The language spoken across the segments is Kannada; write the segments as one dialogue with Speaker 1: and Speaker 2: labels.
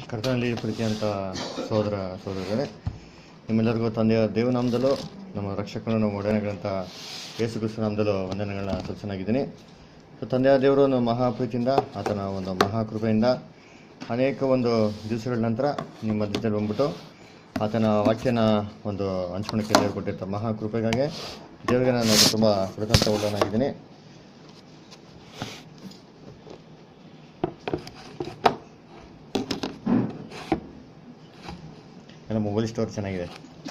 Speaker 1: ಕರ್ತನಲ್ಲಿ ಪ್ರೀತಿಯಂತ ಸೋದರ ಸೋದರರೇ ನಿಮ್ಮೆಲ್ಲರಿಗೂ ತಂದೆಯ ದೇವನಾಮದಲ್ಲೂ ನಮ್ಮ ರಕ್ಷಕನು ನಮ್ಮ ಒಡೆಯನಗಳಂತ ಯೇಸು ಕ್ರಿಸ್ತು ನಾಮದಲ್ಲೂ ವಂದನೆಗಳನ್ನ ಸಲ್ಲಿಸನಾಗಿದ್ದೀನಿ ಸೊ ತಂದೆಯ ದೇವರು ಒಂದು ಮಹಾಪ್ರೀತಿಯಿಂದ ಆತನ ಒಂದು ಮಹಾಕೃಪೆಯಿಂದ ಅನೇಕ ಒಂದು ದಿವಸಗಳ ನಂತರ ನಿಮ್ಮ ಮಧ್ಯದಲ್ಲಿ ಬಂದ್ಬಿಟ್ಟು ಆತನ ವಾಕ್ಯನ ಒಂದು ಹಂಚ್ಕೊಳಕ್ಕೆ ದೇವರು ಕೊಟ್ಟಿರ್ತಾರೆ ಮಹಾಕೃಪೆಗಾಗಿ ದೇವರಿಗೆ ನಾನು ತುಂಬ ಕೃತಜ್ಞನಾಗಿದ್ದೀನಿ ಎಲ್ಲ ಮೊಬೈಲ್ ಸ್ಟೋರ್ ಚೆನ್ನಾಗಿದೆ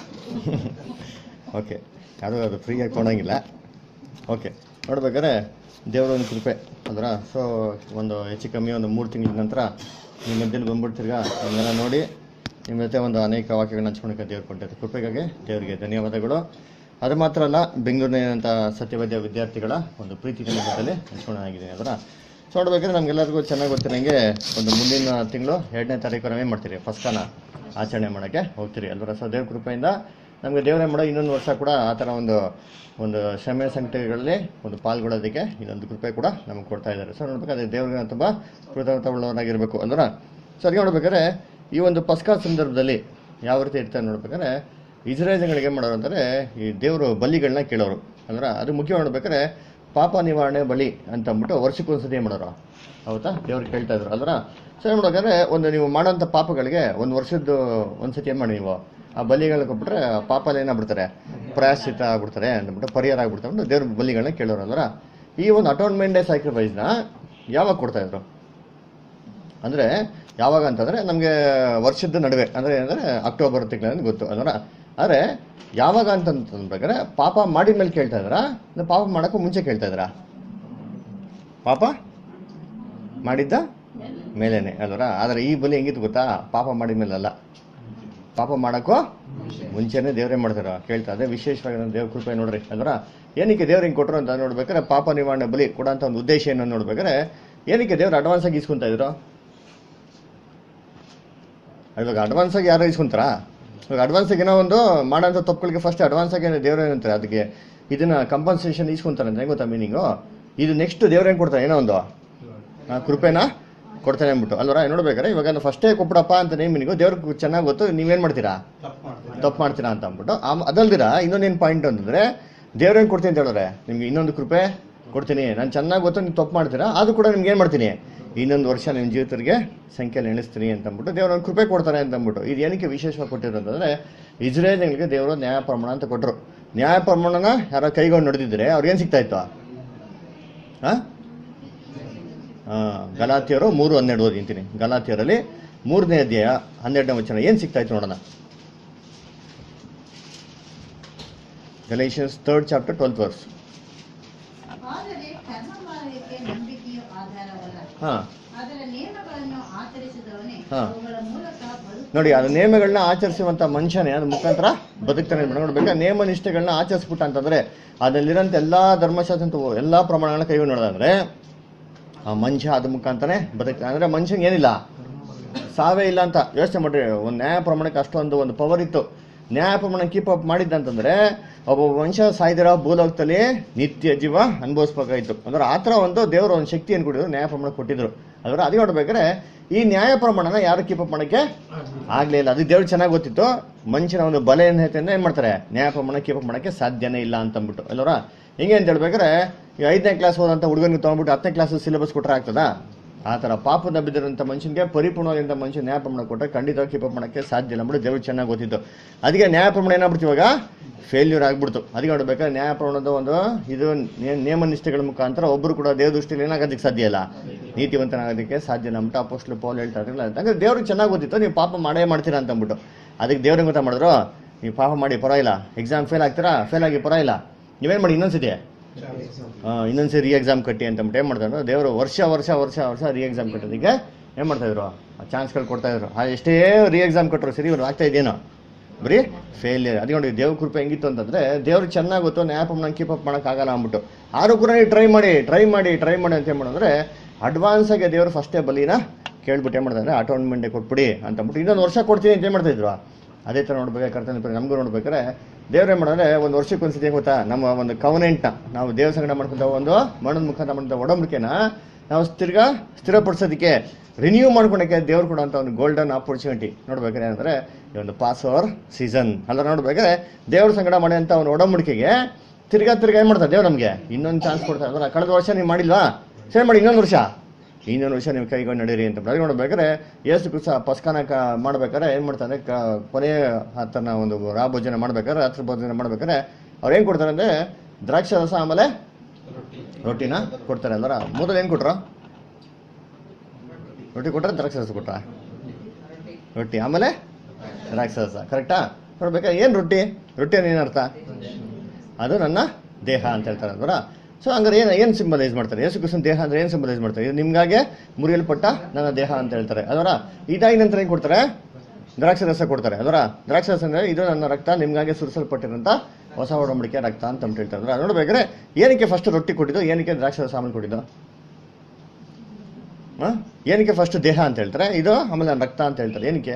Speaker 1: ಓಕೆ ಯಾರು ಅದು ಫ್ರೀಯಾಗಿ ಕೊಡೋಂಗಿಲ್ಲ ಓಕೆ ನೋಡ್ಬೇಕಾದ್ರೆ ದೇವರ ಒಂದು ಕೃಪೆ ಅಲ್ರ ಸೊ ಒಂದು ಹೆಚ್ಚು ಕಮ್ಮಿ ಒಂದು ಮೂರು ತಿಂಗಳ ನಂತರ ನಿಮ್ಮ ಮಧ್ಯದಲ್ಲಿ ಬಂದ್ಬಿಡ್ತಿರ್ಗ ನಿಮ್ಮೆಲ್ಲ ನೋಡಿ ನಿಮ್ಮ ಜೊತೆ ಒಂದು ಅನೇಕ ವಾಕ್ಯಗಳನ್ನ ಹಂಚ್ಕೊಳಕ್ಕೆ ದೇವ್ರು ಕೊಟ್ಟಿರ್ತಾರೆ ಕೃಪೆಗಾಗಿ ದೇವರಿಗೆ ಧನ್ಯವಾದಗಳು ಅದು ಮಾತ್ರ ಅಲ್ಲ ಬೆಂಗಳೂರಿನಂಥ ಸತ್ಯವೇದ್ಯ ವಿದ್ಯಾರ್ಥಿಗಳ ಒಂದು ಪ್ರೀತಿ ಕನ್ನಡದಲ್ಲಿ ಹಂಚ್ಕೊಳ್ಳೋಣಾಗಿದ್ದೀನಿ ಅದರ ಸೊ ನೋಡ್ಬೇಕಾದ್ರೆ ನಮಗೆಲ್ಲರಿಗೂ ಚೆನ್ನಾಗಿ ಗೊತ್ತಿರಂಗೆ ಒಂದು ಮುಂದಿನ ತಿಂಗಳು ಎರಡನೇ ತಾರೀಕು ನಾವೇ ಮಾಡ್ತೀರಿ ಫಸ್ಟನ ಆಚರಣೆ ಮಾಡೋಕ್ಕೆ ಹೋಗ್ತೀರಿ ಅಲ್ವರ ಸೊ ದೇವ್ರ ಕೃಪೆಯಿಂದ ನಮಗೆ ದೇವರೇ ಮಾಡೋ ಇನ್ನೊಂದು ವರ್ಷ ಕೂಡ ಆ ಥರ ಒಂದು ಒಂದು ಶ್ರಮೆ ಸಂಕಟಗಳಲ್ಲಿ ಒಂದು ಪಾಲ್ಗೊಳ್ಳೋದಕ್ಕೆ ಇನ್ನೊಂದು ಕೃಪೆ ಕೂಡ ನಮಗೆ ಕೊಡ್ತಾ ಇದ್ದಾರೆ ಸೊ ನೋಡ್ಬೇಕಾದ್ರೆ ದೇವ್ರಿಗೆ ತುಂಬ ಕೃತಜ್ಞತವುಳ್ಳವರಾಗಿರಬೇಕು ಅಂದ್ರೆ ಸರಿ ನೋಡ್ಬೇಕಾದ್ರೆ ಈ ಒಂದು ಪಸ್ಕಾ ಸಂದರ್ಭದಲ್ಲಿ ಯಾವ ರೀತಿ ಇರ್ತಾರೆ ನೋಡ್ಬೇಕಾದ್ರೆ ಇಸ್ರೇಲ್ ಜನಗಳಿಗೆ ಏನು ಮಾಡೋರು ಅಂದರೆ ಈ ದೇವರು ಬಲಿಗಳನ್ನ ಕೇಳೋರು ಅಂದ್ರೆ ಅದು ಮುಖ್ಯ ನೋಡ್ಬೇಕಾದ್ರೆ ಪಾಪ ನಿವಾರಣೆ ಬಲಿ ಅಂತ ಅಂದ್ಬಿಟ್ಟು ವರ್ಷಕ್ಕೊಂದ್ಸತಿ ಏನು ಮಾಡೋರು ಹೌದಾ ದೇವ್ರು ಕೇಳ್ತಾ ಇದ್ರು ಅಲ್ರ ಸರಿ ನೋಡ್ಬೇಕಾದ್ರೆ ಒಂದು ನೀವು ಮಾಡೋಂಥ ಪಾಪಗಳಿಗೆ ಒಂದು ವರ್ಷದ್ದು ಒಂದ್ಸತಿ ಏನು ಮಾಡಿ ನೀವು ಆ ಬಲಿಗಳನ್ನ ಕೊಟ್ಬಿಟ್ರೆ ಆ ಪಾಪ ಎಲ್ಲ ಏನಾಗ್ಬಿಡ್ತಾರೆ ಪ್ರಾಯಶ್ಚಿತ ಆಗ್ಬಿಡ್ತಾರೆ ಅಂದ್ಬಿಟ್ಟು ಪರಿಹಾರ ಆಗ್ಬಿಡ್ತಾರೆ ಅಂದ್ಬಿಟ್ಟು ದೇವ್ರ ಬಲಿಗಳನ್ನ ಕೇಳೋರು ಅಲ್ರ ಈ ಒಂದು ಅಟೋನ್ಮೆಂಟ್ ಡೇ ಸ್ಯಾಕ್ರಿಫೈಸ್ನ ಯಾವಾಗ ಕೊಡ್ತಾ ಇದ್ರು ಅಂದರೆ ಯಾವಾಗ ಅಂತಂದರೆ ನಮಗೆ ವರ್ಷದ ನಡುವೆ ಅಂದರೆ ಅಂದರೆ ಅಕ್ಟೋಬರ್ ತಿಂಗಳಲ್ಲಿ ಗೊತ್ತು ಅದರ ಆದರೆ ಯಾವಾಗ ಅಂತಂದ್ರೆ ಪಾಪ ಮಾಡಿದ ಮೇಲೆ ಕೇಳ್ತಾ ಇದ್ದಾರಾ ಇಲ್ಲ ಪಾಪ ಮಾಡೋಕ್ಕೂ ಮುಂಚೆ ಕೇಳ್ತಾ ಇದ್ದಾರಾ ಪಾಪ ಮಾಡಿದ್ದ ಮೇಲೇನೆ ಅಲ್ವರ ಆದರೆ ಈ ಬಲಿ ಹೆಂಗಿತ್ತು ಗೊತ್ತಾ ಪಾಪ ಮಾಡಿದ ಮೇಲೆ ಅಲ್ಲ ಪಾಪ ಮಾಡೋಕ್ಕೂ ಮುಂಚೆನೇ ದೇವರೇ ಮಾಡ್ತಾರ ಕೇಳ್ತಾ ಅದೇ ವಿಶೇಷವಾಗಿ ನಮ್ಮ ದೇವ್ರ ಕೃಪೆ ನೋಡ್ರಿ ಅಲ್ವರ ಏನಕ್ಕೆ ದೇವ್ರು ಹಿಂಗೆ ಕೊಟ್ಟರು ಅಂತ ನೋಡ್ಬೇಕಾದ್ರೆ ಪಾಪ ನಿವಾರಣೆ ಬಲಿ ಕೊಡೋಂಥ ಒಂದು ಉದ್ದೇಶ ಏನು ಅಂತ ನೋಡ್ಬೇಕಾದ್ರೆ ಏನಕ್ಕೆ ದೇವ್ರು ಅಡ್ವಾನ್ಸ್ ಆಗಿ ಇಸ್ಕೊಂತ ಇದ್ರು ಇವಾಗ ಅಡ್ವಾನ್ಸ್ ಆಗಿ ಯಾರು ಇಸ್ಕೊಂತಾರ ಇವಾಗ ಅಡ್ವಾನ್ಸ್ ಆಗಿ ಏನೋ ಒಂದು ಮಾಡೋಂಥ ತಪ್ಪುಗಳಿಗೆ ಫಸ್ಟ್ ಅಡ್ವಾನ್ಸ್ ಆಗಿ ದೇವ್ರು ಏನಂತಾರೆ ಅದಕ್ಕೆ ಇದನ್ನ ಕಂಪನ್ಸೇಷನ್ ಇಸ್ಕೊಂತಾರೆ ಅಂತ ಹೆಂಗ್ ಗೊತ್ತಾ ಮೀನಿಂಗು ಇದು ನೆಕ್ಸ್ಟ್ ದೇವ್ರೇನು ಕೊಡ್ತಾರೆ ಏನೋ ಒಂದು ಆ, ಕೃಪೆನ ಕೊಡ್ತಾನೆ ಅಂದ್ಬಿಟ್ಟು ಅಲ್ವರ ನೋಡ್ಬೇಕಾರೆ ಇವಾಗ ಫಸ್ಟೇ ಕೊಟ್ಬಿಡಪ್ಪ ಅಂತ ನೇಮಿನಿಗೂ ದೇವ್ರಿಗೆ ಚೆನ್ನಾಗಿ ಗೊತ್ತು ನೀವೇನು ಮಾಡ್ತೀರಾ ತಪ್ಪು ಮಾಡ್ತೀರಾ ಅಂತ ಅಂದ್ಬಿಟ್ಟು ಆಮ್- ಅದಲ್ದಿರ ಇನ್ನೊಂದೇನು ಪಾಯಿಂಟ್ ಅಂತಂದ್ರೆ ದೇವ್ರೇನು ಕೊಡ್ತೀನಿ ಅಂತ ಹೇಳಿದ್ರೆ ನಿಮ್ಗೆ ಇನ್ನೊಂದು ಕೃಪೆ ಕೊಡ್ತೀನಿ ನಾನು ಚೆನ್ನಾಗಿ ಗೊತ್ತು ನೀವು ತಪ್ಪು ಮಾಡ್ತೀರಾ ಅದು ಕೂಡ ನಿಮ್ಗೆ ಏನು ಮಾಡ್ತೀನಿ ಇನ್ನೊಂದು ವರ್ಷ ನಿಮ್ಮ ಜೀವಿತರಿಗೆ ಸಂಖ್ಯೆಯಲ್ಲಿ ಎಣಿಸ್ತೀನಿ ಅಂತ ಅಂದ್ಬಿಟ್ಟು ದೇವ್ರ ಒಂದು ಕೃಪೆ ಕೊಡ್ತಾರೆ ಅಂತ ಅಂದ್ಬಿಟ್ಟು ಇದು ಏನಕ್ಕೆ ವಿಶೇಷವಾಗಿ ಕೊಟ್ಟಿರೋ ಅಂತಂದ್ರೆ ಇಸ್ರೇಲ್ಗಳಿಗೆ ದೇವರು ನ್ಯಾಯ ಪ್ರಮಾಣ ಅಂತ ಕೊಟ್ಟರು ನ್ಯಾಯ ಪ್ರಮಾಣನ ಯಾರೋ ಕೈಗೊಂಡು ನಡೆದಿದ್ರೆ ಅವ್ರಿಗೇನು ಸಿಗ್ತಾ ಇತ್ತು ಹಾಂ ಗಲಾತಿಯರು ಮೂರು ಹನ್ನೆರಡು ಓದಿಂತೀನಿ ಗಲಾತಿಯರಲ್ಲಿ ಮೂರನೇ ಅಧ್ಯಾಯ ಹನ್ನೆರಡನೇ ವಚನ ಏನು ಸಿಗ್ತಾ ಇತ್ತು ನೋಡೋಣ Galatians third chapter twelfth verse
Speaker 2: ಆದರೆ ಕರ್ಮಮಾರ್ಗಕ್ಕೆ ನಂಬಿಕೆಯು ಆಧಾರವಲ್ಲ
Speaker 1: ಹಾ
Speaker 2: ಅದರ ನಿಯಮಗಳನ್ನು ಆಚರಿಸಿದವನೇ
Speaker 1: ಹಾ.
Speaker 2: ಅವುಗಳ ಮೂಲಕ ಬದುಕು
Speaker 1: ನೋಡಿ ಅದು ನೇಮಗಳನ್ನ ಆಚರಿಸುವಂತ ಮನುಷ್ಯನೇ ಅದ್ರ ಮುಖಾಂತರ ಬದುಕ್ತಾನೆ ಅಂತ ನೋಡ್ಬೇಕು ನೇಮ ನಿಷ್ಠೆಗಳನ್ನ ಆಚರಿಸ್ಬಿಟ್ಟ ಅಂತಂದ್ರೆ ಅದರಲ್ಲಿರೋಂಥ ಎಲ್ಲಾ ಧರ್ಮಶಾಸ್ತ್ರ ಎಲ್ಲಾ ಪ್ರಮಾಣಗಳನ್ನ ಕೈಗೊಂಡು ನೋಡೋದಂದ್ರೆ ಆ ಮನುಷ್ಯ ಅದ್ರ ಮುಖಾಂತರನೇ ಬದುಕ್ತಾನೆ ಅಂದ್ರೆ ಮನುಷ್ಯಂಗೆ ಏನಿಲ್ಲ ಸಾವೇ ಇಲ್ಲ ಅಂತ ಯೋಚನೆ ಮಾಡ್ರಿ ಒಂದು ನ್ಯಾಯ ಪ್ರಮಾಣಕ್ಕೆ ಅಷ್ಟೊಂದು ಒಂದು ಪವರ್ ಇತ್ತು ನ್ಯಾಯ ಪ್ರಮಾಣ ಕೀಪ್ ಅಪ್ ಮಾಡಿದ್ದಂತಂದ್ರೆ ಒಬ್ಬ ಮನುಷ್ಯ ಸಾಯ್ದಿರೋ ಭೂಲೋಕದಲ್ಲಿ ನಿತ್ಯ ಜೀವ ಅನುಭವಿಸ್ಬೇಕಾಗಿತ್ತು ಅಂದ್ರೆ ಆ ಥರ ಒಂದು ದೇವರು ಒಂದು ಶಕ್ತಿಯನ್ನು ಕೊಟ್ಟಿದ್ರು ನ್ಯಾಯ ಪ್ರಮಾಣ ಕೊಟ್ಟಿದ್ರು ಅದರ ಅದೇ ನೋಡ್ಬೇಕಾದ್ರೆ ಈ ನ್ಯಾಯ ಪ್ರಮಾಣನ ಯಾರು ಕೀಪ್ ಅಪ್ ಮಾಡಕ್ಕೆ ಆಗ್ಲೇ ಇಲ್ಲ ಅದು ದೇವ್ರು ಚೆನ್ನಾಗಿ ಗೊತ್ತಿತ್ತು ಮನುಷ್ಯನ ಒಂದು ಬಲ ಏನ್ ಐತೆ ಅಂದ್ರೆ ಏನ್ ಮಾಡ್ತಾರೆ ನ್ಯಾಯ ಪ್ರಮಾಣ ಕೀಪ್ ಅಪ್ ಮಾಡಕ್ಕೆ ಸಾಧ್ಯನೇ ಇಲ್ಲ ಅಂತ ಅಂದ್ಬಿಟ್ಟು ಅಲ್ವರ ಹಿಂಗೆ ಅಂತ ಹೇಳ್ಬೇಕಾದ್ರೆ ಈ ಐದನೇ ಕ್ಲಾಸ್ ಹೋದಂತ ಹುಡುಗನಿಗೆ ತಗೊಂಡ್ಬಿಟ್ಟು ಹತ್ತನೇ ಕ್ಲಾಸ್ ಸಿಲೆಬಸ್ ಕೊಟ್ರೆ ಆಗ್ತದಾ ಆ ಥರ ಪಾಪದ ಬಿದ್ದಿರೋಂಥ ಮನುಷ್ಯನಿಗೆ ಪರಿಪೂರ್ಣವಾಗಿಂತ ಮನುಷ್ಯ ನ್ಯಾಯ ಪ್ರಮಾಣ ಕೊಟ್ಟರೆ ಖಂಡಿತವಾಗಿ ಕೀಪ್ ಅಪ್ ಮಾಡೋಕ್ಕೆ ಸಾಧ್ಯ ಇಲ್ಲ ಅಂದ್ಬಿಟ್ಟು ದೇವ್ರು ಚೆನ್ನಾಗಿ ಗೊತ್ತಿತ್ತು ಅದಕ್ಕೆ ನ್ಯಾಯ ಪ್ರಮಾಣ ಏನಾಗ್ಬಿಡ್ತು ಇವಾಗ ಫೇಲ್ಯೂರ್ ಆಗ್ಬಿಡ್ತು ಅದಕ್ಕೆ ನೋಡ್ಬೇಕಾದ್ರೆ ನ್ಯಾಯ ಪ್ರಮಾಣದ ಒಂದು ಇದು ನೇ- ನೇಮ ನಿಷ್ಠೆಗಳ ಮುಖಾಂತರ ಒಬ್ಬರು ಕೂಡ ದೇವ್ರ ದೃಷ್ಟಿಯಲ್ಲಿ ಏನಾಗೋದಕ್ಕೆ ಸಾಧ್ಯ ಇಲ್ಲ ನೀತಿವಂತನಾಗೋದಕ್ಕೆ ಸಾಧ್ಯ ಇಲ್ಲ ಅಂದ್ಬಿಟ್ಟು ಅಪೋಸ್ಟ್ಲು ಪೌಲ್ ಹೇಳ್ತಾ ಇರಲಿಲ್ಲ ಅಂದ್ರೆ ದೇವ್ರಿಗೆ ಚೆನ್ನಾಗಿ ಗೊತ್ತಿತ್ತು ನೀವು ಪಾಪ ಮಾಡೇ ಮಾಡ್ತೀರಾ ಅಂತ ಅಂದ್ಬಿಟ್ಟು ಅದಕ್ಕೆ ದೇವ್ರಿಗೆ ಗೊತ್ತಾ ಮಾಡಿದ್ರು ನೀವು ಪಾಪ ಮಾಡಿ ಪರವಾಗಿಲ್ಲ ಎಕ್ಸಾಮ್ ಫೇಲ್ ಆಗ್ತೀರಾ ಫೇಲ್ ಆಗಿ ಪರವಾಗಿಲ್ಲ ನೀವೇನು ಮಾಡಿ ಇನ್ನೊಂದ್ಸತಿ ಆ, ಇನ್ನೊಂದ್ಸರಿ ರೀ ಎಕ್ಸಾಮ್ ಕಟ್ಟಿ ಅಂತ ಅಂದ್ಬಿಟ್ಟು ಏನು ಮಾಡ್ತಾರೆ ದೇವರು ವರ್ಷ ವರ್ಷ ವರ್ಷ ವರ್ಷ ರೀ ಎಕ್ಸಾಮ್ ಕಟ್ಟೋದಕ್ಕೆ ಏನು ಮಾಡ್ತಾ ಇದ್ರು ಚಾನ್ಸ್ಗಳು ಕೊಡ್ತಾ ಇದ್ರು ಆ ಎಷ್ಟೇ ರೀ ಎಕ್ಸಾಮ್ ಕಟ್ಟರು ಸರಿ ಇವ್ರು ಆಗ್ತಾ ಇದೆಯೇನೋ ಬರೀ ಫೇಲಿಯರ್ ಅದು ನೋಡಿ ದೇವ್ರ ಕೃಪೆ ಹೆಂಗಿತ್ತು ಅಂತಂದ್ರೆ ದೇವ್ರು ಚೆನ್ನಾಗಿ ಗೊತ್ತು ನ್ಯಾಯ ಪ್ರಮಾಣ ಕೀಪ್ ಅಪ್ ಮಾಡೋಕ್ಕಾಗಲ್ಲ ಅಂದ್ಬಿಟ್ಟು ಆದ್ರೂ ಕೂಡ ನೀವು ಟ್ರೈ ಮಾಡಿ ಟ್ರೈ ಮಾಡಿ ಟ್ರೈ ಮಾಡಿ ಅಂತ ಏನು ಮಾಡಿದ್ರೆ ಅಡ್ವಾನ್ಸ್ ಆಗಿ ದೇವರು ಫಸ್ಟೇ ಬಲಿನ ಕೇಳ್ಬಿಟ್ಟು ಏನು ಮಾಡ್ತಾರೆ ಅಟೋನ್ಮೆಂಟ್ ಕೊಟ್ಬಿಡಿ ಅಂತ ಅಂದ್ಬಿಟ್ಟು ಇನ್ನೊಂದು ವರ್ಷ ಕೊಡ್ತೀನಿ ಅಂತ ಏನು ಮಾಡ್ತಾ ಇದ್ರು ಅದೇ ಥರ ನೋಡ್ಬೇಕಾದ್ರೆ ಕರ್ತನ ನಮಗೂ ನೋಡ್ಬೇಕಾದ್ರೆ ದೇವ್ರು ಏನು ಮಾಡಿದ್ರೆ ಒಂದು ವರ್ಷಕ್ಕೆ ಒಂದ್ಸತಿ ಏನ್ ಗೊತ್ತಾ ನಮ್ಮ ಒಂದು ಕವನೆಂಟ್ನ ನಾವು ದೇವ್ರ ಸಂಗಡ ಮಾಡ್ಕೊಂತ ಒಂದು ಮಣ್ಣದ ಮುಖಾಂತರ ಮಾಡಿದ ಒಡಂಬಡಿಕೆನ ನಾವು ತಿರ್ಗಾ ಸ್ಥಿರಪಡಿಸೋದಕ್ಕೆ ರಿನ್ಯೂ ಮಾಡ್ಕೊಳಕ್ಕೆ ದೇವ್ರು ಕೊಡುವಂಥ ಒಂದು ಗೋಲ್ಡನ್ ಆಪರ್ಚುನಿಟಿ ನೋಡ್ಬೇಕಾದ್ರೆ ಏನಂದ್ರೆ ಈ ಒಂದು ಪಾಸ್ ಓವರ್ ಸೀಸನ್ ಅಲ್ಲ ನೋಡ್ಬೇಕಾದ್ರೆ ದೇವ್ರ ಸಂಗಡ ಮಾಡುವಂಥ ಒಂದು ಒಡಂಬಡಿಕೆಗೆ ತಿರ್ಗಾ ತಿರ್ಗಾ ಏನು ಮಾಡ್ತಾರೆ ದೇವ್ರು ನಮಗೆ ಇನ್ನೊಂದು ಚಾನ್ಸ್ ಕೊಡ್ತಾರೆ ಅಂದ್ರೆ ಕಳೆದ ವರ್ಷ ನೀವು ಮಾಡಿಲ್ವಾ ಸರಿ ಮಾಡಿ ಇನ್ನೊಂದು ವರ್ಷ ಇನ್ನೊಂದು ವರ್ಷ ನೀವು ಕೈಗೊಂಡು ನಡೀರಿ ಅಂತ ಅದೇ ನೋಡ್ಬೇಕಾದ್ರೆ ಏಸು ಕುಸ ಪಸ್ಕಾನ ಕ ಮಾಡ್ಬೇಕಾದ್ರೆ ಏನು ಮಾಡ್ತಾರೆ ಕ ಕೊನೆಯ ಆತನ ಒಂದು ರಾ ಭೋಜನ ಮಾಡ್ಬೇಕಾದ್ರೆ ರಾತ್ರಿ ಭೋಜನ ಮಾಡ್ಬೇಕಾದ್ರೆ ಅವ್ರು ಏನು ಕೊಡ್ತಾರೆ ಅಂದರೆ ದ್ರಾಕ್ಷಿ ರಸ ಆಮೇಲೆ ರೊಟ್ಟಿನ ಕೊಡ್ತಾರೆ ಅಲ್ವರ ಮೊದಲು ಏನು ಕೊಟ್ರು ರೊಟ್ಟಿ ಕೊಟ್ರೆ ದ್ರಾಕ್ಷಿ ರಸ ಕೊಟ್ರ ರೊಟ್ಟಿ ಆಮೇಲೆ ದ್ರಾಕ್ಷಿ ರಸ ಕರೆಕ್ಟಾ ನೋಡ್ಬೇಕಾ ಏನು ರೊಟ್ಟಿ ರೊಟ್ಟಿ ಏನು ಏನರ್ಥ ಅದು ನನ್ನ ದೇಹ ಅಂತ ಹೇಳ್ತಾರೆ ಅಲ್ವರ ಸೊ ಹಂಗಾರೆ ಏನು ಏನು ಸಿಂಬಲೈಸ್ ಮಾಡ್ತಾರೆ ಯೇಸು ಕ್ರಿಸ್ತನ ದೇಹ ಅಂದ್ರೆ ಏನು ಸಿಂಬಲೈಸ್ ಮಾಡ್ತಾರೆ ಇದು ನಿಮ್ಗಾಗೆ ಮುರಿಯಲ್ಪಟ್ಟ ನನ್ನ ದೇಹ ಅಂತ ಹೇಳ್ತಾರೆ ಅದರ ಇದಾಗಿ ನಂತರ ಏನು ಕೊಡ್ತಾರೆ ದ್ರಾಕ್ಷಿ ರಸ ಕೊಡ್ತಾರೆ ಅದರ ದ್ರಾಕ್ಷಿ ರಸ ಅಂದ್ರೆ ಇದು ನನ್ನ ರಕ್ತ ನಿಮ್ಗಾಗೆ ಸುರಿಸಲ್ಪಟ್ಟಿರೋಂಥ ಹೊಸ ಒಡಂಬಡಿಕೆ ರಕ್ತ ಅಂತ ಅಂದ್ಬಿಟ್ಟು ಹೇಳ್ತಾರೆ ಅಂದ್ರೆ ನೋಡ್ಬೇಕಾದ್ರೆ ಏನಕ್ಕೆ ಫಸ್ಟ್ ರೊಟ್ಟಿ ಕೊಟ್ಟಿದ್ದು ಏನಕ್ಕೆ ದ್ರಾಕ್ಷಿ ರಸ ಆಮೇಲೆ ಕೊಟ್ಟಿದ್ದು ಹಾಂ ಏನಕ್ಕೆ ಫಸ್ಟ್ ದೇಹ ಅಂತ ಹೇಳ್ತಾರೆ ಇದು ಆಮೇಲೆ ನನ್ನ ರಕ್ತ ಅಂತ ಹೇಳ್ತಾರೆ ಏನಕ್ಕೆ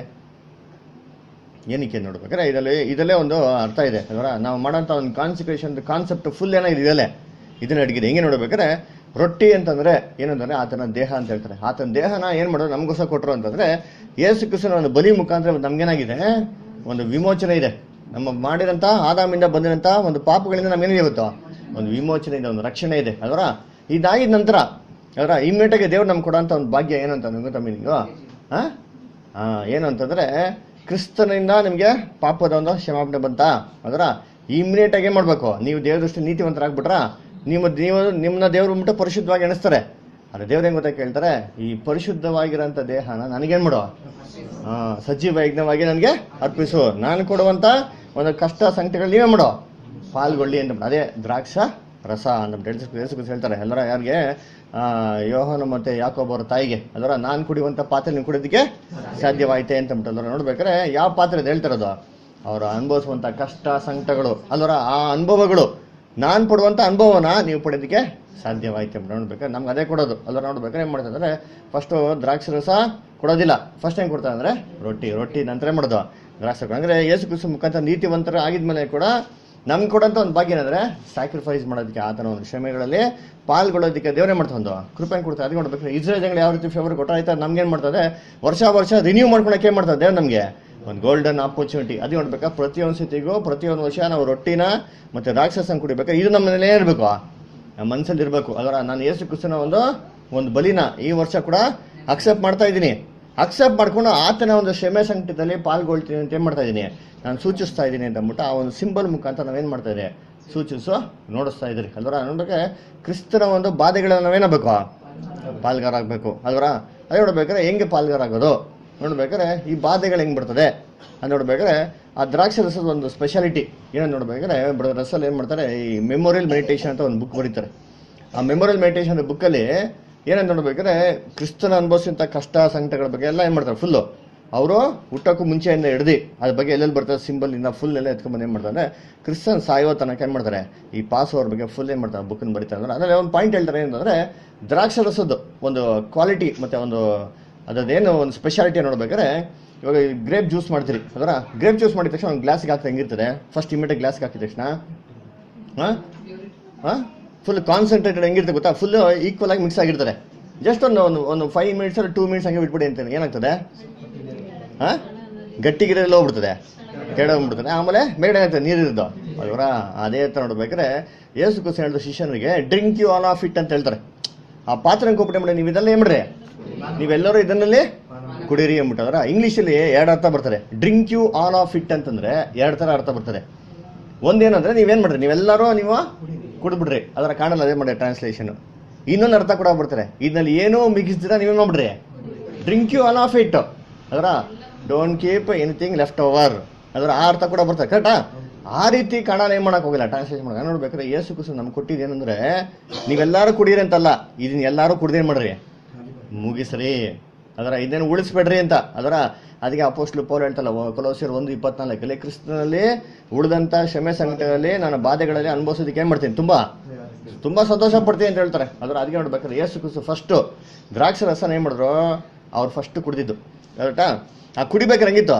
Speaker 1: ಏನಕ್ಕೆ ನೋಡ್ಬೇಕಾದ್ರೆ ಇದರಲ್ಲಿ ಇದರಲ್ಲೇ ಒಂದು ಅರ್ಥ ಇದೆ ಅದರ ನಾವು ಮಾಡೋಂಥ ಒಂದು ಕಾನ್ಸಿಕ್ರೇಷನ್ ಕಾನ್ಸೆಪ್ಟ್ ಫುಲ್ ಏನಾಗಿದೆ ಇದಲ್ಲೇ ಇದನ್ನ ಅಡಗಿದೆ ಹೆಂಗೆ ನೋಡ್ಬೇಕಾದ್ರೆ ರೊಟ್ಟಿ ಅಂತಂದ್ರೆ ಏನಂತಂದ್ರೆ ಆತನ ದೇಹ ಅಂತ ಹೇಳ್ತಾರೆ ಆತನ ದೇಹನ ಏನು ಮಾಡೋದು ನಮಗೋಸ್ಕರ ಕೊಟ್ಟರು ಅಂತಂದ್ರೆ ಏಸು ಕ್ರಿಸ್ತನ ಒಂದು ಬಲಿ ಮುಖಾಂತರ ನಮ್ಗೇನಾಗಿದೆ ಒಂದು ವಿಮೋಚನೆ ಇದೆ ನಮ್ಮ ಮಾಡಿದಂಥ ಆದಾಮಿಂದ ಬಂದಿರಂಥ ಒಂದು ಪಾಪಗಳಿಂದ ನಮ್ಗೇನಿದೆ ಗೊತ್ತೋ ಒಂದು ವಿಮೋಚನೆ ಇದೆ ಒಂದು ರಕ್ಷಣೆ ಇದೆ ಅದರ ಇದಾಗಿದ ನಂತರ ಅದರ ಇಮ್ಮಿಡಿಯೇಟಾಗಿ ದೇವ್ರು ನಮ್ಗೆ ಕೊಡೋಂಥ ಒಂದು ಭಾಗ್ಯ ಏನಂತ ಗೊತ್ತಾ ಮೀನಿಂಗು ಹಾಂ ಹಾಂ ಏನು ಅಂತಂದರೆ ಕ್ರಿಸ್ತನಿಂದ ನಿಮಗೆ ಪಾಪದ ಒಂದು ಕ್ಷಮಾಪಣೆ ಬಂತಾ ಅದರ ಇಮಿಡಿಯೇಟಾಗಿ ಏನು ಮಾಡಬೇಕು ನೀವು ದೇವ್ರ ದೃಷ್ಟಿ ನೀತಿವಂತರಾಗ್ಬಿಟ್ರಾ ನೀವು ನೀವು ನಿಮ್ಮನ್ನ ದೇವ್ರು ಬಿಟ್ಟು ಪರಿಶುದ್ಧವಾಗಿ ಎಣಿಸ್ತಾರೆ ಆದರೆ ದೇವ್ರು ಹೆಂಗೆ ಗೊತ್ತಾ ಕೇಳ್ತಾರೆ ಈ ಪರಿಶುದ್ಧವಾಗಿರೋಂಥ ದೇಹನ ನನಗೇನು ಮಾಡು ಹಾಂ ಸಜೀವ ಯಜ್ಞವಾಗಿ ನನಗೆ ಅರ್ಪಿಸು ನಾನು ಕೊಡುವಂಥ ಒಂದು ಕಷ್ಟ ಸಂಕಟಗಳು ನೀವೇ ಮಾಡು ಪಾಲ್ಗೊಳ್ಳಿ ಅಂತ ಅದೇ ದ್ರಾಕ್ಷ ರಸ ಅಂತ ಹೇಳ್ತಾರೆ ಹೇಳ್ತಾರೆ ಎಲ್ಲರ ಯಾರಿಗೆ ಆ, ಯೋಹಾನ ಮತ್ತೆ ಯಾಕೋಬ್ ಅವರ ತಾಯಿಗೆ ಅದರ ನಾನು ಕುಡಿಯುವಂಥ ಪಾತ್ರೆ ನೀವು ಕುಡಿಯೋದಕ್ಕೆ ಸಾಧ್ಯವಾಯ್ತೆ ಅಂತ ಅಂದ್ಬಿಟ್ಟು ನೋಡ್ಬೇಕಾದ್ರೆ ಯಾವ ಪಾತ್ರೆ ಅದು ಹೇಳ್ತಿರೋದು ಅವರು ಅನುಭವಿಸುವಂಥ ಕಷ್ಟ ಸಂಕಟಗಳು ಅಲ್ವರ ಆ ಅನುಭವಗಳು ನಾನು ಪಡುವಂಥ ಅನುಭವನ ನೀವು ಪಡೆಯೋದಕ್ಕೆ ಸಾಧ್ಯವಾಯ್ತು ಅಂತ ನೋಡ್ಬೇಕಾದ್ರೆ ನಮ್ಗೆ ಅದೇ ಕೊಡೋದು ಅಲ್ವರ ನೋಡ್ಬೇಕಾದ್ರೆ ಏನು ಮಾಡ್ತಾರೆ ಅಂದರೆ ಫಸ್ಟು ದ್ರಾಕ್ಷಿ ರಸ ಕೊಡೋದಿಲ್ಲ ಫಸ್ಟ್ ಹೆಂಗೆ ಕೊಡ್ತಾರೆ ಅಂದರೆ ರೊಟ್ಟಿ ರೊಟ್ಟಿ ನಂತರ ಏನ್ ಮಾಡೋದು ದ್ರಾಕ್ಷಿ ರಸ. ಅಂದರೆ ಯೇಸು ಕ್ರಿಸ್ತು ಮುಖಾಂತರ ನೀತಿವಂತರ ಆಗಿದ್ಮೇಲೆ ಕೂಡ ನಮ್ಗೆ ಕೊಡೋಂಥ ಒಂದು ಭಾಗ್ಯ ಏನಂದ್ರೆ ಸ್ಯಾಕ್ರಿಫೈಸ್ ಮಾಡೋದಕ್ಕೆ ಆತನ ಒಂದು ಕ್ಷಮೆಗಳಲ್ಲಿ ಪಾಲ್ಗೊಳ್ಳೋದಕ್ಕೆ ದೇವರೇ ಮಾಡ್ತಾ ಒಂದು ಕೃಪೆ ಕೊಡ್ತಾರೆ ಅದಕ್ಕೆ ನೋಡ್ಬೇಕು ಇಸ್ರೇಲ್ ಜನಗಳು ಯಾವ ರೀತಿ ಫೇವರ್ ಕೊಟ್ಟರೆ ಆಯ್ತಾ ನಮ್ಗೆ ಏನು ಮಾಡ್ತದೆ ವರ್ಷ ವರ್ಷ ರಿನ್ಯೂ ಮಾಡ್ಕೊಳಕ್ಕೆ ಏನು ಮಾಡ್ತದೆ ದೇವ್ರು ನಮಗೆ ಒಂದು ಗೋಲ್ಡನ್ ಆಪರ್ಚುನಿಟಿ ಅದು ನೋಡ್ಬೇಕಾ ಪ್ರತಿಯೊಂದು ಸತಿಗೂ ಪ್ರತಿಯೊಂದು ವರ್ಷ ನಾವು ರೊಟ್ಟಿನ ಮತ್ತು ರಾಕ್ಷಸನ ಕುಡಿಬೇಕು ಇದು ನಮ್ಮ ಮನೇಲೇ ಇರಬೇಕು ನಮ್ಮ ಮನಸ್ಸಲ್ಲಿ ಇರಬೇಕು ಅದರ ನಾನು ಯೇಸು ಕ್ರಿಸ್ತನ ಒಂದು ಒಂದು ಬಲಿನ ಈ ವರ್ಷ ಕೂಡ ಅಕ್ಸೆಪ್ಟ್ ಮಾಡ್ತಾ ಇದ್ದೀನಿ ಅಕ್ಸೆಪ್ಟ್ ಮಾಡ್ಕೊಂಡು ಆತನ ಒಂದು ಕ್ಷಮೆ ಸಂಕಟದಲ್ಲಿ ಪಾಲ್ಗೊಳ್ತೀನಿ ಅಂತ ಏನು ಮಾಡ್ತಾ ಇದ್ದೀನಿ ನಾನು ಸೂಚಿಸ್ತಾ ಇದ್ದೀನಿ ಅಂತ ಅಂದ್ಬಿಟ್ಟು ಆ ಒಂದು ಸಿಂಬಲ್ ಮುಖಾಂತರ ನಾವೇನು ಮಾಡ್ತಾ ಇದ್ದೀವಿ ಸೂಚಿಸೋ ನೋಡಿಸ್ತಾ ಇದ್ರಿ ಅಲ್ವರ ನೋಡ್ಬೇಕಾದ್ರೆ ಕ್ರಿಸ್ತನ ಒಂದು ಬಾಧೆಗಳನ್ನ ನಾವೇನಾಗಬೇಕು ಪಾಲ್ಗಾರ ಆಗಬೇಕು ಅಲ್ವರ ಅದೇ ನೋಡ್ಬೇಕಾದ್ರೆ ಹೆಂಗೆ ಪಾಲ್ಗಾರ ಆಗೋದು ನೋಡ್ಬೇಕಾದ್ರೆ ಈ ಬಾಧೆಗಳು ಹೆಂಗೆ ಬರ್ತದೆ ಅದು ನೋಡ್ಬೇಕಾದ್ರೆ ಆ ದ್ರಾಕ್ಷಿ ರಸದ ಒಂದು ಸ್ಪೆಷಾಲಿಟಿ ಏನಂತ ನೋಡ್ಬೇಕಾದ್ರೆ ಬ್ರದರ್ ರಸಲ್ ಏನು ಮಾಡ್ತಾರೆ ಈ ಮೆಮೊರಿಯಲ್ ಮೆಡಿಟೇಷನ್ ಅಂತ ಒಂದು ಬುಕ್ ಬರೀತಾರೆ ಆ ಮೆಮೊರಿಯಲ್ ಮೆಡಿಟೇಷನ್ ಬುಕ್ಕಲ್ಲಿ ಏನಂತ ನೋಡ್ಬೇಕಾದ್ರೆ ಕ್ರಿಸ್ತನ ಅನುಭವಿಸಿದಂಥ ಕಷ್ಟ ಸಂಕಟಗಳ ಬಗ್ಗೆ ಎಲ್ಲ ಏನು ಮಾಡ್ತಾರೆ ಫುಲ್ಲು ಅವರು ಹುಟ್ಟೋಕ್ಕೂ ಮುಂಚೆಯಿಂದ ಹಿಡ್ದು ಅದ್ರ ಬಗ್ಗೆ ಎಲ್ಲೆಲ್ಲಿ ಬರ್ತದೆ ಸಿಂಬಲ್ ಇಂದ ಫುಲ್ ಎಲ್ಲ ಎತ್ಕೊಂಡ್ಬಂದು ಏನು ಮಾಡ್ತಾರೆ ಕ್ರಿಸ್ತನ್ ಸಾಯೋ ತನಕ ಏನು ಮಾಡ್ತಾರೆ ಈ ಪಾಸ್ ಅವ್ರ ಬಗ್ಗೆ ಫುಲ್ ಏನು ಮಾಡ್ತಾರೆ ಬುಕ್ಕನ್ನು ಬರೀತಾರೆ ಅಂದ್ರೆ ಅದರಲ್ಲಿ ಒಂದು ಪಾಯಿಂಟ್ ಹೇಳ್ತಾರೆ ಏನಂದ್ರೆ ದ್ರಾಕ್ಷ ರಸದ್ದು ಒಂದು ಕ್ವಾಲಿಟಿ ಮತ್ತು ಒಂದು ಅದೇನು ಒಂದು ಸ್ಪೆಷಾಲಿಟಿ ನೋಡ್ಬೇಕಾದ್ರೆ ಇವಾಗ ಗ್ರೇಪ್ ಜ್ಯೂಸ್ ಮಾಡ್ತೀರಿ ಅದರ ಗ್ರೇಪ್ ಜ್ಯೂಸ್ ಮಾಡಿದ ತಕ್ಷಣ ಒಂದು ಗ್ಲಾಸ್ಗೆ ಹಾಕ್ತಾ ಹೆಂಗಿರ್ತದೆ ಫಸ್ಟ್ ಇಮಿಡಿಯೇಟ್ ಗ್ಲಾಸ್ಗೆ ಹಾಕಿದ ತಕ್ಷಣ ಹಾಂ ಹಾಂ ಫುಲ್ ಕಾನ್ಸಂಟ್ರೇಟೆಡ್ ಹೆಂಗಿರ್ತದೆ ಗೊತ್ತಾ ಫುಲ್ ಈಕ್ವಲ್ ಆಗಿ ಮಿಕ್ಸ್ ಆಗಿರ್ತಾರೆ ಜಸ್ಟ್ ಒಂದು ಒಂದು ಒಂದು ಫೈವ್ ಮಿನಿಟ್ಸ್ ಟೂ ಮಿನಿಟ್ಸ್ ಹಂಗೆ ಬಿಟ್ಬಿಡಿ ಅಂತೇನೆ ಏನಾಗ್ತದೆ ಹಾಂ ಗಟ್ಟಿಗಿರೆಲ್ಲ ಹೋಗ್ಬಿಡ್ತದೆ ಕೆಡೋಗ್ಬಿಡ್ತದೆ ಆಮೇಲೆ ಮೇಲ್ಗಡೆ ಏನಾಗ್ತದೆ ನೀರಿರೋದು ಅದರ ಅದೇ ಥರ ನೋಡ್ಬೇಕಾದ್ರೆ ಯೇಸು ಕುಸ್ ಹೇಳಿದ ಶಿಷ್ಯನಿಗೆ drink you all of it ಅಂತ ಹೇಳ್ತಾರೆ ಆ ಪಾತ್ರೆ ಕೊಪ್ಪಟೆ ಮಾಡಿ ನೀವು ಇದೆಲ್ಲ ಏನ್ರಿ ನೀವೆಲ್ಲರೂ ಇದನ್ನಲ್ಲಿ ಕುಡೀರಿ ಅಂದ್ಬಿಟ್ಟದ್ರ ಇಂಗ್ಲೀಷಲ್ಲಿ ಎರಡು ಅರ್ಥ ಬರ್ತದೆ drink you all of it ಅಂತಂದ್ರೆ ಎರಡು ಥರ ಅರ್ಥ ಬರ್ತದೆ ಒಂದೇನಂದ್ರೆ ನೀವೇನ್ ಮಾಡ್ರಿ ನೀವೆಲ್ಲರೂ ನೀವು ಕುಡಿದ್ಬಿಡ್ರಿ ಅದರ ಕಾಣಲ್ಲ ಅದೇ ಮಾಡಿ ಟ್ರಾನ್ಸ್ಲೇಷನ್ ಇನ್ನೊಂದು ಅರ್ಥ ಕೂಡ ಬರ್ತಾರೆ ಇದರಲ್ಲಿ ಏನೂ ಮಿಗಿಸ್ದಿರ ನೀವೇನ್ ಮಾಡ್ಬಿಡ್ರಿ drink you all of it ಅದರ don't keep anything left over ಅದರ ಆ ಅರ್ಥ ಕೂಡ ಬರ್ತದೆ ಕರೆಕ್ಟಾ ಆ ರೀತಿ ಕನ್ನಡ ಏನ್ ಮಾಡಕ್ ಹೋಗಿಲ್ಲ ಟ್ರಾನ್ಸ್ಲೇಷನ್ ಮಾಡಕ್ ನೋಡ್ಬೇಕಾದ್ರೆ ಏಸು ಕುಸು ನಮ್ಗೆ ಕೊಟ್ಟಿದ್ದು ಏನಂದ್ರೆ ನೀವೆಲ್ಲರೂ ಕುಡೀರಿ ಅಂತಲ್ಲ ಇದನ್ನ ಎಲ್ಲರೂ ಕುಡ್ದೇನ್ ಮಾಡ್ರಿ ಮುಗಿಸ್ರಿ ಅದರ ಇದನ್ನು ಉಳಿಸ್ಬೇಡ್ರಿ ಅಂತ ಅದರ ಅದಕ್ಕೆ ಅಪೋಸ್ಟ್ಲು ಪೌಲ್ ಹೇಳ್ತಲ್ಲ ಕೊಲೋಸಿಯರ್ ಒಂದು ಇಪ್ಪತ್ನಾಲ್ಕಲ್ಲಿ ಕ್ರಿಸ್ತನಲ್ಲಿ ಉಳಿದಂಥ ಕ್ಷಮೆ ಸಂಕಟಗಳಲ್ಲಿ ನನ್ನ ಬಾಧೆಗಳಲ್ಲಿ ಅನುಭವಿಸೋದಕ್ಕೆ ಏನು ಮಾಡ್ತೀನಿ ತುಂಬಾ ತುಂಬಾ ಸಂತೋಷ ಪಡ್ತೀನಿ ಅಂತ ಹೇಳ್ತಾರೆ ಅದರ ಅದಕ್ಕೆ ನೋಡ್ಬೇಕಾದ್ರೆ ಯೇಸು ಕ್ರಿಸ್ತು ಫಸ್ಟು ದ್ರಾಕ್ಷಿ ರಸನ ಏನು ಮಾಡಿದ್ರು ಅವ್ರು ಫಸ್ಟ್ ಕುಡಿದಿದ್ದು ಕರೆಕ್ಟಾ ಆ ಕುಡಿಬೇಕಾದ್ರೆ ಹೆಂಗಿತ್ತು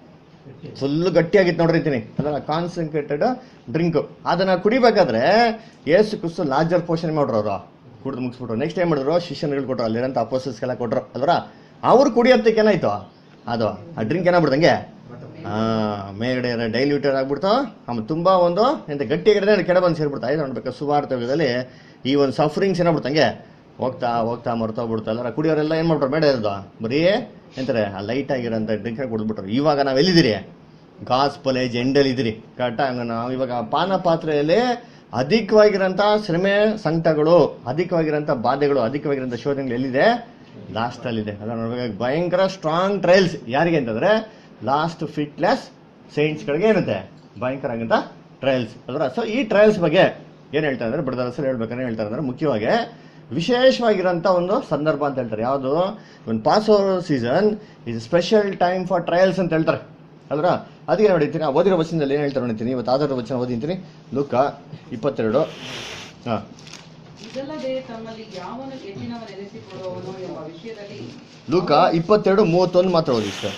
Speaker 1: ಫುಲ್ ಗಟ್ಟಿಯಾಗಿತ್ತು ನೋಡ್ರಿ ಅಂತೀನಿ ಅದರ ಕಾನ್ಸಂಟ್ರೇಟೆಡ್ ಡ್ರಿಂಕ್ ಅದನ್ನ ಕುಡಿಬೇಕಾದ್ರೆ ಏಸು ಕ್ರಿಸ್ತು ಲಾರ್ಜರ್ ಪೋರ್ಷನ್ ಮಾಡ್ರು ಅವರು ಕುಡಿದು ಮುಗಿಸ್ಬಿಟ್ರು ನೆಕ್ಸ್ಟ್ ಏನ್ ಮಾಡಿದ್ರು ಶಿಷ್ಯನ್ಗಳು ಕೊಟ್ರು ಅಲ್ಲಿರೋಂಥ ಅಪೋಸಸ್ಗೆಲ್ಲ ಕೊಟ್ರು ಅದರ ಅವ್ರು ಕುಡಿಯೋದಕ್ಕೆ ಏನಾಯ್ತು ಅದು ಆ ಡ್ರಿಂಕ್ ಏನಾಗ್ಬಿಡ್ದಂಗೆ ಆ ಮೇಲ್ಗಡೆ ಡೈಲ್ಯೂಟರ್ ಆಗ್ಬಿಡ್ತು ಆಮೇಲೆ ತುಂಬಾ ಒಂದು ಎಂತ ಗಟ್ಟಿಯಾಗಿರೋದೇ ಕೆಳ ಬಂದು ಸೇರ್ಬಿಡ್ತಾ ಇದು ನೋಡ್ಬೇಕು ಸುವಾರ್ಥ ಯುಗದಲ್ಲಿ ಈ ಒಂದು ಸಫರಿಂಗ್ಸ್ ಏನಾಗ್ಬಿಡ್ತಂಗೆ ಹೋಗ್ತಾ ಹೋಗ್ತಾ ಮರ್ತೋಗ್ಬಿಡ್ತಾ ಎಲ್ಲರ ಕುಡಿಯೋರೆಲ್ಲ ಏನ್ ಮಾಡ್ಬಿಟ್ರು ಬೇಡ ಇರೋದು ಬರೀ ಎಂತಾರೆ ಆ ಲೈಟ್ ಆಗಿರೋಂಥ ಡ್ರಿಂಕ್ ಕುಡಿದ್ಬಿಟ್ರು ಇವಾಗ ನಾವು ಎಲ್ಲಿದ್ದೀರಿ ಗಾಸ್ಪಲ್ ಏಜ್ ಎಂಡಲ್ಲಿ ಇದ್ದೀರಿ ಕರೆಕ್ಟಾಗಿ ನಾವು ಇವಾಗ ಪಾನ ಪಾತ್ರೆಯಲ್ಲಿ ಅಧಿಕವಾಗಿರೋಂಥ ಶ್ರಮೆ ಸಂಕಟಗಳು ಅಧಿಕವಾಗಿರೋಂಥ ಬಾಧೆಗಳು ಅಧಿಕವಾಗಿರೋಂಥ ಶೋಧನೆಗಳು ಎಲ್ಲಿದೆ ಲಾಸ್ಟ್ ಅಲ್ಲಿದೆ ಅದನ್ನ ನೋಡ್ಬೇಕು ಭಯಂಕರ ಸ್ಟ್ರಾಂಗ್ ಟ್ರಯಲ್ಸ್ ಯಾರಿಗೆ ಅಂತಂದ್ರೆ ಲಾಸ್ಟ್ ಫಿಟ್ಲೆಸ್ ಸೈನ್ಸ್ಗಳಿಗೆ ಏನಿದೆ ಭಯಂಕರ ಆಗಂತ ಟ್ರಯಲ್ಸ್ ಅದರ ಸೊ ಈ ಟ್ರಯಲ್ಸ್ ಬಗ್ಗೆ ಏನ್ ಹೇಳ್ತಾ ಇದ್ದಾರೆ ಬಿಡದ ಹೆಸರು ಹೇಳ್ಬೇಕಂದ್ರೆ ಹೇಳ್ತಾ ಇದ್ದಾರೆ ಮುಖ್ಯವಾಗಿ ವಿಶೇಷವಾಗಿರೋಂಥ ಒಂದು ಸಂದರ್ಭ ಅಂತ ಹೇಳ್ತಾರೆ ಯಾವುದು ಒಂದು Passover season is special time for trials ಅಂತ ಹೇಳ್ತಾರೆ ಅಲ್ರ ಅದಕ್ಕೆ ನೋಡಿರ್ತೀನಿ ಆ ಓದಿರೋ ವಚನದಲ್ಲಿ ಏನು ಹೇಳ್ತಾರೆ ನೋಡ್ತೀನಿ ಇವತ್ತು ಆಧಾರ ವಚನ ಓದಿರ್ತೀನಿ ಲುಕ್ಕ ಇಪ್ಪತ್ತೆರಡು ಹಾಂ
Speaker 3: ಇದಲ್ಲದೆ ತಮ್ಮಲ್ಲಿ ಯಾವನು ಹೆಚ್ಚಿನವನೆನಿಸಿಕೊಳ್ಳುವವನು ಎಂಬ ವಿಷಯದಲ್ಲಿ
Speaker 1: ಲೂಕ ಇಪ್ಪತ್ತೆರಡು ಮೂವತ್ತೊಂದು ಮಾತ್ರ ಓದಿ ಸರ್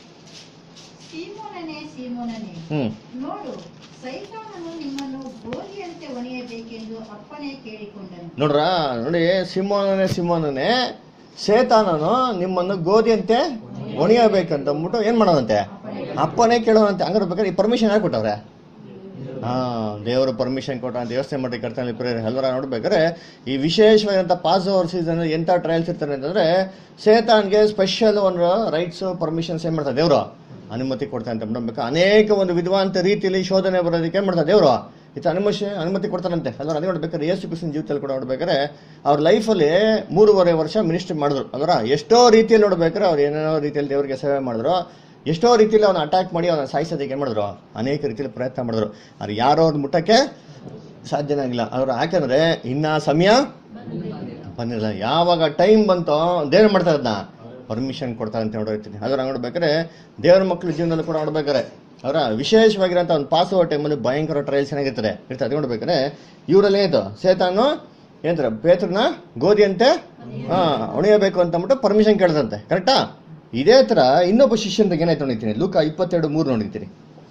Speaker 2: ಸೀಮೋನನೇ ಸೀಮೋನನೇ
Speaker 1: ಹ್ಞೂ
Speaker 2: ನೋಡು ಸೈತಾನನು ನಿಮ್ಮನ್ನು ಗೋಧಿಯಂತೆ ಒಣೆಯಬೇಕೆಂದು ಅಪ್ಪಣೆ ಕೇಳಿಕೊಂಡನು
Speaker 1: ನೋಡ್ರ ನೋಡಿ ಸಿಂಹನೇ ಸಿಂಹನೇ ಸೇತಾನನು ನಿಮ್ಮನ್ನು ಗೋಧಿಯಂತೆ ಒಣಿಯಬೇಕಂತ ಅಂದ್ಬಿಟ್ಟು ಏನ್ ಮಾಡೋದಂತೆ ಅಪ್ಪನೇ ಕೇಳೋನಂತೆ ಹಂಗಾರೆ ಬೇಕಾದ್ರೆ ಈ ಪರ್ಮಿಷನ್ ಯಾರು ಕೊಟ್ಟವ್ರೆ ಹಾ ದೇವರು ಪರ್ಮಿಷನ್ ಕೊಟ್ಟ ಅಂತ ಯೋಚನೆ ಮಾಡಿ ಕರ್ತನಲ್ಲಿ ಪ್ರೇರೆ ಎಲ್ಲರ ನೋಡ್ಬೇಕಾದ್ರೆ ಈ ವಿಶೇಷವಾದಂಥ ಪಾಸ್ ಓವರ್ ಸೀಸನ್ ಎಂಥ ಟ್ರಯಲ್ಸ್ ಇರ್ತಾರೆ ಅಂತಂದ್ರೆ ಸೇತಾನ್ಗೆ ಸ್ಪೆಷಲ್ ಒಂದು ರೈಟ್ಸ್ ಪರ್ಮಿಷನ್ಸ್ ಏನ್ ಮಾಡ್ತಾರೆ ದೇವರು ಅನುಮತಿ ಕೊಡ್ತಾರೆ ಅಂತ ನೋಡ್ಬೇಕು ಅನೇಕ ಒಂದು ವಿಧವಾಂತ ರೀತಿಯಲ್ಲಿ ಶೋಧನೆ ಬರೋದಕ್ಕೆ ಏನ್ ಮಾಡ್ತಾರೆ ದೇವರು ಇದು ಅನುಮತಿ ಅನುಮತಿ ಕೊಡ್ತಾರಂತೆ ಅಲ್ವಾ ಅದೇ ನೋಡ್ಬೇಕಾದ್ರೆ ಯೇಸು ಕ್ರಿಸ್ತನ ಜೀವಿತದಲ್ಲಿ ಕೂಡ ನೋಡ್ಬೇಕಾದ್ರೆ ಅವ್ರ ಲೈಫಲ್ಲಿ ಮೂರುವರೆ ವರ್ಷ ಮಿನಿಸ್ಟ್ರಿ ಮಾಡಿದ್ರು ಅಲ್ವಾ ಎಷ್ಟೋ ರೀತಿಯಲ್ಲಿ ನೋಡ್ಬೇಕಾದ್ರೆ ಅವ್ರು ಏನೇನೋ ರೀತಿಯಲ್ಲಿ ದೇವರಿಗೆ ಸೇವೆ ಮಾಡಿದ್ರು ಎಷ್ಟೋ ರೀತಿಯಲ್ಲಿ ಅವನ ಅಟ್ಯಾಕ್ ಮಾಡಿ ಅವನ ಸಾಯಿಸೋದಕ್ಕೆ ಏನು ಮಾಡಿದ್ರು ಅನೇಕ ರೀತಿಯಲ್ಲಿ ಪ್ರಯತ್ನ ಮಾಡಿದ್ರು ಅವ್ರು ಯಾರೋ ಅವ್ರ ಮುಟ್ಟಕ್ಕೆ ಸಾಧ್ಯನೇ ಆಗಿಲ್ಲ ಅವ್ರು ಯಾಕಂದ್ರೆ ಇನ್ನ ಸಮಯ ಬಂದಿಲ್ಲ ಯಾವಾಗ ಟೈಮ್ ಬಂತೋ ದೇವ್ರು ಮಾಡ್ತಾರೆ ಅದನ್ನ ಪರ್ಮಿಷನ್ ಕೊಡ್ತಾರೆ ಅಂತ ನೋಡಿರ್ತೀನಿ ಅದ್ರ ನೋಡ್ಬೇಕಾದ್ರೆ ದೇವ್ರ ಮಕ್ಕಳ ಜೀವನದಲ್ಲಿ ಕೂಡ ನೋಡ್ಬೇಕಾರೆ ಅವರ ವಿಶೇಷವಾಗಿರೋಂಥ ಒಂದು ಪಾಸ್ ಓವರ್ ಟೈಮಲ್ಲಿ ಭಯಂಕರ ಟ್ರಯಲ್ಸ್ ಏನಾಗಿರ್ತಾರೆ ಇರ್ತಾರೆ ಅದು ನೋಡ್ಬೇಕಾದ್ರೆ ಇವರಲ್ಲಿ ಏನಾಯ್ತು ಸೇತಾನು ಏನಂತಾರೆ ಪೇತ್ರನ ಗೋಧಿಯಂತೆ ಹಾ ಹೊಣಿಯಬೇಕು ಅಂತ ಅಂದ್ಬಿಟ್ಟು ಪರ್ಮಿಷನ್ ಕೇಳ್ದಂತೆ ಕರೆಕ್ಟಾ ಇದೇ ತರ ಇನ್ನೊಬ್ಬ ಶಿಷ್ಯನ ಏನಾಯ್ತು ನೋಡಿರ್ತೀನಿ ಲೂಕ ಇಪ್ಪತ್ತೆರಡು ಮೂರು ನೋಡಿರ್ತೀನಿ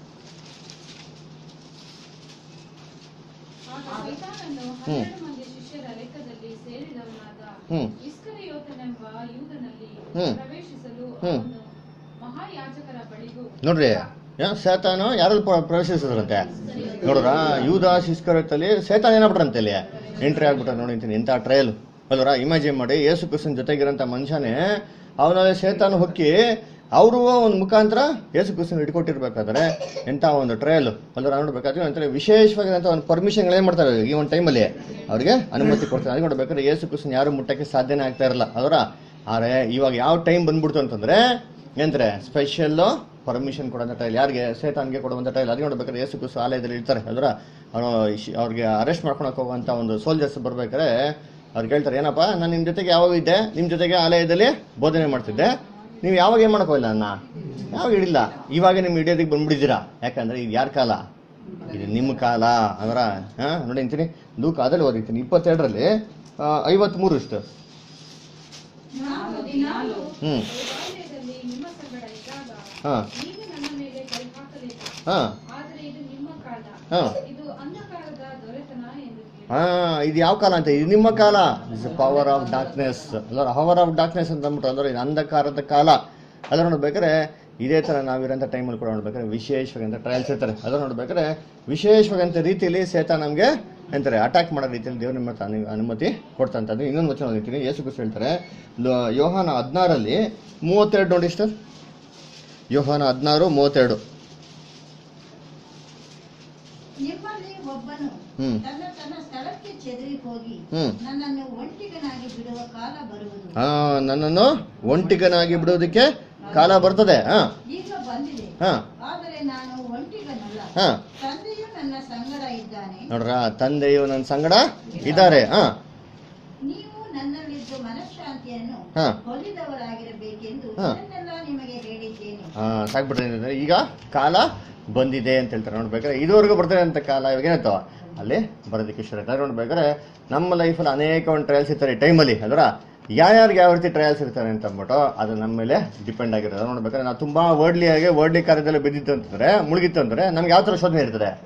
Speaker 4: ಆಗ ಸೈತಾನನು
Speaker 1: ಹ್ಮ್.
Speaker 4: ಹನ್ನೆರಡು ಮಂದಿ ಶಿಷ್ಯರ ಲೆಕ್ಕದಲ್ಲಿ ಸೇರಿದವನಾದ
Speaker 1: ಹ್ಮ್.
Speaker 4: ಇಸ್ಕರಿಯೋತನೆಂಬ ಯೂದನಲ್ಲಿ
Speaker 1: ಹ್ಮ್.
Speaker 4: ಪ್ರವೇಶಿಸಲು
Speaker 1: ಹ್ಮ್.
Speaker 4: ಅವನು ಮಹಾಯಾಜಕರ ಬಳಿಗೂ
Speaker 1: ನೋಡ್ರಿ ಯಾ, ಸೇತಾನು ಯಾರಲ್ಲಿ ಪ್ರ- ಪ್ರವೇಶಿಸಿದ್ರಂತೆ ನೋಡ್ರ ಯೂದಾಸ್ ಇಸ್ಕರತ್ತಲ್ಲಿ ಸೇತಾನ್ ಏನಾಗ್ಬಿಟ್ರಂತೆ ಇಲ್ಲಿ ಎಂಟ್ರಿ ಆಗ್ಬಿಟ್ರೆ ನೋಡಿಂತೀನಿ ಇಂಥ ಟ್ರಯಲ್ ಅಲ್ವರ ಇಮ್ಯಾಜಿನ್ ಮಾಡಿ ಯೇಸು ಕ್ರಿಸ್ತನ್ ಜೊತೆಗಿರೋಂಥ ಮನುಷ್ಯನೇ ಅವನಲ್ಲಿ ಸೇತಾನು ಹೊಕ್ಕಿ ಅವರು ಒಂದು ಮುಖಾಂತರ ಯೇಸು ಕ್ರಿಸ್ತನ್ ಇಟ್ಕೊಟ್ಟಿರ್ಬೇಕಾದ್ರೆ ಎಂಥ ಒಂದು ಟ್ರಯಲ್ ಅಲ್ವರ ನೋಡ್ಬೇಕಾದ್ರೆ ಒಂಥರ ವಿಶೇಷವಾಗಿರೋಂಥ ಒಂದು ಪರ್ಮಿಷನ್ ಏನ್ ಮಾಡ್ತಾರೆ ಈ ಒಂದು ಟೈಮಲ್ಲಿ ಅವ್ರಿಗೆ ಅನುಮತಿ ಕೊಡ್ತಾರೆ ಅದಕ್ಕೆ ನೋಡ್ಬೇಕಾದ್ರೆ ಯೇಸು ಕ್ರಿಸ್ತನ್ ಯಾರು ಮುಟ್ಟಕ್ಕೆ ಸಾಧ್ಯನೇ ಆಗ್ತಾ ಇರಲ್ಲ ಅದರ ಆದ್ರೆ ಇವಾಗ ಯಾವ ಟೈಮ್ ಬಂದ್ಬಿಡ್ತು ಅಂತಂದ್ರೆ ಏನಂದ್ರೆ ಸ್ಪೆಷಲ್ ಪರ್ಮಿಷನ್ ಕೊಡುವಂಥ ಟೈಲ್ ಯಾರಿಗೆ ಸೇತಾನ್ಗೆ ಕೊಡುವಂಥ ಟೈಲ್ ಅದು ನೋಡ್ಬೇಕಾದ್ರೆ ಯೇಸು ಕ್ರಿಸ್ತು ಆಲಯದಲ್ಲಿ ಇರ್ತಾರೆ ಅದರ ಅವ್ರಿಗೆ ಅರೆಸ್ಟ್ ಮಾಡ್ಕೊಳಕ್ ಹೋಗುವಂಥ ಒಂದು ಸೋಲ್ಜರ್ಸ್ ಬರ್ಬೇಕಾದ್ರೆ ಅವ್ರು ಕೇಳ್ತಾರೆ ಏನಪ್ಪ ನಾನು ನಿಮ್ಮ ಜೊತೆಗೆ ಯಾವಾಗ ಇದ್ದೆ ನಿಮ್ಮ ಜೊತೆಗೆ ಆಲಯದಲ್ಲಿ ಬೋಧನೆ ಮಾಡ್ತಿದ್ದೆ ನೀವು ಯಾವಾಗ ಏನು ಹೋಗಿಲ್ಲ ಅನ್ನ ಯಾವಾಗ ಹಿಡಿಲ್ಲ ಇವಾಗ ನಿಮ್ಮ ಹಿಡಿಯೋದಕ್ಕೆ ಬಂದ್ಬಿಟ್ಟಿದ್ದೀರಾ ಯಾಕಂದ್ರೆ ಇದು ಯಾರ ಕಾಲ ಇದು ನಿಮ್ಮ ಕಾಲ ಅಂದ್ರ ಹಾ ನೋಡಿ ಅಂತೀನಿ ಲೂಕ ಅದಲ್ಲಿ ಓದಿರ್ತೀನಿ ಇಪ್ಪತ್ತೆರಡರಲ್ಲಿ ಐವತ್ಮೂರು ಇಷ್ಟು
Speaker 4: ನಾನು ದಿನಾಲು
Speaker 1: ಹ್ಮ್
Speaker 4: ದೇವಾಲಯದಲ್ಲಿ ನಿಮ್ಮ ಸಂಗಡ ಇದ್ದಾಗ
Speaker 1: ಹಾ
Speaker 4: ನೀವು ನನ್ನ ಮೇಲೆ ಕೈ ಹಾಕಲಿಲ್ಲ
Speaker 1: ಹಾ
Speaker 4: ಆದರೆ ಇದು ನಿಮ್ಮ ಕಾಲ
Speaker 1: ಹಾ
Speaker 4: ಇದು ಅಂಧಕಾರದ ದೊರೆತನ ಎಂದು ಕೇಳಿ
Speaker 1: ಹಾ ಇದು ಯಾವ ಕಾಲ ಅಂತ ಇದು ನಿಮ್ಮ ಕಾಲ ಇಸ್ ಪವರ್ ಆಫ್ ಡಾರ್ಕ್ನೆಸ್ ಅಲ್ಲ ಪವರ್ ಆಫ್ ಡಾರ್ಕ್ನೆಸ್ ಅಂತ ಅಂದ್ಬಿಟ್ಟು ಅಂದ್ರೆ ಇದು ಅಂಧಕಾರದ ಕಾಲ ಅದರ ನೋಡ್ಬೇಕಾದ್ರೆ ಇದೇ ತರ ನಾವಿರೋಂಥ ಟೈಮಲ್ಲಿ ಕೂಡ ನೋಡ್ಬೇಕಾದ್ರೆ ವಿಶೇಷವಾಗಂತ ಟ್ರಯಲ್ಸ್ ಇರ್ತಾರೆ ಅದರ ನೋಡ್ಬೇಕಾದ್ರೆ ವಿಶೇಷವಾಗಂತ ರೀತಿಯಲ್ಲಿ ಸೇತ ನಮಗೆ ಎಂತಾರೆ ಅಟ್ಯಾಕ್ ಮಾಡೋ ರೀತಿಯಲ್ಲಿ ದೇವ್ರ ನಿಮ್ಮ ಹತ್ರ ಅನು- ಅನುಮತಿ ಕೊಡ್ತಂಥದ್ದು ಇನ್ನೊಂದು ವಚನ ಓದಿರ್ತೀನಿ ಯೇಸು ಕ್ರಿಸ್ತು ಹೇಳ್ತಾರೆ ಲೋ- ಯೋಹಾನ ಹದಿನಾರಲ್ಲಿ ಮೂವತ್ತೆರಡು ನೋಡಿ ಇಷ್ಟು ಯೋಹಾನ ಹದಿನಾರು ಮೂವತ್ತೆರಡು
Speaker 2: ನಿಮ್ಮಲ್ಲಿ ಒಬ್ಬನು
Speaker 1: ಹ್ಮ್.
Speaker 2: ತನ್ನ ತನ್ನ ಸ್ಥಳಕ್ಕೆ ಚೆದರಿ ಹೋಗಿ
Speaker 1: ಹ್ಮ್.
Speaker 2: ನನ್ನನ್ನು ಒಂಟಿಗನಾಗಿ ಬಿಡುವ ಕಾಲ ಬರುವುದು
Speaker 1: ಆ ನನ್ನನ್ನು ಒಂಟಿಗನಾಗಿ ಬಿಡೋದಕ್ಕೆ ಕಾಲ ಬರ್ತದೆ ಹಾ
Speaker 2: ಈಗ ಬಂದಿದೆ
Speaker 1: ಹಾ
Speaker 2: ಆದರೆ ನಾನು ಒಂಟಿಗನಲ್ಲ
Speaker 1: ಹಾ
Speaker 2: ತಂದೆಯು ನನ್ನ ಸಂಗಡ ಇದ್ದಾನೆ
Speaker 1: ನೋಡ್ರ ತಂದೆಯು ನನ್ನ ಸಂಗಡ ಇದ್ದಾರೆ ಹಾ
Speaker 2: ನೀವು ನನ್ನಲ್ಲಿದ್ದು ಮನಃಶಾಂತಿಯನ್ನು
Speaker 1: ಹಾ.
Speaker 2: ಹೊಲಿದವರಾಗಿರಬೇಕೆಂದು
Speaker 1: ಹಾ.
Speaker 2: ಇದನ್ನೆಲ್ಲ ನಿಮಗೆ ಹೇಳಿದ್ದೇನೆ
Speaker 1: ಹಾ ಸಾಕ್ಬಿಟ್ರೆ ಏನಂದ್ರೆ ಈಗ ಕಾಲ ಬಂದಿದೆ ಅಂತ ಹೇಳ್ತಾರೆ ನೋಡ್ಬೇಕಾದ್ರೆ ಇದುವರೆಗೂ ಬರ್ತಾರೆ ಅಂತ ಕಾಲ ಇವಾಗ ಏನಾಯ್ತು ಅಲ್ಲಿ ಬರೋದಕ್ಕೆ ಶುರು ಆಯ್ತು ನೋಡ್ಬೇಕಾದ್ರೆ ನಮ್ಮ ಲೈಫಲ್ಲಿ ಅನೇಕ ಒಂದು ಟ್ರಯಲ್ಸ್ ಇರ್ತಾರೆ ಟೈಮಲ್ಲಿ ಅದರ ಯಾರ್ಯಾರಿಗೆ ಯಾವ ರೀತಿ ಟ್ರಯಲ್ಸ್ ಇರ್ತಾರೆ ಅಂತ ಅಂದ್ಬಿಟ್ಟು ಅದು ನಮ್ಮ ಮೇಲೆ ಡಿಪೆಂಡ್ ಆಗಿರೋದು ನೋಡ್ಬೇಕಾದ್ರೆ ನಾವು ತುಂಬಾ ವರ್ಡ್ಲಿ ಆಗಿ ವರ್ಡ್ಲಿ ಕಾರ್ಯದಲ್ಲಿ ಬಿದ್ದಿತ್ತು ಅಂತಂದ್ರೆ ಮುಳುಗಿತ್ತು ಅಂದ್ರೆ ನಮ್ಗೆ ಯಾವ ತರ ಶೋಧನೆ ಇರ್ತದೆ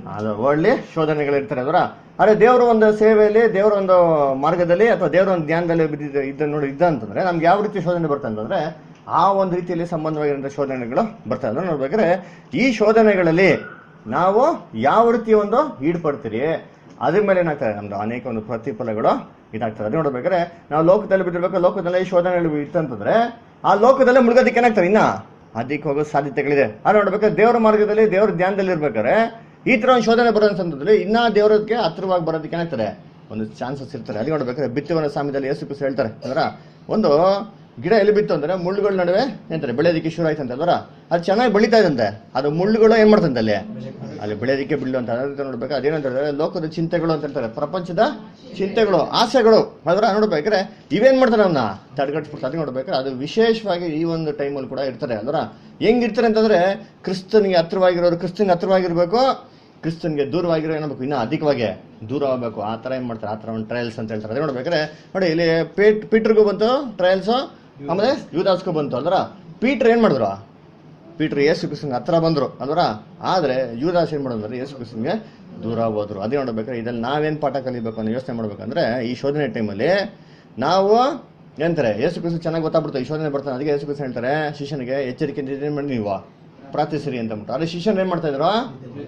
Speaker 1: ಅದು ಒಳ್ಳೆ ಶೋಧನೆಗಳಿರ್ತಾರೆ ಅದರ ಆದ್ರೆ ದೇವರ ಒಂದು ಸೇವೆಯಲ್ಲಿ ದೇವರ ಒಂದು ಮಾರ್ಗದಲ್ಲಿ ಅಥವಾ ದೇವರ ಒಂದು ಜ್ಞಾನದಲ್ಲಿ ಬಿದ್ದಿದ್ದ ಇದ್ದ ನೋಡಿ ಇದ್ದ ಅಂತಂದ್ರೆ ನಮ್ಗೆ ಯಾವ ರೀತಿ ಶೋಧನೆ ಬರ್ತದೆ ಅಂತಂದ್ರೆ ಆ ಒಂದು ರೀತಿಯಲ್ಲಿ ಸಂಬಂಧವಾಗಿರುವಂತಹ ಶೋಧನೆಗಳು ಬರ್ತದೆ ಅಂದ್ರೆ ನೋಡ್ಬೇಕಾದ್ರೆ ಈ ಶೋಧನೆಗಳಲ್ಲಿ ನಾವು ಯಾವ ರೀತಿ ಒಂದು ಈಡ್ಪಡ್ತೀರಿ ಅದ್ರ ಮೇಲೆ ಏನಾಗ್ತದೆ ನಮ್ದು ಅನೇಕ ಒಂದು ಪ್ರತಿಫಲಗಳು ಇದಾಗ್ತದೆ ಅದು ನೋಡ್ಬೇಕಾದ್ರೆ ನಾವು ಲೋಕದಲ್ಲಿ ಬಿದ್ದಿರ್ಬೇಕು ಲೋಕದಲ್ಲಿ ಶೋಧನೆಗಳು ಇತ್ತಂತಂದ್ರೆ ಆ ಲೋಕದಲ್ಲೇ ಮುಳುಗೋದಕ್ಕೆ ಏನಾಗ್ತದೆ ಇನ್ನ ಅದಕ್ಕೆ ಹೋಗೋ ಸಾಧ್ಯತೆಗಳಿದೆ ಅದು ನೋಡ್ಬೇಕಾದ್ರೆ ದೇವರ ಮಾರ್ಗದಲ್ಲಿ ದೇವರ ಧ್ಯಾನದಲ್ಲಿ ಇರ್ಬೇಕಾದ್ರೆ ಈ ತರ ಒಂದು ಶೋಧನೆ ಬರೋ ಸಂದರ್ಭದಲ್ಲಿ ಇನ್ನ ದೇವರಕ್ಕೆ ಹತ್ರವಾಗಿ ಬರೋದಕ್ಕೆ ಏನಾಗ್ತದೆ ಒಂದು ಚಾನ್ಸಸ್ ಇರ್ತಾರೆ ಅದು ನೋಡ್ಬೇಕಾದ್ರೆ ಬಿತ್ತುವನ ಸಾಮ್ಯದಲ್ಲಿ ಯೇಸು ಕ್ರಿಸ್ತ ಹೇಳ್ತಾರೆ ಅಂದ್ರ ಒಂದು ಗಿಡ ಎಲ್ಲಿ ಬಿತ್ತು ಅಂದ್ರೆ ಮುಳ್ಳುಗಳ ನಡುವೆ ಎಂತಾರೆ ಬೆಳೆಯೋದಕ್ಕೆ ಶುರು ಆಯ್ತಂತೆ ಅದರ ಅದು ಚೆನ್ನಾಗಿ ಬೆಳೀತಾ ಇದಂತೆ ಅದು ಮುಳ್ಳುಗಳು ಏನ್ ಮಾಡ್ತಂತೆ ಅಲ್ಲಿ ಅಲ್ಲಿ ಬೆಳೆಯೋದಕ್ಕೆ ಬಿಡ್ಲು ಅಂತ ಅದೇ ನೋಡ್ಬೇಕು ಅದೇನಂತ ಹೇಳಿದ್ರೆ ಲೋಕದ ಚಿಂತೆಗಳು ಅಂತ ಹೇಳ್ತಾರೆ ಪ್ರಪಂಚದ ಚಿಂತೆಗಳು ಆಸೆಗಳು ಅದರ ನೋಡ್ಬೇಕಾದ್ರೆ ಇವೇನ್ ಮಾಡ್ತಾರೆ ಅವನ್ನ ತಡೆಗಟ್ಬಿಡ್ತಾರೆ ಅದು ನೋಡ್ಬೇಕಾದ್ರೆ ಅದು ವಿಶೇಷವಾಗಿ ಈ ಒಂದು ಟೈಮಲ್ಲಿ ಕೂಡ ಇರ್ತಾರೆ ಅದರ ಹೆಂಗಿರ್ತಾರೆ ಅಂತಂದ್ರೆ ಕ್ರಿಸ್ತನಿಗೆ ಹತ್ರವಾಗಿರೋರು ಕ್ರಿಸ್ತನಿಗೆ ಹತ್ರವಾಗಿರ್ಬೇಕು ಕ್ರಿಸ್ತನ್ಗೆ ದೂರವಾಗಿರೋ ಏನಾಗಬೇಕು ಇನ್ನೂ ಅಧಿಕವಾಗಿ ದೂರ ಆಗಬೇಕು ಆ ಥರ ಏನು ಮಾಡ್ತಾರೆ ಆ ಥರ ಒಂದು ಟ್ರಯಲ್ಸ್ ಅಂತ ಹೇಳ್ತಾರೆ ಅದೇ ನೋಡ್ಬೇಕಾದ್ರೆ ನೋಡಿ ಇಲ್ಲಿ ಪೀಟ್ ಪೀಟ್ರಿಗೂ ಬಂತು ಟ್ರಯಲ್ಸು ಆಮೇಲೆ ಯುವದಾಸ್ಗೂ ಬಂತು ಅಲ್ದ್ರ ಪೀಟ್ರ್ ಏನು ಮಾಡಿದ್ರು ಪೀಟ್ರ್ ಯೇಸು ಕ್ರಿಸ್ತನ್ಗೆ ಹತ್ರ ಬಂದರು ಅಲ್ವರ ಆದರೆ ಯುವದಾಸ್ ಏನು ಮಾಡೋದಂದ್ರೆ ಯೇಸು ಕ್ರಿಸ್ತನ್ಗೆ ದೂರ ಹೋದ್ರು ಅದೇ ನೋಡ್ಬೇಕಾದ್ರೆ ಇದ್ರಲ್ಲಿ ನಾವೇನು ಪಾಠ ಕಲಿಬೇಕು ಅನ್ನೋ ಯೋಚನೆ ಮಾಡ್ಬೇಕಂದ್ರೆ ಈ ಶೋಧನೆ ಟೈಮಲ್ಲಿ ನಾವು ಏನಂತಾರೆ ಯೇಸು ಕ್ರಿಸ್ತ ಚೆನ್ನಾಗಿ ಗೊತ್ತಾಗ್ಬಿಡ್ತಾರೆ ಈ ಶೋಧನೆ ಬರ್ತಾನೆ ಅದಕ್ಕೆ ಯೇಸು ಕ್ರಿಸ್ತ ಹೇಳ್ತಾರೆ ಶಿಷ್ಯನಿಗೆ ಎಚ್ಚರಿಕೆಯಿಂದ ಏನು ಮಾಡಿ ನೀವು ಪ್ರಾರ್ಥಿಸಿರಿ ಅಂತ ಅಂದ್ಬಿಟ್ಟು ಅದೇ ಶಿಷ್ಯನ್ ಏನು ಮಾಡ್ತಾ ಇದ್ರು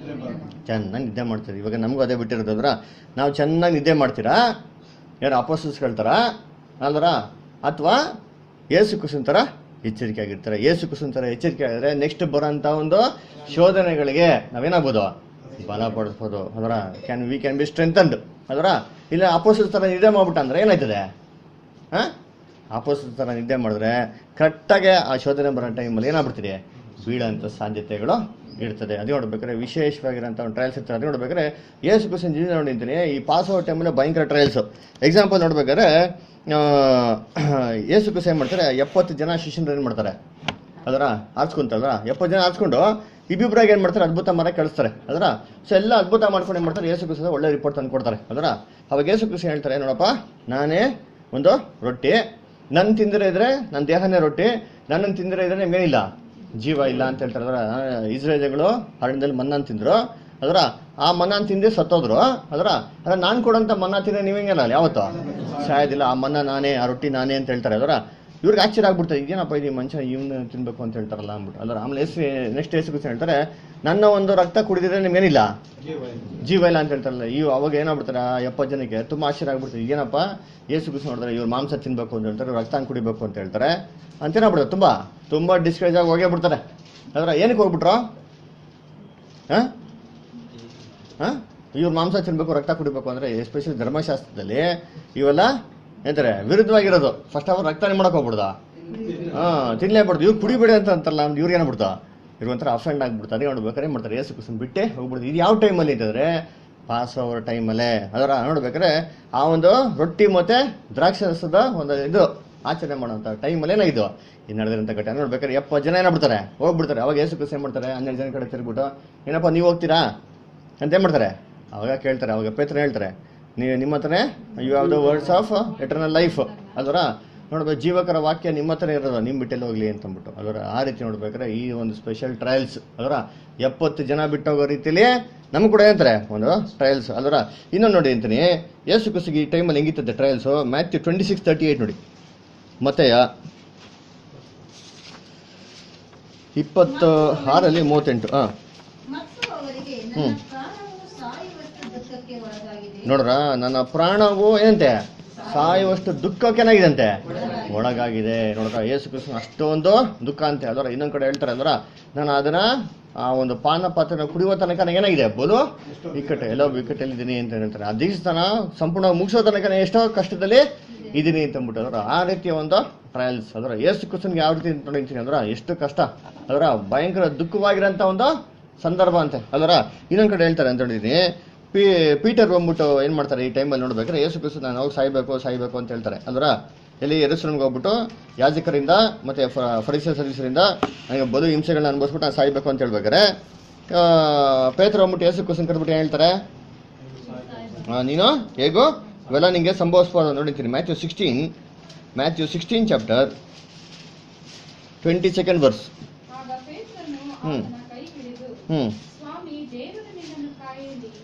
Speaker 1: ಚೆನ್ನಾಗಿ ನಿದ್ದೆ ಮಾಡ್ತೀರಿ ಇವಾಗ ನಮಗೂ ಅದೇ ಬಿಟ್ಟಿರೋದ್ರ ನಾವು ಚೆನ್ನಾಗಿ ನಿದ್ದೆ ಮಾಡ್ತೀರಾ ಯಾರು ಅಪೋಸಿಸ್ ಹೇಳ್ತಾರ ಅಲ್ದರ ಅಥವಾ ಏಸು ಕುಸುನ್ ಥರ ಎಚ್ಚರಿಕೆ ಆಗಿರ್ತಾರೆ ಏಸು ಕುಸುನ್ ಥರ ಎಚ್ಚರಿಕೆ ಆಗಿದ್ರೆ ನೆಕ್ಸ್ಟ್ ಬರೋಂಥ ಒಂದು ಶೋಧನೆಗಳಿಗೆ ನಾವೇನಾಗ್ಬೋದು ಬಲ ಪಡಿಸ್ಬೋದು ಅದರ can we can be strengthened ಅದರ ಇಲ್ಲ ಅಪೋಸಿಸ್ ಥರ ನಿದ್ದೆ ಮಾಡ್ಬಿಟ್ಟ ಅಂದ್ರೆ ಏನಾಯ್ತದೆ ಹಾಂ ಆಪೋಸಿಟ್ ಥರ ನಿದ್ದೆ ಮಾಡಿದ್ರೆ ಕರೆಕ್ಟಾಗಿ ಆ ಶೋಧನೆ ಬರೋ ಟೈಮಲ್ಲಿ ಏನಾಗ್ಬಿಡ್ತೀರಿ ಬೀಳೋಂಥ ಸಾಧ್ಯತೆಗಳು ಇರ್ತದೆ ಅದು ನೋಡ್ಬೇಕಾದ್ರೆ ವಿಶೇಷವಾಗಿರೋಂಥ ಒಂದು ಟ್ರಯಲ್ಸ್ ಇರ್ತಾರೆ ಅದು ನೋಡ್ಬೇಕಾದ್ರೆ ಏಸು ಕ್ವಶನ್ ಜೀವನ ನೋಡಿದ್ದೀನಿ ಈ ಪಾಸ್ ಆಗೋ ಟೈಮಲ್ಲಿ ಭಯಂಕರ ಟ್ರಯಲ್ಸು ಎಕ್ಸಾಂಪಲ್ ನೋಡ್ಬೇಕಾದ್ರೆ ಆ, ಏಸು ಕ್ವಶನ್ ಏನು ಮಾಡ್ತಾರೆ ಎಪ್ಪತ್ತು ಜನ ಶಿಷ್ಯರು ಏನು ಮಾಡ್ತಾರೆ ಅದರ ಆರಿಸ್ಕೊಂತಲ್ವ ಎಪ್ಪತ್ತು ಜನ ಆರಿಸ್ಕೊಂಡು ಇಬ್ಬಿಬ್ರಾಗ ಏನು ಮಾಡ್ತಾರೆ ಅದ್ಭುತ ಮರ ಕಳಿಸ್ತಾರೆ ಅದರ ಸೊ ಎಲ್ಲ ಅದ್ಭುತ ಮಾಡ್ಕೊಂಡು ಏನು ಮಾಡ್ತಾರೆ ಏಸು ಕ್ರಿಸ್ತ ಒಳ್ಳೆ ರಿಪೋರ್ಟ್ ತಂದು ಕೊಡ್ತಾರೆ ಅದರ ಅವಾಗ ಏಸು ಕ್ರಿಸ್ತ ಹೇಳ್ತಾರೆ ನೋಡಪ್ಪ ನಾನೇ ಒಂದು ರೊಟ್ಟಿ ನನ್ನ ತಿಂದರೆ ಇದ್ರೆ ನನ್ನ ದೇಹನೇ ರೊಟ್ಟಿ ನನ್ನನ್ನು ತಿಂದರೆ ಇದ್ರೆ ನಿಮ್ಗೇನಿಲ್ಲ ಜೀವ ಇಲ್ಲ ಅಂತ ಹೇಳ್ತಾರೆ ಅದರ ಇಸ್ರೇಲ್ಗಳು ಹರಣದಲ್ಲಿ ಮನ್ನನ್ ತಿಂದ್ರು ಅದರ ಆ ಮನ್ನಾನ್ ತಿಂದು ಸತ್ತೋದ್ರು ಅದರ ಅದ್ರ ನಾನು ಕೊಡಂತ ಮನ್ನಾ ತಿಂದ್ರೆ ನೀವೇಂಗಲ್ಲ ಯಾವತ್ತು ಸಾಯೋದಿಲ್ಲ ಆ ಮನ್ನ ನಾನೇ ಆ ರೊಟ್ಟಿ ನಾನೇ ಅಂತ ಹೇಳ್ತಾರೆ ಅದರ ಇವ್ರಿಗೆ ಆಶ್ಚರ್ಯ ಆಗ್ಬಿಡ್ತಾರೆ ಇದೇನಪ್ಪ ಇದು ಮನುಷ್ಯ ಇವನು ತಿನ್ಬೇಕು ಅಂತ ಹೇಳ್ತಾರಲ್ಲ ಅಂದ್ಬಿಟ್ಟು ಅದ್ರ ಆಮೇಲೆ ಎಸ್ ನೆಕ್ಸ್ಟ್ ಎಸ್ ಹೇಳ್ತಾರೆ ನನ್ನ ಒಂದು ರಕ್ತ ಕುಡಿದಿದ್ರೆ ನಿಮ್ಗೇನಿಲ್ಲ ಜೀವ ಇಲ್ಲ ಅಂತ ಹೇಳ್ತಾರಲ್ಲ ಇವ್ ಅವಾಗ ಏನಾಗ್ಬಿಡ್ತಾರೆ ಆ ಎಪ್ಪತ್ತು ಜನಕ್ಕೆ ತುಂಬ ಆಶ್ಚರ್ಯ ಆಗ್ಬಿಡ್ತಾರೆ ಏನಪ್ಪ ಏಸು ಕುಸ್ ನೋಡಿದ್ರೆ ಇವ್ರು ಮಾಂಸ ತಿನ್ಬೇಕು ಅಂತ ಹೇಳ್ತಾರೆ ರಕ್ತ ಕುಡಿಬೇಕು ಅಂತ ಹೇಳ್ತಾರೆ ಅಂತೇನಾಗ್ಬಿಡ್ತಾರೆ ತುಂಬ ತುಂಬ ಡಿಸ್ಕರೇಜ್ ಆಗಿ ಹೋಗೇ ಬಿಡ್ತಾರೆ ಅದರ ಏನಕ್ಕೆ ಹೋಗ್ಬಿಟ್ರು ಹಾಂ ಹಾಂ ಇವ್ರು ಮಾಂಸ ತಿನ್ಬೇಕು ರಕ್ತ ಕುಡಿಬೇಕು ಅಂದರೆ ಎಸ್ಪೆಷಲಿ ಧರ್ಮಶಾಸ್ತ್ರದಲ್ಲಿ ಇವೆಲ್ಲ ಏನಂತಾರೆ ವಿರುದ್ಧವಾಗಿರೋದು ಫಸ್ಟ್ ಆಫ್ ಆಲ್ ರಕ್ತ ಮಾಡಕ್ ಹೋಗ್ಬಿಡ್ದ ಹಾಂ ತಿನ್ಲೇಬಾರ್ದು ಇವ್ರು ಕುಡಿಬೇಡಿ ಅಂತ ಅಂತಾರಲ್ಲ ಅಂದ್ರೆ ಇವ್ರಿಗೆ ಏನಾಗ್ಬಿಡ್ತಾ ಇವ್ರು ಒಂಥರ ಅಫೆಂಡ್ ಆಗ್ಬಿಡ್ತಾರೆ ನೋಡ್ಬೇಕಾದ್ರೆ ಏನ್ ಮಾಡ್ತಾರೆ ಏಸು ಕುಸುಮ್ ಬಿಟ್ಟೆ ಹೋಗ್ಬಿಡ್ದು ಇದು ಯಾವ ಟೈಮಲ್ಲಿ ಅಂತಂದ್ರೆ ಪಾಸ್ ಓವರ್ ಟೈಮಲ್ಲೇ ಅದರ ನೋಡ್ಬೇಕಾದ್ರೆ ಆ ಒಂದು ರೊಟ್ಟಿ ಮತ್ತೆ ದ್ರಾಕ್ಷಿ ರಸದ ಒಂದು ಇದು ಆಚರಣೆ ಮಾಡೋಂಥ ಟೈಮಲ್ಲಿ ಏನಾಗಿದ್ದು ಈ ನಡೆದಿರೋಂಥ ಘಟನೆ ನೋಡ್ಬೇಕಾದ್ರೆ ಎಪ್ಪತ್ತು ಜನ ಏನಾಗ್ಬಿಡ್ತಾರೆ ಹೋಗ್ಬಿಡ್ತಾರೆ ಅವಾಗ ಏಸು ಕುಸ್ ಏನ್ ಮಾಡ್ತಾರೆ ಹನ್ನೆರಡು ಜನ ಕಡೆ ತಿರ್ಬಿಟ್ಟು ಏನಪ್ಪ ನೀವು ಹೋಗ್ತೀರಾ ಅಂತ ಏನ್ ಮಾಡ್ತಾರೆ ಅವಾಗ ಕೇಳ್ತಾರೆ ಅವಾಗ ಪೇತ್ರ ಹೇಳ್ತಾರೆ ನೀವು ನಿಮ್ಮ ಹತ್ರನೇ you have the words of eternal life ಅಲ್ವರ ನೋಡ್ಬೇಕು ಜೀವಕರ ವಾಕ್ಯ ನಿಮ್ಮ ಹತ್ರ ಇರೋದು ನಿಮ್ಮ ಬಿಟ್ಟೆಲ್ಲ ಹೋಗ್ಲಿ ಅಂತ ಅಂದ್ಬಿಟ್ಟು ಅದರ ಆ ರೀತಿ ನೋಡ್ಬೇಕಾದ್ರೆ ಈ ಒಂದು ಸ್ಪೆಷಲ್ ಟ್ರಯಲ್ಸ್ ಅದರ ಎಪ್ಪತ್ತು ಜನ ಬಿಟ್ಟೋಗೋ ರೀತಿಲಿ ನಮ್ಗೆ ಕೂಡ ಏನಂತಾರೆ ಒಂದು ಟ್ರಯಲ್ಸ್ ಅಲ್ವರ ಇನ್ನೊಂದು ನೋಡಿ ಅಂತೀನಿ ಯೇಸು ಕುಸಿಗೆ ಈ ಟೈಮಲ್ಲಿ ಹೆಂಗಿತ್ತದೆ trials Matthew twenty six thirty eight ನೋಡಿ ಮತ್ತೆ ಇಪ್ಪತ್ತು ಆರಲ್ಲಿ ಮೂವತ್ತೆಂಟು ಹಾಂ
Speaker 2: ಮತ್ತು ಅವರಿಗೆ
Speaker 1: ಹ್ಮ್.
Speaker 2: ನನ್ನ ಪ್ರಾಣವು ಸಾಯುವಷ್ಟು ದುಃಖಕ್ಕೆ ಒಳಗಾಗಿದೆ
Speaker 1: ನೋಡ್ರ ನನ್ನ ಪ್ರಾಣವು ಏನಂತೆ ಸಾಯುವಷ್ಟು ದುಃಖಕ್ಕೆ ಏನಾಗಿದಂತೆ ಒಳಗಾಗಿದೆ ನೋಡ್ರ ಯೇಸು ಕೃಷ್ಣ ಅಷ್ಟೊಂದು ದುಃಖ ಅಂತೆ ಅದರ ಇನ್ನೊಂದ್ ಕಡೆ ಹೇಳ್ತಾರೆ ಅಂದ್ರ ನಾನು ಅದನ್ನ ಆ ಒಂದು ಪಾನ ಪಾತ್ರ ಕುಡಿಯುವ ತನಕ ನನಗೆ ಏನಾಗಿದೆ ಬಲು ಇಕ್ಕಟ್ಟೆ ಎಲ್ಲೋ ಇಕ್ಕಟ್ಟಲ್ಲಿದ್ದೀನಿ ಅಂತ ಹೇಳ್ತಾರೆ ಆ ದಿವಸತನ ಸಂಪೂರ್ಣ ಮುಗಿಸೋ ತನಕ ನಾನು ಎಷ್ಟೋ ಕಷ್ಟದಲ್ಲಿ ಇದೀನಿ ಅಂತ ಅಂದ್ಬಿಟ್ಟು ಅದರ ಆ ರೀತಿಯ ಒಂದು ಟ್ರಯಲ್ಸ್ ಅದರ ಯೇಸು ಕೃಷ್ಣನ್ಗೆ ಯಾವ ರೀತಿ ನೋಡಿರ್ತೀನಿ ಅಂದ್ರ ಎಷ್ಟು ಕಷ್ಟ ಅದರ ಭಯಂಕರ ದುಃಖವಾಗಿರೋಂಥ ಒಂದು ಸಂದರ್ಭ ಅಂತೆ ಅದರ ಇನ್ನೊಂದ್ ಕಡೆ ಹೇಳ್ತಾರೆ ಅಂತ ಹೇಳಿದೀನಿ ಪೀ ಪೀಟರ್ ಬಂದ್ಬಿಟ್ಟು ಏನ್ ಮಾಡ್ತಾರೆ ಈ ಟೈಮಲ್ಲಿ ನೋಡ್ಬೇಕಾದ್ರೆ ಯೇಸು ಕ್ರಿಸ್ತು ನಾನು ಹೋಗಿ ಸಾಯ್ಬೇಕು ಸಾಯ್ಬೇಕು ಅಂತ ಹೇಳ್ತಾರೆ ಅಲ್ವರ ಎಲ್ಲಿ ಎರಸ್ರನ್ಗೆ ಹೋಗ್ಬಿಟ್ಟು ಯಾಜಕರಿಂದ ಮತ್ತೆ ಫರಿಸಲ್ ಸರ್ವಿಸರಿಂದ ನನಗೆ ಬದು ಹಿಂಸೆಗಳನ್ನ ಅನುಭವಿಸ್ಬಿಟ್ಟು ನಾನು ಸಾಯ್ಬೇಕು ಅಂತ ಹೇಳ್ಬೇಕಾರೆ ಆ, ಪೇತ್ರ ಹೋಗ್ಬಿಟ್ಟು ಯೇಸು ಕ್ರಿಸ್ತನ್ ಕರೆದ್ಬಿಟ್ಟು ಏನ್ ಹೇಳ್ತಾರೆ ಆ, ನೀನು ಹೇಗೋ ಇವೆಲ್ಲ ನಿಂಗೆ ಸಂಭವಿಸ್ಬೋದು ನೋಡಿರ್ತೀನಿ Matthew sixteen Matthew sixteen chapter twenty second verse
Speaker 4: ಆಗ ಪೇತ್ರನು
Speaker 1: ಹ್ಮ್.
Speaker 4: ಆತನ ಕೈ ಹಿಡಿದು
Speaker 1: ಹ್ಞೂ
Speaker 4: ಸ್ವಾಮಿ ದೇವರು ನಿನ್ನನ್ನು ಕಾಯಲಿ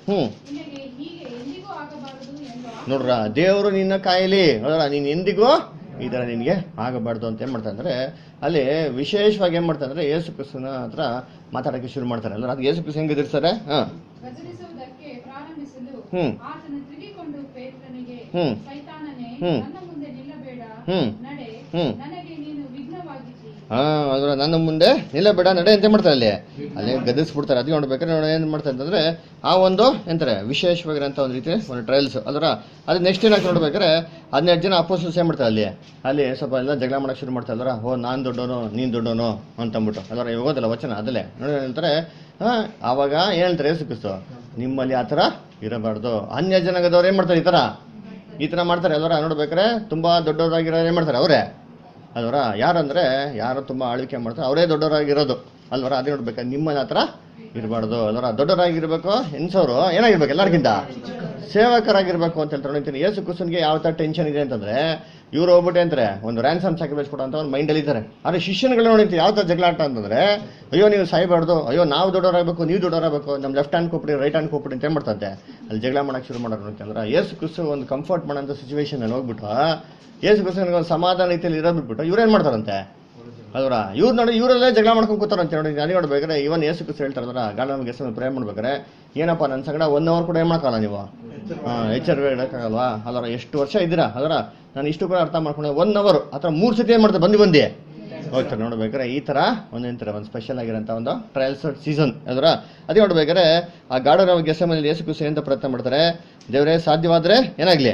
Speaker 1: ಹ್ಮ್
Speaker 4: ನಿನಗೆ ಹೀಗೆ ಎಂದಿಗೂ ಆಗಬಾರದು ಎಂದು ಆ-
Speaker 1: ನೋಡ್ರ ದೇವರು ನಿನ್ನ ಕಾಯಲಿ ನೋಡ್ರ ನೀನ್ ಎಂದಿಗೂ ಈ ತರ ನಿನ್ಗೆ ಆಗಬಾರ್ದು ಅಂತ ಏನ್ ಮಾಡ್ತಾರೆ ಅಂದ್ರೆ ಅಲ್ಲಿ ವಿಶೇಷವಾಗಿ ಏನ್ ಮಾಡ್ತಾರೆ ಅಂದ್ರೆ ಯೇಸು ಕ್ರಿಸ್ತನ ಹತ್ರ ಮಾತಾಡಕ್ಕೆ ಶುರು ಮಾಡ್ತಾರೆ ಅಲ್ಲ ಅದು ಯೇಸು ಕ್ರಿಸ್ತ ಹೆಂಗ್ ಎದುರಿಸ್ತಾರೆ ಹಾ
Speaker 4: ಗದರಿಸುವುದಕ್ಕೆ ಪ್ರಾರಂಭಿಸಲು
Speaker 1: ಹ್ಮ್.
Speaker 4: ಆತನು ತಿರುಗಿಕೊಂಡು ಪೇತ್ರನಿಗೆ
Speaker 1: ಹ್ಮ್.
Speaker 4: ಸೈತಾನನೇ
Speaker 1: ಹ್ಮ್.
Speaker 4: ನನ್ನ ಮುಂದೆ ನಿಲ್ಲಬೇಡ
Speaker 1: ಹ್ಮ್.
Speaker 4: ನಡೆ
Speaker 1: ಹ್ಮ್.
Speaker 4: ನನಗೆ ನೀನು ವಿಘ್ನವಾಗಿದ್ದಿ
Speaker 1: ಹಾ ಅದ್ರ ನನ್ನ ಮುಂದೆ ನಿಲ್ಲ ಬೇಡ ನಡೆ ಅಂತ ಮಾಡ್ತಾರೆ ಅಲ್ಲಿ ಅಲ್ಲಿ ಗದರಿಸ್ಬಿಡ್ತಾರೆ ಅದು ನೋಡ್ಬೇಕಾದ್ರೆ ನೋಡಿ ಏನ್ ಮಾಡ್ತಾರೆ ಅಂತಂದ್ರೆ ಆ ಒಂದು ಎಂತಾರೆ ವಿಶೇಷವಾಗಿರೋಂಥ ಒಂದು ರೀತಿ ಒಂದು ಟ್ರಯಲ್ಸ್ ಅದರ ಅದು ನೆಕ್ಸ್ಟ್ ಏನಾಗಿ ನೋಡ್ಬೇಕಾದ್ರೆ ಹದಿನೆಂಟು ಜನ ಅಪೋಸಲ್ಸ್ ಏನ್ ಮಾಡ್ತಾರೆ ಅಲ್ಲಿ ಅಲ್ಲಿ ಸ್ವಲ್ಪ ಎಲ್ಲ ಜಗಳ ಮಾಡಕ್ ಶುರು ಮಾಡ್ತಾ ಇದಾರ ಓ ನಾನ್ ದೊಡ್ಡವನು ನೀನ್ ದೊಡ್ಡವನು ಅಂತ ಅಂದ್ಬಿಟ್ಟು ಅದರ ಹೋಗೋದಲ್ಲ ವಚನ ಅದಲ್ಲೇ ನೋಡಿ ಹೇಳ್ತಾರೆ ಹಾ ಆವಾಗ ಏನ್ ಹೇಳ್ತಾರೆ ಯೇಸು ಕ್ರಿಸ್ತು ನಿಮ್ಮಲ್ಲಿ ಆ ಥರ ಇರಬಾರ್ದು ಅನ್ಯ ಜನಾಂಗದವ್ರು ಏನ್ ಮಾಡ್ತಾರೆ ಈ ಥರ ಈ ಥರ ಮಾಡ್ತಾರೆ ಎಲ್ಲರ ನೋಡ್ಬೇಕಾದ್ರೆ ತುಂಬಾ ದೊಡ್ಡವರಾಗಿರೋರು ಏನ್ ಮಾಡ್ತಾರೆ ಅವರೇ ಅಲ್ವರ ಯಾರಂದ್ರೆ ಯಾರು ತುಂಬಾ ಆಳ್ವಿಕೆ ಮಾಡ್ತಾರೆ ಅವರೇ ದೊಡ್ಡವರಾಗಿರೋದು ಅಲ್ವರ ಅದೇ ನೋಡ್ಬೇಕು ನಿಮ್ಮ ಹತ್ರ ಇರಬಾರ್ದು ಅಲ್ವರ ದೊಡ್ಡವರಾಗಿರ್ಬೇಕು ಹೆಣ್ಸೋರು ಏನಾಗಿರ್ಬೇಕು ಎಲ್ಲರಿಗಿಂತ ಸೇವಕರಾಗಿರ್ಬೇಕು ಅಂತ ಹೇಳ್ತಾರೆ ನೋಡ್ತೀನಿ ಯೇಸು ಕುಸನ್ಗೆ ಯಾವ ತರ ಟೆನ್ಷನ್ ಇದೆ ಅಂತಂದ್ರೆ ಇವ್ರು ಹೋಗ್ಬಿಟ್ಟೆ ಅಂತಾರೆ ಒಂದು ರ್ಯಾನ್ಸಮ್ ಸ್ಯಾಕ್ರಿಫೈಸ್ ಕೊಡೋ ಅಂತ ಒಂದು ಮೈಂಡಲ್ಲಿ ಇದ್ದಾರೆ ಆದ್ರೆ ಶಿಷ್ಯನುಗಳು ನೋಡಿರ್ತೀವಿ ಯಾವ ತರ ಜಗಳ ಆಟ ಅಂತಂದ್ರೆ ಅಯ್ಯೋ ನೀವು ಸಾಯ್ಬಾರ್ದು ಅಯ್ಯೋ ನಾವು ದೊಡ್ಡವರಾಗಬೇಕು ನೀವು ದೊಡ್ಡವರಾಗಬೇಕು ನಮ್ಮ ಲೆಫ್ಟ್ ಹ್ಯಾಂಡ್ ಕೊಟ್ಬಿಡಿ ರೈಟ್ ಹ್ಯಾಂಡ್ ಕೊಟ್ಬಿಡಿ ಅಂತ ಏನ್ ಮಾಡ್ತಂತೆ ಅಲ್ಲಿ ಜಗಳ ಮಾಡಕ್ಕೆ ಶುರು ಮಾಡೋರು ಅಂತಂದ್ರೆ ಯೇಸು ಕ್ರಿಸ್ತು ಒಂದು ಕಂಫರ್ಟ್ ಮಾಡೋಂಥ ಸಿಚುವೇಶನ್ ಅಲ್ಲಿ ಹೋಗ್ಬಿಟ್ಟು ಯೇಸು ಕ್ರಿಸ್ತನಿಗೆ ಒಂದು ಸಮಾಧಾನ ರೀತಿಯಲ್ಲಿ ಇರೋದು ಬಿಟ್ಬಿಟ್ಟು ಇವ್ರೇನ್ ಮಾಡ್ತಾರಂತೆ ಅದರ ಇವ್ರು ನೋಡಿ ಇವರಲ್ಲೇ ಜಗಳ ಮಾಡ್ಕೊಂಡು ಕೂತಾರಂತೆ ನೋಡಿ ನಾನು ನೋಡ್ಬೇಕಾದ್ರೆ ಇವನ್ ಏಸು ಕ್ರಿಸ್ತ ಹೇಳ್ತಾರಲ್ಲ ಗಾಳ ನಮಗೆ ಹೆಸರು ಪ್ರೇ ಮಾಡ್ಬೇಕಾರೆ ಏನಪ್ಪ ನನ್ನ ಸಂಗಡ ಒನ್ ಅವರ್ ಕೂಡ ಏನ್ ಮಾಡಕ್ಕಲ್ಲ ನೀವು ಹಾಂ ಎಚ್ಚರ ಇಡಕ್ಕಾಗಲ್ವಾ ಅದರ ಎಷ್ಟು ವರ್ಷ ಇದ್ದೀರಾ ಅದರ ನಾನು ಇಷ್ಟು ಕೂಡ ಅರ್ಥ ಮಾಡ್ಕೊಂಡೆ ಒನ್ ಅವರ್ ಆ ಥರ ಮೂರು ಸತಿ ಏನು ಮಾಡ್ತಾರೆ ಬಂದು ಬಂದಿ ಹೋಗ್ತಾರೆ ನೋಡ್ಬೇಕಾರೆ ಈ ಥರ ಒಂದು ಏನಂತಾರೆ ಒಂದು ಸ್ಪೆಷಲ್ ಆಗಿರೋಂಥ ಒಂದು ಟ್ರಯಲ್ಸ್ ಸೀಸನ್ ಅದರ ಅದೇ ನೋಡ್ಬೇಕಾದ್ರೆ ಆ ಗಾರ್ಡನ್ ಗೆಸ ಮೇಲೆ ಏಸು ಕ್ರಿಸ್ತ ಏನಂತ ಪ್ರಯತ್ನ ಮಾಡ್ತಾರೆ ದೇವರೇ ಸಾಧ್ಯವಾದ್ರೆ ಏನಾಗ್ಲಿ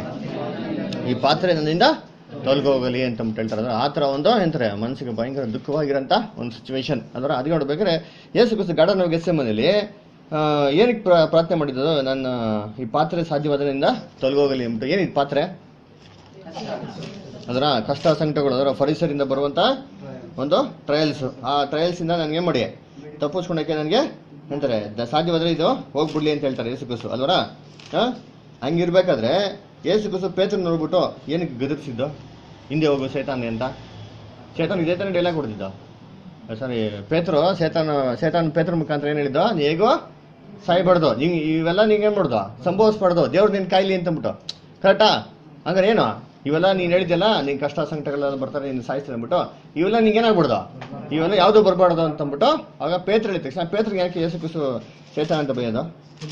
Speaker 1: ಈ ಪಾತ್ರೆ ನನ್ನಿಂದ ತೊಲಗೋಗಲಿ ಅಂತ ಅಂದ್ಬಿಟ್ಟು ಹೇಳ್ತಾರೆ ಅಂದ್ರೆ ಆ ಥರ ಒಂದು ಎಂತಾರೆ ಮನಸ್ಸಿಗೆ ಭಯಂಕರ ದುಃಖವಾಗಿರೋಂಥ ಒಂದು ಸಿಚುವೇಶನ್ ಅಂದ್ರೆ ಅದಕ್ಕೆ ನೋಡ್ಬೇಕಾದ್ರೆ ಯೇಸು ಕ್ರಿಸ್ತ ಗಾರ್ಡನ್ ಗೆಸ್ಸೆ ಮನೇಲಿ ಏನಕ್ಕೆ ಪ್ರ ಪ್ರಾರ್ಥನೆ ಮಾಡಿದ್ದು ನನ್ನ ಈ ಪಾತ್ರೆ ಸಾಧ್ಯವಾದ್ರಿಂದ ತೊಲಗೋಗಲಿ ಅಂದ್ಬಿಟ್ಟು ಏನಿದು ಪಾತ್ರೆ ಅದರ ಕಷ್ಟ ಸಂಕಟಗಳು ಅದರ ಪರಿಸರಿಂದ ಬರುವಂತ ಒಂದು ಟ್ರಯಲ್ಸ್ ಆ ಟ್ರಯಲ್ಸ್ ಇಂದ ನನಗೆ ಮಾಡಿ ತಪ್ಪಿಸ್ಕೊಳಕ್ಕೆ ನನಗೆ ಅಂತಾರೆ ದ- ಸಾಧ್ಯವಾದ್ರೆ ಇದು ಹೋಗ್ಬಿಡ್ಲಿ ಅಂತ ಹೇಳ್ತಾರೆ ಯೇಸು ಕ್ರಿಸ್ತು ಅಲ್ವರ ಹಾ ಹಂಗಿರ್ಬೇಕಾದ್ರೆ ಯೇಸು ಕ್ರಿಸ್ತು ಪೇತ್ರ ನೋಡ್ಬಿಟ್ಟು ಏನಕ್ಕೆ ಗದರಿಸಿದ್ದು ಹಿಂದೆ ಹೋಗು ಸೇತಾನೆ ಅಂತ ಸೇತಾನ್ ಇದೇ ತಾನೇ ಡೈಲಾಗ್ ಕೊಡ್ತಿದ್ದ ಸಾರಿ ಪೇತ್ರು ಸೇತಾನ ಸೇತಾನ್ ಪೇತ್ರ ಮುಖಾಂತರ ಏನು ಹೇಳಿದ್ದು ನೀ ಹೇಗೋ ಸಾಯ್ಬಾರ್ದು ನಿಂಗೆ ಇವೆಲ್ಲ ನಿಂಗೆ ಏನು ಮಾಡ್ದು ಸಂಭವಿಸ್ಬಾರ್ದು ದೇವ್ರು ನಿನ್ ಕಾಯ್ಲಿ ಅಂತಂದ್ಬಿಟ್ಟು ಕರೆಕ್ಟಾ ಹಂಗಾರೆ ಏನು ಇವೆಲ್ಲ ನೀನು ಹೇಳಿದ್ಯಲ್ಲ ನಿನ್ ಕಷ್ಟ ಸಂಕಟಗಳೆಲ್ಲ ಬರ್ತಾರೆ ನೀನು ಸಾಯಿಸ್ತಾರೆ ಅಂದ್ಬಿಟ್ಟು ಇವೆಲ್ಲ ನಿಂಗೆ ಏನಾಗ್ಬಿಡ್ದು ಇವೆಲ್ಲ ಯಾವುದು ಬರಬಾರ್ದು ಅಂತಂದ್ಬಿಟ್ಟು ಆಗ ಪೇತ್ರ ಹೇಳಿದ ತಕ್ಷಣ ಪೇತ್ರಿಗೆ ಯಾಕೆ ಯೇಸು ಕ್ರಿಸ್ತು ಸೇತಾನ ಅಂತ ಬೈಯೋದು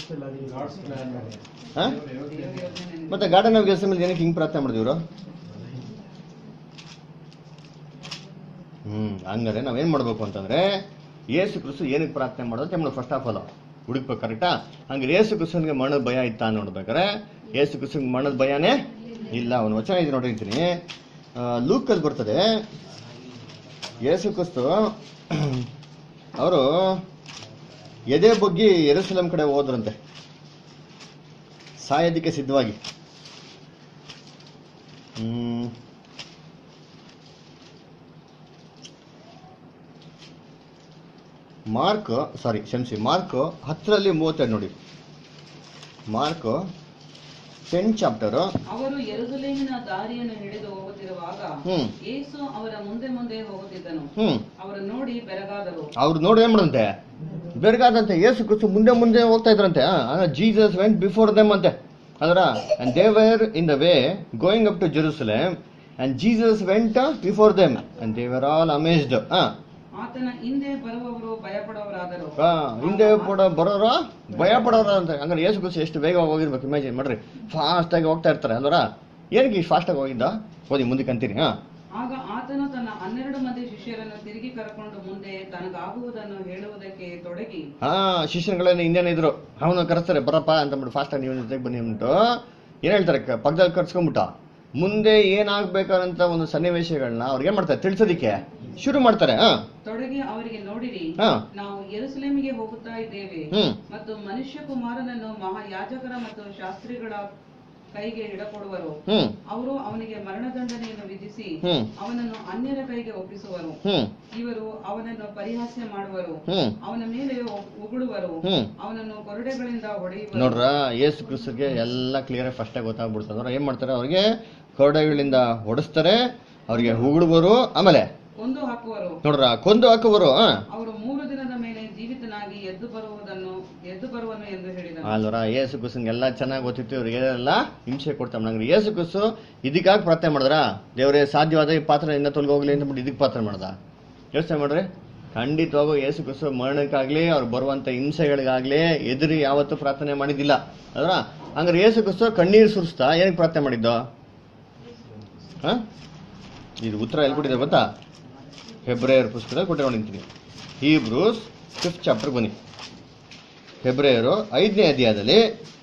Speaker 1: ಹಾ ಮತ್ತೆ ಗಾರ್ಡನ್ ಆಫ್ ಗೆಸ್ ಮೇಲೆ ಏನಕ್ಕೆ ಹಿಂಗೆ ಪ್ರಾರ್ಥನೆ ಮಾಡಿದ್ರು ಇವರು ಹ್ಮ್ ಹಂಗಾರೆ ನಾವೇನ್ ಮಾಡ್ಬೇಕು ಅಂತಂದ್ರೆ ಏಸು ಕ್ರಿಸ್ತು ಏನಕ್ಕೆ ಪ್ರಾರ್ಥನೆ ಮಾಡೋದು ನಮ್ಗೆ ಫಸ್ಟ್ ಆಫ್ ಆಲ್ ಹುಡುಕ್ಬೇಕು ಕರೆಕ್ಟಾ ಹಂಗಾರೆ ಏಸು ಕ್ರಿಸ್ತನ್ಗೆ ಮರಣದ ಭಯ ಇತ್ತ ನೋಡ್ಬೇಕಾರೆ ಏಸು ಕ್ರಿಸ್ತನ್ಗೆ ಮರಣದ ಭಯನೇ ಇಲ್ಲ ಅವನು ವಚನ ಇದೆ ನೋಡಿರ್ತೀನಿ ಲೂಕಲ್ಲಿ ಬರ್ತದೆ ಏಸು ಕ್ರಿಸ್ತು ಅವರು ಎದೆ ಬಗ್ಗಿ ಎರುಸಲಂ ಕಡೆ ಹೋದ್ರಂತೆ ಸಾಯೋದಕ್ಕೆ ಸಿದ್ಧವಾಗಿ ಹ್ಮ್ ಮಾರ್ಕ್ ಸಾರಿ ಕ್ಷಮಿಸಿ ಮಾರ್ಕ್ ಹತ್ತರಲ್ಲಿ ಮೂವತ್ತೆರಡು ನೋಡಿ ಮಾರ್ಕ್ ಟೆನ್ ಚಾಪ್ಟರು
Speaker 3: ಅವರು ಯೆರೂಸಲೇಮಿನ ದಾರಿಯನ್ನು ಹಿಡಿದು ಹೋಗುತ್ತಿರುವಾಗ
Speaker 1: ಹ್ಮ್
Speaker 3: ಯೇಸು ಅವರ ಮುಂದೆ ಮುಂದೆ ಹೋಗುತ್ತಿದ್ದನು
Speaker 1: ಹ್ಮ್
Speaker 3: ಅವರು ನೋಡಿ ಬೆರಗಾದರು
Speaker 1: ಅವ್ರು ನೋಡಿ ಏನ್ ಮಾಡಂತೆ ಬೆರಗಾದಂತೆ ಯೇಸು ಕ್ರಿಸ್ತು ಮುಂದೆ ಮುಂದೆ ಹೋಗ್ತಾ ಇದ್ರಂತೆ ಜೀಸಸ್ ವೆಂಟ್ ಬಿಫೋರ್ ದೆಮ್ ಅಂತೆ ಅದರ and they were in the way going up to Jerusalem and Jesus went before them and they were all amazed ಹಾ
Speaker 3: ಆತನ ಹಿಂದೆ ಬರುವವರು ಭಯಪಡವರಾದರು
Speaker 1: ಹಾ, ಹಿಂದೆ ಪಡ ಬರೋರು ಭಯ ಪಡೋರು ಅಂತ ಹಂಗಾರೆ ಯೇಸು ಕ್ರಿಸ್ತು ಎಷ್ಟು ಬೇಗವಾಗಿ ಹೋಗಿರ್ಬೇಕು ಇಮ್ಯಾಜಿನ್ ಮಾಡ್ರಿ ಫಾಸ್ಟ್ ಆಗಿ ಹೋಗ್ತಾ ಇರ್ತಾರೆ ಅಲ್ವರ ಏನಕ್ಕೆ ಇಷ್ಟು ಫಾಸ್ಟ್ ಆಗಿ ಹೋಗಿದ್ದ ಓದಿ ಮುಂದಕ್ಕೆ ಅಂತೀನಿ ಹಾ
Speaker 3: ಆಗ ಆತನು ತನ್ನ ಹನ್ನೆರಡು ಮಂದಿ ಶಿಷ್ಯರನ್ನು ತಿರುಗಿ ಕರೆಕೊಂಡು ಮುಂದೆ ತನಗಾಗುವುದನ್ನು ಹೇಳುವುದಕ್ಕೆ ತೊಡಗಿ
Speaker 1: ಹಾ ಶಿಷ್ಯರುಗಳನ್ನ ಹಿಂದೇನೆ ಇದ್ರು ಅವನು ಕರೆಸ್ತಾರೆ ಬರಪ್ಪ ಅಂತಂದ್ಬಿಟ್ಟು ಫಾಸ್ಟ್ ಆಗಿ ನೀವು ಜೊತೆಗೆ ಬನ್ನಿ ಅಂದ್ಬಿಟ್ಟು ಏನ್ ಹೇಳ್ತಾರೆ ಕ- ಪಕ್ಕದಲ್ಲಿ ಕರ್ಸ್ಕೊಂಡ್ಬಿಟ್ಟ ಮುಂದೆ ಏನಾಗ್ಬೇಕಾದಂತ ಒಂದು ಸನ್ನಿವೇಶಗಳನ್ನ ಅವ್ರಿಗೆ ಏನ್ ಮಾಡ್ತಾರೆ ತಿಳಿಸೋದಿಕ್ಕೆ ಶುರು ಮಾಡ್ತಾರೆ ಹಾ
Speaker 3: ತೊಡಗಿ ಅವರಿಗೆ ನೋಡಿರಿ
Speaker 1: ಹಾ.
Speaker 3: ನಾವು ಯೆರೂಸಲೇಮಿಗೆ ಹೋಗುತ್ತಾ ಇದ್ದೇವೆ
Speaker 1: ಹ್ಮ್.
Speaker 3: ಮತ್ತು ಮನುಷ್ಯ ಕುಮಾರನನ್ನು ಮಹಾಯಾಜಕರ ಮತ್ತು ಶಾಸ್ತ್ರಿಗಳ ಕೈಗೆ ಹಿಡಕೊಡುವರು
Speaker 1: ಹ್ಮ್
Speaker 3: ಅವರು ಅವನಿಗೆ ಮರಣದಂಡನೆಯನ್ನು ವಿಧಿಸಿ
Speaker 1: ಹ್ಮ್
Speaker 3: ಅವನನ್ನು ಅನ್ಯರ ಕೈಗೆ ಒಪ್ಪಿಸುವರು
Speaker 1: ಹ್ಮ್
Speaker 3: ಇವರು ಅವನನ್ನು ಪರಿಹಾಸ್ಯ ಮಾಡುವರು
Speaker 1: ಹ್ಮ್
Speaker 3: ಅವನ ಮೇಲೆ ಉ- ಉಗುಳುವರು
Speaker 1: ಹ್ಮ್
Speaker 3: ಅವನನ್ನು ಕೊರಡೆಗಳಿಂದ ಹೊಡೆಯುವರು
Speaker 1: ನೋಡ್ರ ಯೇಸು ಕ್ರಿಸ್ತಗೆ ಎಲ್ಲ ಕ್ಲಿಯರ್ ಫಸ್ಟ್ ಆಗಿ ಗೊತ್ತಾಗ್ಬಿಡ್ತದೆ ಅವ್ರು ಏನ್ ಮಾಡ್ತಾರೆ ಅವ್ರಿಗೆ ಕೊರಡೆಗಳಿಂದ ಹೊಡಿಸ್ತಾರೆ ಅವ್ರಿಗೆ ಉಗುಳುವರು ಆಮೇಲೆ
Speaker 3: ಕೊಂದು ಹಾಕುವರು
Speaker 1: ನೋಡ್ರ ಕೊಂದು ಹಾಕುವರು ಹಾ
Speaker 3: ಅವರು ಮೂರು ದಿನದ ಮೇಲೆ ಜೀವಿತನಾಗಿ ಎದ್ದು ಬರುವುದನ್ನು ಎ- ಎದ್ದು ಬರುವನು ಎಂದು ಹೇಳಿದನು
Speaker 1: ಅಲ್ವರ ಏಸು ಕುಸಂಗೆ ಎಲ್ಲ ಚೆನ್ನಾಗಿ ಗೊತ್ತಿತ್ತು ಇವ್ರಿಗೆ ಎಲ್ಲ ಹಿಂಸೆ ಕೊಡ್ತಾ ನಂಗೆ ಏಸು ಕುಸು ಇದಕ್ಕಾಗಿ ಪ್ರಾರ್ಥನೆ ಮಾಡಿದ್ರ ದೇವರೇ ಸಾಧ್ಯವಾದ ಈ ಪಾತ್ರ ಇನ್ನ ತೊಲಗೋಗ್ಲಿ ಅಂತ ಬಿಟ್ಟು ಇದಕ್ಕೆ ಪ್ರಾರ್ಥನೆ ಮಾಡ್ದ ಯೋಚನೆ ಮಾಡ್ರಿ ಖಂಡಿತವಾಗೂ ಏಸು ಕುಸು ಮರಣಕ್ಕಾಗ್ಲಿ ಅವ್ರು ಬರುವಂತ ಹಿಂಸೆಗಳಿಗಾಗ್ಲಿ ಎದುರಿ ಯಾವತ್ತೂ ಪ್ರಾರ್ಥನೆ ಮಾಡಿದ್ದಿಲ್ಲ ಅದರ ಹಂಗಾರೆ ಏಸು ಕುಸು ಕಣ್ಣೀರು ಸುರಿಸ್ತಾ ಏನಕ್ಕೆ ಪ್ರಾರ್ಥನೆ ಮಾಡಿದ್ದು ಹಾ ಇದು ಉತ್ತರ ಎಲ್ಲಿ ಕೊಟ್ಟಿದೆ ಗೊತ್ತಾ ಫೆಬ್ರವರಿ ಪುಸ್ತಕದಲ್ಲಿ ಕೊಟ್ಟಿರ್ತೀನಿ ಹೀಬ್ರೂಸ್ ಫಿಫ್ತ್ ಚಾಪ್ಟರ್ ಬನ್ನಿ ಫೆಬ್ರವರಿ ಐದನೇ ಅಧ್ಯಾಯದಲ್ಲಿ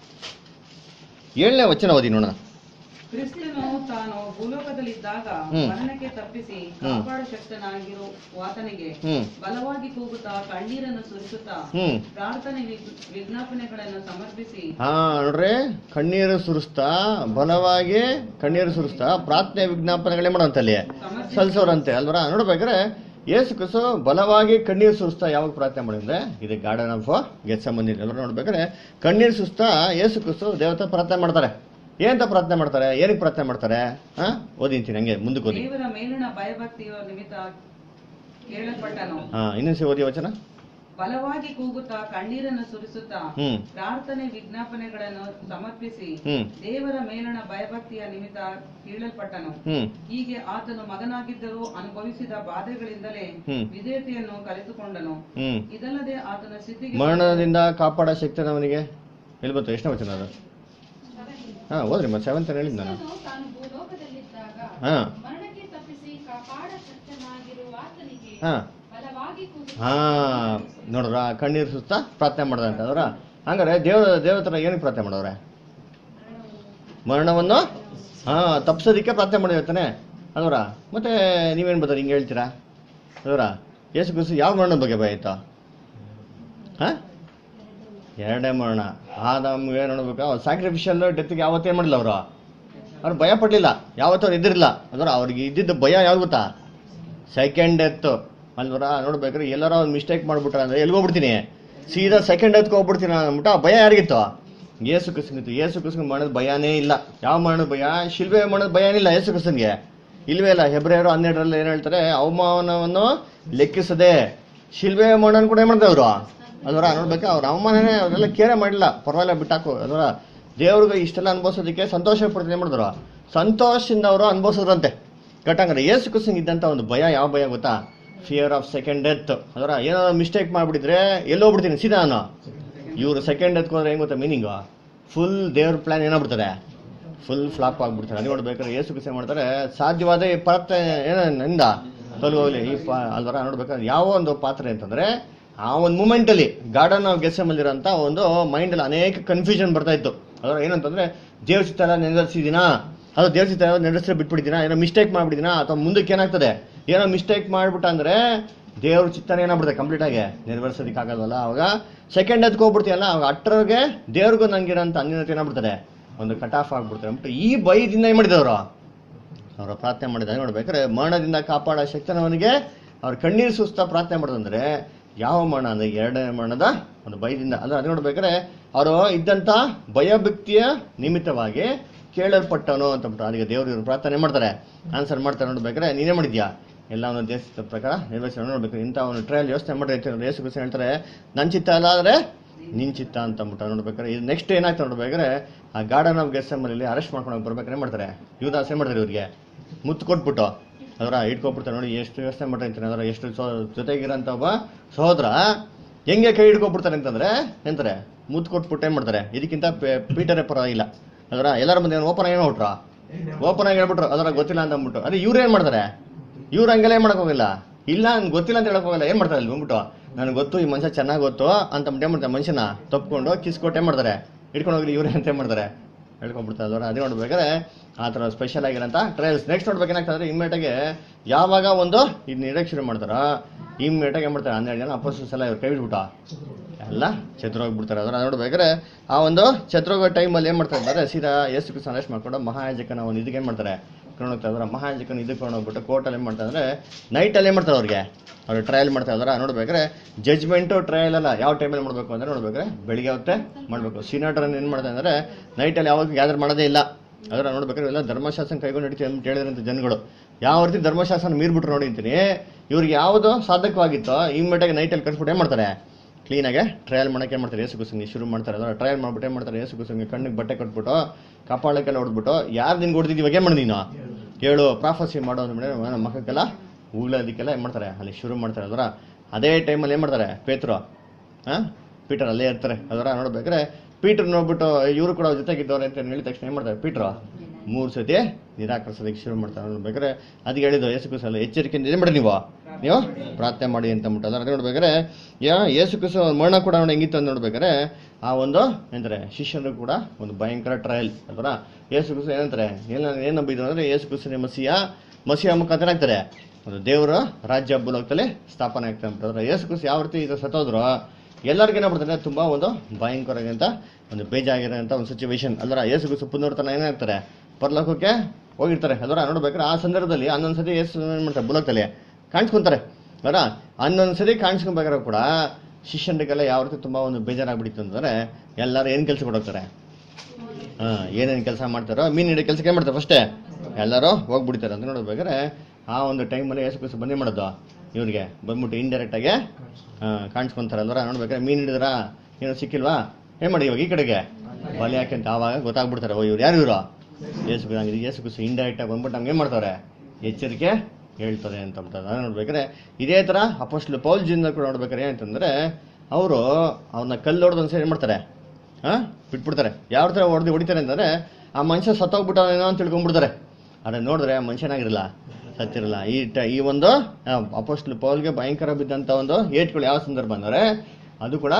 Speaker 1: ಏಳನೇ ವಚನ ಓದಿ ನೋಡೋಣ
Speaker 3: ಕ್ರಿಸ್ತನು ತಾನು ಭೂಲೋಕದಲ್ಲಿದ್ದಾಗ
Speaker 1: ಹ್ಮ್.
Speaker 3: ಮರಣಕ್ಕೆ ತಪ್ಪಿಸಿ
Speaker 1: ಹ್ಮ್.
Speaker 3: ಕಾಪಾಡು ಶಕ್ತನಾಗಿರೋ ಆತನಿಗೆ
Speaker 1: ಹ್ಮ್
Speaker 3: ಬಲವಾಗಿ ಕೂಗುತ್ತಾ ಕಣ್ಣೀರನ್ನು ಸುರಿಸುತ್ತಾ
Speaker 1: ಹ್ಮ್
Speaker 3: ಪ್ರಾರ್ಥನೆ ವಿಗ್- ವಿಜ್ಞಾಪನೆಗಳನ್ನು ಸಮರ್ಪಿಸಿ
Speaker 1: ಹಾ ನೋಡ್ರಿ ಕಣ್ಣೀರು ಸುರಿಸ್ತಾ ಬಲವಾಗಿ ಕಣ್ಣೀರು ಸುರಿಸ್ತಾ ಪ್ರಾರ್ಥನೆ ವಿಜ್ಞಾಪನೆಗಳೇ ಮಾಡೋಂತಲ್ಲಿ ಸಲ್ಸೋರಂತೆ ಅಲ್ವರ ನೋಡ್ಬೇಕಾದ್ರೆ ಏಸು ಕುಸು ಬಲವಾಗಿ ಕಣ್ಣೀರು ಸುರಿಸ್ತಾ ಯಾವಾಗ ಪ್ರಾರ್ಥನೆ ಮಾಡಿದ್ರೆ ಇದು ಗಾರ್ಡನ್ ಆಫ್ ಗೆಟ್ಸ ಮಂದಿರ ಅಲ್ವರ ನೋಡ್ಬೇಕಾದ್ರೆ ಕಣ್ಣೀರು ಸುರಿಸ್ತಾ ಏಸು ಕುಸು ದೇವತೆ ಪ್ರಾರ್ಥನೆ ಮಾಡ್ತಾರೆ ಏನಂತ ಪ್ರಾರ್ಥನೆ ಮಾಡ್ತಾರೆ ಏನಕ್ಕೆ ಪ್ರಾರ್ಥನೆ ಮಾಡ್ತಾರೆ ಹಾ ಓದಿಂತೀನಿ ಹಂಗೆ ಮುಂದಕ್ಕೆ ಓದಿ
Speaker 3: ದೇವರ ಮೇಲಿನ ಭಯಭಕ್ತಿಯ ನಿಮಿತ್ತ ಕೇಳಲ್ಪಟ್ಟನು
Speaker 1: ಹಾ ಇನ್ನೊಂದ್ಸಿ ಓದಿ ವಚನ
Speaker 3: ಬಲವಾಗಿ ಕೂಗುತ್ತಾ ಕಣ್ಣೀರನ್ನು ಸುರಿಸುತ್ತಾ
Speaker 1: ಹ್ಮ್
Speaker 3: ಪ್ರಾರ್ಥನೆ ವಿಜ್ಞಾಪನೆಗಳನ್ನು ಸಮರ್ಪಿಸಿ
Speaker 1: ಹ್ಮ್
Speaker 3: ದೇವರ ಮೇಲಣ ಭಯಭಕ್ತಿಯ ನಿಮಿತ್ತ ಕೀಳಲ್ಪಟ್ಟನು
Speaker 1: ಹ್ಮ್
Speaker 3: ಹೀಗೆ ಆತನು ಮಗನಾಗಿದ್ದರೂ ಅನುಭವಿಸಿದ ಬಾಧೆಗಳಿಂದಲೇ
Speaker 1: ಹ್ಮ್.
Speaker 3: ವಿಧೇಯತೆಯನ್ನು ಕಲಿತುಕೊಂಡನು
Speaker 1: ಹ್ಮ್
Speaker 3: ಇದಲ್ಲದೆ ಆತನ ಸ್ಥಿತಿಗೆ
Speaker 1: ಮರಣದಿಂದ ಕಾಪಾಡೋ ಶಕ್ತಿ ಅವನಿಗೆ ಎಲ್ಲಿ ಬಂತು ಎಷ್ಟನೇ ವಚನ ಅದು ಹಾ ಓದ್ರಿ ಮತ್ತೆ ಸೆವೆಂತ್ ಹೇಳಿದ್ ನಾನು
Speaker 4: ಕ್ರಿಸ್ತನು ತಾನು ಭೂಲೋಕದಲ್ಲಿದ್ದಾಗ
Speaker 1: ಹಾ
Speaker 4: ಮರಣಕ್ಕೆ ತಪ್ಪಿಸಿ ಕಾಪಾಡ ಶಕ್ತನಾಗಿರುವ ಆತನಿಗೆ
Speaker 1: ಹಾ
Speaker 4: ಬಲವಾಗಿ ಕೂಗಿ
Speaker 1: ಹಾ ನೋಡ್ರ ಕಣ್ಣೀರು ಸುತ್ತ ಪ್ರಾರ್ಥನೆ ಮಾಡ್ದ ಅಂತ ಅದರ ಹಂಗಾರೆ ದೇವ ದೇವತರ ಏನಕ್ಕೆ ಪ್ರಾರ್ಥನೆ ಮಾಡವ್ರೆ ಮರಣವನ್ನು ಹಾ ತಪ್ಸೋದಿಕ್ಕೆ ಪ್ರಾರ್ಥನೆ ಮಾಡಿರ್ತಾನೆ ಅದರ ಮತ್ತೆ ನೀವೇನು ಬರ್ತಾರೆ ಹಿಂಗೆ ಹೇಳ್ತೀರಾ ಅದರ ಯೇಸು ಕ್ರಿಸ್ತು ಯಾವ ಮರಣದ ಬಗ್ಗೆ ಭಯ ಆಯ್ತಾ ಹಾ ಎರಡೇ ಮರಣ ಆದಾಮ್ಗೆ ನೋಡ್ಬೇಕು ಅವ್ರು ಸ್ಯಾಕ್ರಿಫಿಷಿಯಲ್ ಡೆತ್ಗೆ ಯಾವತ್ತೇ ಮಾಡಿಲ್ಲ ಅವರು ಅವ್ರು ಭಯ ಪಡಲಿಲ್ಲ ಯಾವತ್ತೂ ಅವ್ರು ಇದ್ದಿರಲಿಲ್ಲ ಅಂದ್ರೆ ಅವ್ರಿಗೆ ಇದ್ದಿದ್ದ ಭಯ ಯಾವ್ದು ಗೊತ್ತಾ ಸೆಕೆಂಡ್ ಡೆತ್ ಅಲ್ವರ ನೋಡ್ಬೇಕಾದ್ರೆ ಎಲ್ಲಾರ ಒಂದು ಮಿಸ್ಟೇಕ್ ಮಾಡ್ಬಿಟ್ರೆ ಅಂದ್ರೆ ಎಲ್ಲಿ ಹೋಗ್ಬಿಡ್ತೀನಿ ಸೀದಾ ಸೆಕೆಂಡ್ ಡೆತ್ಗೆ ಹೋಗ್ಬಿಡ್ತೀನಿ ಅಂದ್ಬಿಟ್ಟು ಆ ಭಯ ಯಾರಿಗಿತ್ತು ಏಸು ಕೃಷ್ಣಗಿತ್ತು ಏಸು ಕೃಷ್ಣ ಮರಣದ ಭಯನೇ ಇಲ್ಲ ಯಾವ ಮರಣದ ಭಯ ಶಿಲ್ಬೆ ಮರಣದ ಭಯ ಏನಿಲ್ಲ ಏಸು ಕೃಷ್ಣನ್ಗೆ ಇಲ್ವೇ ಇಲ್ಲ ಹೆಬ್ರಿಯರು ಹನ್ನೆರಡರಲ್ಲಿ ಏನು ಹೇಳ್ತಾರೆ ಅವಮಾನವನ್ನು ಲೆಕ್ಕಿಸದೆ ಶಿಲ್ಬೆ ಮಣ್ಣನ್ನು ಕೂಡ ಏನು ಮಾಡ್ತಾರೆ ಅವರು ಅದರ ನೋಡ್ಬೇಕು ಅವ್ರ ಅವಮಾನನೇ ಅವರೆಲ್ಲ ಕೇರೆ ಮಾಡಿಲ್ಲ ಪರವಾಗಿಲ್ಲ ಬಿಟ್ಟಾಕು ಅದರ ದೇವ್ರಿಗೆ ಇಷ್ಟೆಲ್ಲ ಅನುಭವಿಸೋದಕ್ಕೆ ಸಂತೋಷ ಪಡ್ತಾರೆ ಏನು ಮಾಡಿದ್ರು ಸಂತೋಷದಿಂದ ಅವರು ಅನುಭವಿಸಿದ್ರಂತೆ ಕಟ್ಟಂಗ್ರೆ ಏಸು ಕೃಷ್ಣಂಗೆ ಇದ್ದಂಥ ಒಂದು ಭಯ ಯಾವ ಭಯ ಗೊತ್ತಾ ಫಿಯರ್ ಆಫ್ ಸೆಕೆಂಡ್ ಡೆತ್ ಅದರ ಏನಾದ್ರು ಮಿಸ್ಟೇಕ್ ಮಾಡಿಬಿಟ್ಟಿದ್ರೆ ಎಲ್ಲೋಗ್ಬಿಡ್ತೀನಿ ಸೀದಾ ನಾನು ಇವರು ಸೆಕೆಂಡ್ ಡೆತ್ಗೆ ಹೋದ್ರೆ ಹೆಂಗ್ ಗೊತ್ತಾ ಮೀನಿಂಗು ಫುಲ್ ದೇವ್ರ ಪ್ಲಾನ್ ಏನಾಗ್ಬಿಡ್ತದೆ ಫುಲ್ ಫ್ಲಾಪ್ ಆಗ್ಬಿಡ್ತಾರೆ ಅದು ನೋಡ್ಬೇಕಾದ್ರೆ ಏಸು ಕೃಷಿ ಮಾಡ್ತಾರೆ ಸಾಧ್ಯವಾದ ಈ ಪಾತ್ರೆ ಏನಿಂದ ತೊಲಗೋಗ್ಲಿ ಈ ಪಾ ಅಲ್ವರ ನೋಡ್ಬೇಕಾದ್ರೆ ಯಾವ ಒಂದು ಪಾತ್ರೆ ಅಂತಂದ್ರೆ ಆ ಒಂದು ಮೂಮೆಂಟಲ್ಲಿ ಗಾರ್ಡನ್ ಆಫ್ ಗೆಸ್ಸಮಲ್ಲಿರೋಂಥ ಒಂದು ಮೈಂಡಲ್ಲಿ ಅನೇಕ ಕನ್ಫ್ಯೂಷನ್ ಬರ್ತಾ ಇತ್ತು ಅದರ ಏನಂತಂದ್ರೆ ದೇವ್ರ ಚಿತ್ತ ಎಲ್ಲ ನೆರವೇರಿಸಿದಿನಾ ಅದು ದೇವ್ರ ಚಿತ್ತ ನಡೆಸಿದ್ರೆ ಬಿಟ್ಬಿಟ್ಟಿದ್ದೀನಾ ಏನೋ ಮಿಸ್ಟೇಕ್ ಮಾಡ್ಬಿಟ್ಟಿದ್ದೀನಾ ಅಥವಾ ಮುಂದಕ್ಕೆ ಏನಾಗ್ತದೆ ಏನೋ ಮಿಸ್ಟೇಕ್ ಮಾಡ್ಬಿಟ್ಟ ಅಂದ್ರೆ ದೇವ್ರ ಚಿತ್ತನ ಏನಾಗ್ಬಿಡುತ್ತೆ ಕಂಪ್ಲೀಟ್ ಆಗಿ ನೆರವೇರಿಸೋದಕ್ಕೆ ಆಗೋದಲ್ಲ ಅವಾಗ ಸೆಕೆಂಡ್ ಎದ್ಗೆ ಹೋಗ್ಬಿಡ್ತೀಯಲ್ಲ ಅವಾಗ ಅಟ್ರಗೆ ದೇವ್ರಿಗೂ ನಂಗಿರೋಂಥ ಅನ್ಯತೆ ಏನಾಗ್ಬಿಡ್ತದೆ ಒಂದು ಕಟ್ ಆಫ್ ಆಗ್ಬಿಡ್ತಾರೆ ಅಂದ್ಬಿಟ್ಟು ಈ ಭಯದಿಂದ ಏನು ಮಾಡಿದವರು ಅವರ ಪ್ರಾರ್ಥನೆ ಮಾಡಿದಾಗ ನೋಡ್ಬೇಕಾದ್ರೆ ಮರಣದಿಂದ ಕಾಪಾಡೋ ಶಕ್ತನವನಿಗೆ ಅವ್ರ ಕಣ್ಣೀರು ಸುಸ್ತ ಪ್ರಾರ್ಥನೆ ಮಾಡೋದಂದ್ರೆ ಯಾವ ಮರಣ ಅಂದ್ರೆ ಎರಡನೇ ಮರಣದ ಒಂದು ಭಯದಿಂದ ಅಂದ್ರೆ ಅದು ನೋಡ್ಬೇಕಾದ್ರೆ ಅವರು ಇದ್ದಂಥ ಭಯಭಕ್ತಿಯ ನಿಮಿತ್ತವಾಗಿ ಕೇಳಲ್ಪಟ್ಟವನು ಅಂತ ಬಿಟ್ಟು ಅದಕ್ಕೆ ದೇವರು ಇವ್ರು ಪ್ರಾರ್ಥನೆ ಮಾಡ್ತಾರೆ ಆನ್ಸರ್ ಮಾಡ್ತಾರೆ ನೋಡ್ಬೇಕಾದ್ರೆ ನೀನೇ ಮಾಡಿದ್ಯಾ ಎಲ್ಲ ಒಂದು ದೇಶದ ಪ್ರಕಾರ ನಿರ್ವಹಿಸಿ ನೋಡ್ಬೇಕು ಇಂಥ ಒಂದು ಟ್ರಯಲ್ ಯೋಚನೆ ಮಾಡಿ ಯೇಸು ಕ್ರಿಸ್ತ ಹೇಳ್ತಾರೆ ನನ್ನ ಚಿತ್ತ ಅಲ್ಲ ಆದರೆ ನಿನ್ ಚಿತ್ತ ಅಂತ ಅಂದ್ಬಿಟ್ಟು ನೋಡ್ಬೇಕಾದ್ರೆ ಇದು ನೆಕ್ಸ್ಟ್ ಏನಾಗ್ತದೆ ನೋಡ್ಬೇಕಾದ್ರೆ ಆ ಗಾರ್ಡನ್ ಆಫ್ ಗೆಸ್ಸಮ್ಮಲ್ಲಿ ಅರೆಸ್ಟ್ ಮಾಡ್ಕೊಂಡು ಬರ್ಬೇಕಾದ್ರೆ ಏನ್ ಮಾಡ್ತಾರೆ ಯುವದಾಸ ಏನ್ ಮಾಡ್ತಾರೆ ಇವ್ರಿಗೆ ಮುತ್ತು ಕೊಟ್ಬಿಟ್ಟು ಅದರ ಇಟ್ಕೊಬಿಡ್ತಾರೆ ನೋಡಿ ಎಷ್ಟು ಯೋಚನೆ ಮಾಡಿರ್ತೀನಿ ಅದರ ಎಷ್ಟು ಸೋ ಜೊತೆಗಿರೋಂಥ ಒಬ್ಬ ಸಹೋದರ ಹೆಂಗೆ ಕೈ ಹಿಡ್ಕೊಬಿಡ್ತಾರೆ ಅಂತಂದ್ರೆ ಎಂತಾರೆ ಮುತ್ತು ಕೊಟ್ಬಿಟ್ಟು ಏನ್ ಮಾಡ್ತಾರೆ ಇದಕ್ಕಿಂತ ಪೆ- ಪೀಟರೇ ಪರವಾಗಿಲ್ಲ ಅದರ ಎಲ್ಲರ ಮುಂದೆ ಓಪನ್ ಆಗಿ ಹೇಳ್ಬಿಟ್ರು ಓಪನ್ ಆಗಿ ಹೇಳ್ಬಿಟ್ರು ಅದರ ಗೊತ್ತಿಲ್ಲ ಅಂತ ಅಂದ್ಬಿಟ್ಟು ಅದೇ ಇವ್ರು ಏನ್ ಮಾಡ್ತಾರೆ ಇವ್ರು ಹಂಗೆಲ್ಲ ಏನ್ ಮಾಡಕ್ ಹೋಗಿಲ್ಲ ಇಲ್ಲ ನನ್ಗೆ ಗೊತ್ತಿಲ್ಲ ಅಂತ ಹೇಳಕ್ ಹೋಗಲ್ಲ ಏನ್ ಮಾಡ್ತಾರೆ ಅಲ್ಲಿ ಬಂದ್ಬಿಟ್ಟು ನನಗೆ ಗೊತ್ತು ಈ ಮನುಷ್ಯ ಚೆನ್ನಾಗಿ ಗೊತ್ತು ಅಂತ ಏನ್ ಮಾಡ್ತಾರೆ ಮನುಷ್ಯನ ತಪ್ಕೊಂಡು ಕಿಸ್ಕೊಟ್ಟು ಏನ್ ಮಾಡ್ತಾರೆ ಹಿಡ್ಕೊಂಡು ಹೋಗಿ ಇವ್ರೆ ಅಂತ ಏನ್ ಮಾಡ್ತಾರೆ ಹೇಳ್ಕೊಂಡ್ಬಿಡ್ತಾರೆ ಅದರ ಅದೇ ನೋಡ್ಬೇಕಾದ್ರೆ ಆ ಥರ ಸ್ಪೆಷಲ್ ಆಗಿರೋಂಥ ಟ್ರಯಲ್ಸ್ ನೆಕ್ಸ್ಟ್ ನೋಡ್ಬೇಕೇನಾಗ್ತದೆ ಇಮ್ಮಿಡಿಯೇಟಾಗಿ ಯಾವಾಗ ಒಂದು ಇದು ನಿರೀಕ್ಷೆ ಮಾಡ್ತಾರ ಇಮ್ಮಿಡಿಯೇಟಾಗಿ ಏನ್ ಮಾಡ್ತಾರೆ ಹನ್ನೆರಡು ಜನ ಅಪೋಸಿಸ್ ಎಲ್ಲ ಇವ್ರು ಕೈ ಬಿಟ್ಬಿಟ್ಟ ಎಲ್ಲ ಛತ್ರೋಗ್ಬಿಡ್ತಾರೆ ಅದನ್ನ ನೋಡ್ಬೇಕಾದ್ರೆ ಆ ಒಂದು ಛತ್ರೋಗೋ ಟೈಮಲ್ಲಿ ಏನ್ ಮಾಡ್ತಾರೆ ಅಂದ್ರೆ ಸೀದಾ ಎಷ್ಟು ಕೃಷ್ಣ ಅರೆಸ್ಟ್ ಮಾಡ್ಕೊಂಡು ಮಹಾಯಾಜಕನ ಒಂದು ಇದಕ್ಕೆ ಏನ್ ಮಾಡ್ತಾರೆ ಕರ್ಕೊಂಡು ಹೋಗ್ತಾ ಇದಾರೆ ಮಹಾಯಾಜಕನ ಇದಕ್ಕೆ ಕರ್ಕೊಂಡು ಹೋಗ್ಬಿಟ್ಟು ಕೋರ್ಟಲ್ಲಿ ಏನ್ ಮಾಡ್ತಾರೆ ಅಂದ್ರೆ ನೈಟಲ್ಲಿ ಏನ್ ಮಾಡ್ತಾರೆ ಅವ್ರಿಗೆ ಅವ್ರು ಟ್ರಯಲ್ ಮಾಡ್ತಾ ಇದಾರೆ ನೋಡ್ಬೇಕಾದ್ರೆ ಜಜ್ಮೆಂಟು ಟ್ರಯಲ್ ಅಲ್ಲ ಯಾವ ಟೈಮಲ್ಲಿ ಮಾಡ್ಬೇಕು ಅಂದ್ರೆ ನೋಡ್ಬೇಕಾದ್ರೆ ಬೆಳಿಗ್ಗೆ ಹೊತ್ತೆ ಮಾಡ್ಬೇಕು ಸಿನಾಟರ್ ಏನ್ ಮಾಡ್ತಾರೆ ಅಂದ್ರೆ ನೈಟಲ್ಲಿ ಯಾವಾಗ ಗ್ಯಾದರ್ ಮಾಡೋದೇ ಇಲ್ಲ ಅದರ ನೋಡ್ಬೇಕಾದ್ರೆ ಎಲ್ಲ ಧರ್ಮಶಾಸ್ತ್ರ ಕೈಗೊಂಡು ನಡೀತೀವಿ ಅಂತ ಹೇಳಿದ್ರಂತ ಜನಗಳು ಯಾವ ರೀತಿ ಧರ್ಮಶಾಸ್ತ್ರ ಮೀರ್ಬಿಟ್ರು ನೋಡಿ ಅಂತೀನಿ ಇವ್ರಿಗೆ ಯಾವುದು ಸಾಧಕವಾಗಿತ್ತೋ ಇಮ್ಮಿಡಿಯಾಗಿ ನೈಟಲ್ಲಿ ಕಳ್ಸ್ಬಿಟ್ಟು ಏನ್ ಮಾಡ್ತಾರೆ ಕ್ಲೀನಾಗೆ ಟ್ರಯಲ್ ಮಾಡೋಕೆ ಏನು ಮಾಡ್ತಾರೆ ಏಸು ಕುಸಂಗಿ ಶುರು ಮಾಡ್ತಾರೆ ಅದರ ಟ್ರಯಲ್ ಮಾಡ್ಬಿಟ್ಟು ಏನು ಮಾಡ್ತಾರೆ ಏಸು ಕುಸಂಗಿ ಕಣ್ಣಿಗೆ ಬಟ್ಟೆ ಕಟ್ಬಿಟ್ಟು ಕಪಾಳಕ್ಕೆಲ್ಲ ಹೊಡೆದ್ಬಿಟ್ಟು ಯಾರು ನಿನ್ಗೆ ಹೊಡೆದಿದ್ದು ಇವಾಗ ಏನು ಮಾಡಿ ನೀನು ಹೇಳು ಪ್ರಾಫಸಿ ಮಾಡೋ ಅಂದ್ಬಿಟ್ಟು ನಮ್ಮ ಮಕ್ಕಕ್ಕೆಲ್ಲ ಉಗ್ಳೋದಕ್ಕೆಲ್ಲ ಏನು ಮಾಡ್ತಾರೆ ಅಲ್ಲಿ ಶುರು ಮಾಡ್ತಾರೆ ಅದರ ಅದೇ ಟೈಮಲ್ಲಿ ಏನು ಮಾಡ್ತಾರೆ ಪೇತ್ರು ಹಾಂ ಪೀಟರ್ ಅಲ್ಲೇ ಇರ್ತಾರೆ ಅದರ ನೋಡ್ಬೇಕಾದ್ರೆ ಪೀಟರ್ ನೋಡ್ಬಿಟ್ಟು ಇವರು ಕೂಡ ಅವ್ರ ಜೊತೆಗಿದ್ದವ್ರೆ ಅಂತ ಹೇಳಿದ ತಕ್ಷಣ ಏನು ಮಾಡ್ತಾರೆ ಪೀಟ್ರು ಮೂರು ಸತಿ ನಿರಾಕರಿಸೋದಕ್ಕೆ ಶುರು ಮಾಡ್ತಾರೆ ನೋಡ್ಬೇಕಾದ್ರೆ ಅದಕ್ಕೆ ಹೇಳಿದ್ದು ಯೇಸು ಕುಸಲ್ಲ ಎಚ್ಚರಿಕೆಯಿಂದ ಏನು ಮಾಡಿ ನೀವು ನೀವು ಪ್ರಾರ್ಥನೆ ಮಾಡಿ ಅಂತ ಅಂದ್ಬಿಟ್ಟು ಅದರ ನೋಡ್ಬೇಕಾದ್ರೆ ಯಾ ಯೇಸು ಕುಸ ಮರಣ ಕೂಡ ನೋಡಿ ಹೆಂಗಿತ್ತು ಅಂತ ನೋಡ್ಬೇಕಾದ್ರೆ ಆ ಒಂದು ಏನಂತಾರೆ ಶಿಷ್ಯರು ಕೂಡ ಒಂದು ಭಯಂಕರ ಟ್ರಯಲ್ ಅದರ ಯೇಸು ಕುಸ ಏನಂತಾರೆ ಏನ ಏನು ನಂಬಿದ್ರು ಅಂದರೆ ಯೇಸು ಕುಸನೇ ಮಸಿಯ ಮಸಿಯ ಮುಖಾಂತರ ಆಗ್ತಾರೆ ಒಂದು ದೇವರ ರಾಜ್ಯ ಭೂಲೋಕದಲ್ಲಿ ಸ್ಥಾಪನೆ ಆಗ್ತದೆ ಅಂತ ಅಂದ್ರೆ ಯೇಸು ಕುಸ ಯಾವ ರೀತಿ ಇದು ಸತ್ತೋದ್ರು ಎಲ್ಲರಿಗೂ ಏನಾಗ್ಬಿಡ್ತಾರೆ ತುಂಬ ಒಂದು ಭಯಂಕರವಾಗಿಂತ ಒಂದು ಬೇಜಾಗಿರೋಂಥ ಒಂದು ಸಿಚುವೇಶನ್ ಅಲ್ಲರ ಯೇಸು ಕುಸು ಪುನರ್ತನ ಏನಾಗ್ತಾರೆ ಪರಲೋಕಕ್ಕೆ ಹೋಗಿರ್ತಾರೆ ಅದರ ನೋಡ್ಬೇಕಾದ್ರೆ ಆ ಸಂದರ್ಭದಲ್ಲಿ ಹನ್ನೊಂದು ಸತಿ ಯೇಸು ಏನು ಮಾಡ್ತಾರೆ ಭೂಲೋಕದಲ್ಲಿ ಕಾಣಿಸ್ಕೊಂತಾರೆ ಅದರ ಹನ್ನೊಂದು ಸತಿ ಕಾಣಿಸ್ಕೊಬೇಕಾದ್ರೆ ಕೂಡ ಶಿಷ್ಯನಿಗೆಲ್ಲ ಯಾವ ರೀತಿ ತುಂಬ ಒಂದು ಬೇಜಾರಾಗ್ಬಿಟ್ಟಿತ್ತು ಅಂತಂದ್ರೆ ಎಲ್ಲರೂ ಏನು ಕೆಲಸ ಕೊಡೋಗ್ತಾರೆ ಹಾಂ ಏನೇನು ಕೆಲಸ ಮಾಡ್ತಾರೋ ಮೀನು ಹಿಡಿಯೋ ಕೆಲಸಕ್ಕೆ ಏನು ಮಾಡ್ತಾರೆ ಫಸ್ಟೇ ಎಲ್ಲರೂ ಹೋಗ್ಬಿಡ್ತಾರೆ ಅಂತ ನೋಡ್ಬೇಕಾದ್ರೆ ಆ ಒಂದು ಟೈಮಲ್ಲಿ ಯೇಸು ಕ್ರಿಸ್ತು ಬಂದೇ ಮಾಡೋದು ಇವ್ರಿಗೆ ಬಂದ್ಬಿಟ್ಟು ಇಂಡೈರೆಕ್ಟಾಗಿ ಕಾಣಿಸ್ಕೊಂತಾರೆ ಅಲ್ವರ ನೋಡ್ಬೇಕಾದ್ರೆ ಮೀನು ಹಿಡಿದ್ರ ಏನೋ ಸಿಕ್ಕಿಲ್ವಾ ಏನು ಮಾಡಿ ಇವಾಗ ಈ ಕಡೆಗೆ ಬಲಿ ಹಾಕಿ ಅಂತ ಆವಾಗ ಗೊತ್ತಾಗ್ಬಿಡ್ತಾರೆ ಓ ಇವ್ರು ಯಾರು ಇವರು ಯೇಸು ಕ್ರಿಸ್ತು ಯೇಸು ಕ್ರಿಸ್ತು ಇಂಡೈರೆಕ್ಟಾಗಿ ಬಂದ್ಬಿಟ್ಟು ನಮ್ಗೆ ಏನು ಮಾಡ್ತಾರೆ ಎಚ್ಚರಿಕೆ ಹೇಳ್ತಾರೆ ಅಂತ ಅಂತಾರೆ ನಾನು ನೋಡ್ಬೇಕಾದ್ರೆ ಇದೇ ಥರ ಅಪೋಸ್ಟ್ಲು ಪೌಲ್ ಜಿಂದ ಕೂಡ ನೋಡ್ಬೇಕಾದ್ರೆ ಏನಂತಂದ್ರೆ ಅವರು ಅವನ್ನ ಕಲ್ಲು ಹೊಡೆದು ಒಂದ್ಸರಿ ಏನು ಮಾಡ್ತಾರೆ ಹಾಂ ಬಿಟ್ಬಿಡ್ತಾರೆ ಯಾವ ಥರ ಹೊಡೆದು ಹೊಡಿತಾರೆ ಅಂತಂದರೆ ಆ ಮನುಷ್ಯ ಸತ್ತೋಗ್ಬಿಟ್ಟವನೇನೋ ಅಂತ ತಿಳ್ಕೊಂಡ್ಬಿಡ್ತಾರೆ ಆದರೆ ನೋಡಿದ್ರೆ ಆ ಮನುಷ್ಯನಾಗಿರಲ್ಲ ಸತ್ತಿರಲ್ಲ ಈ ಟ ಈ ಒಂದು ಅಪೋಸ್ಟ್ಲ್ ಪೌಲ್ಗೆ ಭಯಂಕರ ಬಿದ್ದಂಥ ಒಂದು ಏಟ್ಗಳು ಯಾವ ಸಂದರ್ಭ ಅಂದರೆ ಅದು ಕೂಡ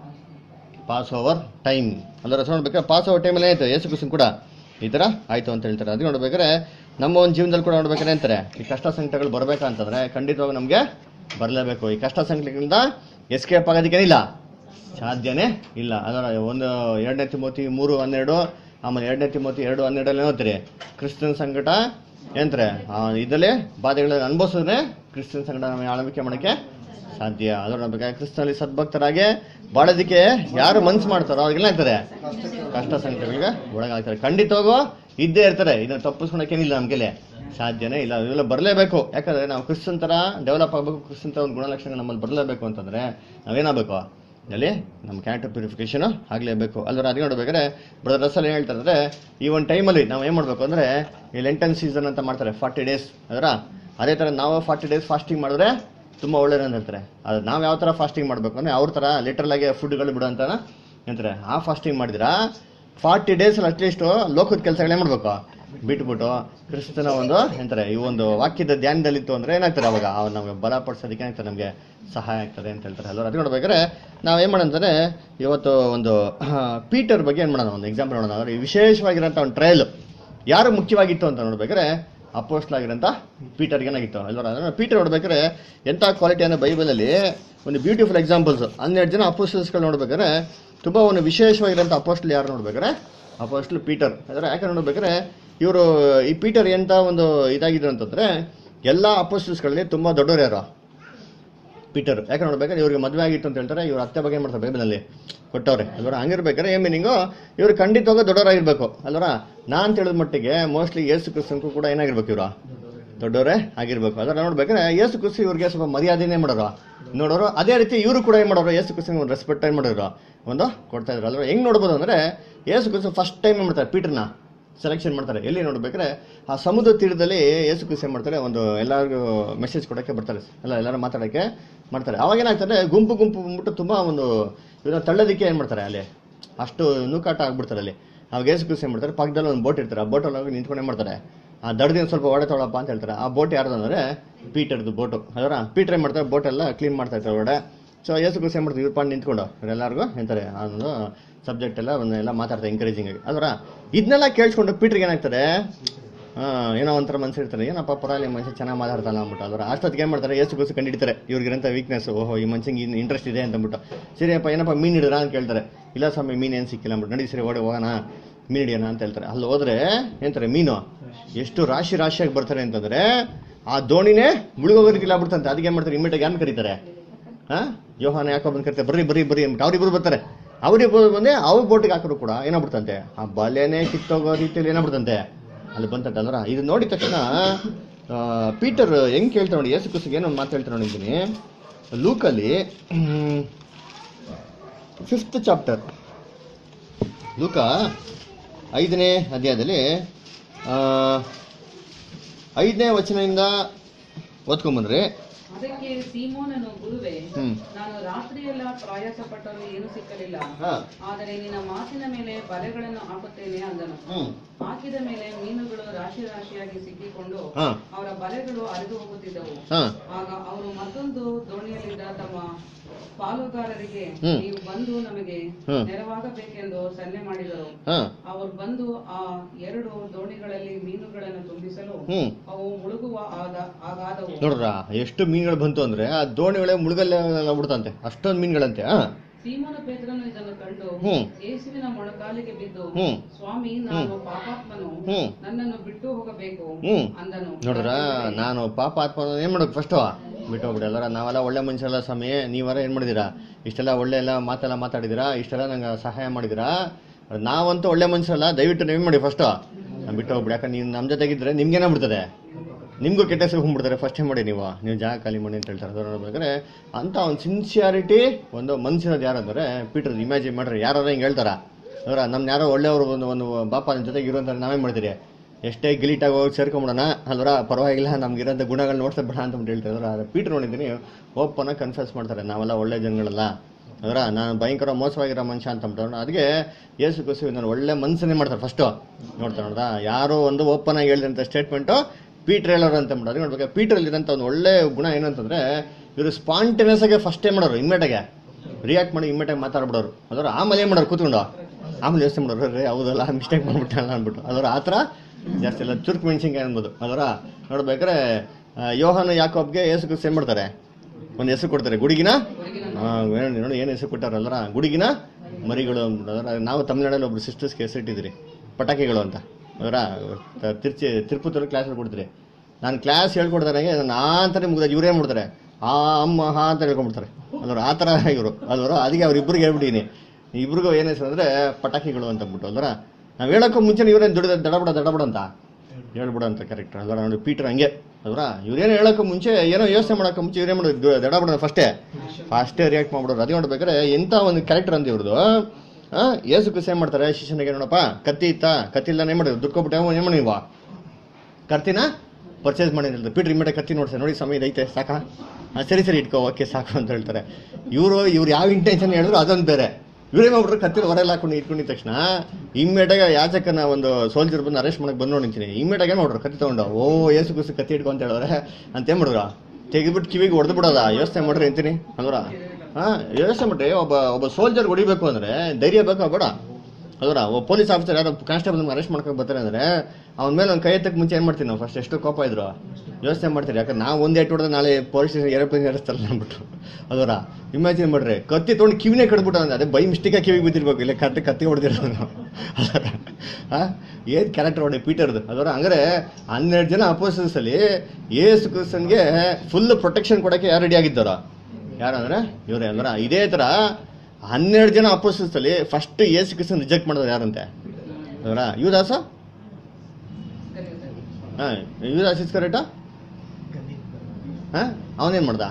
Speaker 1: ಪಾಸ್ ಓವರ್ ಟೈಮ್ ಅಂದ್ರೆ ರಸ ನೋಡ್ಬೇಕಾದ್ರೆ ಪಾಸ್ ಓವರ್ ಟೈಮಲ್ಲಿ ಆಯಿತು ಯೇಸು ಕ್ರಿಸ್ತನ್ ಕೂಡ ಈ ಥರ ಆಯಿತು ಅಂತ ಹೇಳ್ತಾರೆ ಅದು ನೋಡ್ಬೇಕಾದ್ರೆ ನಮ್ಮ ಒಂದು ಜೀವನದಲ್ಲಿ ಕೂಡ ನೋಡ್ಬೇಕಾದ್ರೆ ಅಂತಾರೆ ಈ ಕಷ್ಟ ಸಂಕಟಗಳು ಬರ್ಬೇಕಂತಂದ್ರೆ ಖಂಡಿತವಾಗಿ ನಮಗೆ ಬರಲೇಬೇಕು ಈ ಕಷ್ಟ ಸಂಕಟಗಳಿಂದ ಎಸ್ಕೇಪ್ ಆಗೋದಕ್ಕೇನಿಲ್ಲ ಸಾಧ್ಯನೇ ಇಲ್ಲ ಅದರ ಒಂದು ಎರಡನೇ ತಿಮೋತಿ ಮೂರು ಹನ್ನೆರಡು ಆಮೇಲೆ ಎರಡನೇ ತಿಮೋತಿ ಎರಡು ಹನ್ನೆರಡಲ್ಲಿ ಏನೋತ್ತೀರಿ ಕ್ರಿಸ್ತನ ಸಂಕಟ ಏನಂತಾರೆ ಇದಲ್ಲೇ ಬಾಧೆಗಳನ್ನ ಅನುಭವಿಸಿದ್ರೆ ಕ್ರಿಸ್ತನ ಸಂಕಟ ನಮಗೆ ಆಳ್ವಿಕೆ ಮಾಡೋಕ್ಕೆ ಸಾಧ್ಯ ಅದರ ಬೇಕಾದ್ರೆ ಕ್ರಿಸ್ತನಲ್ಲಿ ಸದ್ಭಕ್ತರಾಗಿ ಬಾಳೋದಕ್ಕೆ ಯಾರು ಮನ್ಸು ಮಾಡ್ತಾರೋ ಅವ್ರಿಗೆಲ್ಲ ಆಗ್ತದೆ ಕಷ್ಟ ಸಂಕಟಗಳಿಗೆ ಒಳಗಾಗ್ತಾರೆ ಖಂಡಿತವಾಗೂ ಇದ್ದೇ ಇರ್ತಾರೆ ಇದನ್ನ ತಪ್ಪಿಸ್ಕೊಳಕ್ಕೇನಿಲ್ಲ ನಮ್ಗೆಲೆ ಸಾಧ್ಯನೇ ಇಲ್ಲ ಇವೆಲ್ಲ ಬರಲೇಬೇಕು ಯಾಕಂದ್ರೆ ನಾವು ಕ್ರಿಸ್ತನ್ ಥರ ಡೆವಲಪ್ ಆಗಬೇಕು ಕ್ರಿಸ್ತನ್ ಥರ ಒಂದು ಗುಣಲಕ್ಷಣ ನಮ್ಮಲ್ಲಿ ಬರಲೇಬೇಕು ಅಂತಂದ್ರೆ ನಾವೇನಾಗಬೇಕು ಅಲ್ಲಿ ನಮ್ಮ ಕ್ಯಾರೆಕ್ಟರ್ ಪ್ಯೂರಿಫಿಕೇಶನ್ ಆಗಲೇಬೇಕು ಅಲ್ಲರ ಅದೇ ನೋಡ್ಬೇಕಾದ್ರೆ ಬ್ರದರ್ ರಸಲ್ ಏನು ಹೇಳ್ತಾರೆ ಅಂದರೆ ಈ ಒಂದು ಟೈಮಲ್ಲಿ ನಾವು ಏನು ಮಾಡಬೇಕು ಅಂದರೆ ಈ ಲೆಂಟನ್ ಸೀಸನ್ ಅಂತ ಮಾಡ್ತಾರೆ ಫಾರ್ಟಿ ಡೇಸ್ ಅದರ ಅದೇ ಥರ ನಾವು ಫಾರ್ಟಿ ಡೇಸ್ ಫಾಸ್ಟಿಂಗ್ ಮಾಡಿದ್ರೆ ತುಂಬ ಒಳ್ಳೇದು ಅಂತ ಹೇಳ್ತಾರೆ ಅದು ನಾವು ಯಾವ ಥರ ಫಾಸ್ಟಿಂಗ್ ಮಾಡಬೇಕು ಅಂದರೆ ಅವ್ರ ಥರ ಲಿಟ್ರಲ್ ಆಗಿ ಫುಡ್ಗಳು ಬಿಡು ಅಂತ ಹೇಳ್ತಾರೆ ಆ ಫಾಸ್ಟಿಂಗ್ ಮಾಡಿದಿರಾ ಫಾರ್ಟಿ ಡೇಸಲ್ಲಿ ಅಟ್ಲೀಸ್ಟು ಲೋಕದ ಕೆಲಸಗಳೇ ಮಾಡಬೇಕು ಬಿಟ್ಬಿಟ್ಟು ಕ್ರಿಸ್ತನ ಒಂದು ಎಂತಾರೆ ಈ ಒಂದು ವಾಕ್ಯದ ಧ್ಯಾನದಲ್ಲಿತ್ತು ಅಂದರೆ ಏನಾಗ್ತಾರೆ ಅವಾಗ ಅವ್ರು ನಮಗೆ ಬಲಪಡಿಸೋದಕ್ಕೆ ಏನಾಗ್ತದೆ ನಮಗೆ ಸಹಾಯ ಆಗ್ತದೆ ಅಂತ ಹೇಳ್ತಾರೆ ಅಲ್ವ ಅದು ನೋಡ್ಬೇಕಾದ್ರೆ ನಾವು ಏನು ಮಾಡೋಣ ಇವತ್ತು ಒಂದು ಪೀಟರ್ ಬಗ್ಗೆ ಏನು ಮಾಡೋಣ ಒಂದು ಎಕ್ಸಾಂಪಲ್ ನೋಡೋಣ ಅಂದರೆ ವಿಶೇಷವಾಗಿರೋಂಥ ಒಂದು ಟ್ರಯಲ್ ಯಾರು ಮುಖ್ಯವಾಗಿತ್ತು ಅಂತ ನೋಡ್ಬೇಕಾದ್ರೆ ಅಪೋಸ್ಟ್ಲ್ ಆಗಿರೋಂಥ ಪೀಟರ್ಗೆ ಏನಾಗಿತ್ತು ಅಲ್ವ ಅಂದ್ರೆ ಪೀಟರ್ ನೋಡ್ಬೇಕಾದ್ರೆ ಎಂಥ ಕ್ವಾಲಿಟಿ ಅಂದರೆ ಬೈಬಲಲ್ಲಿ ಒಂದು ಬ್ಯೂಟಿಫುಲ್ ಎಕ್ಸಾಂಪಲ್ಸ್ ಹನ್ನೆರಡು ಜನ ಅಪೋಸ್ಟಲ್ಸ್ಗಳು ನೋಡ್ಬೇಕಾದ್ರೆ ತುಂಬ ಒಂದು ವಿಶೇಷವಾಗಿರೋಂಥ ಅಪೋಸ್ಟ್ಲ್ ಯಾರು ನೋಡ್ಬೇಕಾದ್ರೆ ಅಪೋಸ್ಟ್ಲ್ ಪೀಟರ್ ಅಂದರೆ ಯಾಕೆ ನೋಡ್ಬೇಕಾದ್ರೆ ಇವರು ಈ ಪೀಟರ್ ಎಂಥ ಒಂದು ಇದಾಗಿದ್ರು ಅಂತಂದರೆ ಎಲ್ಲ ಅಪೋಸ್ಟಲ್ಸ್ಗಳಲ್ಲಿ ತುಂಬ ದೊಡ್ಡವರು ಯಾರು ಪೀಟರ್ ಯಾಕೆ ನೋಡ್ಬೇಕಾದ್ರೆ ಇವ್ರಿಗೆ ಮದುವೆ ಆಗಿತ್ತು ಅಂತ ಹೇಳ್ತಾರೆ ಇವ್ರ ಅತ್ತೆ ಬಗ್ಗೆ ಏನ್ ಮಾಡ್ತಾರೆ ಬೈಬಲಲ್ಲಿ ಕೊಟ್ಟವ್ರೆ ಅಲ್ವರ ಹಂಗಿರ್ಬೇಕಾದ್ರೆ ಏನ್ ಮೀನಿಂಗು ಇವ್ರು ಖಂಡಿತವಾಗ ದೊಡ್ಡವರಾಗಿರ್ಬೇಕು ಅಲ್ವರ ನಾನ್ ತಿಳಿದ ಮಟ್ಟಿಗೆ ಮೋಸ್ಟ್ಲಿ ಯೇಸು ಕ್ರಿಸ್ತನ್ಗೂ ಕೂಡ ಏನಾಗಿರ್ಬೇಕು ಇವ್ರು ದೊಡ್ಡವರೇ ಆಗಿರ್ಬೇಕು ಅದರ ನೋಡ್ಬೇಕಾದ್ರೆ ಯೇಸು ಕ್ರಿಸ್ತು ಇವ್ರಿಗೆ ಸ್ವಲ್ಪ ಮರ್ಯಾದೆನೇ ಮಾಡೋರು ನೋಡೋರು ಅದೇ ರೀತಿ ಇವರು ಕೂಡ ಏನು ಮಾಡೋರು ಯೇಸು ಕ್ರಿಸ್ತನ್ ಒಂದು ರೆಸ್ಪೆಕ್ಟ್ ಏನು ಮಾಡೋರು ಒಂದು ಕೊಡ್ತಾ ಇದ್ರು ಅಲ್ವ ಹೆಂಗ್ ನೋಡ್ಬೋದು ಅಂದ್ರೆ ಯೇಸು ಕ್ರಿಸ್ತು ಫಸ್ಟ್ ಟೈಮ್ ಏನು ಮಾಡ್ತಾರೆ ಪೀಟರ್ನ ಸೆಲೆಕ್ಷನ್ ಮಾಡ್ತಾರೆ ಎಲ್ಲಿ ನೋಡ್ಬೇಕಾದ್ರೆ ಆ ಸಮುದ್ರ ತೀರದಲ್ಲಿ ಯೇಸು ಕ್ರಿಸ್ತು ಏನು ಮಾಡ್ತಾರೆ ಒಂದು ಎಲ್ಲರಿಗೂ ಮೆಸೇಜ್ ಕೊಡೋಕ್ಕೆ ಬರ್ತಾರೆ ಎಲ್ಲ ಎಲ್ಲರೂ ಮಾತಾಡೋಕ್ಕೆ ಮಾಡ್ತಾರೆ ಅವಾಗ ಏನಾಗ್ತದೆ ಗುಂಪು ಗುಂಪು ಬಂದ್ಬಿಟ್ಟು ತುಂಬ ಒಂದು ಇವನ್ನ ತಳ್ಳೋದಕ್ಕೆ ಏನು ಮಾಡ್ತಾರೆ ಅಲ್ಲಿ ಅಷ್ಟು ನೂಕಾಟ ಆಗ್ಬಿಡ್ತಾರೆ ಅಲ್ಲಿ ಅವಾಗ ಯೇಸು ಕ್ರಿಸ್ತು ಏನು ಮಾಡ್ತಾರೆ ಪಕ್ಕದಲ್ಲಿ ಒಂದು ಬೋಟ್ ಇರ್ತಾರೆ ಆ ಬೋಟಲ್ಲಿ ಹೋಗಿ ನಿಂತ್ಕೊಂಡು ಏನು ಮಾಡ್ತಾರೆ ಆ ದಡದಿಂದ ಸ್ವಲ್ಪ ಒಡೆ ತೊಗೊಳಪ್ಪ ಅಂತ ಹೇಳ್ತಾರೆ ಆ ಬೋಟ್ ಯಾರ್ದು ಅಂದರೆ ಪೀಟರ್ದು ಬೋಟು ಅದರ ಪೀಟರ್ ಏನು ಮಾಡ್ತಾರೆ ಬೋಟ್ ಎಲ್ಲ ಕ್ಲೀನ್ ಮಾಡ್ತಾ ಇರ್ತಾರೆ ಒಳಗಡೆ ಸೊ ಯೇಸು ಕ್ರಿಸ್ತು ಏನು ಮಾಡ್ತಾರೆ ಇವ್ರು ಪಾಂಡ್ ನಿಂತ್ಕೊಂಡು ಇವರೆಲ್ಲರಿಗೂ ಎಂತಾರೆ ಆ ಒಂದು ಸಬ್ಜೆಕ್ಟ್ ಎಲ್ಲ ಒಂದು ಎಲ್ಲ ಮಾತಾಡ್ತಾರೆ ಎಂಕರೇಜಿಂಗ್ ಆಗಿ ಅದರ ಇದನ್ನೆಲ್ಲ ಕೇಳಿಸ್ಕೊಂಡು ಪೀಟ್ರಿಗೆ ಏನಾಗ್ತದೆ ಆ, ಏನೋ ಒಂಥರ ಮನ್ಸು ಇರ್ತಾರೆ ಏನಪ್ಪ ಪರವಾಗಿಲ್ಲ ಈ ಮನುಷ್ಯ ಚೆನ್ನಾಗಿ ಮಾತಾಡ್ತಾನ ಅಂದ್ಬಿಟ್ಟು ಅದರ ಅಷ್ಟೊತ್ತಿಗೆ ಏನು ಮಾಡ್ತಾರೆ ಯೇಸು ಕ್ರಿಸ್ತು ಕಂಡಿಡ್ತಾರೆ ಇವ್ರಿಗಿರಂತ ವೀಕ್ನೆಸ್ ಓಹೋ ಈ ಮನುಷ್ಯಂಗೆ ಇಂಟ್ರೆಸ್ಟ್ ಇದೆ ಅಂತ ಅಂದ್ಬಿಟ್ಟು ಸರಿಯಪ್ಪ ಏನಪ್ಪ ಮೀನು ಹಿಡಿದ್ರ ಅಂತ ಕೇಳ್ತಾರೆ ಇಲ್ಲ ಸ್ವಾಮಿ ಮೀನು ಏನು ಸಿಕ್ಕಿಲ್ಲ ಅಂದ್ಬಿಟ್ಟು ನಡಿ ಸರಿ ಓಡಿ ಹೋಗೋಣ ಮೀನು ಹಿಡಿಯೋಣ ಅಂತ ಹೇಳ್ತಾರೆ ಅಲ್ಲಿ ಹೋದ್ರೆ ಏನಂತಾರೆ ಮೀನು ಎಷ್ಟು ರಾಶಿ ರಾಶಿಯಾಗಿ ಬರ್ತಾರೆ ಅಂತಂದ್ರೆ ಆ ದೋಣಿನೇ ಮುಳುಗೋಗೋದಕ್ಕಿಲ್ಲ ಬಿಡ್ತಂತೆ ಅದಕ್ಕೆ ಏನು ಮಾಡ್ತಾರೆ ಇಮಿಡಿಯೇಟ್ ಯಾರು ಕರೀತಾರೆ ಹಾ ಯೋಹಾನ ಯಾಕೋ ಬಂದು ಕರಿತಾರೆ ಬರ್ರಿ ಬರ್ರಿ ಬರ್ರಿ ಅಂದ್ಬಿಟ್ಟು ಅವ್ರಿಬ್ರು ಬರ್ತಾರೆ ಅವ್ರಿಬ್ರು ಬಂದೆ ಅವ್ರ ಬೋಟಿಗೆ ಹಾಕಿದ್ರು ಕೂಡ ಏನಾಗ್ಬಿಡ್ತಂತೆ ಆ ಬಲೆನೇ ಕಿತ್ತೋಗೋ ರೀತಿಯಲ್ಲಿ ಏನಾಗ್ಬಿಡ್ತಂತೆ ಅಲ್ಲಿ ಬಂತಂತೆ ಅಂದ್ರೆ ಇದು ನೋಡಿದ ತಕ್ಷಣ ಆ, ಪೀಟರ್ ಹೆಂಗ್ ಕೇಳ್ತಾ ನೋಡಿ ಯೇಸು ಕ್ರಿಸ್ತಿಗೆ ಏನೋ ಒಂದು ಮಾತು ಹೇಳ್ತಾ ನೋಡಿದ್ದೀನಿ ಲೂಕಲ್ಲಿ ಹ್ಮ್, ಫಿಫ್ತ್ ಚಾಪ್ಟರ್ ಲೂಕ ಐದನೇ ಅಧ್ಯಾಯದಲ್ಲಿ ಆ, ಐದನೇ ವಚನದಿಂದ ಓದ್ಕೊಂಬಂದ್ರಿ
Speaker 3: ಅದಕ್ಕೆ ಸೀಮೋನನು ಗುರುವೇ
Speaker 1: ಹ್ಮ್
Speaker 3: ನಾನು ರಾತ್ರಿಯೆಲ್ಲ ಪ್ರಯಾಸ ಪಟ್ಟರೂ ಏನು ಸಿಕ್ಕಲಿಲ್ಲ
Speaker 1: ಹಾ
Speaker 3: ಆದರೆ ನಿನ್ನ ಮಾತಿನ ಮೇಲೆ ಬಲೆಗಳನ್ನು ಹಾಕುತ್ತೇನೆ ಅಂದನು
Speaker 1: ಹ್ಮ್
Speaker 3: ಹಾಕಿದ ಮೇಲೆ ಮೀನುಗಳು ರಾಶಿ ರಾಶಿಯಾಗಿ ಸಿಕ್ಕಿಕೊಂಡು
Speaker 1: ಹಾ
Speaker 3: ಅವರ ಬಲೆಗಳು ಹರಿದು ಹೋಗುತ್ತಿದ್ದವು
Speaker 1: ಹಾ
Speaker 3: ಆಗ ಅವರು ಮತ್ತೊಂದು ದೋಣಿಯಲ್ಲಿದ್ದ ತಮ್ಮ ಪಾಲುಗಾರರಿಗೆ
Speaker 1: ಹ್ಮ್.
Speaker 3: ನೀವು ಬಂದು ನಮಗೆ
Speaker 1: ಹ್ಮ್.
Speaker 3: ನೆರವಾಗಬೇಕೆಂದು ಸನ್ನೆ ಮಾಡಿದರು
Speaker 1: ಹಾ
Speaker 3: ಅವರು ಬಂದು ಆ ಎರಡು ದೋಣಿಗಳಲ್ಲಿ ಮೀನುಗಳನ್ನು ತುಂಬಿಸಲು
Speaker 1: ಹ್ಮ್
Speaker 3: ಅವು ಮುಳುಗುವ ಆದ- ಆಗಾದವು
Speaker 1: ನೋಡ್ರ ಎಷ್ಟು ಮೀನುಗಳು ಬಂತು ಅಂದ್ರೆ ಆ ದೋಣಿ ಒಳಗೆ ಮುಳುಗಲ್ಲ ಬಿಡ್ತಂತೆ ಅಷ್ಟೊಂದು ಮೀನುಗಳಂತೆ ಹಾ
Speaker 3: ಸೀಮೋನ ಪೇತ್ರನು ಇದನ್ನು ಕಂಡು
Speaker 1: ಹ್ಮ್.
Speaker 3: ಯೇಸುವಿನ ಮೊಣಕಾಲಿಗೆ ಬಿದ್ದು
Speaker 1: ಹ್ಮ್.
Speaker 3: ಸ್ವಾಮಿ ನಾನು ಪಾಪಾತ್ಮನು
Speaker 1: ಹ್ಮ್.
Speaker 3: ನನ್ನನ್ನು ಬಿಟ್ಟು ಹೋಗಬೇಕು
Speaker 1: ಹ್ಮ್.
Speaker 3: ಅಂದನು
Speaker 1: ನೋಡ್ರ ನಾನು ಪಾಪ ಆತ್ಮ ಏನ್ ಮಾಡೋದು ಫಸ್ಟು ಬಿಟ್ಟು ಹೋಗ್ಬಿಡಿ ಅಲ್ವರ ನಾವೆಲ್ಲ ಒಳ್ಳೆ ಮನುಷ್ಯರಲ್ಲ ಸ್ವಾಮಿ ನೀವರ ಏನ್ ಮಾಡಿದಿರಾ ಇಷ್ಟೆಲ್ಲ ಒಳ್ಳೆ ಎಲ್ಲ ಮಾತೆಲ್ಲ ಮಾತಾಡಿದಿರಾ ಇಷ್ಟೆಲ್ಲ ನಂಗೆ ಸಹಾಯ ಮಾಡಿದಿರಾ ನಾವಂತೂ ಒಳ್ಳೆ ಮನುಷ್ಯರಲ್ಲ ದಯವಿಟ್ಟು ನೀವೇನ್ ಮಾಡಿ ಫಸ್ಟು ನಾನು ಬಿಟ್ಟು ಹೋಗ್ಬಿಡಿ ಯಾಕಂದ್ರೆ ನೀವು ನಮ್ಮ ಜೊತೆಗಿದ್ರೆ ನಿಮ್ಗೇನ ಬಿಡ್ತದೆ ನಿಮಗೂ ಕೆಟ್ಟ ಹೆಸರು ಹೋಗ್ಬಿಡ್ತಾರೆ ಫಸ್ಟೇ ಮಾಡಿ ನೀವು ನೀವು ಜಾಗ ಖಾಲಿ ಮಾಡಿ ಅಂತ ಹೇಳ್ತಾರೆ ಅದನ್ನ ನೋಡ್ಬೇಕಾದ್ರೆ ಅಂತ ಒಂದು ಸಿನ್ಸಿಯಾರಿಟಿ ಒಂದು ಮನುಷ್ಯನದು ಯಾರಂದ್ರೆ ಪೀಟರ್ ಇಮ್ಯಾಜಿನ್ ಮಾಡ್ರಿ ಯಾರು ಹಿಂಗೆ ಹೇಳ್ತಾರ ಅವರ ನಮ್ಮ ಯಾರೋ ಒಳ್ಳೆಯವರು ಒಂದು ಒಂದು ಬಾಪ ನಿಮ್ಮ ಜೊತೆಗೆ ಇರುವಂತ ನಾವೇನ್ ಮಾಡ್ತೀರಿ ಎಷ್ಟೇ ಗಿಲೀಟಾಗಿ ಹೋಗಿ ಸೇರ್ಕೊಂಬಿಡೋಣ ಅಲ್ವರ ಪರವಾಗಿಲ್ಲ ನಮ್ಗಿರೋಂಥ ಗುಣಗಳು ನೋಡ್ತಾ ಬೇಡ ಅಂತ ಹೇಳ್ತಾರೆ ಅದರ ಪೀಟರ್ ನೋಡಿದ್ದೀನಿ ಓಪನ್ ಆಗಿ ಕನ್ಫ್ಯೂಸ್ ಮಾಡ್ತಾರೆ ನಾವೆಲ್ಲ ಒಳ್ಳೆ ಜನಗಳಲ್ಲ ಅದರ ನಾನು ಭಯಂಕರ ಮೋಸವಾಗಿರೋ ಮನುಷ್ಯ ಅಂತ ಅಂದ್ಬಿಟ್ಟು ಅದಕ್ಕೆ ಯೇಸು ಕುಸು ನಾನು ಒಳ್ಳೆ ಮನ್ಸನ್ನೇ ಮಾಡ್ತಾರೆ ಫಸ್ಟು ನೋಡ್ತಾರೆ ನೋಡ್ದಾ ಯಾರೋ ಒಂದು ಓಪನ್ ಆಗಿ ಹೇಳಿದಂಥ ಸ್ಟೇಟ್ಮೆಂಟು ಪೀಟರ್ ಹೇಳೋರು ಅಂತ ಮಾಡೋದು ನೋಡ್ಬೇಕು ಪೀಟರ್ ಇರೋಂಥ ಒಂದು ಒಳ್ಳೆ ಗುಣ ಏನಂತಂದ್ರೆ ಇವರು ಸ್ಪಾಂಟೇನಿಯಸ್ ಆಗಿ ಫಸ್ಟೇ ಮಾಡೋರು ಇಮ್ಮೇಟಾಗೆ ರಿಯಾಕ್ಟ್ ಮಾಡಿ ಇಮ್ಮೇಟಾಗಿ ಮಾತಾಡ್ಬಿಡೋರು ಅದರ ಆಮೇಲೆ ಏನು ಮಾಡೋರು ಕೂತ್ಕೊಂಡು ಆಮೇಲೆ ಯೋಚನೆ ಮಾಡೋರು ರೇ ಹೌದಲ್ಲ ಮಿಸ್ಟೇಕ್ ಮಾಡ್ಬಿಟ್ಟಲ್ಲ ಅಂದ್ಬಿಟ್ಟು ಅದರ ಆ ಥರ ಜಾಸ್ತಿ ಎಲ್ಲ ಚುರುಕು ಮೆಣಸಿನ್ಕಾಯಿ ಅನ್ಬೋದು ಅದರ ನೋಡ್ಬೇಕಾದ್ರೆ ಆ, ಯೋಹಾನು ಯಾಕೋಬ್ಗೆ ಯೇಸು ಕ್ರಿಸ್ತ ಏನ್ ಮಾಡ್ತಾರೆ ಒಂದು ಹೆಸರು ಕೊಡ್ತಾರೆ ಗುಡಿಗಿನ ಆ, ಏನು- ನೋಡಿ ಏನು ಹೆಸರು ಕೊಟ್ಟಾರಲ್ಲರ ಗುಡಿಗಿನ ಮರಿಗಳು ಅಂದ್ಬಿಟ್ಟು ಅದರ ನಾವು ತಮಿಳ್ನಾಡಲ್ಲಿ ಒಬ್ರು ಸಿಸ್ಟರ್ಸ್ಗೆ ಹೆಸರಿಟ್ಟಿದ್ರಿ ಪಟಾಕಿಗಳು ಅಂತ ಅದರ ತ- ತಿರ್ಚಿ ತಿರುಪತಿ ಕ್ಲಾಸ್ ಹೇಳ್ಕೊಡ್ತೀರಿ ನಾನು ಕ್ಲಾಸ್ ಹೇಳ್ಕೊಡ್ತಾರೆ ನಾನು ಆ ಅಂತಾನೆ ಮುಗಿದ ಇವ್ರೇನ್ ಮಾಡ್ತಾರೆ ಆ ಅಮ್ಮ ಹಾ ಅಂತ ಹೇಳ್ಕೊಂಡ್ಬಿಡ್ತಾರೆ ಅಲ್ವರ ಆ ಥರ ಇವರು ಅಲ್ವರ ಅದಕ್ಕೆ ಅವ್ರಿಬ್ರಿಗೆ ಹೇಳ್ಬಿಟ್ಟಿನಿ ಇಬ್ರಿಗೂ ಏನು ಹೆಸರು ಅಂದ್ರೆ ಪಟಾಕಿಗಳು ಅಂತ ಅಂದ್ಬಿಟ್ಟು ಅಲ್ವರ ನಾವು ಹೇಳೋಕ್ಕೂ ಮುಂಚೆ ಇವ್ರೇನು ದುಡಿದ ದಡಬಡ ದಡಬಡ ಅಂತ ಹೇಳ್ಬಿಡ ಅಂತ ಕ್ಯಾರೆಕ್ಟರ್ ಅಲ್ವರ ನೋಡಿ ಪೀಟರ್ ಹಂಗೆ ಅಲ್ವರ ಇವ್ರೇನು ಹೇಳೋಕ್ಕೂ ಮುಂಚೆ ಏನೋ ಯೋಚನೆ ಮಾಡೋಕೆ ಮುಂಚೆ ಇವ್ರೇನು ಮಾಡೋದು ದಡಬಡ ಫಸ್ಟೇ ಫಾಸ್ಟೇ ರಿಯಾಕ್ಟ್ ಮಾಡ್ಬಿಡೋರು ಅದೇ ನೋಡ್ಬೇಕಾದ್ರೆ ಎಂಥ ಒಂದು ಕ್ಯಾರೆಕ್ಟರ್ ಅಂತ ಇವ್ರದ್ದು ಆ ಏಸು ಕುಸ ಏನ್ ಮಾಡ್ತಾರೆ ಶಿಷ್ಯನಿಗೆ ನೋಡಪ್ಪ ಕತ್ತಿ ಇತ್ತ ಕತ್ತಿ ಇಲ್ಲ ಏನ್ ಮಾಡಿದ್ರು ದುಡ್ಡು ಕೊಟ್ಬಿಟ್ಟು ಏನ್ ಮಾಡಿ ನೀವು ಕರ್ತಿನ ಪರ್ಚೇಸ್ ಮಾಡಿ ಪೀಟ್ರ್ ಇಮ್ಮಿಡಿಯೇಟ್ ಕತ್ತಿ ನೋಡ್ತಾರೆ ನೋಡಿ ಸಮಯ ಇದೈತೆ ಸಾಕಾ ಆ, ಸರಿ ಸರಿ ಇಟ್ಕೋ ಓಕೆ ಸಾಕು ಅಂತ ಹೇಳ್ತಾರೆ ಇವರು ಇವ್ರು ಯಾವ ಇಂಟೆನ್ಷನ್ ಹೇಳಿದ್ರು ಅದೊಂದು ಬೇರೆ ಇವರೇ ಮಾಡ್ಬಿಟ್ರೆ ಕತ್ತಿ ಹೊರೆಲ್ಲ ಹಾಕೊಂಡು ಇಟ್ಕೊಂಡಿದ ತಕ್ಷಣ ಇಮ್ಮಿಡಿಯಾಗ ಯಾಚಕನ ಒಂದು ಸೋಲ್ಜರ್ ಬಂದು ಅರೆಸ್ಟ್ ಮಾಡಕ್ ಬಂದು ನಿಂತೀನಿ ಇಮ್ಮಿಡಿಯಾಗ ನೋಡ್ರು ಕತ್ತಿ ತಗೊಂಡು ಓ ಏಸು ಕುಸು ಕತ್ತಿ ಇಟ್ಕೊ ಅಂತ ಹೇಳಿದ್ರೆ ಅಂತ ಏನ್ ಮಾಡಿದ್ರು ತೆಗೆದ್ಬಿಟ್ಟು ಕಿವಿಗೆ ಹೊಡೆದು ಬಿಡೋದ ಯೋಚನೆ ಮಾಡ್ರಿ ಅಂತೀನಿ ಅಂದ್ರ ಹಾ ಯೋಚನೆ ಮಾಡ್ರಿ ಒಬ್ಬ ಒಬ್ಬ ಸೋಲ್ಜರ್ ಹೊಡಿಬೇಕು ಅಂದ್ರೆ ಧೈರ್ಯ ಬೇಕಾ ಬೇಡ ಅದರ ಒಬ್ಬ ಪೊಲೀಸ್ ಆಫೀಸರ್ ಯಾರೋ ಕಾನ್ಸ್ಟೇಬಲ್ ಅರೆಸ್ಟ್ ಮಾಡ್ಕೊಂಡು ಬರ್ತಾರೆ ಅಂದ್ರೆ ಅವನ ಮೇಲೆ ಒಂದು ಕೈ ಎತ್ತಕ್ಕೆ ಮುಂಚೆ ಏನು ಮಾಡ್ತೀವಿ ನಾವು ಫಸ್ಟ್ ಎಷ್ಟು ಕೋಪ ಇದ್ರು ಯೋಚನೆ ಮಾಡ್ತೀರಿ ಯಾಕಂದ್ರೆ ನಾವು ಒಂದೇ ಏಟ್ ಹೊಡೆದ್ರೆ ನಾಳೆ ಪೊಲೀಸ್ ಸ್ಟೇಷನ್ ಏರೋಪ್ಲೇನ್ ಏರಿಸ್ತಾರಲ್ಲ ಅಂದ್ಬಿಟ್ಟು ಅದರ ಇಮ್ಯಾಜಿನ್ ಮಾಡ್ರಿ ಕತ್ತಿ ತೊಗೊಂಡು ಕಿವಿನೇ ಕಡ್ಬಿಟ್ಟು ಅಂದ್ರೆ ಅದೇ ಬೈ ಮಿಸ್ಟೇಕ್ ಕಿವಿಗೆ ಬಿದ್ದಿರ್ಬೇಕು ಇಲ್ಲ ಕತ್ತಿ ಕತ್ತಿ ಹೊಡೆದಿರೋದು ಅದರ ಹಾಂ ಏನ್ ಕ್ಯಾರೆಕ್ಟರ್ ಹೊಡೆ ಪೀಟರ್ದು ಅದರ ಹಂಗಾರೆ ಹನ್ನೆರಡು ಜನ ಅಪೋಸಿಸ್ ಅಲ್ಲಿ ಏಸು ಕ್ರಿಸ್ತನ್ಗೆ ಫುಲ್ ಪ್ರೊಟೆಕ್ಷನ್ ಕೊಡಕ್ಕೆ ಯಾರು ರೆಡಿ ಆಗಿದ್ದಾರ ಯಾರಂದ್ರೆ ಇವರೇ ಅಂದ್ರ ಇದೇ ತರ ಹನ್ನೆರಡು ಜನ ಅಪೋಸಿಸ್ ಅಲ್ಲಿ ಫಸ್ಟ್ ಏಸು ಕ್ರಿಸ್ತನ್ ರಿಜೆಕ್ಟ್ ಮಾಡಿದ್ರು ಯಾರಂತೆ ಅವರ ಯುವದಾಸ ಹಾ ಯುವದಾಸ್ ಇಸ್ ಕರೆಕ್ಟಾ ಹಾ ಅವನೇನ್ ಮಾಡ್ದ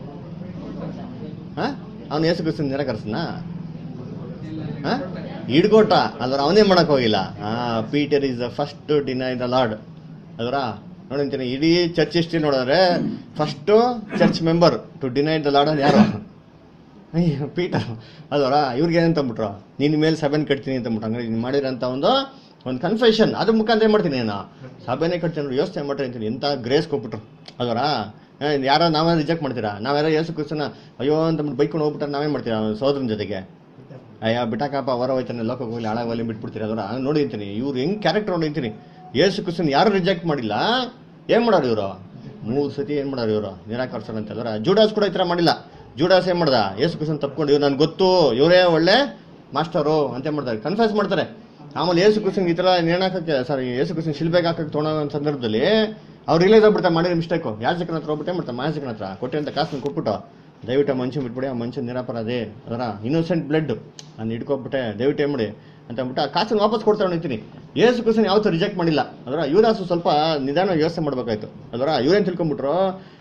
Speaker 1: ಹಾ ಅವನು ಏಸು ಕ್ರಿಸ್ತನ್ ನಿರಾಕರಿಸ್ನ ಹಾ ಹಿಡ್ಕೊಟ್ಟ ಅಲ್ವರ ಅವನೇನ್ ಮಾಡಕ್ ಹೋಗಿಲ್ಲ ಹಾ Peter is the first deny the lord ಅಲ್ವರ ನೋಡಿಂತೀನಿ ಇಡೀ ಚರ್ಚ್ ಹಿಸ್ಟ್ರಿ ನೋಡಿದ್ರೆ first church member to deny the lord ಅಂತ ಯಾರು ಅಯ್ಯೋ ಪೀಟರ್ ಅಲ್ವರ ಇವ್ರಿಗೆ ಏನಂತ ಅಂದ್ಬಿಟ್ರು ನಿನ್ನ ಮೇಲೆ ಸಭೆನ ಕಟ್ತೀನಿ ಅಂತ ಅಂದ್ಬಿಟ್ಟು ಹಂಗಾರೆ ನೀನು ಮಾಡಿರೋಂಥ ಒಂದು ಒಂದು ಕನ್ಫೆಷನ್ ಅದ್ರ ಮುಖಾಂತರ ಏನ್ ಮಾಡ್ತೀನಿ ನಾನು ಸಭೆನೇ ಕಟ್ತೀನಿ ನೋಡಿ ಯೋಚನೆ ಮಾಡ್ರಿ ಅಂತೀನಿ ಎಂಥ ಗ್ರೇಸ್ ಕೊಟ್ಬಿಟ್ರು ಅಲ್ವರ ಯಾರೋ ನಾವೇ ರಿಜೆಕ್ಟ್ ಮಾಡ್ತೀರಾ ನಾವ್ಯಾರೋ ಯೇಸು ಕ್ರಿಸ್ತನ ಅಯ್ಯೋ ಅಂತ ಬೈಕೊಂಡು ಹೋಗ್ಬಿಟ್ರೆ ನಾವೇನ್ ಮಾಡ್ತೀರಾ ಅವ್ನ ಸೋದರನ ಜೊತೆಗೆ ಅಯ್ಯ ಬಿಟ್ಟಾಕಪ್ಪ ಹೊರ ಹೋಯ್ತಾನೆ ಲೋಕಕ್ಕೆ ಹೋಗ್ಲಿ ಹಾಳಾಗಲಿ ಬಿಟ್ಬಿಡ್ತೀರಿ ಅದರ ನೋಡಿ ಅಂತೀನಿ ಇವ್ರು ಹೆಂಗ್ ಕ್ಯಾರೆಕ್ಟರ್ ನೋಡಿ ಅಂತೀನಿ ಯೇಸು ಕ್ರಿಸ್ತನ್ ಯಾರು ರಿಜೆಕ್ಟ್ ಮಾಡಿಲ್ಲ ಏನ್ ಮಾಡೋರು ಇವರು ಮೂರು ಸತಿ ಏನ್ ಮಾಡೋರು ಇವರು ನಿರಾಕರಿಸೋಣ ಅಂತ ಅಲ್ವರ ಜೂಡಾಸ್ ಕೂಡ ಈ ಥರ ಮಾಡಿಲ್ಲ ಜೂಡಾಸ್ ಏನ್ ಮಾಡ್ದ ಯೇಸು ಕ್ರಿಸ್ತನ್ ತಪ್ಕೊಂಡು ಇವ್ರು ನನ್ಗೆ ಗೊತ್ತು ಇವರೇ ಒಳ್ಳೆ ಮಾಸ್ಟರು ಅಂತ ಏನ್ ಮಾಡ್ತಾರೆ ಕನ್ಫ್ಯೂಸ್ ಮಾಡ್ತಾರೆ ಆಮೇಲೆ ಯೇಸು ಕ್ರಿಸ್ತನ್ ಈ ಥರ ನೇಣಾಕಕ್ಕೆ ಸಾರಿ ಯೇಸು ಕ್ರಿಸ್ತನ್ ಶಿಲ್ಬೆಗೆ ಹಾಕಕ್ಕೆ ತೊಗೊಳೋ ಸಂದರ್ಭದಲ್ಲಿ ಅವ್ರು ರಿಲೈಸ್ ಆಗ್ಬಿಡ್ತಾರೆ ಮಾಡಿರೋ ಮಿಸ್ಟೇಕು ಯಾಜಕನ ಹತ್ರ ಹೋಗ್ಬಿಟ್ಟೆ ಮಾಡ್ತಾರೆ ಮಾಜಕನ ಹತ್ರ ಕೊಟ್ಟೆ ಅಂತ ಕಾಸನ್ನು ಕೊಟ್ಬಿಟ್ಟು ದಯವಿಟ್ಟು ಆ ಮನುಷ್ಯ ಬಿಟ್ಬಿಡಿ ಆ ಮನುಷ್ಯ ನಿರಾಪರಾಧಿ ಅದರ ಇನ್ನೋಸೆಂಟ್ ಬ್ಲಡ್ ನಾನು ಹಿಡ್ಕೊಬಿಟ್ಟೆ ದಯವಿಟ್ಟು ಏನ್ ಮಾಡಿ ಅಂತ ಅಂದ್ಬಿಟ್ಟು ಆ ಕಾಸನ್ನು ವಾಪಸ್ ಕೊಡ್ತಾರೆ ನಿಂತೀನಿ ಏಸು ಕ್ರಿಸ್ತನ್ ಯಾವತ್ತೂ ರಿಜೆಕ್ಟ್ ಮಾಡಿಲ್ಲ ಅದರ ಯುವದಾಸು ಸ್ವಲ್ಪ ನಿಧಾನ ಯೋಚನೆ ಮಾಡ್ಬೇಕಾಯ್ತು ಅದರ ಇವ್ರೇನ್ ತಿಳ್ಕೊಂಬಿಟ್ರು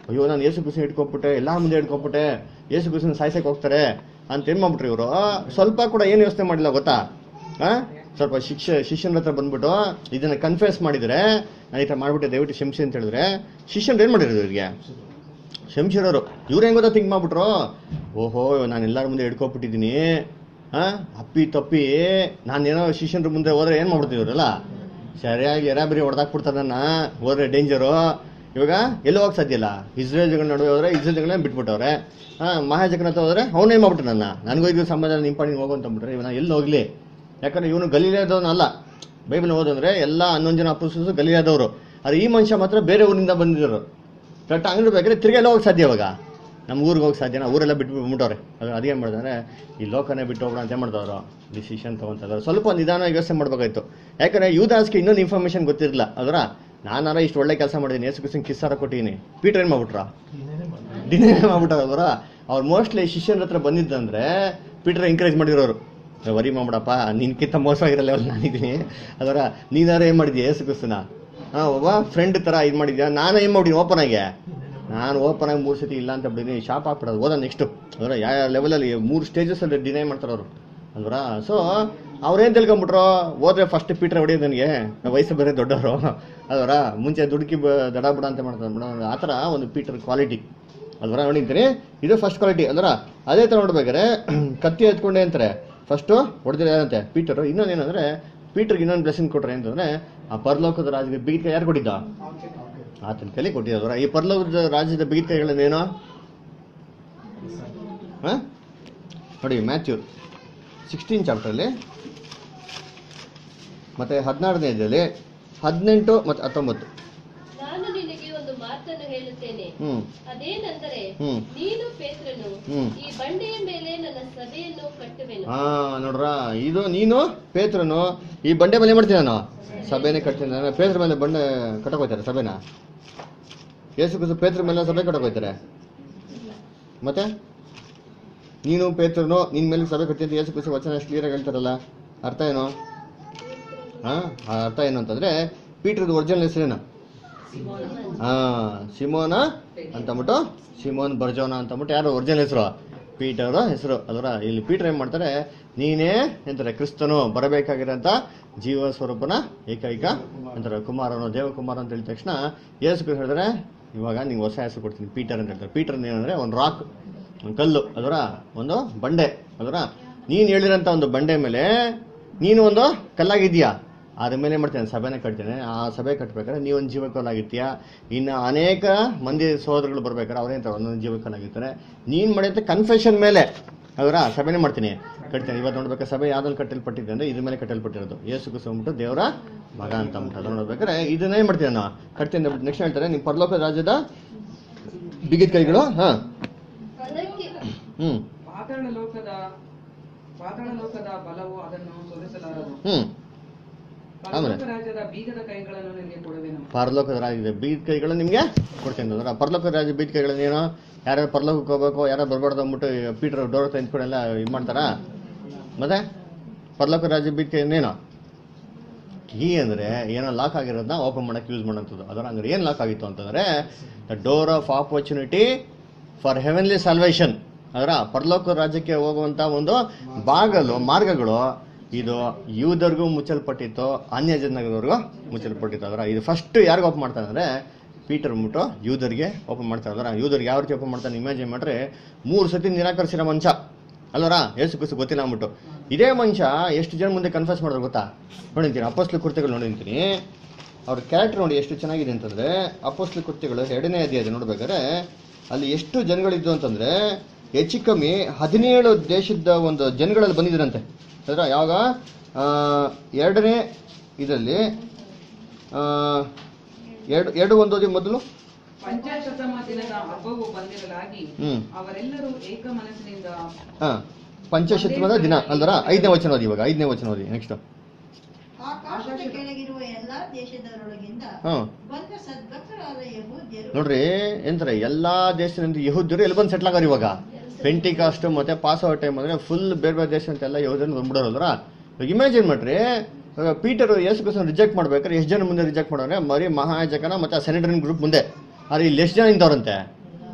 Speaker 1: ಅಯ್ಯೋ ನಾನು ಯೇಸು ಕ್ರಿಸ್ತನ ಹಿಡ್ಕೊಬಿಟ್ಟೆ ಎಲ್ಲ ಮುಂದೆ ಹಿಡ್ಕೊಬಿಟ್ಟೆ ಯೇಸು ಕ್ರಿಸ್ತನ ಸಾಯ್ಸಕ್ಕೆ ಹೋಗ್ತಾರೆ ಅಂತ ಏನ್ ಮಾಡ್ಬಿಟ್ರು ಇವರು ಸ್ವಲ್ಪ ಕೂಡ ಏನು ಯೋಚನೆ ಮಾಡಿಲ್ಲ ಗೊತ್ತಾ ಆ? ಸ್ವಲ್ಪ ಶಿಕ್ಷ ಶಿಷ್ಯನ ಹತ್ರ ಬಂದ್ಬಿಟ್ಟು ಇದನ್ನ ಕನ್ಫ್ಯೂಸ್ ಮಾಡಿದ್ರೆ ನಾನು ಈ ಥರ ಮಾಡ್ಬಿಟ್ಟೆ ದಯವಿಟ್ಟು ಕ್ಷಮಿಸಿ ಅಂತ ಹೇಳಿದ್ರೆ ಶಿಷ್ಯನ್ ಏನ್ ಮಾಡಿದ್ರು ಇವ್ರಿಗೆ ಶಂಶಿರೋರು ಇವ್ರು ಹೆಂಗ್ ಗೊತ್ತಾ ಥಿಂಕ್ ಮಾಡ್ಬಿಟ್ರು ಓಹೋ ನಾನು ಎಲ್ಲರ ಮುಂದೆ ಹಿಡ್ಕೊಬಿಟ್ಟಿದ್ದೀನಿ ಹಾ ಅಪ್ಪಿ ತಪ್ಪಿ ನಾನೇನೋ ಶಿಷ್ಯನ್ರ ಮುಂದೆ ಹೋದ್ರೆ ಏನ್ ಮಾಡ್ಬಿಡ್ತಿದ್ರಲ್ಲ ಸರಿಯಾಗಿ ಎರಾಬರಿ ಹೊಡೆದಾಕ್ಬಿಡ್ತಾರೆ ನನ್ನ ಹೋದ್ರೆ ಡೇಂಜರು ಇವಾಗ ಎಲ್ಲೂ ಹೋಗಕ್ ಸಾಧ್ಯ ಇಲ್ಲ ಇಸ್ರೇಲ್ ಜಗಳ ನಡುವೆ ಹೋದ್ರೆ ಇಸ್ರೇಲ್ ಜಗಳ ಬಿಟ್ಬಿಟ್ಟವ್ರೆ ಹಾ ಮಹಾಜಗನ್ ಹತ್ರ ಹೋದ್ರೆ ಅವನೇ ಮಾಡ್ಬಿಟ್ಟು ನನ್ನ ನನಗೂ ಇದು ಸಂಬಂಧ ನಿಂಪಾಡಿ ಹೋಗು ಅಂತ ಅಂದ್ಬಿಟ್ರೆ ಇವನ ಎಲ್ಲಿ ಹೋಗ್ಲಿ ಯಾಕಂದ್ರೆ ಇವನು ಗಲೀಲಾದವನಲ್ಲ ಬೈಬಲ್ ಓದಂದ್ರೆ ಎಲ್ಲ ಹನ್ನೊಂದು ಜನ ಅಪೋಸ್ತಲರು ಗಲೀಲಾದವರು ಆದ್ರೆ ಈ ಮನುಷ್ಯ ಮಾತ್ರ ಬೇರೆ ಊರಿಂದ ಬಂದಿದ್ರು ಕರೆಕ್ಟ್ ಅಂಗಡಿ ಬೇಕಾದ್ರೆ ತಿರ್ಗಿ ಎಲ್ಲ ಹೋಗಕ್ಕೆ ಸಾಧ್ಯ ಇವಾಗ ನಮ್ಮ ಊರಿಗೆ ಹೋಗಿ ಸಾಧ್ಯನಾ ಊರೆಲ್ಲ ಬಿಟ್ಟು ಬಿಟ್ಬಿಟ್ಟವ್ರೆ ಅದು ಅದೇನು ಮಾಡಿದ್ರೆ ಈ ಲೋಕನೇ ಬಿಟ್ಟು ಹೋಗ್ಬಿಡ ಅಂತ ಮಾಡ್ದವ್ರು ಡಿಸಿಷನ್ ತೊಗೊಂತಾರೆ ಸ್ವಲ್ಪ ನಿಧಾನವಾಗಿ ಯೋಚನೆ ಮಾಡ್ಬೇಕಾಯ್ತು ಯಾಕಂದ್ರೆ ಯೂದಾಸ್ಗೆ ಇನ್ನೊಂದು ಇನ್ಫಾರ್ಮೇಶನ್ ಗೊತ್ತಿರಲಿಲ್ಲ ಅದರ ನಾನಾರ ಇಷ್ಟು ಒಳ್ಳೆ ಕೆಲಸ ಮಾಡಿದ್ದೀನಿ ಯೇಸು ಕ್ರಿಸ್ತನ್ ಕಿಸ್ಸಾರ ಕೊಟ್ಟಿದ್ದೀನಿ ಪೀಟರ್ ಏನು ಮಾಡ್ಬಿಟ್ರ ಡಿನೇ ಮಾಡ್ಬಿಟ್ಟಾರ ಅವರ ಅವ್ರು ಮೋಸ್ಟ್ಲಿ ಶಿಷ್ಯನ ಹತ್ರ ಬಂದಿದ್ದಂದ್ರೆ ಪೀಟರ್ ಎಂಕರೇಜ್ ಮಾಡಿರೋರು ಏ, ವರಿ ಮಾಡ್ಬಿಡಪ್ಪ ನಿನ್ಕಿಂತ ಮೋಸ ಆಗಿರೋ ಲೆವೆಲ್ ನಾನಿದ್ದೀನಿ ಅದರ ನೀನಾರ ಏನು ಮಾಡಿದ್ಯಾ ಯೇಸು ಕ್ರಿಸ್ತನ ಹಾಂ ಒಬ್ಬ ಫ್ರೆಂಡ್ ಥರ ಇದು ಮಾಡಿದ್ಯಾ ನಾನು ಏನು ಮಾಡಿದ್ದೀನಿ ಓಪನ್ ಆಗಿ ನಾನು ಓಪನ್ ಆಗಿ ಮೂರು ಸತಿ ಇಲ್ಲ ಅಂತ ಬಿಟ್ಟಿದ್ದೀನಿ ಶಾಪ್ ಹಾಕ್ಬಿಡೋದು ಓದ ನೆಕ್ಸ್ಟು ಅದರ ಯಾವ ಲೆವೆಲಲ್ಲಿ ಮೂರು ಸ್ಟೇಜಸಲ್ಲಿ ಡಿನೈ ಮಾಡ್ತಾರೆ ಅವರು ಅಲ್ವರ ಸೊ ಅವ್ರೇನು ತಿಳ್ಕೊಂಬಿಟ್ರು ಹೋದ್ರೆ ಫಸ್ಟ್ ಪೀಟ್ರ್ ಹೊಡಿಯೋದು ನನಗೆ ವಯಸ್ಸು ಬೇರೆ ದೊಡ್ಡವರು ಅದರ ಮುಂಚೆ ದುಡುಕಿ ಬ ದಡ ಬಿಡ ಅಂತ ಮಾಡ್ತಾರೆ ಬಿಡ ಆ ಥರ ಒಂದು ಪೀಟರ್ ಕ್ವಾಲಿಟಿ ಅಲ್ವರ ನೋಡಿದ್ದೀನಿ ಇದು ಫಸ್ಟ್ ಕ್ವಾಲಿಟಿ ಅಲ್ವರ ಅದೇ ಥರ ನೋಡ್ಬೇಕಾದ್ರೆ ಕತ್ತಿ ಎತ್ಕೊಂಡೆ ಅಂತಾರೆ ಫಸ್ಟು ಹೊಡೆದ್ರೆ ಯಾರಂತೆ ಪೀಟರು ಇನ್ನೊಂದು ಏನಂದ್ರೆ ಪೀಟರ್ಗೆ ಇನ್ನೊಂದು ಬ್ಲೆಸ್ಸಿಂಗ್ ಕೊಟ್ರೆ ಅಂತಂದ್ರೆ ಆ ಪರಲೋಕದ ರಾಜಗೆ ಬೀಗಿದ ಯಾರು ಕೊಟ್ಟಿದ್ದ ಆತನ ಕೈಲಿ ಕೊಟ್ಟಿದ್ದವರ ಈ ಪರಲೋಕದ ರಾಜ್ಯದ ಬೀಗಿದ ಕೈಗಳನ್ನೇನು ಹಾಂ ನೋಡಿ ಮ್ಯಾಥ್ಯೂ ಸಿಕ್ಸ್ಟೀನ್ ಚಾಪ್ಟ್ರಲ್ಲಿ ಮತ್ತು ಹದಿನಾರನೇದಲ್ಲಿ ಹದಿನೆಂಟು ಮತ್ತು ಹತ್ತೊಂಬತ್ತು
Speaker 5: ನಾನು ನಿನಗೆ ಒಂದು ಮಾತನ್ನು ಹೇಳುತ್ತೇನೆ
Speaker 1: ಹ್ಞೂ
Speaker 5: ಅದೇನೆಂದರೆ
Speaker 1: ಹ್ಮ್.
Speaker 5: ನೀನು ಪೇತ್ರನು
Speaker 1: ಹ್ಮ್.
Speaker 5: ಈ ಬಂಡೆಯ ಮೇಲೆ ನನ್ನ ಸಭೆಯನ್ನು ಕಟ್ಟುವೆನು
Speaker 1: ಹಾ ನೋಡ್ರ ಇದು ನೀನು ಪೇತ್ರನು ಈ ಬಂಡೆ ಮೇಲೆ ಮಾಡ್ತೀನಿ ನಾನು ಸಭೆನೇ ಕಟ್ತೀನಿ ನಾನು ಪೇತ್ರ ಮೇಲೆ ಬಂಡೆ ಕಟ್ಟಕ್ ಹೋಗ್ತಾರೆ ಸಭೆನ ಯೇಸು ಕ್ರಿಸ್ತು ಪೇತ್ರ ಮೇಲೆ ಸಭೆ ಕಟ್ಟಕ್ ಹೋಗ್ತಾರೆ ಮತ್ತೆ ನೀನು ಪೇತ್ರನು ನಿನ್ ಮೇಲೆ ಸಭೆ ಕಟ್ತೀನಿ ಅಂತ ಯೇಸು ಕ್ರಿಸ್ತು ವಚನ ಕ್ಲಿಯರ್ ಆಗಿ ಹೇಳ್ತಾರಲ್ಲ ಅರ್ಥ ಏನು ಹಾ ಆ ಅರ್ಥ ಏನು ಅಂತಂದ್ರೆ ಪೀಟ್ರದ್ದು ಒರಿಜಿನಲ್ ಹೆಸರೇನು ಹಾ ಸಿಮೋನ ಅಂತಂದ್ಬಿಟ್ಟು ಸಿಮೋನ್ ಬರ್ಜೋನ ಅಂತಂದ್ಬಿಟ್ಟು ಯಾರು ಒರಿಜಿನಲ್ ಹೆಸರು ಪೀಟರ್ ಹೆಸರು ಅದರ ಇಲ್ಲಿ ಪೀಟರ್ ಏನ್ ಮಾಡ್ತಾರೆ ನೀನೇ ಎಂತಾರೆ ಕ್ರಿಸ್ತನು ಬರಬೇಕಾಗಿರೋಂಥ ಜೀವ ಸ್ವರೂಪನ ಏಕೈಕ ಅಂತಾರೆ ಕುಮಾರನು ದೇವಕುಮಾರ ಅಂತ ಹೇಳಿದ ತಕ್ಷಣ ಯೇಸು ಕ್ರಿಸ್ತ ಹೇಳಿದ್ರೆ ಇವಾಗ ನಿಂಗೆ ಹೊಸ ಹೆಸರು ಕೊಡ್ತೀನಿ ಪೀಟರ್ ಅಂತ ಹೇಳ್ತಾರೆ ಪೀಟರ್ ಏನಂದ್ರೆ ಒಂದು ರಾಕ್ ಒಂದು ಕಲ್ಲು ಅದರ ಒಂದು ಬಂಡೆ ಅದರ ನೀನು ಹೇಳಿರೋಂಥ ಒಂದು ಬಂಡೆ ಮೇಲೆ ನೀನು ಒಂದು ಕಲ್ಲಾಗಿದ್ಯಾ ಅದ್ರ ಮೇಲೆ ಮಾಡ್ತೇನೆ ಸಭೆನ ಕಟ್ತೇನೆ ಆ ಸಭೆ ಕಟ್ಬೇಕಾದ್ರೆ ನೀವೊಂದು ಜೀವಕಲ್ಲಾಗಿರ್ತೀಯ ಇನ್ನು ಅನೇಕ ಮಂದಿ ಸಹೋದರಗಳು ಬರ್ಬೇಕಾದ್ರೆ ಅವ್ರೇಂತ ಒಂದೊಂದು ಜೀವಕಲ್ಲಾಗಿರ್ತಾರೆ ನೀನು ಮಾಡಿದ ಕನ್ಫೆಷನ್ ಮೇಲೆ ಅದರ ಸಭೆನೇ ಮಾಡ್ತೀನಿ ಕಟ್ತೇನೆ ಇವತ್ತು ನೋಡ್ಬೇಕಾದ್ರೆ ಸಭೆ ಯಾವ್ದ್ರಲ್ಲಿ ಕಟ್ಟಲ್ಪಟ್ಟಿದೆ ಅಂದ್ರೆ ಇದ್ರ ಮೇಲೆ ಕಟ್ಟಲ್ಪಟ್ಟಿರೋದು ಯೇಸು ಕ್ರಿಸ್ತ ಅಂದ್ಬಿಟ್ಟು ದೇವರ ಮಗ ಅಂತ ಅಂದ್ಬಿಟ್ಟು ಅದನ್ನ ನೋಡ್ಬೇಕಾದ್ರೆ ಇದನ್ನೇ ಮಾಡ್ತೀನಿ ನಾನು ಕಟ್ತೀನಿ ನೆಕ್ಸ್ಟ್ ಹೇಳ್ತಾರೆ ನಿಮ್ಮ ಪರಲೋಕ ರಾಜ್ಯದ ಬಿಗಿದ ಕೈಗಳು ಹಾ
Speaker 5: ಅದಕ್ಕೆ
Speaker 1: ಹ್ಮ್
Speaker 3: ಪಾತಾಳ ಲೋಕದ ಪಾತಾಳ ಲೋಕದ ಬಲವು ಅದನ್ನು ಸೋಲಿಸಲಾರದು
Speaker 1: ಹ್ಮ್ ಆಮೇಲೆ?
Speaker 3: ಪರಲೋಕ ರಾಜ್ಯದ ಬೀಗದ ಕೈಗಳನ್ನು ನಿನಗೆ ಕೊಡುವೆನು
Speaker 1: ಪರಲೋಕದ ರಾಜ್ಯದ ಬೀದ್ ಕೈಗಳು ನಿಮಗೆ ಕೊಡ್ತೀನಿ ಅಂದ್ರೆ ಪರಲೋಕದ ರಾಜ್ಯ ಬೀದ್ ಕೈಗಳನ್ನೇನು ಯಾರ್ಯಾರು ಪರಲೋಕಕ್ಕೆ ಹೋಗ್ಬೇಕು ಯಾರು ಬರ್ಬಾರ್ದು ಅಂದ್ಬಿಟ್ಟು ಪೀಟರ್ ಡೋರ್ ತೆಗೆದುಕೊಂಡೆಲ್ಲ ಇದು ಮಾಡ್ತಾರಾ ಮತ್ತೆ ಪರಲೋಕ ರಾಜ್ಯ ಬೀದ್ ಕೈ ಇನ್ನೇನು ಕೀ ಅಂದರೆ ಏನೋ ಲಾಕ್ ಆಗಿರೋದನ್ನ ಓಪನ್ ಮಾಡಕ್ಕೆ ಯೂಸ್ ಮಾಡೋಂಥದ್ದು ಅದರ ಹಂಗಾರೆ ಏನು ಲಾಕ್ ಆಗಿತ್ತು ಅಂತಂದರೆ the door of opportunity for heavenly salvation ಅದರ ಪರಲೋಕ ರಾಜ್ಯಕ್ಕೆ ಹೋಗುವಂಥ ಒಂದು ಬಾಗಲು ಮಾರ್ಗಗಳು ಇದು ಯೂದರ್ಗೂ ಮುಚ್ಚಲ್ಪಟ್ಟಿತ್ತು ಅನ್ಯ ಜನದವ್ರಿಗೂ ಮುಚ್ಚಲ್ಪಟ್ಟಿತ್ತು ಅದರ ಇದು ಫಸ್ಟ್ ಯಾರಿಗೂ ಓಪನ್ ಮಾಡ್ತಾರೆ ಅಂದರೆ ಪೀಟರ್ ಅಂದ್ಬಿಟ್ಟು ಯೂದರ್ಗೆ ಓಪನ್ ಮಾಡ್ತಾರೆ ಅದರ ಯೂದರ್ಗೆ ಯಾವ ರೀತಿ ಓಪನ್ ಮಾಡ್ತಾನೆ ಇಮ್ಯಾಜಿನ್ ಮಾಡ್ರೆ ಮೂರು ಸತಿ ನಿರಾಕರಿಸಿರೋ ಮನುಷ್ಯ ಅಲ್ವರ ಏಸು ಕುಸು ಗೊತ್ತಿಲ್ಲ ಅಂದ್ಬಿಟ್ಟು ಇದೇ ಮನುಷ್ಯ ಎಷ್ಟು ಜನ ಮುಂದೆ ಕನ್ಫ್ಯೂಸ್ ಮಾಡಿದ್ರು ಗೊತ್ತಾ ನೋಡಿಂತೀನಿ ಅಪ್ಪಸ್ಲು ಕೃತ್ಯಗಳು ನೋಡಿಂತೀನಿ ಅವ್ರ ಕ್ಯಾರೆಕ್ಟರ್ ನೋಡಿ ಎಷ್ಟು ಚೆನ್ನಾಗಿದೆ ಅಂತಂದ್ರೆ ಅಪ್ಪಸ್ಲು ಕೃತ್ಯಗಳು ಎರಡನೇ ಅಧ್ಯಾಯ ನೋಡ್ಬೇಕಾದ್ರೆ ಅಲ್ಲಿ ಎಷ್ಟು ಜನಗಳಿದ್ದು ಅಂತಂದ್ರೆ ಹೆಚ್ಚು ಕಮ್ಮಿ ಹದಿನೇಳು ದೇಶದ ಒಂದು ಜನಗಳಲ್ಲಿ ಬಂದಿದ್ರಂತೆ ಅದರ ಯಾವಾಗ ಆ, ಎರಡನೇ ಇದರಲ್ಲಿ ಆ, ಎರಡು ಎರಡು ಒಂದೋದಿ ಮೊದಲು
Speaker 3: ಪಂಚಾಶತಮ ದಿನದ ಹಬ್ಬವು ಬಂದಿರಲಾಗಿ
Speaker 1: ಹ್ಮ್.
Speaker 3: ಅವರೆಲ್ಲರೂ ಏಕ ಮನಸ್ಸಿನಿಂದ
Speaker 1: ಹಾ ಪಂಚಶತಮದ ದಿನ ಅಲ್ದರ ಐದನೇ ವಚನ ಓದಿ ಇವಾಗ ಐದನೇ ವಚನ ಓದಿ ನೆಕ್ಸ್ಟ್
Speaker 2: ಆಕಾಶದ ಕೆಳಗಿರುವ ಎಲ್ಲಾ ದೇಶದವರೊಳಗಿಂದ
Speaker 1: ಹಾ
Speaker 2: ಬಂದ ಸದ್ಭಕ್ತರಾದ ಯಹೂದ್ಯರು
Speaker 1: ನೋಡ್ರಿ ಎಂತಾರೆ ಎಲ್ಲಾ ದೇಶದಿಂದ ಯಹೂದ್ಯರು ಎಲ್ಲಿ ಬಂದು ಸೆಟ್ಲ್ ಆಗಾರ ಇವಾಗ ಪೆಂಟಿಕಾಸ್ಟ್ ಮತ್ತೆ ಪಾಸ್ ಔಟ್ ಟೈಮ್ ಅಂದ್ರೆ ಫುಲ್ ಬೇರೆ ಬೇರೆ ದೇಶ ಅಂತೆಲ್ಲ ಯಹೂದ್ಯರು ಬಂದ್ಬಿಡೋರಲ್ರ ಇವಾಗ ಇಮ್ಯಾಜಿನ್ ಮಾಡ್ರಿ ಇವಾಗ ಪೀಟರ್ ಯೇಸು ಕ್ರಿಸ್ತನ ರಿಜೆಕ್ಟ್ ಮಾಡ್ಬೇಕಾದ್ರೆ ಎಷ್ಟು ಜನ ಮುಂದೆ ರಿಜೆಕ್ಟ್ ಮಾಡೋರೆ ಮರಿ ಮಹಾಯಾಜಕನ ಮತ್ತೆ ಆ ಸೆನೆಟರಿನ್ ಗ್ರೂಪ್ ಮುಂದೆ ಆದ್ರೆ ಇಲ್ಲಿ ಎಷ್ಟು ಜನ ನಿಂತವ್ರಂತೆ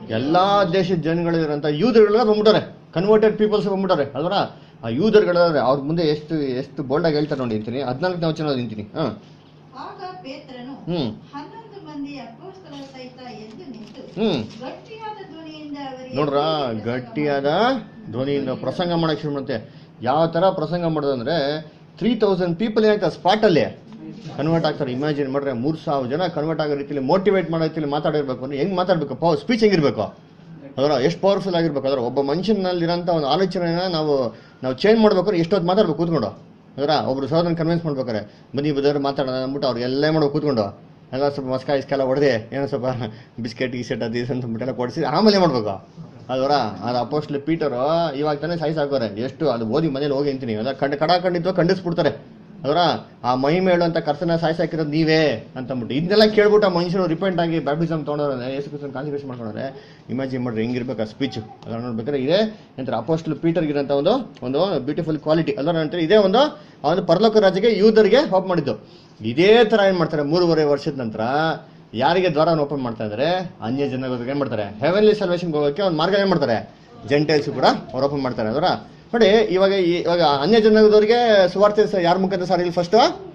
Speaker 1: ಎಲ್ಲಾ ದೇಶದ ಜನಗಳಿರಂತ ಯೂದರ್ಗಳೆಲ್ಲ ಬಂದ್ಬಿಟ್ಟಾರೆ ಕನ್ವರ್ಟೆಡ್ ಪೀಪಲ್ಸ್ ಬಂದ್ಬಿಟ್ಟಾರೆ ಅಲ್ವರ ಆ ಯೂದರ್ಗಳಾದ್ರೆ ಅವ್ರ ಮುಂದೆ ಎಷ್ಟು ಎಷ್ಟು ಬೋಲ್ಡ್ ಆಗಿ ಹೇಳ್ತಾರೆ ನೋಡಿ ಅಂತೀನಿ ಹದಿನಾಲ್ಕು ನಾವು ಚೆನ್ನಾಗಿ ನಿಂತೀನಿ ಹಾ
Speaker 2: ಆಗ ಪೇತ್ರನು
Speaker 1: ಹ್ಮ್
Speaker 2: ಹನ್ನೊಂದು ಮಂದಿ ಅಪೋಸ್ತಲರ ಸಹಿತ ಎದ್ದು ನಿಂತು
Speaker 1: ಹ್ಮ್
Speaker 2: ಗಟ್ಟಿಯಾದ ಧ್ವನಿಯಿಂದ ಅವರಿಗೆ
Speaker 1: ನೋಡ್ರ ಗಟ್ಟಿಯಾದ ಧ್ವನಿಯಿಂದ ಪ್ರಸಂಗ ಮಾಡಕ್ ಶುರು ಮಾಡುತ್ತೆ ಯಾವ ತರ ಪ್ರಸಂಗ ಮಾಡೋದಂದ್ರೆ ತ್ರೀ ತೌಸಂಡ್ ಪೀಪಲ್ ಏನಾಗ್ತಾರೆ ಸ್ಪಾಟ್ ಅಲ್ಲಿ ಕನ್ವರ್ಟ್ ಆಗ್ತಾರೆ ಇಮ್ಯಾಜಿನ್ ಮಾಡ್ರೆ ಮೂರ್ ಸಾವಿರ ಜನ ಕನ್ವರ್ಟ್ ಆಗೋ ರೀತಿಲಿ ಮೋಟಿವೇಟ್ ಮಾಡೋ ರೀತಿಲಿ ಮಾತಾಡಿರ್ಬೇಕು ಅಂದ್ರೆ ಹೆಂಗ್ ಮಾತಾಡ್ಬೇಕು ಪವರ್ ಸ್ಪೀಚ್ ಹೆಂಗಿರ್ಬೇಕು ಅದರ ಎಷ್ಟು ಪವರ್ಫುಲ್ ಆಗಿರ್ಬೇಕು ಅದರ ಒಬ್ಬ ಮನುಷ್ಯನಲ್ಲಿರೋಂಥ ಒಂದು ಆಲೋಚನೆನ ನಾವು ನಾವು ಚೇಂಜ್ ಮಾಡ್ಬೇಕಾದ್ರೆ ಎಷ್ಟೊತ್ತು ಮಾತಾಡ್ಬೇಕು ಕೂತ್ಕೊಂಡು ಅದರ ಒಬ್ರು ಸೋದರನ್ನ ಕನ್ವಿನ್ಸ್ ಮಾಡ್ಬೇಕಾರೆ ಬನ್ನಿ ಬದವ್ರು ಮಾತಾಡೋಣ ಅಂದ್ಬಿಟ್ಟು ಅವ್ರು ಎಲ್ಲ ಮಾಡ್ಬೇಕು ಕೂತ್ಕೊಂಡು ಎಲ್ಲ ಸ್ವಲ್ಪ ಮಸ್ಕ ಇಸ್ಕೆಲ್ಲ ಹೊಡೆದೆ ಏನೋ ಸ್ವಲ್ಪ ಬಿಸ್ಕೆಟ್ ಗೀಸೆಟ್ ಅದು ಇದು ಅಂತ ಅಂದ್ಬಿಟ್ಟೆಲ್ಲ ಕೊಡಿಸಿ ಆಮೇಲೆ ಏನ್ ಮಾಡ್ಬೇಕು ಅದರ ಅದು ಅಪೋಸ್ಟ್ಲಿ ಪೀಟರು ಇವಾಗ ತಾನೇ ಸಾಯಿಸ್ ಹಾಕೋರೆ ಎಷ್ಟು ಅದು ಓದಿ ಮನೇಲಿ ಹೋಗಿ ಅಂತೀನಿ ಅದ ಕಂಡು ಕಡ ಖಂಡಿತ ಖಂಡಿಸ್ಬಿಡ್ತಾರೆ ಅದರ ಆ ಮಹಿಮೆ ಹೇಳುವಂತ ಕರ್ತನ ಸಾಯಿಸ್ ಹಾಕಿರೋದು ನೀವೇ ಅಂತಂದ್ಬಿಟ್ಟು ಇದನ್ನೆಲ್ಲ ಕೇಳ್ಬಿಟ್ಟು ಆ ಮನುಷ್ಯರು ರಿಪೆಂಟ್ ಆಗಿ ಬ್ಯಾಪ್ಟಿಸಮ್ ತೊಗೊಂಡ್ರೆ ಯೇಸು ಕ್ರಿಸ್ತನ ಕಾನ್ಸಿಕ್ರೇಷನ್ ಮಾಡ್ಕೊಂಡ್ರೆ ಇಮ್ಯಾಜಿನ್ ಮಾಡ್ರಿ ಹೆಂಗಿರ್ಬೇಕು ಆ ಸ್ಪೀಚ್ ಅದನ್ನ ನೋಡ್ಬೇಕಾದ್ರೆ ಇದೇ ನಂತರ ಅಪೋಸ್ಟ್ಲ್ ಪೀಟರ್ ಇರೋಂಥ ಒಂದು ಒಂದು ಬ್ಯೂಟಿಫುಲ್ ಕ್ವಾಲಿಟಿ ಅದರ ನಂತರ ಇದೇ ಒಂದು ಆ ಒಂದು ಪರಲೋಕ ರಾಜ್ಯಕ್ಕೆ ಯೂದರಿಗೆ ಹೋಪ್ ಮಾಡಿದ್ದು ಇದೇ ತರ ಏನ್ ಮಾಡ್ತಾರೆ ಮೂರುವರೆ ವರ್ಷದ ನಂತರ ಯಾರಿಗೆ ದ್ವಾರವನ್ನು ಓಪನ್ ಮಾಡ್ತಾ ಇದ್ದಾರೆ ಅನ್ಯ ಜನಗಳಿಗೆ ಏನ್ ಮಾಡ್ತಾರೆ ಹೆವೆನ್ಲಿ ಸಲ್ವೇಷನ್ಗೆ ಹೋಗೋಕೆ ಒಂದು ಮಾರ್ಗ ಏನ್ ಮಾಡ್ತಾರೆ ಜೆಂಟೈಲ್ಸ್ ಕೂಡ ಅವ್ರು ಓಪನ್ ಮಾಡ್ತಾರೆ ಅದರ ನೋಡಿ ಇವಾಗ ಈ- ಇವಾಗ ಅನ್ಯ ಜನದವರಿಗೆ ಸುವಾರ್ತೆ ಸ- ಯಾರ ಮುಖಾಂತರ ಸಾರಿಲ್ಲ ಫಸ್ಟ್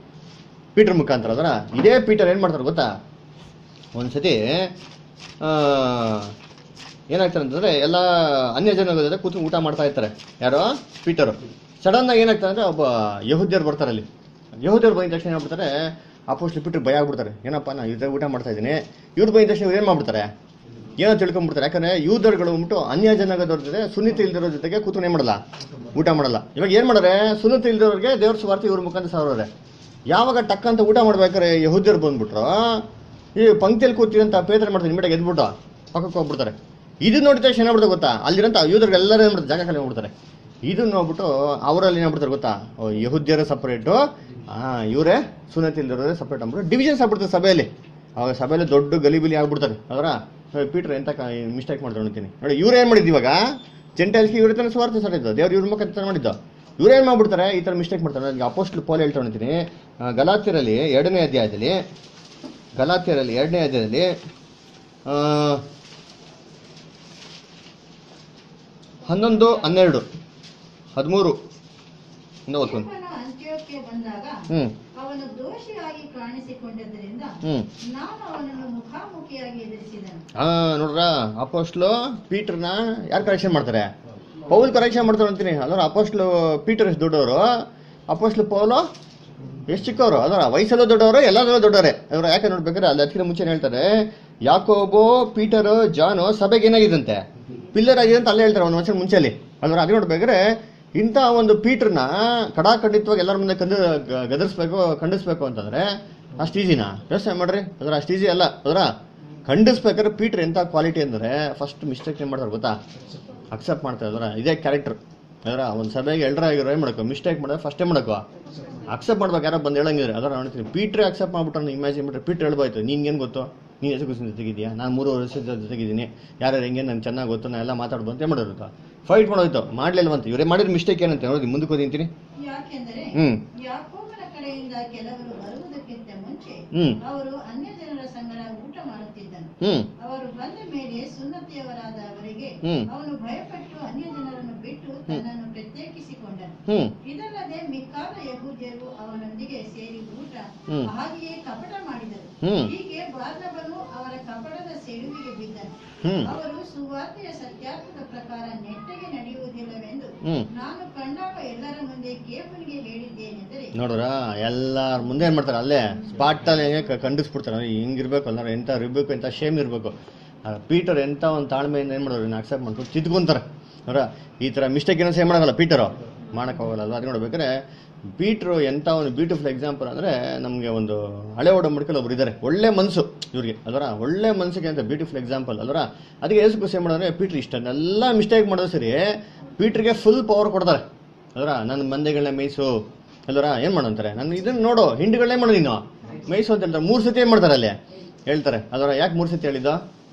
Speaker 1: ಪೀಟರ್ ಮುಖಾಂತರ ಅದರ ಇದೇ ಪೀಟರ್ ಏನ್ ಮಾಡ್ತಾರೆ ಗೊತ್ತಾ ಒಂದ್ಸತಿ ಆ, ಏನಾಗ್ತಾರೆ ಅಂತಂದ್ರೆ ಎಲ್ಲ ಅನ್ಯ ಜನಗಳ ಜೊತೆ ಕೂತ್ಕೊಂಡು ಊಟ ಮಾಡ್ತಾ ಇರ್ತಾರೆ ಯಾರೋ ಪೀಟರ್ ಸಡನ್ ಆಗಿ ಏನಾಗ್ತದೆ ಅಂದ್ರೆ ಒಬ್ಬ ಯಹುದ್ಯರು ಬರ್ತಾರೆ ಅಲ್ಲಿ ಯಹುದ್ಯರು ಬಂದ ತಕ್ಷಣ ಏನಾಗ್ಬಿಡ್ತಾರೆ ಅಪೋಸ್ಟ್ಲಿ ಪೀಟರ್ ಭಯ ಆಗ್ಬಿಡ್ತಾರೆ ಏನಪ್ಪ ನಾ ಇದ್ರ ಊಟ ಮಾಡ್ತಾ ಇದ್ದೀನಿ ಇವ್ರು ಬಂದ ತಕ್ಷಣ ಇವ್ರು ಏನ್ ಮಾಡ್ಬಿಡ್ತಾರೆ ಏನೋ ತಿಳ್ಕೊಂಡ್ಬಿಡ್ತಾರೆ ಯಾಕಂದ್ರೆ ಯೂದರ್ಗಳು ಬಂದ್ಬಿಟ್ಟು ಅನ್ಯ ಜನಾಂಗದವ್ರ ಜೊತೆ ಸುನ್ನತಿ ಇಲ್ದಿರೋ ಜೊತೆಗೆ ಕೂತ್ಕೊಂಡು ಏನ್ ಮಾಡಲ್ಲ ಊಟ ಮಾಡಲ್ಲ ಇವಾಗ ಏನ್ ಮಾಡ್ತಾರೆ ಸುನ್ನತಿ ಇಲ್ದಿರೋರಿಗೆ ದೇವ್ರ ಸ್ವಾರ್ಥ ಇವ್ರ ಮುಖಾಂತರ ಸಾವಿರ ಯಾವಾಗ ಟಕ್ ಅಂತ ಊಟ ಮಾಡ್ಬೇಕಾದ್ರೆ ಯಹುದ್ಯರು ಬಂದ್ಬಿಟ್ರು ಈ ಪಂಕ್ತಿಯಲ್ಲಿ ಕೂತಿರಂತ ಪೇತ್ರ ಮಾಡ್ತಾರೆ ನಿಮಿಟಾಗಿ ಎದ್ಬಿಟ್ಟು ಪಕ್ಕಕ್ಕೆ ಹೋಗ್ಬಿಡ್ತಾರೆ ಇದು ನೋಡಿದ ತಕ್ಷಣ ಏನಾಗ್ಬಿಡ್ತಾರೆ ಗೊತ್ತಾ ಅಲ್ಲಿರಂತ ಯೂದರ್ಗಳು ಎಲ್ಲರೂ ಏನ್ ಮಾಡ್ತಾರೆ ಜಾಗ ಖಾಲಿ ಮಾಡ್ಬಿಡ್ತಾರೆ ಇದನ್ನ ನೋಡ್ಬಿಟ್ಟು ಅವರಲ್ಲಿ ಏನಾಗ್ಬಿಡ್ತಾರೆ ಗೊತ್ತಾ ಓ, ಯಹುದ್ಯರ ಸಪರೇಟು ಆ ಇವರೇ ಸುನ್ನತಿ ಇಲ್ದಿರೋರೇ ಸಪರೇಟ್ ಅಂದ್ಬಿಟ್ಟು ಡಿವಿಷನ್ಸ್ ಆಗ್ಬಿಡ್ತಾರೆ ಸಭೆಯಲ್ಲಿ ಅವಾಗ ಸಭೆಯಲ್ಲಿ ದೊಡ್ಡ ಗಲಿಬಿಲಿ ಆಗ್ಬಿಡ್ತಾರೆ ಅವರ ಪೀಟರ್ ಎಂತ ಮಿಸ್ಟೇಕ್ ಮಾಡ್ತಾರೆ ಅಂತೀನಿ ನೋಡಿ ಇವ್ರು ಏನ್ ಮಾಡಿದ್ದು ಇವಾಗ ಜೆಂಟೈಲ್ಸ್ಗೆ ಇವ್ರ ತನ ಸ್ವಾರ್ಥ ಸರಿದ್ದು ದೇವ್ರು ಇವ್ರ ಮುಖಾಂತರ ಮಾಡಿದ್ದು ಇವ್ರು ಏನ್ ಮಾಡ್ಬಿಡ್ತಾರೆ ಈ ತರ ಮಿಸ್ಟೇಕ್ ಮಾಡ್ತಾರೆ ನನಗೆ ಅಪೋಸ್ಟ್ಲ್ ಪೋಲ್ ಹೇಳ್ತಾ ಅಂತೀನಿ ಗಲಾತ್ಯರಲ್ಲಿ ಎರಡನೇ ಅಧ್ಯಾಯದಲ್ಲಿ ಗಲಾತ್ಯರಲ್ಲಿ ಎರಡನೇ ಅಧ್ಯಾಯದಲ್ಲಿ ಆ, ಹನ್ನೊಂದು ಹನ್ನೆರಡು ಹದಿಮೂರು ಇಂದ ಓದ್ಕೊಂಡು
Speaker 2: ಕೇಫನು ಅಂತ್ಯೋಕ್ಯ ಬಂದಾಗ
Speaker 1: ಹ್ಮ್
Speaker 2: ಅವನು ದೋಷಿಯಾಗಿ ಕಾಣಿಸಿಕೊಂಡದ್ದರಿಂದ
Speaker 1: ಹ್ಮ್
Speaker 2: ನಾನು ಅವನನ್ನು ಮುಖಾಮುಖಿಯಾಗಿ ಎದುರಿಸಿದನು
Speaker 1: ಆ ನೋಡ್ರ ಅಪೋಸ್ಟ್ಲು ಪೀಟರ್ನ ಯಾರು ಕರೆಕ್ಷನ್ ಮಾಡ್ತಾರೆ ಪೌಲ್ ಕರೆಕ್ಷನ್ ಮಾಡ್ತಾರೆ ಅಂತೀನಿ ಅಲ್ರ ಅಪೋಸ್ಟ್ಲು ಪೀಟರ್ ಎಷ್ಟು ದೊಡ್ಡವರು ಅಪೋಸ್ಟ್ಲು ಪೌಲು ಎಷ್ಟು ಚಿಕ್ಕವರು ಅದರ ವಯಸ್ಸಲ್ಲೂ ದೊಡ್ಡವರು ಎಲ್ಲದರಲ್ಲೂ ದೊಡ್ಡವರೇ ಅವ್ರು ಯಾಕೆ ನೋಡ್ಬೇಕಾದ್ರೆ ಅಲ್ಲಿ ಅದಕ್ಕಿಂತ ಮುಂಚೆ ಹೇಳ್ತಾರೆ ಯಾಕೋಬೋ ಪೀಟರ್ ಜಾನು ಸಭೆಗೆ ಏನಾಗಿದಂತೆ ಪಿಲ್ಲರ್ ಆಗಿದೆ ಅಂತ ಅಲ್ಲೇ ಹೇಳ್ತಾರೆ ಒಂದು ವರ್ಷ ಮುಂಚೆಲಿ ಅಲ್ರ ಅದು ನೋಡ್ಬೇಕಾದ್ರೆ ಇಂಥ ಒಂದು ಪೀಟರ್ನ ಕಡಾಖಂಡಿತವಾಗಿ ಎಲ್ಲರ ಮುಂದೆ ಕಂದು ಗ- ಗದರಿಸ್ಬೇಕು ಖಂಡಿಸ್ಬೇಕು ಅಂತಂದ್ರೆ ಅಷ್ಟು ಈಸಿನಾ ಯೋಚನೆ ಮಾಡ್ರಿ ಅದ್ರ ಅಷ್ಟು ಈಸಿ ಅಲ್ಲ ಅದರ ಖಂಡಿಸ್ಬೇಕಾದ್ರೆ ಪೀಟರ್ ಎಂಥ ಕ್ವಾಲಿಟಿ ಅಂದರೆ ಫಸ್ಟ್ ಮಿಸ್ಟೇಕ್ ಏನು ಮಾಡ್ತಾರೆ ಗೊತ್ತಾ ಅಕ್ಸೆಪ್ಟ್ ಮಾಡ್ತಾರೆ ಅದರ ಇದೇ ಕ್ಯಾರೆಕ್ಟರ್ ಅದರ ಒಂದು ಸಭೆಗೆ ಎಲ್ಡರ್ ಆಗಿರೋ ಏನು ಮಾಡಬೇಕು ಮಿಸ್ಟೇಕ್ ಮಾಡಿದ್ರೆ ಫಸ್ಟೇ ಮಾಡಬೇಕು ಅಕ್ಸೆಪ್ಟ್ ಮಾಡ್ಬೇಕು ಯಾರೋ ಬಂದು ಹೇಳಂಗಿದ್ರೆ ಅದರ ಹೇಳ್ತೀನಿ ಪೀಟ್ರೆ ಅಕ್ಸೆಪ್ಟ್ ಮಾಡ್ಬಿಟ್ಟು ಇಮ್ಯಾಜಿನ್ ಮಾಡ್ರೆ ಪೀಟ್ರ್ ಹೇಳ್ಬೋಯ್ತು ನಿನ್ಗೇನು ಗೊತ್ತು ನೀನು ಎಷ್ಟು ಖುಷಿ ಜೊತೆಗಿದ್ಯಾ ನಾನು ಮೂರು ವರ್ಷದ ಜೊತೆಗಿದ್ದೀನಿ ಯಾರು ಹೆಂಗೆ ನಂಗೆ ಚೆನ್ನಾಗಿ ಗೊತ್ತು ನಾ ಎಲ್ಲ ಮಾತಾಡ್ಬೋದು ಅಂತ ಮಾಡಿರುತ್ತೆ ಫೈಟ್ ಮಾಡೋಯ್ತು ಮಾಡ್ಲಿಲ್ವಂತ ಇವರೇ ಮಾಡಿದ ಮಿಸ್ಟೇಕ್ ಏನಂತ ನೋಡಿ ಮುಂದಕ್ಕೆ ಓದಿಂತೀನಿ
Speaker 2: ಯಾಕೆಂದರೆ
Speaker 1: ಹ್ಮ್
Speaker 2: ಯಾಕೋಬನ ಕಡೆಯಿಂದ ಕೆಲವರು ಬರುವುದಕ್ಕಿಂತ ಮುಂಚೆ
Speaker 1: ಹ್ಮ್
Speaker 2: ಅವರು ಅನ್ಯ ಜನರ ಸಂಗಡ ಊಟ ಮಾಡುತ್ತಿದ್ದನು
Speaker 1: ಹ್ಮ್
Speaker 2: ಅವರು ಬಂದ ಮೇಲೆ ಸುನ್ನತಿಯವರಾದ ಅವರಿಗೆ
Speaker 1: ಹ್ಮ್.
Speaker 2: ಅವನು ಭಯಪಟ್ಟು ಅನ್ಯ ಜನರನ್ನು ಬಿಟ್ಟು ತನ್ನನ್ನು ಪ್ರತ್ಯೇಕಿಸಿಕೊಂಡನು
Speaker 1: ಹ್ಮ್
Speaker 2: ಇದಲ್ಲದೆ ಮಿಕ್ಕಾದ ಯಹೂದ್ಯರು ಅವನೊಂದಿಗೆ ಸೇರಿ ಊಟ
Speaker 1: ಹ್ಮ್.
Speaker 2: ಹಾಗೆಯೇ ಕಪಟ ಮಾಡಿದರು
Speaker 1: ಹ್ಮ್.
Speaker 2: ಹೀಗೆ ಬಾರ್ನಬನು ಅವರ ಕಪಟದ ಸೆಳುವಿಗೆ ಬಿದ್ದನು
Speaker 1: ಹ್ಮ್
Speaker 2: ಅವರು ಸುವಾರ್ತೆಯ ಸತ್ಯಾರ್ಥದ ಪ್ರಕಾರ ನೆಟ್ಟಗೆ ನಡೆಯುವುದಿಲ್ಲವೆಂದು
Speaker 1: ಹ್ಮ್.
Speaker 2: ನಾನು ಕಂಡಾಗ ಎಲ್ಲರ ಮುಂದೆ ಕೇಫನಿಗೆ ಹೇಳಿದ್ದೇನೆಂದರೆ
Speaker 1: ನೋಡ್ರ ಎಲ್ಲಾರ ಮುಂದೆ ಏನ್ ಮಾಡ್ತಾರೆ ಅಲ್ಲೇ ಸ್ಪಾಟ್ ಅಲ್ಲಿ ಹೆಂಗೆ ಕ- ಖಂಡಿಸ್ಬಿಡ್ತಾರೆ ಅವ್ರು ಹಿಂಗಿರ್ಬೇಕು ಅಲ್ಲ ಎಂತ ಇರ್ಬೇಕು ಎಂತ ಶೇಮ್ ಇರ್ಬೇಕು ಆ ಪೀಟರ್ ಎಂತ ಒಂದು ತಾಳ್ಮೆಯಿಂದ ಏನ್ ಮಾಡೋರು ಅಕ್ಸೆಪ್ಟ್ ಮಾಡ್ಕೊಂಡು ತಿದ್ಕೊಂತಾರೆ ಅವರ ಈ ತರ ಮಿಸ್ಟೇಕ್ ಏನೋ ಸೇಮ್ ಮಾಡಲ್ಲ ಪೀಟರು ಮಾಡಕ್ ಹೋಗಲ್ಲ ಅಲ್ವಾ ಅದು ನೋಡ್ಬೇಕಾದ್ರೆ ಪೀಟ್ರು ಎಂತ ಒಂದು ಬ್ಯೂಟಿಫುಲ್ ಎಕ್ಸಾಂಪಲ್ ಅಂದ್ರೆ ನಮಗೆ ಒಂದು ಹಳೆ ಒಡಂಬಡಿಕೆಯಲ್ಲಿ ಒಬ್ರು ಇದ್ದಾರೆ ಒಳ್ಳೆ ಮನಸ್ಸು ಇವ್ರಿಗೆ ಅದರ ಒಳ್ಳೆ ಮನಸ್ಸಿಗೆ ಅಂತ ಬ್ಯೂಟಿಫುಲ್ ಎಕ್ಸಾಂಪಲ್ ಅಲ್ವರ ಅದಕ್ಕೆ ಏಸು ಖುಷಿ ಮಾಡಿದ್ರೆ ಪೀಟ್ರ್ ಇಷ್ಟನ್ನೆಲ್ಲ ಮಿಸ್ಟೇಕ್ ಮಾಡೋದು ಸರಿ ಪೀಟ್ರಿಗೆ ಫುಲ್ ಪವರ್ ಕೊಡ್ತಾರೆ ಅದರ ನನ್ನ ಮಂದೆಗಳನ್ನ ಮೇಯ್ಸು ಅಲ್ವರ ಏನ್ ಮಾಡಂತಾರೆ ನಾನು ಇದನ್ನ ನೋಡು ಹಿಂಡುಗಳನ್ನೇ ಮಾಡು ನೀನು ಮೇಯ್ಸು ಅಂತ ಹೇಳ್ತಾರೆ ಮೂರು ಸತಿ ಏನ್ ಮಾಡ್ತಾರೆ ಅಲ್ಲಿ ಹೇಳ್ತಾರೆ ಅದರ ಯಾಕೆ ಮೂರು ಸತಿ ಹೇಳಿದ್ದು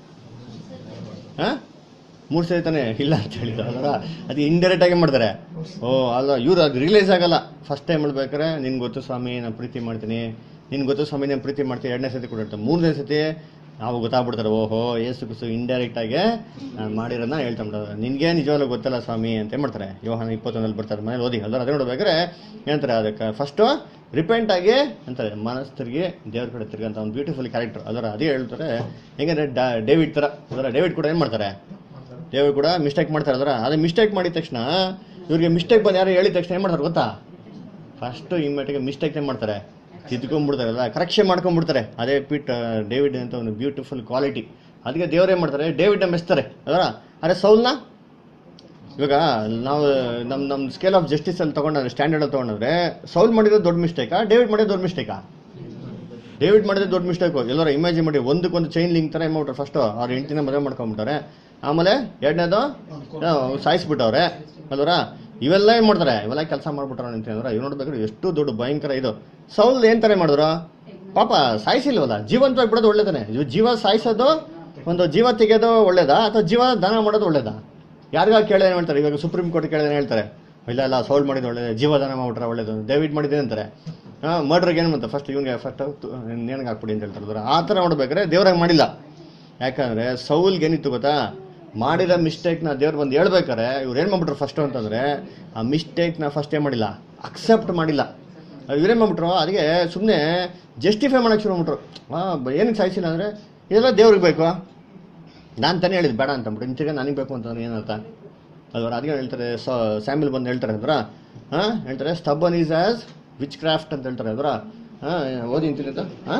Speaker 1: ಹಾ ಮೂರು ಸತಿ ತಾನೇ ಇಲ್ಲ ಅಂತ ಹೇಳಿದ್ದು ಅದರ ಅದು ಇಂಡೈರೆಕ್ಟ್ ಆಗಿ ಮಾಡ್ತಾರೆ ಓ ಅಲ್ಲ ಇವ್ರು ಅದು ರಿಲೀಸ್ ಆಗಲ್ಲ ಫಸ್ಟ್ ಟೈಮ್ ಹೇಳ್ಬೇಕಾರೆ ನಿನ್ಗೆ ಗೊತ್ತು ಸ್ವಾಮಿ ನಾನು ಪ್ರೀತಿ ಮಾಡ್ತೀನಿ ನಿನ್ಗೆ ಗೊತ್ತು ಸ್ವಾಮಿ ನಾನು ಪ್ರೀತಿ ಮಾಡ್ತೀನಿ ಎರಡನೇ ಸತಿ ಕೊಟ್ಟಿರ್ತಾರೆ ಮೂರನೇ ಸತಿ ನಾವು ಗೊತ್ತಾಗ್ಬಿಡ್ತಾರೆ ಓಹೋ ಏಸು ಕುಸು ಇಂಡೈರೆಕ್ಟ್ ಆಗಿ ನಾನು ಮಾಡಿರೋದನ್ನ ಹೇಳ್ತಾ ಬಿಡೋದು ನಿನ್ಗೆ ನಿಜವಾಗ್ಲೂ ಗೊತ್ತಲ್ಲ ಸ್ವಾಮಿ ಅಂತ ಏನ್ ಮಾಡ್ತಾರೆ ಯೋಹಾನ ಇಪ್ಪತ್ತೊಂದಲ್ಲಿ ಬರ್ತಾರೆ ಮನೇಲಿ ಓದಿ ಅಲ್ದ್ರ ಅದೇ ನೋಡ್ಬೇಕಾದ್ರೆ ಏನಂತಾರೆ ಅದಕ್ಕೆ ಫಸ್ಟು ರಿಪೆಂಟ್ ಆಗಿ ಅಂತಾರೆ ಮನಸ್ಸು ತಿರುಗಿ ದೇವ್ರ ಕಡೆ ತಿರುಗಿ ಅಂತ ಒಂದು ಬ್ಯೂಟಿಫುಲ್ ಕ್ಯಾರೆಕ್ಟರ್ ಅದರ ಅದೇ ಹೇಳ್ತಾರೆ ಹೆಂಗಂದ್ರೆ ಡಾ- ಡೇವಿಡ್ ತರ ಅದರ ಡೇವಿಡ್ ಕೂಡ ಏನ್ ಮಾಡ್ತಾರೆ ದೇವ್ರು ಕೂಡ ಮಿಸ್ಟೇಕ್ ಮಾಡ್ತಾರೆ ಅದ್ರ ಅದೇ ಮಿಸ್ಟೇಕ್ ಮಾಡಿದ ತಕ್ಷಣ ಇವ್ರಿಗೆ ಮಿಸ್ಟೇಕ್ ಬಂದು ಯಾರು ಹೇಳಿದ ತಕ್ಷಣ ಏನು ಮಾಡ್ತಾರೆ ಗೊತ್ತಾ ಫಸ್ಟ್ ಇಮ್ಮಿಡಿಯೇಟ್ಗೆ ಮಿಸ್ಟೇಕ್ ಏನು ಮಾಡ್ತಾರೆ ತಿದ್ಕೊಂಡ್ಬಿಡ್ತಾರಲ್ಲ ಕರೆಕ್ಷನ್ ಮಾಡ್ಕೊಂಡ್ಬಿಡ್ತಾರೆ ಅದೇ ಪಿಟ್ ಡೇವಿಡ್ ಅಂತ ಒಂದು ಬ್ಯೂಟಿಫುಲ್ ಕ್ವಾಲಿಟಿ ಅದಕ್ಕೆ ದೇವ್ರು ಏನು ಮಾಡ್ತಾರೆ ಡೇವಿಡ್ನ ಮೆಚ್ತಾರೆ ಅದರ ಅದೇ ಸೌಲ್ನ ಇವಾಗ ನಾವು ನಮ್ಮ ನಮ್ಮ ಸ್ಕೇಲ್ ಆಫ್ ಜಸ್ಟಿಸ್ ಅಲ್ಲಿ ತಗೊಂಡ್ರೆ ಸ್ಟ್ಯಾಂಡರ್ಡ್ ಅಲ್ಲಿ ತಗೊಂಡ್ರೆ ಸೌಲ್ ಮಾಡಿರೋದು ದೊಡ್ಡ ಮಿಸ್ಟೇಕಾ ಡೇವಿಡ್ ಮಾಡಿರೋದು ದೊಡ್ಡ ಮಿಸ್ಟೇಕಾ ಡೇವಿಡ್ ಮಾಡಿದ್ರೆ ದೊಡ್ಡ ಮಿಸ್ಟೇಕು ಎಲ್ಲರೂ ಇಮ್ಯಾಜಿನ್ ಮಾಡಿ ಒಂದಕ್ಕೊಂದು ಚೈನ್ ಲಿಂಕ್ ಥರ ಏನು ಮಾಡ್ಬಿಟ್ರೆ ಫಸ್ಟು ಅವ್ರ ಹೆಂಡ್ತಿನ ಮದುವೆ ಮಾಡ್ಕೊಂಬಿಟ್ಟಾರೆ ಆಮೇಲೆ ಎರಡನೇದು ಸಾಯಿಸ್ಬಿಟ್ಟವ್ರೆ ಅಲ್ವರ ಇವೆಲ್ಲ ಏನು ಮಾಡ್ತಾರೆ ಇವೆಲ್ಲ ಕೆಲಸ ಮಾಡ್ಬಿಟ್ಟಾರ ಅಂತಂದ್ರೆ ಇವ್ ನೋಡ್ಬೇಕಾದ್ರೆ ಎಷ್ಟು ದೊಡ್ಡ ಭಯಂಕರ ಇದು ಸೌಲ್ ಏನ್ ತರ ಮಾಡಿದ್ರು ಪಾಪ ಸಾಯಿಸಿಲ್ವಲ್ಲ ಜೀವಂತವಾಗಿ ಬಿಡೋದು ಒಳ್ಳೇದಾನೆ ಇವ್ ಜೀವ ಸಾಯಿಸೋದು ಒಂದು ಜೀವ ತೆಗೆಯೋದು ಒಳ್ಳೇದಾ ಅಥವಾ ಜೀವ ದಾನ ಮಾಡೋದು ಒಳ್ಳೇದಾ ಯಾರಿಗ ಕೇಳಿದ್ರೆ ಏನ್ ಹೇಳ್ತಾರೆ ಇವಾಗ ಸುಪ್ರೀಂ ಕೋರ್ಟ್ ಕೇಳಿದ್ರೆ ಹೇಳ್ತಾರೆ ಇಲ್ಲ ಇಲ್ಲ ಸೌಲ್ ಮಾಡಿದ್ದು ಒಳ್ಳೇದು ಜೀವದಾನ ಮಾಡ್ಬಿಟ್ರೆ ಒಳ್ಳೇದು ಡೇವಿಡ್ ಮಾಡಿದೆ ಅಂತಾರೆ ಹಾಂ ಮರ್ಡ್ರಿಗೆ ಏನು ಮತ್ತೆ ಫಸ್ಟ್ ಇವ್ನಿಗೆ ಫಸ್ಟ್ ನೇಣಿಗೆ ಹಾಕ್ಬಿಡಿ ಅಂತ ಹೇಳ್ತಾರೆ ಆ ಥರ ನೋಡ್ಬೇಕಾದ್ರೆ ದೇವ್ರಾಗ ಮಾಡಿಲ್ಲ ಯಾಕಂದ್ರೆ ಸೌಲ್ಗೆ ಏನಿತ್ತು ಗೊತ್ತಾ ಮಾಡಿರೋ ಮಿಸ್ಟೇಕ್ನ ದೇವ್ರು ಬಂದು ಹೇಳ್ಬೇಕಾರೆ ಇವ್ರು ಏನು ಮಾಡ್ಬಿಟ್ರು ಫಸ್ಟ್ ಅಂತಂದ್ರೆ ಆ ಮಿಸ್ಟೇಕ್ನ ಫಸ್ಟ್ ಏನು ಮಾಡಿಲ್ಲ ಅಕ್ಸೆಪ್ಟ್ ಮಾಡಿಲ್ಲ ಇವ್ರೇನು ಮಾಡ್ಬಿಟ್ರು ಅದಕ್ಕೆ ಸುಮ್ಮನೆ ಜಸ್ಟಿಫೈ ಮಾಡಕ್ಕೆ ಶುರು ಮಾಡ್ಬಿಟ್ರು ಹಾಂ ಏನಕ್ಕೆ ಸಾಯಿಸಿಲ್ಲ ಅಂದರೆ ಇದೆಲ್ಲ ದೇವ್ರಿಗೆ ಬೇಕು ನಾನು ತಾನೇ ಹೇಳಿದ್ದು ಬೇಡ ಅಂತ ಅಂದ್ಬಿಟ್ಟು ಇಂತಿಗೆ ನನಗೆ ಬೇಕು ಅಂತಂದ್ರೆ ಏನರ್ಥ ಅಲ್ವಾ ಅದಕ್ಕೆ ಹೇಳ್ತಾರೆ ಸ್ಯಾಮಿಲ್ ಬಂದು ಹೇಳ್ತಾರೆ ಅಂದ್ರ ಹಾಂ ಹೇಳ್ತಾರೆ stubborn is as witchcraft ಅಂತ ಹೇಳ್ತಾರೆ ಅದ್ರ ಹಾಂ ಓದಿ ಇಂತೀನಿ ಅಂತ ಹಾಂ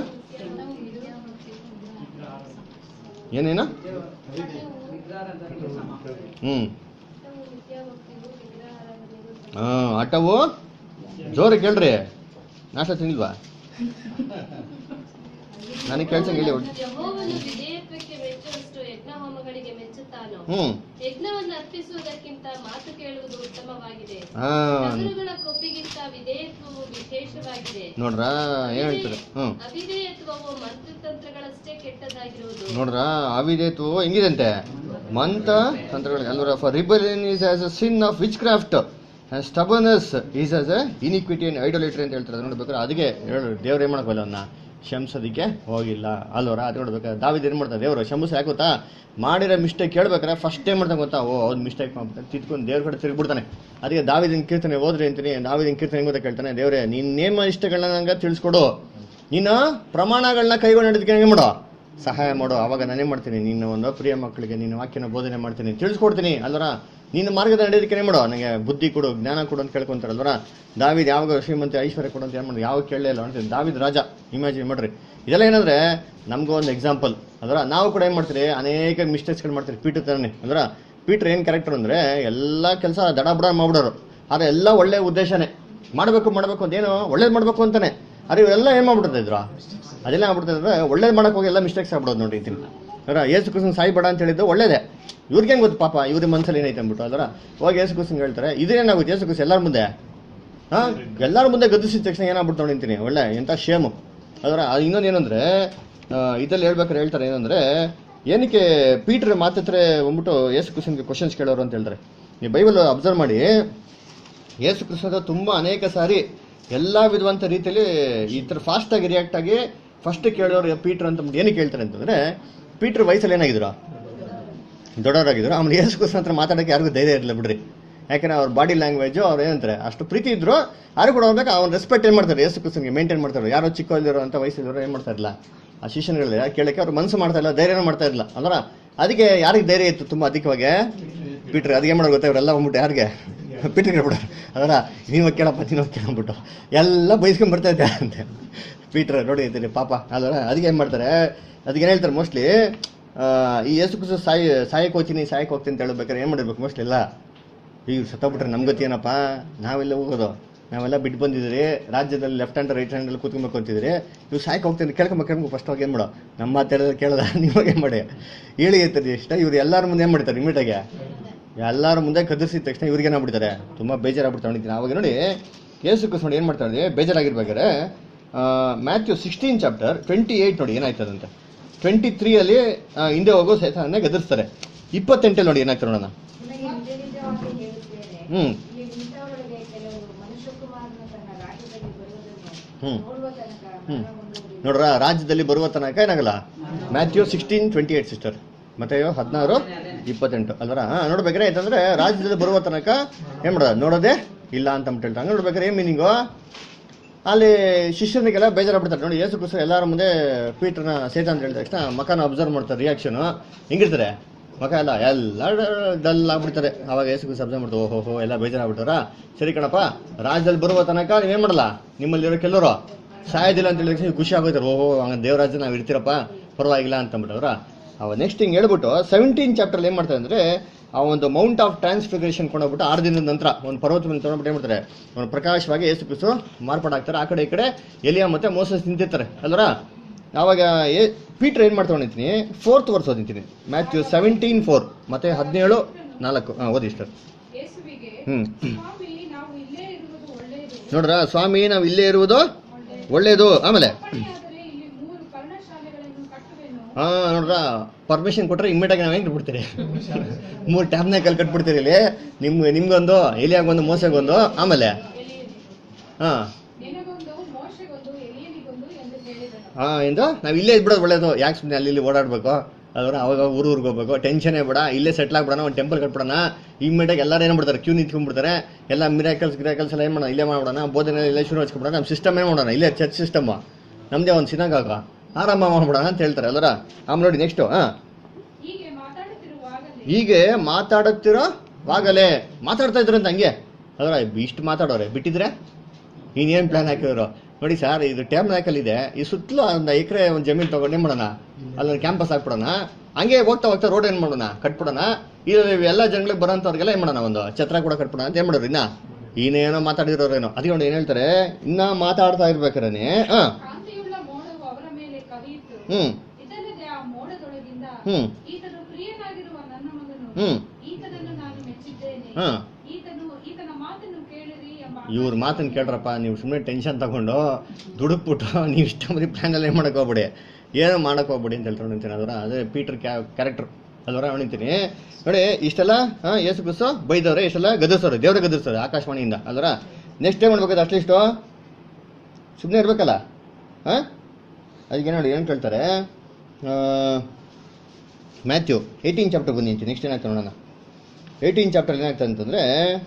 Speaker 1: ಏನೇನು
Speaker 3: ವಿಗ್ರಹಾರಾಧನೆಗೆ ಸಮ
Speaker 1: ಹ್ಞೂ ಹಾಂ ಆಟವು ಜೋರು ಕೇಳ್ರಿ ನಾಷ್ಟ ತಿನ್ನಿಲ್ವಾ ನನಗೆ ಕೇಳ್ಸಂಗೆ ಹೇಳಿ ಒಟ್ಟು
Speaker 5: ಯೆಹೋವನು ವಿಧೇಯತ್ವಕ್ಕೆ ಮೆಚ್ಚುವಷ್ಟು ಯಜ್ಞ ಹೋಮಗಳಿಗೆ ಮೆಚ್ಚುತ್ತಾನೋ
Speaker 1: ಹ್ಞೂ
Speaker 5: ಯಜ್ಞವನ್ನು ಅರ್ಪಿಸುವುದಕ್ಕಿಂತ ಮಾತು ಕೇಳುವುದು ಉತ್ತಮವಾಗಿದೆ
Speaker 1: ಹಾಂ
Speaker 5: ಟಗರುಗಳ ಕೊಬ್ಬಿಗಿಂತ ವಿಧೇಯತ್ವವು ವಿಶೇಷವಾಗಿದೆ
Speaker 1: ನೋಡ್ರಾ ಏನು ಹೇಳ್ತಾರೆ ಹ್ಞೂ
Speaker 5: ಅವಿಧೇಯತ್ವವು ಮಂತ್ರತಂತ್ರಗಳಷ್ಟೇ ಕೆಟ್ಟದಾಗಿರುವುದು
Speaker 1: ನೋಡ್ರ ಅವಿದೇತು ಹೆಂಗಿದಂತೆ ಮಂತ ತಂತ್ರಗಳಿಗೆ ಅಲ್ವರ for rebellion is as a sin of witchcraft stubbornness is as a iniquity and idolatry ಅಂತ ಹೇಳ್ತಾರೆ ಅದು ನೋಡ್ಬೇಕಾದ್ರೆ ಅದಕ್ಕೆ ಹೇಳು ದೇವ್ರು ಏನು ಮಾಡ್ಕೋಲ್ಲ ಅವನ್ನ ಶಂಸೋದಕ್ಕೆ ಹೋಗಿಲ್ಲ ಅಲ್ವರ ಅದು ನೋಡ್ಬೇಕಾದ್ರೆ ದಾವಿದ್ ಏನು ಮಾಡ್ತಾರೆ ದೇವರು ಶಂಸ ಯಾಕೆ ಗೊತ್ತಾ ಮಾಡಿರೋ ಮಿಸ್ಟೇಕ್ ಕೇಳ್ಬೇಕಾರೆ ಫಸ್ಟ್ ಏನ್ ಮಾಡ್ತಾನೆ ಗೊತ್ತಾ ಓ ಅವ್ನು ಮಿಸ್ಟೇಕ್ ಮಾಡ್ಬಿಡ್ತಾನೆ ತಿದ್ಕೊಂಡು ದೇವ್ರ ಕಡೆ ತಿರುಗ್ಬಿಡ್ತಾನೆ ಅದಕ್ಕೆ ದಾವಿದಿನ ಕೀರ್ತನೆ ಹೋದ್ರಿ ಅಂತೀನಿ ದಾವಿದಿನ ಕೀರ್ತನೆ ಹೆಂಗ್ ಗೊತ್ತಾ ಕೇಳ್ತಾನೆ ದೇವ್ರೆ ನಿನ್ನ ನೇಮ ಇಷ್ಟಗಳನ್ನ ನಂಗೆ ತಿಳಿಸ್ಕೊಡು ನೀನು ಪ್ರಮಾಣಗಳನ್ನ ಕೈಗೊಂಡು ನಡೆದಕ್ಕೆ ಹೆಂಗೆ ಮಾಡೋ ಸಹಾಯ ಮಾಡು ಅವಾಗ ನಾನೇ ಮಾಡ್ತೀನಿ ನಿನ್ನ ಒಂದು ಪ್ರಿಯ ಮಕ್ಕಳಿಗೆ ನಿನ್ನ ವಾಕ್ಯನ ಬೋಧನೆ ಮಾಡ್ತೀನಿ ತಿಳಿಸ್ಕೊಡ್ತೀನಿ ಅಲ್ವರ ನಿನ್ನ ಮಾರ್ಗದ ನಡೆಯೋದಕ್ಕೆ ಏನು ಮಾಡೋ ನನಗೆ ಬುದ್ಧಿ ಕೊಡು ಜ್ಞಾನ ಕೊಡು ಅಂತ ಕೇಳ್ಕೊಂತಾರಲ್ವರ ದಾವಿದ್ ಯಾವಾಗ ಶ್ರೀಮಂತ ಐಶ್ವರ್ಯ ಕೊಡು ಅಂತ ಏನು ಮಾಡಿ ಯಾವಾಗ ಕೇಳಲೇ ಇಲ್ಲ ಅಂತೀನಿ ದಾವಿದ್ ರಾಜ ಇಮ್ಯಾಜಿನ್ ಮಾಡ್ರಿ ಇದೆಲ್ಲ ಏನಂದ್ರೆ ನಮಗೂ ಒಂದು ಎಕ್ಸಾಂಪಲ್ ಅದರ ನಾವು ಕೂಡ ಏನು ಮಾಡ್ತೀರಿ ಅನೇಕ ಮಿಸ್ಟೇಕ್ಸ್ಗಳು ಮಾಡ್ತೀರಿ ಪೀಟರ್ ತರನೇ ಅದರ ಪೀಟರ್ ಏನು ಕ್ಯಾರೆಕ್ಟರ್ ಅಂದರೆ ಎಲ್ಲ ಕೆಲಸ ದಡ ಬಡ ಮಾಡ್ಬಿಡೋರು ಆದರೆ ಎಲ್ಲ ಒಳ್ಳೆ ಉದ್ದೇಶನೇ ಮಾಡಬೇಕು ಮಾಡಬೇಕು ಅಂತ ಏನು ಒಳ್ಳೇದು ಮಾಡಬೇಕು ಅಂತಾನೆ ಅರೆ ಇವರೆಲ್ಲ ಏನು ಮಾಡ್ಬಿಡ್ತಾ ಇದ್ರು ಅದೆಲ್ಲ ಆಗ್ಬಿಡ್ತಾ ಇದ್ರೆ ಒಳ್ಳೇದು ಮಾಡಕ್ ಹೋಗಿ ಎಲ್ಲ ಮಿಸ್ಟೇಕ್ಸ್ ಆಗ್ಬಿಡೋದು ನೋಡಿ ಇದ್ದೀನಿ ಅದರ ಏಸು ಕೃಷ್ಣ ಸಾಯಿ ಬೇಡ ಅಂತ ಹೇಳಿದ್ದು ಒಳ್ಳೇದೇ ಇವ್ರಿಗೆ ಗೊತ್ತು ಪಾಪ ಇವ್ರ ಮನಸ್ಸಲ್ಲಿ ಏನೈತೆ ಅಂದ್ಬಿಟ್ಟು ಅದರ ಹೋಗಿ ಏಸು ಕೃಷ್ಣ ಹೇಳ್ತಾರೆ ಇದೇನಾಗುತ್ತೆ ಏಸು ಕೃಷ್ಣ ಎಲ್ಲರ ಮುಂದೆ ಹಾಂ ಎಲ್ಲರ ಮುಂದೆ ಗದಿಸಿದ ತಕ್ಷಣ ಏನಾಗ್ಬಿಟ್ಟು ನೋಡಿಂತೀನಿ ಒಳ್ಳೆ ಎಂಥ ಶೇಮು ಅದರ ಇನ್ನೊಂದು ಏನಂದ್ರೆ ಇದ್ರಲ್ಲಿ ಹೇಳ್ಬೇಕಾದ್ರೆ ಹೇಳ್ತಾರೆ ಏನಂದ್ರೆ ಏನಕ್ಕೆ ಪೀಟರ್ ಮಾತತ್ರ ಬಂದ್ಬಿಟ್ಟು ಏಸು ಕೃಷ್ಣನ್ಗೆ ಕ್ವಶನ್ಸ್ ಕೇಳೋರು ಅಂತ ಹೇಳ್ತಾರೆ ನೀವು ಬೈಬಲ್ ಅಬ್ಸರ್ವ್ ಮಾಡಿ ಯೇಸು ಕೃಷ್ಣದ ತುಂಬ ಅನೇಕ ಸಾರಿ ಎಲ್ಲ ವಿಧವಂತ ರೀತಿಯಲ್ಲಿ ಈ ಥರ ಫಾಸ್ಟಾಗಿ ರಿಯಾಕ್ಟ್ ಆಗಿ ಫಸ್ಟ್ ಕೇಳೋರು ಪೀಟರ್ ಅಂತ ಅಂದ್ಬಿಟ್ಟು ಏನಕ್ಕೆ ಹೇಳ್ತಾರೆ ಅಂತಂದ್ರೆ ಪೀಟರ್ ವಯಸ್ಸಲ್ಲಿ ಏನಾಗಿದ್ರು ದೊಡ್ಡವರಾಗಿದ್ರು ಆಮೇಲೆ ಯೇಸು ಕೃಷ್ಣ ಹತ್ರ ಮಾತಾಡೋಕೆ ಯಾರಿಗೂ ಧೈರ್ಯ ಇರಲಿಲ್ಲ ಬಿಡ್ರಿ ಯಾಕಂದ್ರೆ ಅವ್ರ ಬಾಡಿ ಲ್ಯಾಂಗ್ವೇಜು ಅವ್ರು ಏನಂತಾರೆ ಅಷ್ಟು ಪ್ರೀತಿ ಇದ್ರು ಯಾರು ಕೂಡ ಹೋಗ್ಬೇಕು ಅವ್ನ ರೆಸ್ಪೆಕ್ಟ್ ಏನು ಮಾಡ್ತಾರೆ ಯೇಸು ಕೃಷ್ಣನ್ಗೆ ಮೇಂಟೈನ್ ಮಾಡ್ತಾರೆ ಯಾರೋ ಚಿಕ್ಕವಲ್ಲಿರೋ ಅಂತ ವಯಸ್ಸಿದ್ರು ಏನು ಮಾಡ್ತಾ ಇರಲಿಲ್ಲ ಆ ಶಿಷ್ಯನುಗಳು ಯಾರು ಕೇಳಕ್ಕೆ ಅವ್ರು ಮನಸ್ಸು ಮಾಡ್ತಾ ಇಲ್ಲ ಧೈರ್ಯನೂ ಮಾಡ್ತಾ ಇರಲಿಲ್ಲ ಅಂದ್ರೆ ಅದಕ್ಕೆ ಯಾರಿಗೆ ಧೈರ್ಯ ಇತ್ತು ತುಂಬ ಅಧಿಕವಾಗಿ ಪೀಟ್ರ್ ಅದಕ್ಕೆ ಮಾಡೋದು ಗೊತ್ತಾ ಇವರೆಲ್ಲ ಬಂದ್ಬಿಟ್ಟು ಯಾರಿಗೆ ಪೀಟ್ರ್ ಕೇಳ್ಬಿಟ್ರು ಅದರ ನೀವು ಕೇಳಪ್ಪ ನೀನು ಕೇಳ್ಬಿಟ್ಟು ಎಲ್ಲ ಬೈಸ್ಕೊಂಡ್ ಬರ್ತಾ ಇದ್ದೆ ಅಂತೆ ಪೀಟ್ರ್ ನೋಡಿ ಇದ್ದೀನಿ ಪಾಪ ಅದರ ಅದಕ್ಕೆ ಏನು ಮಾಡ್ತಾರೆ ಅದಕ್ಕೆ ಏನು ಹೇಳ್ತಾರೆ ಮೋಸ್ಟ್ಲಿ ಈ ಯೇಸು ಕುಸು ಸಾಯಿ ಸಾಯಕ್ಕೆ ಹೋಗ್ತೀನಿ ಸಾಯಕ್ಕೆ ಹೋಗ್ತೀನಿ ಅಂತ ಹೇಳ್ಬೇಕಾದ್ರೆ ಏನು ಮಾಡಿರ್ಬೇಕು ಮೋಸ್ಟ್ಲಿ ಇಲ್ಲ ಈಗ ಸತ್ತೋಗ್ಬಿಟ್ರೆ ನಮ್ಮ ಗತಿ ಏನಪ್ಪ ನಾವೆಲ್ಲ ಹೋಗೋದು ನಾವೆಲ್ಲ ಬಿಟ್ಟು ಬಂದಿದ್ದೀರಿ ರಾಜ್ಯದಲ್ಲಿ ಲೆಫ್ಟ್ ಹ್ಯಾಂಡ್ ರೈಟ್ ಹ್ಯಾಂಡಲ್ಲಿ ಕೂತ್ಕೊಬೇಕು ಅಂತಿದ್ರಿ ನೀವು ಸಾಯ್ಕೆ ಹೋಗ್ತೀನಿ ಕೇಳ್ಕೊಂಬೇಕು ಕೇಳ್ಬೇಕು ಫಸ್ಟ್ ಹೋಗಿ ಏನು ಮಾಡೋ ನಮ್ಮ ಮಾತಾಡೋದು ಕೇಳದ ನೀವು ಏನು ಮಾಡಿ ಹೇಳಿ ಇರ್ತದೆ ಇಷ್ಟ ಇವ್ರು ಎಲ್ಲರ ಮುಂದೆ ಏನು ಮಾಡ್ತಾರೆ ಇಮಿಟಾಗೆ ಎಲ್ಲರ ಮುಂದೆ ಕದರ್ಸಿದ ತಕ್ಷಣ ಇವ್ರಿಗೆ ಏನಾಗ್ಬಿಡ್ತಾರೆ ತುಂಬ ಬೇಜಾರಾಗ್ಬಿಡ್ತಾರೆ ನೋಡಿದ್ದೀನಿ ಅವಾಗ ನೋಡಿ ಯೇಸು ಕೃಷ್ಣ ನೋಡಿ ಏನು ಮಾಡ್ತಾರೆ ಬೇಜಾರಾಗಿರ್ಬೇಕಾದ್ರೆ Matthew sixteen chapter twenty eight ನೋಡಿ ಏನಾಯ್ತದಂತೆ ಟ್ವೆಂಟಿ ತ್ರೀಯಲ್ಲಿ ಹಿಂದೆ ಹೋಗೋ ಸೈತಾನ ಗದರ್ಸ್ತಾರೆ ಇಪ್ಪತ್ತೆಂಟಲ್ಲಿ ನೋಡಿ ಏನಾಗ್ತಾರೆ ನೋಡೋಣ
Speaker 2: ನಿನಗೆ ನಿಜ ನಿಜವಾಗಿ ಹೇಳುತ್ತೇನೆ
Speaker 1: ಹ್ಮ್
Speaker 2: ಈ ಇಂಥವರೊಳಗೆ ಕೆಲವರು ಮನುಷ್ಯಕುಮಾರನು ತನ್ನ ರಾಜ್ಯದಲ್ಲಿ ಬರುವುದನ್ನು
Speaker 1: ಹ್ಮ್
Speaker 2: ನೋಡುವ ತನಕ
Speaker 1: ಹ್ಮ್.
Speaker 2: ಮನಗೊಂಡು
Speaker 1: ನೋಡ್ರ ರಾಜ್ಯದಲ್ಲಿ ಬರುವ ತನಕ ಏನಾಗಲ್ಲ Matthew sixteen twenty eight sister ಮತ್ತೆ ಹದಿನಾರು ಇಪ್ಪತ್ತೆಂಟು ಅಲ್ವರ ಹಾ ನೋಡ್ಬೇಕಾರೆ ಯಾಕಂದ್ರೆ ರಾಜ್ಯದಲ್ಲಿ ಬರುವ ತನಕ ಏನ್ ಮಾಡೋದು ನೋಡೋದೇ ಇಲ್ಲ ಅಂತ ಅಂದ್ಬಿಟ್ಟು ಹೇಳ್ತಾರೆ ಹಂಗ್ ನೋಡ್ಬೇಕಾರೆ ಏನ್ ಮೀನಿಂಗು ಅಲ್ಲಿ ಶಿಷ್ಯನಿಗೆಲ್ಲ ಬೇಜಾರಾಗ್ಬಿಡ್ತಾರೆ ನೋಡಿ ಯೇಸು ಕ್ರಿಸ್ತ ಎಲ್ಲಾರ ಮುಂದೆ ಪೀಟರ್ನ ಸೇತ ಅಂತ ಹೇಳಿದ ತಕ್ಷಣ ಮಕನ ಅಬ್ಸರ್ವ್ ಮಾಡ್ತಾರೆ ರಿಯಾಕ್ಷನ್ ಹೆಂಗಿರ್ತಾರೆ ಮಕ ಎಲ್ಲ ಎಲ್ಲ ಡಲ್ ಆಗ್ಬಿಡ್ತಾರೆ ಅವಾಗ ಯೇಸು ಕ್ರಿಸ್ತ ಅಬ್ಸರ್ವ್ ಮಾಡ್ತಾರೆ ಓಹೋ ಹೋ ಎಲ್ಲ ಬೇಜಾರಾಗ್ಬಿಟ್ಟಾರ ಸರಿ ಕಣಪ್ಪ ರಾಜ್ಯದಲ್ಲಿ ಬರುವ ತನಕ ನೀವೇನ್ ಮಾಡಲ್ಲ ನಿಮ್ಮಲ್ಲಿರೋ ಕೆಲವರು ಸಾಯೋದಿಲ್ಲ ಅಂತ ಹೇಳಿದ ತಕ್ಷಣ ಖುಷಿ ಆಗೋಯ್ತಾರೆ ಓಹೋ ಹಂಗ ದೇವರಾಜ್ಯ ನಾವು ಇರ್ತೀರಪ್ಪ ಪರವಾಗಿಲ್ಲ ಅಂತ ಅಂದ್ಬಿಟ್ಟವ್ರ ಅವ ನೆಕ್ಸ್ಟ್ ಹಿಂಗೆ ಹೇಳ್ಬಿಟ್ಟು ಸೆವೆಂಟೀನ್ ಚಾಪ್ಟರ್ ಏನ್ ಮಾಡ್ತಾರೆ ಅಂದ್ರೆ ಆ ಒಂದು ಮೌಂಟ್ ಆಫ್ ಟ್ರಾನ್ಸ್ಫಿಗರೇಷನ್ ಕೊಂಡೋಗ್ಬಿಟ್ಟು ಆರು ದಿನದ ನಂತರ ಒಂದು ಪರ್ವತ ಮೇಲೆ ತೊಗೊಂಡ್ಬಿಟ್ಟು ಏನ್ ಮಾಡ್ತಾರೆ ಒಂದು ಪ್ರಕಾಶವಾಗಿ ಏಸು ಕ್ರಿಸ್ತು ಮಾರ್ಪಾಡಾಗ್ತಾರೆ ಆ ಕಡೆ ಈ ಕಡೆ ಎಲಿಯಾ ಮತ್ತೆ ಮೋಸಸ್ ನಿಂತಿರ್ತಾರೆ ಅಲ್ವರ ಆವಾಗ ಏ ಪೀಟರ್ ಏನ್ ಮಾಡ್ತಾ ನಿಂತೀನಿ ಫೋರ್ತ್ ವರ್ಸ್ ಓದಿದ್ದೀನಿ ಮ್ಯಾಥ್ಯೂ ಸೆವೆಂಟೀನ್ ಫೋರ್ ಮತ್ತೆ ಹದಿನೇಳು ನಾಲ್ಕು ಹಾಂ ಓದಿ ಸರ್
Speaker 4: ಯೇಸುವಿಗೆ
Speaker 1: ಹ್ಮ್
Speaker 4: ಸ್ವಾಮಿ ನಾವು ಇಲ್ಲೇ ಇರುವುದು ಒಳ್ಳೆಯದು
Speaker 1: ನೋಡ್ರ ಸ್ವಾಮಿ ನಾವು ಇಲ್ಲೇ ಇರುವುದು ಒಳ್ಳೇದು ಆಮೇಲೆ
Speaker 4: ಅಪ್ಪಣೆಯಾದರೆ ಇಲ್ಲಿ ಮೂರು ಪರ್ಣಶಾಲೆಗಳನ್ನು ಕಟ್ಟುವೆನು
Speaker 1: ಹಾ ನೋಡ್ರ ಪರ್ಮಿಷನ್ ಕೊಟ್ರೆ ಇಮ್ಮಿಡಿಯಾಗಿ ನಾವು ಹೆಂಗ್ ಬಿಡ್ತೀರಿ ಮೂರು ಟ್ಯಾಬ್ನಾಕಲ್ಲಿ ಕಟ್ಬಿಡ್ತೀರಿ ಇಲ್ಲಿ ನಿಮ್ ನಿಮ್ಗೊಂದು ಎಲಿಯಾಗೊಂದು ಮೋಸಗೊಂದು ಆಮೇಲೆ ಹಾ
Speaker 4: ನಿನಗೊಂದು ಮೋಶೆಗೊಂದು ಎಲಿಯನಿಗೊಂದು ಎಂದು ಹೇಳಿದನು
Speaker 1: ಹಾ ಎಂದು ನಾವು ಇಲ್ಲೇ ಇದ್ಬಿಡೋದು ಒಳ್ಳೇದು ಯಾಕೆ ಸುಮ್ಮನೆ ಅಲ್ಲಿ ಇಲ್ಲಿ ಓಡಾಡ್ಬೇಕು ಅದ್ರ ಅವಾಗ ಊರು ಊರಿಗೆ ಹೋಗ್ಬೇಕು ಟೆನ್ಷನೇ ಬೇಡ ಇಲ್ಲೇ ಸೆಟ್ಲ್ ಆಗ್ಬಿಡೋಣ ಒಂದು ಟೆಂಪಲ್ ಕಟ್ಬಿಡೋಣ ಇಮ್ಮಿಡಿಯಾಗಿ ಎಲ್ಲರೂ ಏನು ಮಾಡ್ತಾರೆ ಕ್ಯೂ ನಿಂತ್ಕೊಂಡ್ಬಿಡ್ತಾರೆ ಎಲ್ಲ ಮಿರಾಕಲ್ಸ್ ಗಿರಾಕಲ್ಸ್ ಎಲ್ಲ ಏನು ಮಾಡೋಣ ಇಲ್ಲೇ ಮಾಡ್ಬಿಡೋಣ ಬೋಧನೆ ಇಲ್ಲೇ ಶುರು ಹಚ್ಕೊಬಿಡೋಣ ನಮ್ಮ ಸಿಸ್ಟಮ್ ಏನು ಮಾಡೋಣ ಇಲ್ಲೇ ಚರ್ಚ್ ಸಿಸ್ಟಮ್ ನಮ್ಮದೇ ಒಂದು ಸಿನಾಗಾಗ ಆರಾಮ ಮಾಡ್ಬಿಡೋಣ ಅಂತ ಹೇಳ್ತಾರೆ ಅಲ್ಲರ ಆಮೇಲೆ ನೋಡಿ ನೆಕ್ಸ್ಟು ಹಾಂ
Speaker 4: ಹೀಗೆ ಮಾತಾಡುತ್ತಿರುವಾಗಲೇ
Speaker 1: ಹೀಗೆ ಮಾತಾಡುತ್ತಿರೋ ವಾಗಲೇ ಮಾತಾಡ್ತಾ ಇದ್ರು ಅಂತ ಹಂಗೆ ಅದರ ಇಷ್ಟು ಮಾತಾಡೋರೆ ಬಿಟ್ಟಿದ್ರೆ ಇನ್ನೇನು ಪ್ಲಾನ್ ಹಾಕಿದ್ರು ನೋಡಿ ಸರ್ ಇದು ಟ್ಯಾಮ್ ಇದೆ ಈ ಸುತ್ತಲೂ ಒಂದು ಎಕರೆ ಒಂದು ಜಮೀನು ತಗೊಂಡು ಏನ್ ಮಾಡೋಣ ಅಲ್ಲೊಂದು ಕ್ಯಾಂಪಸ್ ಹಾಕ್ಬಿಡೋಣ ಹಂಗೆ ಹೋಗ್ತಾ ಹೋಗ್ತಾ ರೋಡ್ ಏನು ಮಾಡೋಣ ಕಟ್ಬಿಡೋಣ ಇದು ಎಲ್ಲ ಜನಗಳಿಗೆ ಬರೋಂಥವ್ರಿಗೆಲ್ಲ ಏನು ಮಾಡೋಣ ಒಂದು ಛತ್ರ ಕೂಡ ಕಟ್ಬಿಡೋಣ ಅಂತ ಏನು ಮಾಡೋರು ಇನ್ನ ಇನ್ನೇನೋ ಮಾತಾಡಿರೋರೇನೋ ಅದಕ್ಕೆ ನೋಡಿ ಏನು ಹೇಳ್ತಾರೆ ಇನ್ನ ಮಾತಾಡ್ತಾ ಇರ್ಬೇಕಾರೆ ಹಾಂ
Speaker 4: ಕಾಂತಿಯುಳ್ಳ ಮೋಡವು ಅವರ ಮೇಲೆ ಕವಿಯಿತು
Speaker 1: ಹ್ಞೂ
Speaker 4: ಇದಲ್ಲದೆ ಆ ಮೋಡದೊಳಗಿಂದ
Speaker 1: ಹ್ಞೂ
Speaker 4: ಈತನು ಪ್ರಿಯನಾಗಿರುವ ನನ್ನ ಮಗನು
Speaker 1: ಹ್ಞೂ
Speaker 4: ಈತನನ್ನು ನಾನು ಮೆಚ್ಚಿದ್ದೇನೆ
Speaker 1: ಹಾಂ
Speaker 4: ಈತನು ಈತನ ಮಾತನ್ನು ಕೇಳಿರಿ ಎಂಬ
Speaker 1: ಇವ್ರ ಮಾತನ್ನ ಕೇಳ್ರಪ್ಪ ನೀವು ಸುಮ್ಮನೆ ಟೆನ್ಷನ್ ತಗೊಂಡು ದುಡುಕ್ಬಿಟ್ಟು ನೀವು ಇಷ್ಟ ಮದಿ ಪ್ಲಾನ್ ಎಲ್ಲ ಏನು ಮಾಡಕ್ ಹೋಗ್ಬಿಡಿ ಏನು ಮಾಡಕ್ ಹೋಗ್ಬಿಡಿ ಅಂತ ಹೇಳ್ಕೊಂಡು ನಿಂತೀನಿ ಅದರ ಅದೇ ಪೀಟರ್ ಕ್ಯಾರೆಕ್ಟರ್ ಅಲ್ವರ ನಿಂತೀನಿ ನೋಡಿ ಇಷ್ಟೆಲ್ಲ ಹಾಂ ಏಸು ಕುಸು ಬೈದವ್ರೆ ಇಷ್ಟೆಲ್ಲ ಗದರ್ಸೋರು ದೇವ್ರ ಗದರ್ಸೋರು ಆಕಾಶವಾಣಿಯಿಂದ ಅಲ್ವರ ನೆಕ್ಸ್ಟ್ ಟೈಮ್ ಮಾಡ್ಬೇಕಾದ್ರೆ ಅಟ್ಲೀಸ್ಟು ಸುಮ್ಮನೆ ಇರ್ಬೇಕಲ್ಲ ಹಾಂ ಅದಕ್ಕೆ ನೋಡಿ ಏನು ಕೇಳ್ತಾರೆ ಮ್ಯಾಥ್ಯೂ ಏಯ್ಟೀನ್ ಚಾಪ್ಟರ್ ಬಂದಿದ್ದೀನಿ ನೆಕ್ಸ್ಟ್ ಏನಾಗ್ತದೆ ನೋಡೋಣ ಏಯ್ಟೀನ್ ಚಾಪ್ಟರ್ ಏನಾಗ್ತದೆ ಅಂತಂದರೆ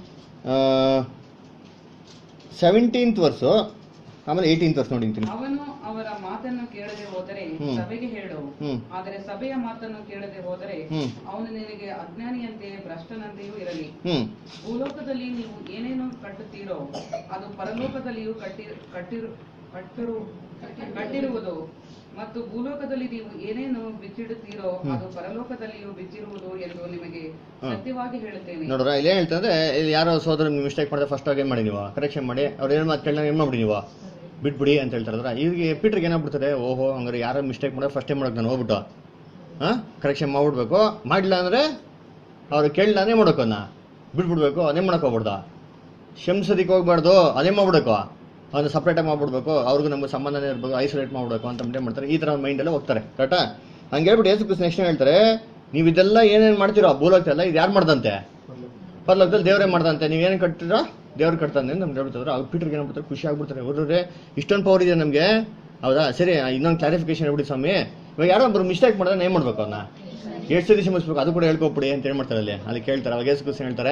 Speaker 1: ಸೆವೆಂಟೀನ್ತ್ ವರ್ಸು ಆಮೇಲೆ ಏಯ್ಟೀನ್ತ್ ವರ್ಸ್ ನೋಡಿಂತೀನಿ
Speaker 3: ಅವನು ಅವರ ಮಾತನ್ನು ಕೇಳದೆ ಹೋದರೆ
Speaker 1: ಹ್ಮ್.
Speaker 3: ಸಭೆಗೆ ಹೇಳು
Speaker 1: ಹ್ಮ್.
Speaker 3: ಆದರೆ ಸಭೆಯ ಮಾತನ್ನು ಕೇಳದೆ ಹೋದರೆ
Speaker 1: ಹ್ಮ್.
Speaker 3: ಅವನು ನಿನಗೆ ಅಜ್ಞಾನಿಯಂತೆಯೇ ಭ್ರಷ್ಟನಂತೆಯೂ ಇರಲಿ
Speaker 1: ಹ್ಞೂ
Speaker 3: ಭೂಲೋಕದಲ್ಲಿ ನೀವು ಏನೇನು ಕಟ್ಟುತ್ತೀರೋ ಅದು ಪರಲೋಕದಲ್ಲಿಯೂ ಕಟ್ಟಿ ಕಟ್ಟಿರು ಕಟ್ಟಿರು ಕಟ್ಟಿರುವುದು ಮತ್ತು ಭೂಲೋಕದಲ್ಲಿ ನೀವು ಏನೇನು ಬಿಚ್ಚಿಡುತ್ತೀರೋ ಅದು ಪರಲೋಕದಲ್ಲಿಯೂ ಬಿಚ್ಚಿರುವುದು ಎಂದು ನಿಮಗೆ
Speaker 1: ಹ್ಮ್.
Speaker 3: ಸತ್ಯವಾಗಿ ಹೇಳುತ್ತೇನೆ
Speaker 1: ನೋಡ್ರ ಇಲ್ಲಿ ಏನು ಹೇಳ್ತಂದ್ರೆ ಇಲ್ಲಿ ಯಾರೋ ಸೋದರ ಮಿಸ್ಟೇಕ್ ಮಾಡಿದ್ರೆ ಫಸ್ಟ್ ಆಗಿ ಏನು ಮಾಡಿ ನೀವು ಕರೆಕ್ಷನ್ ಮಾಡಿ ಅವ್ರು ಏನು ಮಾತು ಕೇಳಿದಾಗ ಏನು ಮಾಡ್ಬಿಡಿ ನೀವು ಬಿಟ್ಬಿಡಿ ಅಂತ ಹೇಳ್ತಾರದ್ರ ಇವ್ರಿಗೆ ಪೀಟ್ರಿಗೆ ಏನಾಗ್ಬಿಡ್ತಾರೆ ಓಹೋ ಹಂಗಾರೆ ಯಾರೋ ಮಿಸ್ಟೇಕ್ ಮಾಡೋದು ಫಸ್ಟ್ ಟೈಮ್ ಮಾಡೋಕೆ ನಾನು ಹೋಗ್ಬಿಟ್ಟು ಹಾಂ ಕರೆಕ್ಷನ್ ಮಾಡ್ಬಿಡ್ಬೇಕು ಮಾಡಿಲ್ಲ ಅಂದರೆ ಅವ್ರು ಕೇಳಿಲ್ಲ ಅದೇ ಮಾಡ್ಬೇಕು ಅದನ್ನ ಬಿಟ್ಬಿಡ್ಬೇಕು ಅದೇ ಮಾಡಕ್ಕೆ ಹೋಗ್ಬಿಡ್ದ ಶಂಸದಿಕ್ಕೆ ಹೋಗ್ಬಾರ್ದು ಅದೇ ಮಾಡ್ಬಿಡ್ಬೇಕು ಅದನ್ನ ಸಪ್ರೇಟಾಗಿ ಮಾಡ್ಬಿಡ್ಬೇಕು ಅವ್ರಿಗೂ ನಮ್ಗೆ ಸಂಬಂಧನೇ ಇರಬೇಕು ಐಸೋಲೇಟ್ ಮಾಡ್ಬಿಡ್ಬೇಕು ಅಂತ ಏನು ಮಾಡ್ತಾರೆ ಈ ಥರ ಮೈಂಡಲ್ಲೇ ಹೋಗ್ತಾರೆ ಕರೆಕ್ಟಾ ಹಂಗೆ ಹೇಳ್ಬಿಟ್ಟು ಏಸು ಕೃಷ್ಣ ನೆಕ್ಸ್ಟ್ ಹೇಳ್ತಾರೆ ನೀವು ಇದೆಲ್ಲ ಏನೇನು ಮಾಡ್ತೀರೋ ಭೂಲೋಕದಲ್ಲ ಇದು ಯಾರು ಮಾಡ್ದಂತೆ ಪರ್ಲೋಕದಲ್ಲಿ ದೇವರೇ ಮಾಡ್ದಂತೆ ನೀವೇನು ಕಟ್ಟಿರೋ ದೇವ್ರು ಕಟ್ತಾನೆ ಅಂತ ನಮ್ಗೆ ಹೇಳ್ಬಿಡ್ತಾರೆ ಅವ್ರು ಪೀಟ್ರಿಗೆ ಏನಾಗ್ಬಿಡ್ತಾರೆ ಖುಷಿ ಆಗ್ಬಿಡ್ತಾರೆ ಹೋದ್ರೆ ಇಷ್ಟೊಂದು ಪವರ್ ಇದೆ ನಮಗೆ ಹೌದಾ ಸರಿ ಇನ್ನೊಂದು ಕ್ಲಾರಿಫಿಕೇಶನ್ ಹೇಳ್ಬಿಡಿ ಸ್ವಾಮಿ ಇವಾಗ ಯಾರೋ ಒಬ್ರು ಮಿಸ್ಟೇಕ್ ಮಾಡಿದ್ರೆ ಏನು ಮಾಡ್ಬೇಕು ಅವನ್ನ ಎಷ್ಟು ಸತಿ ಕ್ಷಮಿಸ್ಬೇಕು ಅದು ಕೂಡ ಹೇಳ್ಕೊಬಿಡಿ ಅಂತ ಏನು ಮಾಡ್ತಾರೆ ಅಲ್ಲಿ ಅಲ್ಲಿ ಕೇಳ್ತಾರೆ ಅವಾಗ ಏಸು ಕೃಷ್ಣ ಹೇಳ್ತಾರೆ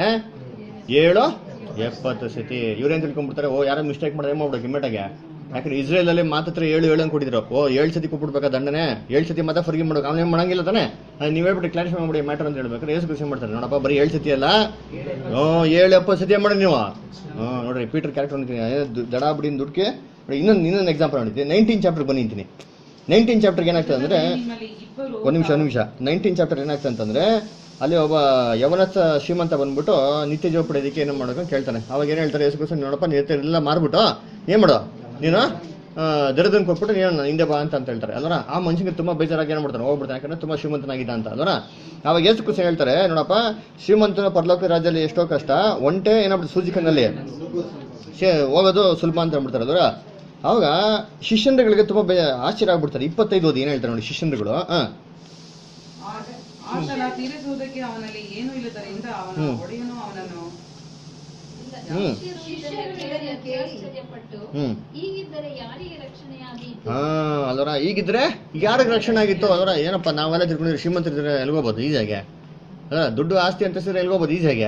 Speaker 1: ಏಳು ಎಪ್ಪತ್ತು ಸತಿ ಇವ್ರೇನು ತಿಳ್ಕೊಂಡ್ಬಿಡ್ತಾರೆ ಓ ಯಾರೋ ಮಿಸ್ಟೇಕ್ ಮಾಡಿದ್ರೆ ಏನು ಮಾಡ್ಬೇಕು ಇಮ್ಮೆಟಾಗೆ ಯಾಕಂದ್ರೆ ಇಸ್ರೇಲ್ ಅಲ್ಲಿ ಮಾತತ್ರ ಏಳು ಏಳು ಅಂತ ಕೊಟ್ಟಿದ್ರು ಓ ಏಳು ಸತಿ ಕೊಟ್ಬಿಡ್ಬೇಕಾ ದಂಡನೆ ಏಳು ಸತಿ ಮತ್ತೆ ಫರ್ಗಿ ಮಾಡ್ಬೇಕು ಅವನೇನು ಮಾಡಂಗಿಲ್ಲ ತಾನೆ ಅದು ನೀವು ಹೇಳ್ಬಿಟ್ಟು ಕ್ಲಾರಿಫೈ ಮಾಡ್ಬಿಡಿ ಮ್ಯಾಟರ್ ಅಂತ ಹೇಳ್ಬೇಕಾದ್ರೆ ಏಸು ಕೃಷಿ ಮಾಡ್ತಾರೆ ನೋಡಪ್ಪ ಬರೀ ಏಳು ಸತಿ ಅಲ್ಲ ಹ್ಞೂ ಏಳು ಎಪ್ಪತ್ತು ಸತಿ ಮಾಡಿ ನೀವು ಹ್ಞೂ ನೋಡ್ರಿ ಪೀಟರ್ ಕ್ಯಾರೆಕ್ಟರ್ ನೋಡ್ತೀನಿ ದಡ ಬಿಡಿನ ದುಡ್ಕೆ ನೋಡಿ ಇನ್ನೊಂದು ಇನ್ನೊಂದು ಎಕ್ಸಾಂಪಲ್ ನೋಡಿದ್ದೀನಿ ನೈನ್ಟೀನ್ ಚಾಪ್ಟರ್ ಬಂದಿದ್ದೀನಿ ನೈನ್ಟೀನ್ ಚಾಪ್ಟರ್ಗೆ ಏನಾಗ್ತದೆ ಅಂದರೆ
Speaker 3: ನಿಮ್ಮಲ್ಲಿ ಇಬ್ಬರು
Speaker 1: ಒಂದು ನಿಮಿಷ ಒಂದು ನಿಮಿಷ ನೈನ್ಟೀನ್ ಚಾಪ್ಟರ್ ಏನಾಗ್ತದೆ ಅಂತಂದ್ರೆ ಅಲ್ಲಿ ಒಬ್ಬ ಯವನಸ್ಥ ಶ್ರೀಮಂತ ಬಂದ್ಬಿಟ್ಟು ನಿತ್ಯ ಜೀವ ಪಡೆಯೋದಕ್ಕೆ ಏನು ಮಾಡೋದು ಅಂತ ಕೇಳ್ತಾನೆ ಅವಾಗ ಏನು ಹೇಳ್ತಾರೆ ಯೇಸು ಕ್ರಿಸ್ತ ನೋಡಪ್ಪ ನಿತ್ಯ ಎಲ್ಲ ಮಾರ್ಬಿಟ್ಟು ಏನು ಮಾಡು ನೀನು ದರದನ್ ಕೊಟ್ಬಿಟ್ಟು ನೀನು ನನ್ನ ಹಿಂದೆ ಬಾ ಅಂತ ಅಂತ ಹೇಳ್ತಾರೆ ಅಲ್ವರ ಆ ಮನುಷ್ಯನಿಗೆ ತುಂಬಾ ಬೇಜಾರಾಗಿ ಏನು ಮಾಡ್ತಾನೆ ಹೋಗ್ಬಿಡ್ತಾನೆ ಯಾಕಂದ್ರೆ ತುಂಬಾ ಶ್ರೀಮಂತನಾಗಿದ್ದ ಅಂತ ಅಲ್ವರ ಅವಾಗ ಯೇಸು ಕ್ರಿಸ್ತ ಹೇಳ್ತಾರೆ ನೋಡಪ್ಪ ಶ್ರೀಮಂತನ ಪರಲೋಕ ರಾಜ್ಯದಲ್ಲಿ ಎಷ್ಟೋ ಕಷ್ಟ ಒಂಟೆ ಏನಾಗ್ಬಿಟ್ಟು ಸೂಜಿ ಕಣ್ಣಲ್ಲಿ ಶೇ- ಹೋಗೋದು ಸುಲಭ ಅಂತ ಹೇಳ್ಬಿಡ್ತಾರೆ ಅದರ ಅವಾಗ ಶಿಷ್ಯಂದ್ರಗಳಿಗೆ ತುಂಬಾ ಬೇ ಆಶ್ಚರ್ಯ ಆಗ್ಬಿಡ್ತಾರೆ ಇಪ್ಪತ್ತೈದು ಓದಿ ಏನು ಹೇಳ್ತಾರೆ ನೋಡಿ ಶಿಷ್ಯಂದ್ರಗಳು ಹಾಂ
Speaker 3: ಆಗ- ಆ ಸಲ ತೀರಿಸುವುದಕ್ಕೆ ಅವನಲ್ಲಿ ಏನೂ ಇಲ್ಲದರಿಂದ ಅವನ
Speaker 1: ಹ್ಮ್.
Speaker 3: ಒಡೆಯನು ಅವನನ್ನು
Speaker 1: ಹ್ಮ್
Speaker 4: ಶಿಷ್ಯರು ಇದಕ್ಕೆ ಅತಿ ಆಶ್ಚರ್ಯಪಟ್ಟು
Speaker 1: ಹ್ಮ್
Speaker 4: ಹೀಗಿದ್ದರೆ ಯಾರಿಗೆ ರಕ್ಷಣೆಯಾದೀತು
Speaker 1: ಹಾ ಅಲ್ವರ ಈಗಿದ್ರೆ ಯಾರಿಗೆ ರಕ್ಷಣೆ ಆಗಿತ್ತು ಅಲ್ವರ ಏನಪ್ಪ ನಾವೆಲ್ಲ ತಿಳ್ಕೊಂಡಿದ್ರೆ ಶ್ರೀಮಂತರಿದ್ರೆ ಎಲ್ಗೋಬೋದು ಈಜಾಗೆ ಅಲ್ಲ ದುಡ್ಡು ಆಸ್ತಿ ಅಂತ ಹೆಸರು ಎಲ್ಗೋಬೋದು ಈಜಾಗೆ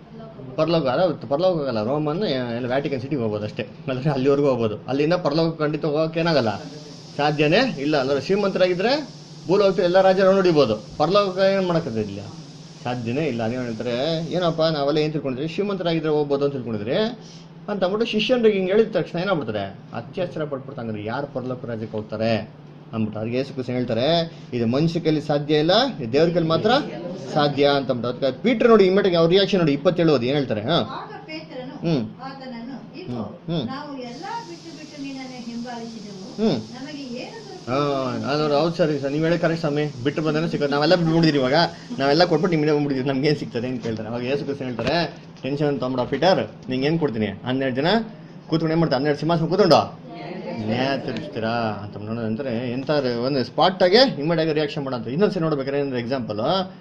Speaker 1: ಪರಲೋಕ ಅಲ್ಲ ಪರಲೋಕ ಹೋಗಲ್ಲ ರೋಮನ್ ಎಲ್ಲ ವ್ಯಾಟಿಕನ್ ಸಿಟಿಗೆ ಹೋಗ್ಬೋದು ಅಷ್ಟೇ ಅಂದ್ರೆ ಅಲ್ಲಿವರೆಗೂ ಹೋಗ್ಬೋದು ಅಲ್ಲಿಂದ ಪರಲೋಕ ಖಂಡಿತ ಹೋಗಕ್ಕೆ ಏನಾಗಲ್ಲ ಸಾಧ್ಯನೇ ಇಲ್ಲ ಅಂದ್ರೆ ಶ್ರೀಮಂತರಾಗಿದ್ರೆ ಭೂಲೋಕ ಎಲ್ಲ ರಾಜ್ಯ ನೋಡಿಬೋದು ಪರಲೋಕ ಏನು ಮಾಡಕ್ಕದ ಇಲ್ಲ ಸಾಧ್ಯನೇ ಇಲ್ಲ ನೀವು ಹೇಳ್ತಾರೆ ಏನಪ್ಪ ನಾವೆಲ್ಲ ಏನು ತಿಳ್ಕೊಂಡಿದ್ರಿ ಶ್ರೀಮಂತರಾಗಿದ್ರೆ ಹೋಗ್ಬೋದು ಅಂತ ತಿಳ್ಕೊಂಡಿದ್ರಿ ಅಂತ ಅಂದ್ಬಿಟ್ಟು ಶಿಷ್ಯನ್ರಿಗೆ ಹಿಂಗೆ ಹೇಳಿದ ತಕ್ಷಣ ಏನಾಗ್ಬಿಡ್ತಾರೆ ಅತ್ಯಾಚಾರ ಪಟ್ಬಿಡ್ತಂಗ್ರೆ ಯಾರು ಪರಲೋಕ ರಾಜ್ಯಕ್ಕೆ ಹೋಗ್ತಾರೆ ಅಂದ್ಬಿಟ್ಟು ಅವ್ರಿಗೆ ಯೇಸು ಕ್ರಿಸ್ತ ಹೇಳ್ತಾರೆ ಇದು ಮನುಷ್ಯ ಕೈಲಿ ಸಾಧ್ಯ ಇಲ್ಲ ಇದು ದೇವ್ರ ಕೈಲಿ ಮಾತ್ರ ಸಾಧ್ಯ ಅಂತ ಅಂದ್ಬಿಟ್ಟು ಅದಕ್ಕೆ ಪೀಟರ್ ನೋಡಿ ಇಮ್ಮಿಡಿಯೇಟ್ ಅವ್ರ ರಿಯಾಕ್ಷನ್ ನೋಡಿ ಇಪ್ಪತ್ತೇಳು ಓದಿ ಏನು ಹೇಳ್ತಾರೆ ಹಾಂ
Speaker 2: ಆಗ ಪೇತ್ರನು
Speaker 1: ಹ್ಮ್.
Speaker 2: ಆತನನ್ನು ಇಗೋ
Speaker 1: ಹ್ಮ್.
Speaker 2: ನಾವು ಎಲ್ಲಾ ಬಿಟ್ಟು ಬಿಟ್ಟು ನಿನ್ನನ್ನು ಹಿಂಬಾಲಿಸಿದೆವು
Speaker 1: ಹ್ಮ್.
Speaker 2: ನಮಗೆ ಏನು ದೊರಕಿತು?
Speaker 1: ಹಾಂ ಅದು ಹೌದು ಸರಿ ಸರ್ ನೀವು ಹೇಳಿ ಕರೆಕ್ಟ್ ಸ್ವಾಮಿ ಬಿಟ್ಟು ಬಂದ್ರೆ ಸಿಗೋದು ನಾವೆಲ್ಲ ಬಿಟ್ಬಿಟ್ಟಿದ್ದೀರಿ ಇವಾಗ ನಾವೆಲ್ಲ ಕೊಟ್ಬಿಟ್ಟು ನಿಮ್ಮನೆ ಬಂದ್ಬಿಟ್ಟಿದ್ದೀವಿ ನಮ್ಗೆ ಏನು ಸಿಗ್ತದೆ ಅಂತ ಕೇಳ್ತಾರೆ ಅವಾಗ ಯೇಸು ಕ್ರಿಸ್ತ ಹೇಳ್ತಾರೆ ಟೆನ್ಷನ್ ತೊಗೊಂಬಿಡ ಪೀಟರ್ ನಿಂಗೆ ಏನು ಕೊಡ್ತೀನಿ ಹನ್ನೆರಡು ಜನ ಕೂತ್ಕೊಂಡು ಏನು ಮಾಡ್ತಾರೆ ಹನ್ನೆರಡು ಸಿಂಹಾಸನ ಕೂತ್ಕೊಂಡು ನ್ಯಾಯ ತಿರ್ಗಿಸ್ತೀರಾ ಅಂತ ನೋಡೋದಂದ್ರೆ ಎಂಥ ಒಂದು ಸ್ಪಾಟಾಗೆ ಇಮಿಡಿಯಾಗಿ ರಿಯಾಕ್ಷನ್ ಮಾಡೋಂಥ ಇನ್ನೊಂದ್ಸರಿ ನೋಡ್ಬೇಕಾದ್ರೆ ಏನಂದ್ರೆ ಎಕ್ಸಾಂಪಲ್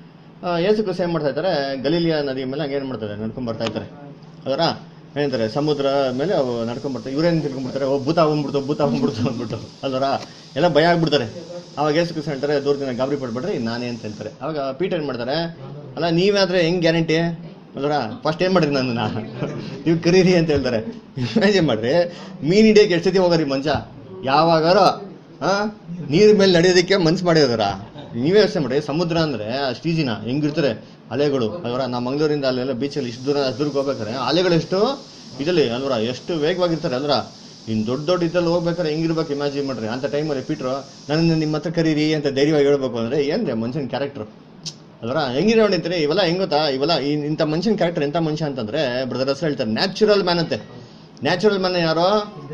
Speaker 1: ಯೇಸು ಕ್ರಿಸ್ತ ಏನು ಮಾಡ್ತಾ ಇರ್ತಾರೆ ಗಲೀಲಿಯಾ ನದಿ ಮೇಲೆ ಹಂಗೆ ಏನು ಮಾಡ್ತಾರೆ ನಡ್ಕೊಂಡ್ ಬರ್ತಾ ಇರ್ತಾರೆ ಅದರ ಏನಂತಾರೆ ಸಮುದ್ರ ಮೇಲೆ ಅವು ನಡ್ಕೊಂಡ್ ಬರ್ತಾರೆ ಇವ್ರೇನು ತಿಳ್ಕೊಂಡ್ಬಿಡ್ತಾರೆ ಓ ಭೂತ ಬಂದ್ಬಿಡ್ತು ಭೂತ ಬಂದ್ಬಿಡ್ತು ಅಂದ್ಬಿಟ್ಟು ಅಲ್ವರ ಎಲ್ಲ ಭಯ ಆಗ್ಬಿಡ್ತಾರೆ ಅವಾಗ ಯೇಸು ಕ್ರಿಸ್ತ ಹೇಳ್ತಾರೆ ದೂರದಿಂದ ಗಾಬರಿ ಪಡ್ಬೇಡ್ರಿ ನಾನೇ ಅಂತ ಹೇಳ್ತಾರೆ ಅವಾಗ ಪೀಟರ್ ಏನು ಮಾಡ್ತಾರೆ ಅಲ್ಲ ನೀವಾದ್ರೆ ಹೆಂಗ್ ಗ್ಯಾರಂಟಿ ಅಲ್ವರ ಫಸ್ಟ್ ಏನು ಮಾಡ್ರಿ ನನ್ನ ನೀವು ಕರೀರಿ ಅಂತ ಹೇಳ್ತಾರೆ ಇಮ್ಯಾಜಿನ್ ಮಾಡ್ರಿ ಮೀನ್ ಹಿಡಿಯಕ್ಕೆ ಎಷ್ಟು ಸತಿ ಹೋಗ್ರಿ ಮಂಚ ಯಾವಾಗಾರ ಆ ನೀರ್ ಮೇಲೆ ನಡೆಯೋದಕ್ಕೆ ಮನ್ಸು ಮಾಡಿದಾರ ನೀವೇ ಯೋಚನೆ ಮಾಡ್ರಿ ಸಮುದ್ರ ಅಂದ್ರೆ ಅಷ್ಟು ಈಜಿನ ಹೆಂಗಿರ್ತಾರೆ ಅಲೆಗಳು ಅಲ್ವರ ನಮ್ಮ ಮಂಗಳೂರಿಂದ ಅಲ್ಲೆಲ್ಲ ಬೀಚಲ್ಲಿ ಇಷ್ಟು ದೂರ ಅಷ್ಟು ದೂರಕ್ಕೆ ಹೋಗ್ಬೇಕಾರೆ ಅಲೆಗಳು ಎಷ್ಟು ಇದರಲ್ಲಿ ಅಲ್ವರ ಎಷ್ಟು ವೇಗವಾಗಿರ್ತಾರೆ ಅಲ್ವರ ಇನ್ನು ದೊಡ್ಡ ದೊಡ್ಡ ಇದ್ರಲ್ಲಿ ಹೋಗ್ಬೇಕಾದ್ರೆ ಹೆಂಗಿರ್ಬೇಕು ಇಮ್ಯಾಜಿನ್ ಮಾಡ್ರಿ ಅಂತ ಟೈಮಲ್ಲಿ ಪೀಟ್ರು ನನ್ನ ನಿಮ್ಮ ಹತ್ರ ಕರೀರಿ ಅಂತ ಧೈರ್ಯವಾಗಿ ಹೇಳ್ಬೇಕು ಅಂದ್ರೆ ಏನ್ರಿ ಮನುಷ್ಯನ ಕ್ಯಾರೆಕ್ಟರ್ ಅಲ್ವರ ಹೆಂಗಿದೆ ನೋಡಿದ್ರೆ ಇವೆಲ್ಲ ಹೆಂಗ್ ಗೊತ್ತಾ ಇವೆಲ್ಲ ಈ- ಇಂಥ ಮನುಷ್ಯನ ಕ್ಯಾರೆಕ್ಟರ್ ಎಂಥ ಮನುಷ್ಯ ಅಂತಂದ್ರೆ ಬ್ರದರ್ ಹೆಸರು ಹೇಳ್ತಾರೆ ನ್ಯಾಚುರಲ್ ಮ್ಯಾನ್ ಅಂತೆ ನ್ಯಾಚುರಲ್ ಮ್ಯಾನ್ ಯಾರು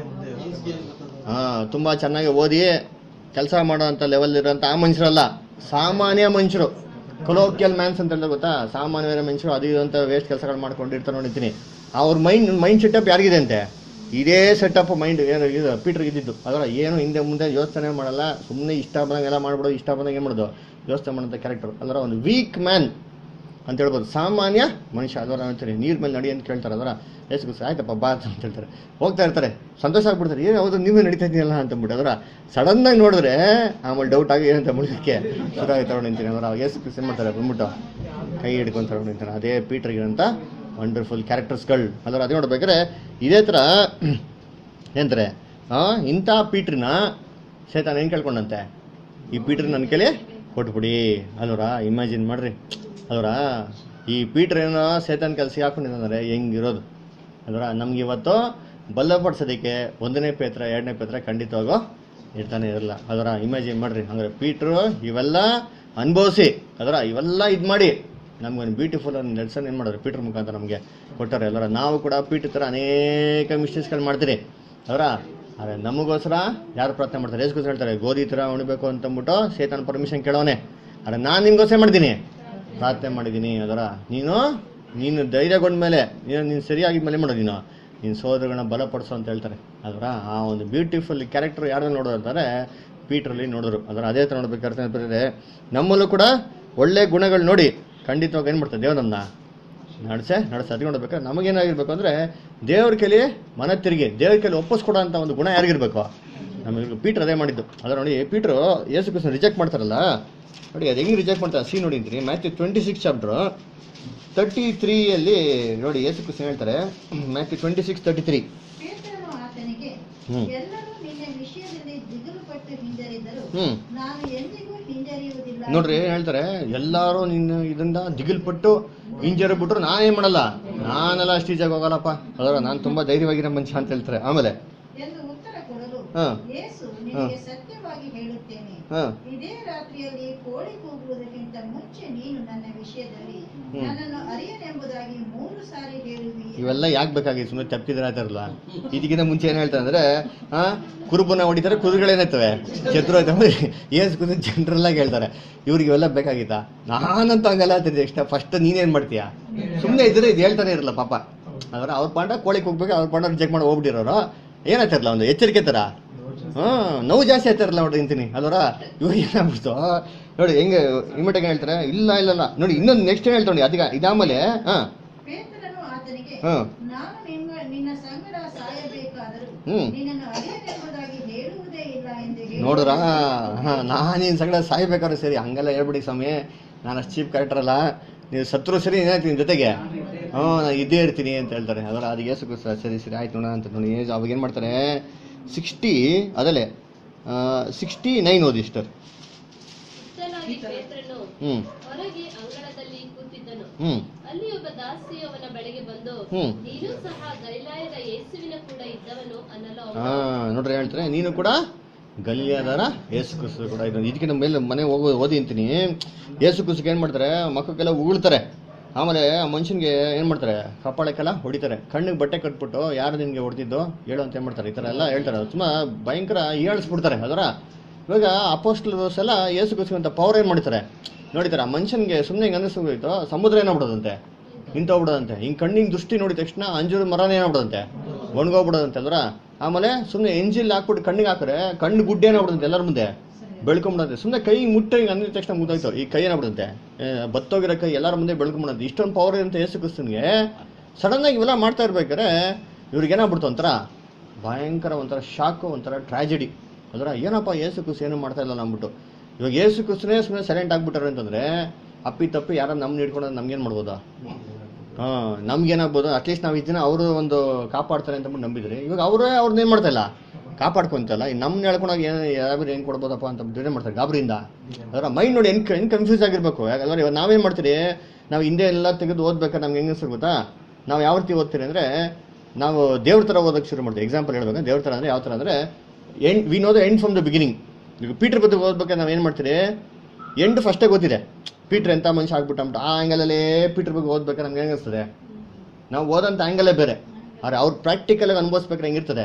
Speaker 1: ಹಾ ತುಂಬಾ ಚೆನ್ನಾಗಿ ಓದಿ ಕೆಲಸ ಮಾಡೋ ಅಂತ ಲೆವೆಲ್ ಇರೋಂಥ ಆ ಮನುಷ್ಯರಲ್ಲ ಸಾಮಾನ್ಯ ಮನುಷ್ಯರು ಕೊಲೋಕಿಯಲ್ ಮ್ಯಾನ್ಸ್ ಅಂತ ಹೇಳಿದ್ರೆ ಗೊತ್ತಾ ಸಾಮಾನ್ಯವಾದ ಮನುಷ್ಯರು ಅದು ಇದು ಅಂತ ವೇಸ್ಟ್ ಕೆಲಸಗಳು ಮಾಡ್ಕೊಂಡಿರ್ತಾರೆ ನೋಡಿರ್ತೀನಿ ಅವ್ರ ಮೈಂಡ್ ಮೈಂಡ್ ಸೆಟಪ್ ಯಾರಿಗಿದೆ ಅಂತೆ ಇದೇ ಸೆಟಪ್ ಮೈಂಡ್ ಏನು ಇದು ಪೀಟ್ರಿಗೆ ಇದ್ದಿದ್ದು ಅದರ ಏನು ಹಿಂದೆ ಮುಂದೆ ಯೋಚನೆ ಮಾಡಲ್ಲ ಸುಮ್ಮನೆ ಇಷ್ಟ ಬಂದಂಗೆ ಎಲ್ಲ ಮಾಡ್ಬಿಡೋದು ಇಷ್ಟ ಬಂದಂಗೆ ಏನು ಮಾಡೋದು ಯೋಚನೆ ಮಾಡೋಂಥ ಕ್ಯಾರೆಕ್ಟರ್ ಅದರ ಒಂದು ವೀಕ್ ಮ್ಯಾನ್ ಅಂತ ಹೇಳ್ಬೋದು ಸಾಮಾನ್ಯ ಮನುಷ್ಯ ಅದರ ಅಂತಾರೆ ನೀರ್ ಮೇಲೆ ನಡಿ ಅಂತ ಕೇಳ್ತಾರೆ ಅದರ ಎಷ್ಟು ಆಯ್ತಪ್ಪ ಬಾ ಅಂತ ಹೇಳ್ತಾರೆ ಹೋಗ್ತಾ ಇರ್ತಾರೆ ಸಂತೋಷ ಆಗ್ಬಿಡ್ತಾರೆ ಏನು ಹೌದು ನೀವೇ ನಡೀತಾ ಇದೆಯಲ್ಲ ಅಂತ ಅಂದ್ಬಿಟ್ಟು ಅದರ ಸಡನ್ ಆಗಿ ನೋಡಿದ್ರೆ ಆಮೇಲೆ ಡೌಟ್ ಆಗಿ ಏನಂತ ಮುಳುಗಕ್ಕೆ ಶುರು ಆಗಿ ತಗೊಂಡು ನಿಂತೀನಿ ಅದರ ಯೇಸು ಕ್ರಿಸ್ತ ಏನ್ ಮಾಡ್ತಾರೆ ಬಂದ್ಬಿಟ್ಟು ಕೈ ಹಿಡ್ಕೊಂಡು ತಗೊಂಡು ನಿಂತಾನೆ ಅದೇ ಪೀಟರ್ಗೆ ಅಂತ ವಂಡರ್ಫುಲ್ ಕ್ಯಾರೆಕ್ಟರ್ಸ್ಗಳು ಅದರ ಅದೇ ನೋಡ್ಬೇಕಾದ್ರೆ ಇದೇ ಥರ ಏನಂತಾರೆ ಆ, ಇಂಥ ಪೀಟ್ರನ್ನ ಸೇತಾನ ಏನು ಕೇಳ್ಕೊಂಡಂತೆ ಈ ಪೀಟ್ರ್ ನನ್ನ ಕೈಲಿ ಕೊಟ್ಬಿಡಿ ಅಲ್ವರ ಇಮ್ಯಾಜಿನ್ ಮಾಡ್ರಿ ಅಲ್ವರ ಈ ಪೀಟ್ರ್ ಏನೋ ಸೇತಾನ್ ಕೆಲಸ ಹಾಕೊಂಡಿದ್ದಾರೆ ಹೆಂಗಿರೋದು ಅಲ್ವರ ನಮ್ಗೆ ಇವತ್ತು ಬಲಪಡಿಸೋದಕ್ಕೆ ಒಂದನೇ ಪೇತ್ರ ಎರಡನೇ ಪೇತ್ರ ಖಂಡಿತವಾಗೋ ಇರ್ತಾನೆ ಇರಲ್ಲ ಅದರ ಇಮ್ಯಾಜಿನ್ ಮಾಡ್ರಿ ಅಂದ್ರೆ ಪೀಟ್ರು ಇವೆಲ್ಲ ಅನುಭವಿಸಿ ಅದರ ಇವೆಲ್ಲ ಇದು ಮಾಡಿ ನಮ್ಗೊಂದು ಬ್ಯೂಟಿಫುಲ್ ಒಂದು ಲೆಸನ್ ಏನು ಮಾಡೋರು ಪೀಟ್ರ್ ಮುಖಾಂತರ ನಮಗೆ ಕೊಟ್ಟಾರೆ ಎಲ್ಲರ ನಾವು ಕೂಡ ಪೀಟ್ರ್ ಥರ ಅನೇಕ ಮಿಸ್ಟೇಕ್ಸ್ಗಳು ಮಾಡ್ತೀರಿ ಅವರ ಆದರೆ ನಮಗೋಸ್ಕರ ಯಾರು ಪ್ರಾರ್ಥನೆ ಮಾಡ್ತಾರೆ ಏಸ್ಗೋಸ್ಕರ ಹೇಳ್ತಾರೆ ಗೋಧಿ ಥರ ಉಣ್ಬೇಕು ಅಂತಂದ್ಬಿಟ್ಟು ಸೇತನ ಪರ್ಮಿಷನ್ ಕೇಳೋನೆ ಆದರೆ ನಾನು ನಿನ್ಗೋಸ್ಕರ ಮಾಡಿದ್ದೀನಿ ಪ್ರಾರ್ಥನೆ ಮಾಡಿದ್ದೀನಿ ಅದರ ನೀನು ನೀನು ಧೈರ್ಯಗೊಂಡ ಮೇಲೆ ನೀನು ನೀನು ಸರಿಯಾಗಿ ಮೇಲೆ ಮಾಡೋದು ನೀನು ನಿನ್ನ ಸೋದರಗಳನ್ನ ಬಲಪಡಿಸು ಅಂತ ಹೇಳ್ತಾರೆ ಅದರ ಆ ಒಂದು ಬ್ಯೂಟಿಫುಲ್ ಕ್ಯಾರೆಕ್ಟರ್ ಯಾರು ನೋಡೋದು ಅಂತಾರೆ ಪೀಟ್ರಲ್ಲಿ ನೋಡಿದ್ರು ಅದರ ಅದೇ ಥರ ನೋಡ್ಬೇಕಾದ್ರೆ ನಮ್ಮಲ್ಲೂ ಕೂಡ ಒಳ್ಳೆ ಗುಣಗಳು ನೋಡಿ ಖಂಡಿತವಾಗಿ ಏನು ಮಾಡ್ತಾರೆ ದೇವ್ರು ನಮ್ಮನ್ನ ನಡೆಸೆ ನಡೆಸ ಅದು ನೋಡ್ಬೇಕಾದ್ರೆ ನಮಗೇನಾಗಿರ್ಬೇಕು ಅಂದರೆ ದೇವ್ರ ಕೈಲಿ ಮನ ತಿರುಗಿ ದೇವ್ರ ಕೈಲಿ ಒಪ್ಪಿಸ್ಕೊಡೋ ಅಂತ ಒಂದು ಗುಣ ಯಾರಿಗಿರ್ಬೇಕು ನಮಗೆ ಪೀಟ್ರ್ ಅದೇ ಮಾಡಿದ್ದು ಅದರ ನೋಡಿ ಪೀಟ್ರು ಯೇಸು ಕ್ರಿಸ್ತನ ರಿಜೆಕ್ಟ್ ಮಾಡ್ತಾರಲ್ಲ ನೋಡಿ ಅದು ಹೆಂಗೆ ರಿಜೆಕ್ಟ್ ಮಾಡ್ತಾರೆ ಸಿ ನೋಡಿ ಅಂತೀನಿ Matthew twenty six chapter thirty ತ್ರೀಯಲ್ಲಿ ನೋಡಿ ಯೇಸು ಕ್ರಿಸ್ತನ ಹೇಳ್ತಾರೆ Matthew twenty six thirty three
Speaker 2: ಪೇತ್ರನು ಆತನಿಗೆ
Speaker 1: ಹ್ಮ್.
Speaker 2: ಎಲ್ಲರೂ ನಿನ್ನ ವಿಷಯದಲ್ಲಿ ದಿಗುಲು ಪಟ್ಟು ಹಿಂಜರಿದ್ದರು
Speaker 1: ಹ್ಮ್.
Speaker 2: ನಾನು ಎಂದಿಗೂ ಹಿಂಜರಿಯುವುದಿಲ್ಲ
Speaker 1: ನೋಡ್ರಿ ಏನ್ ಹೇಳ್ತಾರೆ ಎಲ್ಲಾರು ನಿನ್ನ ಇದರಿಂದ ದಿಗಿಲ್ಪಟ್ಟು ಇಂಜರಿ ಬಿಟ್ರು ನಾನೇನ್ ಮಾಡಲ್ಲ ನಾನೆಲ್ಲ ಅಷ್ಟು ಈಜಾಗಿ ಹೋಗಲ್ಲಪ್ಪ ಅದರ ನಾನು ತುಂಬಾ ಧೈರ್ಯವಾಗಿರೋ ಮನುಷ್ಯ ಅಂತ ಹೇಳ್ತಾರೆ ಆಮೇಲೆ
Speaker 2: ಎಂದು ಉತ್ತರ ಕೊಡಲು
Speaker 1: ಹಾ.
Speaker 2: ಯೇಸು ನಿನಗೆ ಸತ್ಯವಾಗಿ ಹೇಳುತ್ತೇನೆ
Speaker 1: ಹಾ
Speaker 2: ಇದೇ ರಾತ್ರಿಯಲ್ಲಿ ಕೋಳಿ ಕೂಗುವುದಕ್ಕಿಂತ ಮುಂಚೆ ನೀನು ನನ್ನ ವಿಷಯದಲ್ಲಿ
Speaker 1: ಹ್ಮ್.
Speaker 2: ನನ್ನನ್ನು ಅರಿಯನೆಂಬುದಾಗಿ ಮೂರು ಸಾರಿ ಹೇಳುವಿ
Speaker 1: ಇವೆಲ್ಲ ಯಾಕೆ ಬೇಕಾಗಿ ಸುಮ್ಮನೆ ತಪ್ಪಿದ್ರೆ ಆಯ್ತಾರಲ್ಲ ಇದಕ್ಕಿಂತ ಮುಂಚೆ ಏನ್ ಹೇಳ್ತಾರೆ ಅಂದ್ರೆ ಆ ಕುರುಬನ ಹೊಡಿತಾರೆ ಕುದುರೆಗಳೇನಾಯ್ತವೆ ಚತುರ ಆಯ್ತವೆ ಏಸ್ ಕುದು ಜನರಲ್ ಆಗಿ ಹೇಳ್ತಾರೆ ಇವ್ರಿಗೆ ಇವೆಲ್ಲ ಬೇಕಾಗಿತ್ತಾ ನಾನಂತ ಹಂಗಲ್ಲ ಅಂತಿದ್ದೆ ಇಷ್ಟ ಫಸ್ಟ್ ನೀನೇನ್ ಮಾಡ್ತೀಯ ಸುಮ್ಮನೆ ಇದ್ರೆ ಇದು ಹೇಳ್ತಾನೆ ಇರಲ್ಲ ಪಾಪ ಅದರ ಅವ್ರ ಪಾಂಡ ಕೋಳಿಗೆ ಹೋಗ್ಬೇಕು ಅವ್ರ ಪಾಂಡ ರಿಜೆಕ್ಟ್ ಮಾಡಿ ಹೋಗ್ಬಿಟ್ಟಿರೋರು ಏನಾಯ್ತಾರಲ್ಲ ಒಂದು ಎಚ್ಚರಿಕೆ ತರ ಹ್ಮ್ ನೋವು ಜಾಸ್ತಿ ಆಯ್ತಾರಲ್ಲ ನೋಡಿ ಅಂತೀನಿ ಅಲ್ವರ ಇವ್ರು ಏನಾಗ್ಬಿಡ್ತು ನೋಡಿ ಹೆಂಗೆ ಇಮಿಡಿಯೇಟ್ ಹೇಳ್ತಾರೆ ಇಲ್ಲ ಇಲ್ಲ ಇಲ್ಲ ನೋಡಿ ಇನ್ನೊಂದು ನೆಕ್ಸ್ಟ್ ಹೇಳ್ತಾರೆ ಅದಕ್ಕೆ ಇದಾಮೇಲೆ ಹಾ
Speaker 2: ಪೇತ್ರನು ಆತನಿಗೆ ಆತನಿಗೆ
Speaker 1: ಹ್ಮ್.
Speaker 2: ನಾನು ನಿಮ್ಮ ನಿನ್ನ ಸಂಗಡ ಸಾಯಬೇಕಾದರೂ
Speaker 1: ಹ್ಮ್.
Speaker 2: ನಿನ್ನನ್ನು ಅರಿಯನೆಂಬುದಾಗಿ ಹೇಳುವುದೇ ಇಲ್ಲ ಎಂದು ಹೇಳಿ
Speaker 1: ನೋಡ್ರ ನಾನು ನಿನ್ನ ಸಂಗಡ ಸಾಯ್ಬೇಕಾದ್ರೆ ಸರಿ ಹಂಗೆಲ್ಲ ಹೇಳ್ಬಿಡಿ ಸ್ವಾಮಿ ನಾನು ಅಷ್ಟು ಚೀಪ್ ಕ್ಯಾರೆಕ್ಟರ್ ಅಲ್ಲ ನೀವು ಸತ್ರು ಸರಿ ಏನಾಯ್ತು ನಿನ್ ಜೊತೆಗೆ ಹ್ಞೂ ನಾನು ಇದ್ದೇ ಇರ್ತೀನಿ ಅಂತ ಹೇಳ್ತಾರೆ ಅದರ ಅದು ಏಸು ಕ್ರಿಸ್ತ ಸರಿ ಸರಿ ಆಯ್ತು ನೋಡ ಅಂತ ನೋಡಿ ಏಜ್ ಅವಾಗ ಏನು ಮಾಡ್ತಾರೆ ಸಿಕ್ಸ್ಟಿ ಅದಲ್ಲೇ ಸಿಕ್ಸ್ಟಿ ನೈನ್ ಓದಿ ಇಷ್ಟರ್
Speaker 5: ಇಷ್ಟನಾಗಿ ಪೇತ್ರನು
Speaker 1: ಹ್ಞೂ
Speaker 5: ಹೊರಗೆ ಅಂಗಳದಲ್ಲಿ ಕೂತಿದ್ದನು
Speaker 1: ಹ್ಞೂ
Speaker 5: ಅಲ್ಲಿ ಒಬ್ಬ ದಾಸಿ ಅವನ ಬಳಿಗೆ ಬಂದು
Speaker 1: ಹ್ಮ್.
Speaker 5: ನೀನು ಸಹ ಗಲಿಲಾಯದ ಯೇಸುವಿನ ಕೂಡ ಇದ್ದವನು ಅನ್ನಲು ಅವನು,
Speaker 1: ಹಾಂ ನೋಡ್ರಿ ಹೇಳ್ತಾರೆ ನೀನು ಕೂಡ ಗಲ್ಯಾದಾರ ಏಸು ಕ್ರಿಸ್ತ ಕೂಡ ಇದು ಇದಕ್ಕೆ ನಮ್ಮ ಮೇಲೆ ಮನೆ ಹೋಗೋ ಓದಿ ಅಂತೀನಿ ಏಸು ಕ್ರಿಸ್ತಕ್ಕೆ ಏನು ಮಾಡ್ತಾರೆ ಮಕ್ಕಳಿಗೆಲ್ಲ ಉಗುಳ್ತಾರೆ ಆಮೇಲೆ ಆ ಮನುಷ್ಯನಿಗೆ ಏನು ಮಾಡ್ತಾರೆ ಕಪಾಳಕ್ಕೆಲ್ಲ ಹೊಡಿತಾರೆ ಕಣ್ಣಿಗೆ ಬಟ್ಟೆ ಕಟ್ಬಿಟ್ಟು ಯಾರು ನಿನಗೆ ಹೊಡೆದಿದ್ದು ಹೇಳು ಅಂತ ಏನು ಮಾಡ್ತಾರೆ ಈ ಥರ ಎಲ್ಲ ಹೇಳ್ತಾರೆ ತುಂಬ ಭಯಂಕರ ಹೀಯಾಳಿಸ್ಬಿಡ್ತಾರೆ ಅದರ ಇವಾಗ ಅಪೋಸ್ಟಲ್ಸ್ ಎಲ್ಲ ಏಸು ಕ್ರಿಸ್ತಂತ ಪವರ್ ಏನು ಮಾಡ್ತಾರೆ ನೋಡಿತಾರೆ ಆ ಮನುಷ್ಯನಿಗೆ ಸುಮ್ಮನೆ ಹಿಂಗೆ ಅನ್ನಿಸ್ಬೋಯ್ತು ಸಮುದ್ರ ಏನಾಗ್ಬಿಡೋದಂತೆ ನಿಂತೋಗ್ಬಿಡೋದಂತೆ ಹಿಂಗೆ ಕಣ್ಣಿಗೆ ದೃಷ್ಟಿ ನೋಡಿದ ತಕ್ಷಣ ಅಂಜೂರ ಮರನೇ ಏನಾಗ್ಬಿಡೋದಂತೆ ಒಣಗೋಗ್ಬಿಡೋದಂತೆ ಅಲ್ವರ ಆಮೇಲೆ ಸುಮ್ಮನೆ ಎಂಜಿಲ್ ಹಾಕ್ಬಿಟ್ಟು ಕಣ್ಣಿಗೆ ಹಾಕಿದ್ರೆ ಕಣ್ಣು ಗುಡ್ಡೆ ಏನಾಗ್ಬಿಡುತ್ತೆ ಎಲ್ಲರ ಮುಂದೆ ಬೆಳ್ಕೊಂಬಿಡೋದು ಸುಮ್ಮನೆ ಕೈ ಮುಟ್ಟ ಹಿಂಗೆ ಅಂದಿದ ತಕ್ಷಣ ಮುಗ್ದೋಯ್ತು ಈ ಕೈ ಏನಾಗ್ಬಿಡುತ್ತೆ ಏ, ಬತ್ತೋಗಿರೋ ಕೈ ಎಲ್ಲರ ಮುಂದೆ ಬೆಳ್ಕೊಂಬಿಡೋದು ಇಷ್ಟೊಂದು ಪವರ್ ಇರುತ್ತೆ ಯೇಸು ಕ್ರಿಸ್ತನ್ಗೆ ಸಡನ್ ಆಗಿ ಇವೆಲ್ಲ ಮಾಡ್ತಾ ಇರ್ಬೇಕಾದ್ರೆ ಇವ್ರಿಗೆ ಏನಾಗ್ಬಿಡ್ತು ಒಂಥರ ಭಯಂಕರ ಒಂಥರ ಶಾಕು ಒಂಥರ ಟ್ರಾಜಿಡಿ ಅದರ ಏನಪ್ಪ ಏಸು ಕ್ರಿಸ್ತ ಏನು ಮಾಡ್ತಾ ಇಲ್ಲ ಅಂದ್ಬಿಟ್ಟು ಇವಾಗ ಏಸು ಕ್ರಿಸ್ತನೇ ಸುಮ್ಮನೆ ಸೈಲೆಂಟ್ ಆಗ್ಬಿಟ್ಟಾರೆ ಅಂತಂದ್ರೆ ಅಪ್ಪಿ ತಪ್ಪಿ ಯಾರೋ ನಮ್ನ ಹಿಡ್ಕೊಂಡು ನಮ್ಗೇನು ಮಾಡ್ಬೋದಾ ಹಾಂ ನಮ್ಗೇನಾಗ್ಬೋದು ಅಟ್ಲೀಸ್ಟ್ ನಾವು ಇದನ್ನ ಅವರು ಒಂದು ಕಾಪಾಡ್ತಾರೆ ಅಂತ ಅಂದ್ಬಿಟ್ಟು ನಂಬಿದ್ರಿ ಇವಾಗ ಅವರೇ ಅವ್ರನ್ನ ಏನು ಮಾಡ್ತಾ ಇಲ್ಲ ಕಾಪಾಡ್ಕೊಂತಲ್ಲ ಈ ನಮ್ಮನ್ನ ಹೇಳ್ಕೊಂಡಾಗ ಏನು ಯಾವ್ದು ಹೆಂಗೆ ಕೊಡ್ಬೋದಪ್ಪ ಅಂತ ಅಂದ್ಬಿಟ್ಟು ಏನು ಮಾಡ್ತಾರೆ ಗಾಬರಿಯಿಂದ ಅದರ ಮೈಂಡ್ ನೋಡಿ ಹೆಂಗೆ ಹೆಂಗೆ ಕನ್ಫ್ಯೂಸ್ ಆಗಿರ್ಬೇಕು ಯಾಕಂದ್ರೆ ಇವಾಗ ನಾವೇನು ಮಾಡ್ತೀರಿ ನಾವು ಹಿಂದೆ ಎಲ್ಲ ತೆಗೆದು ಓದ್ಬೇಕಾದ್ರೆ ನಮ್ಗೆ ಹೆಂಗೆ ಅನ್ಸುತ್ತೆ ಗೊತ್ತಾ ನಾವು ಯಾವ ರೀತಿ ಓದ್ತೀರಿ ಅಂದರೆ ನಾವು ದೇವ್ರ ಥರ ಓದೋಕ್ಕೆ ಶುರು ಮಾಡ್ತೀವಿ ಎಕ್ಸಾಂಪಲ್ ಹೇಳ್ಬೇಕು ದೇವ್ರ ಥರ ಅಂದರೆ ಯಾವ ಥರ ಅಂದರೆ end we know the end from the beginning ಈಗ ಪೀಟರ್ ಬಗ್ಗೆ ಓದ್ಬೇಕಾದ್ರೆ ನಾವು ಏನು ಮಾಡ್ತೀರಿ ಎಂಡ್ ಫಸ್ಟೇ ಗೊತ್ತಿದೆ ಪೀಟರ್ ಎಂಥ ಮನುಷ್ಯ ಆಗ್ಬಿಟ್ಟ ಅಂದ್ಬಿಟ್ಟು ಆ ಆ್ಯಂಗಲಲ್ಲೇ ಪೀಟರ್ ಬಗ್ಗೆ ಓದ್ಬೇಕಾದ್ರೆ ನಮ್ಗೆ ಹೆಂಗೆ ಅನಿಸ್ತದೆ ನಾವು ಓದೋಂಥ ಆ್ಯಂಗಲೇ ಬೇರೆ ಆದರೆ ಅವ್ರು ಪ್ರಾಕ್ಟಿಕಲಾಗಿ ಅನುಭವಿಸ್ಬೇಕಾದ್ರೆ ಹೆಂಗಿರ್ತದೆ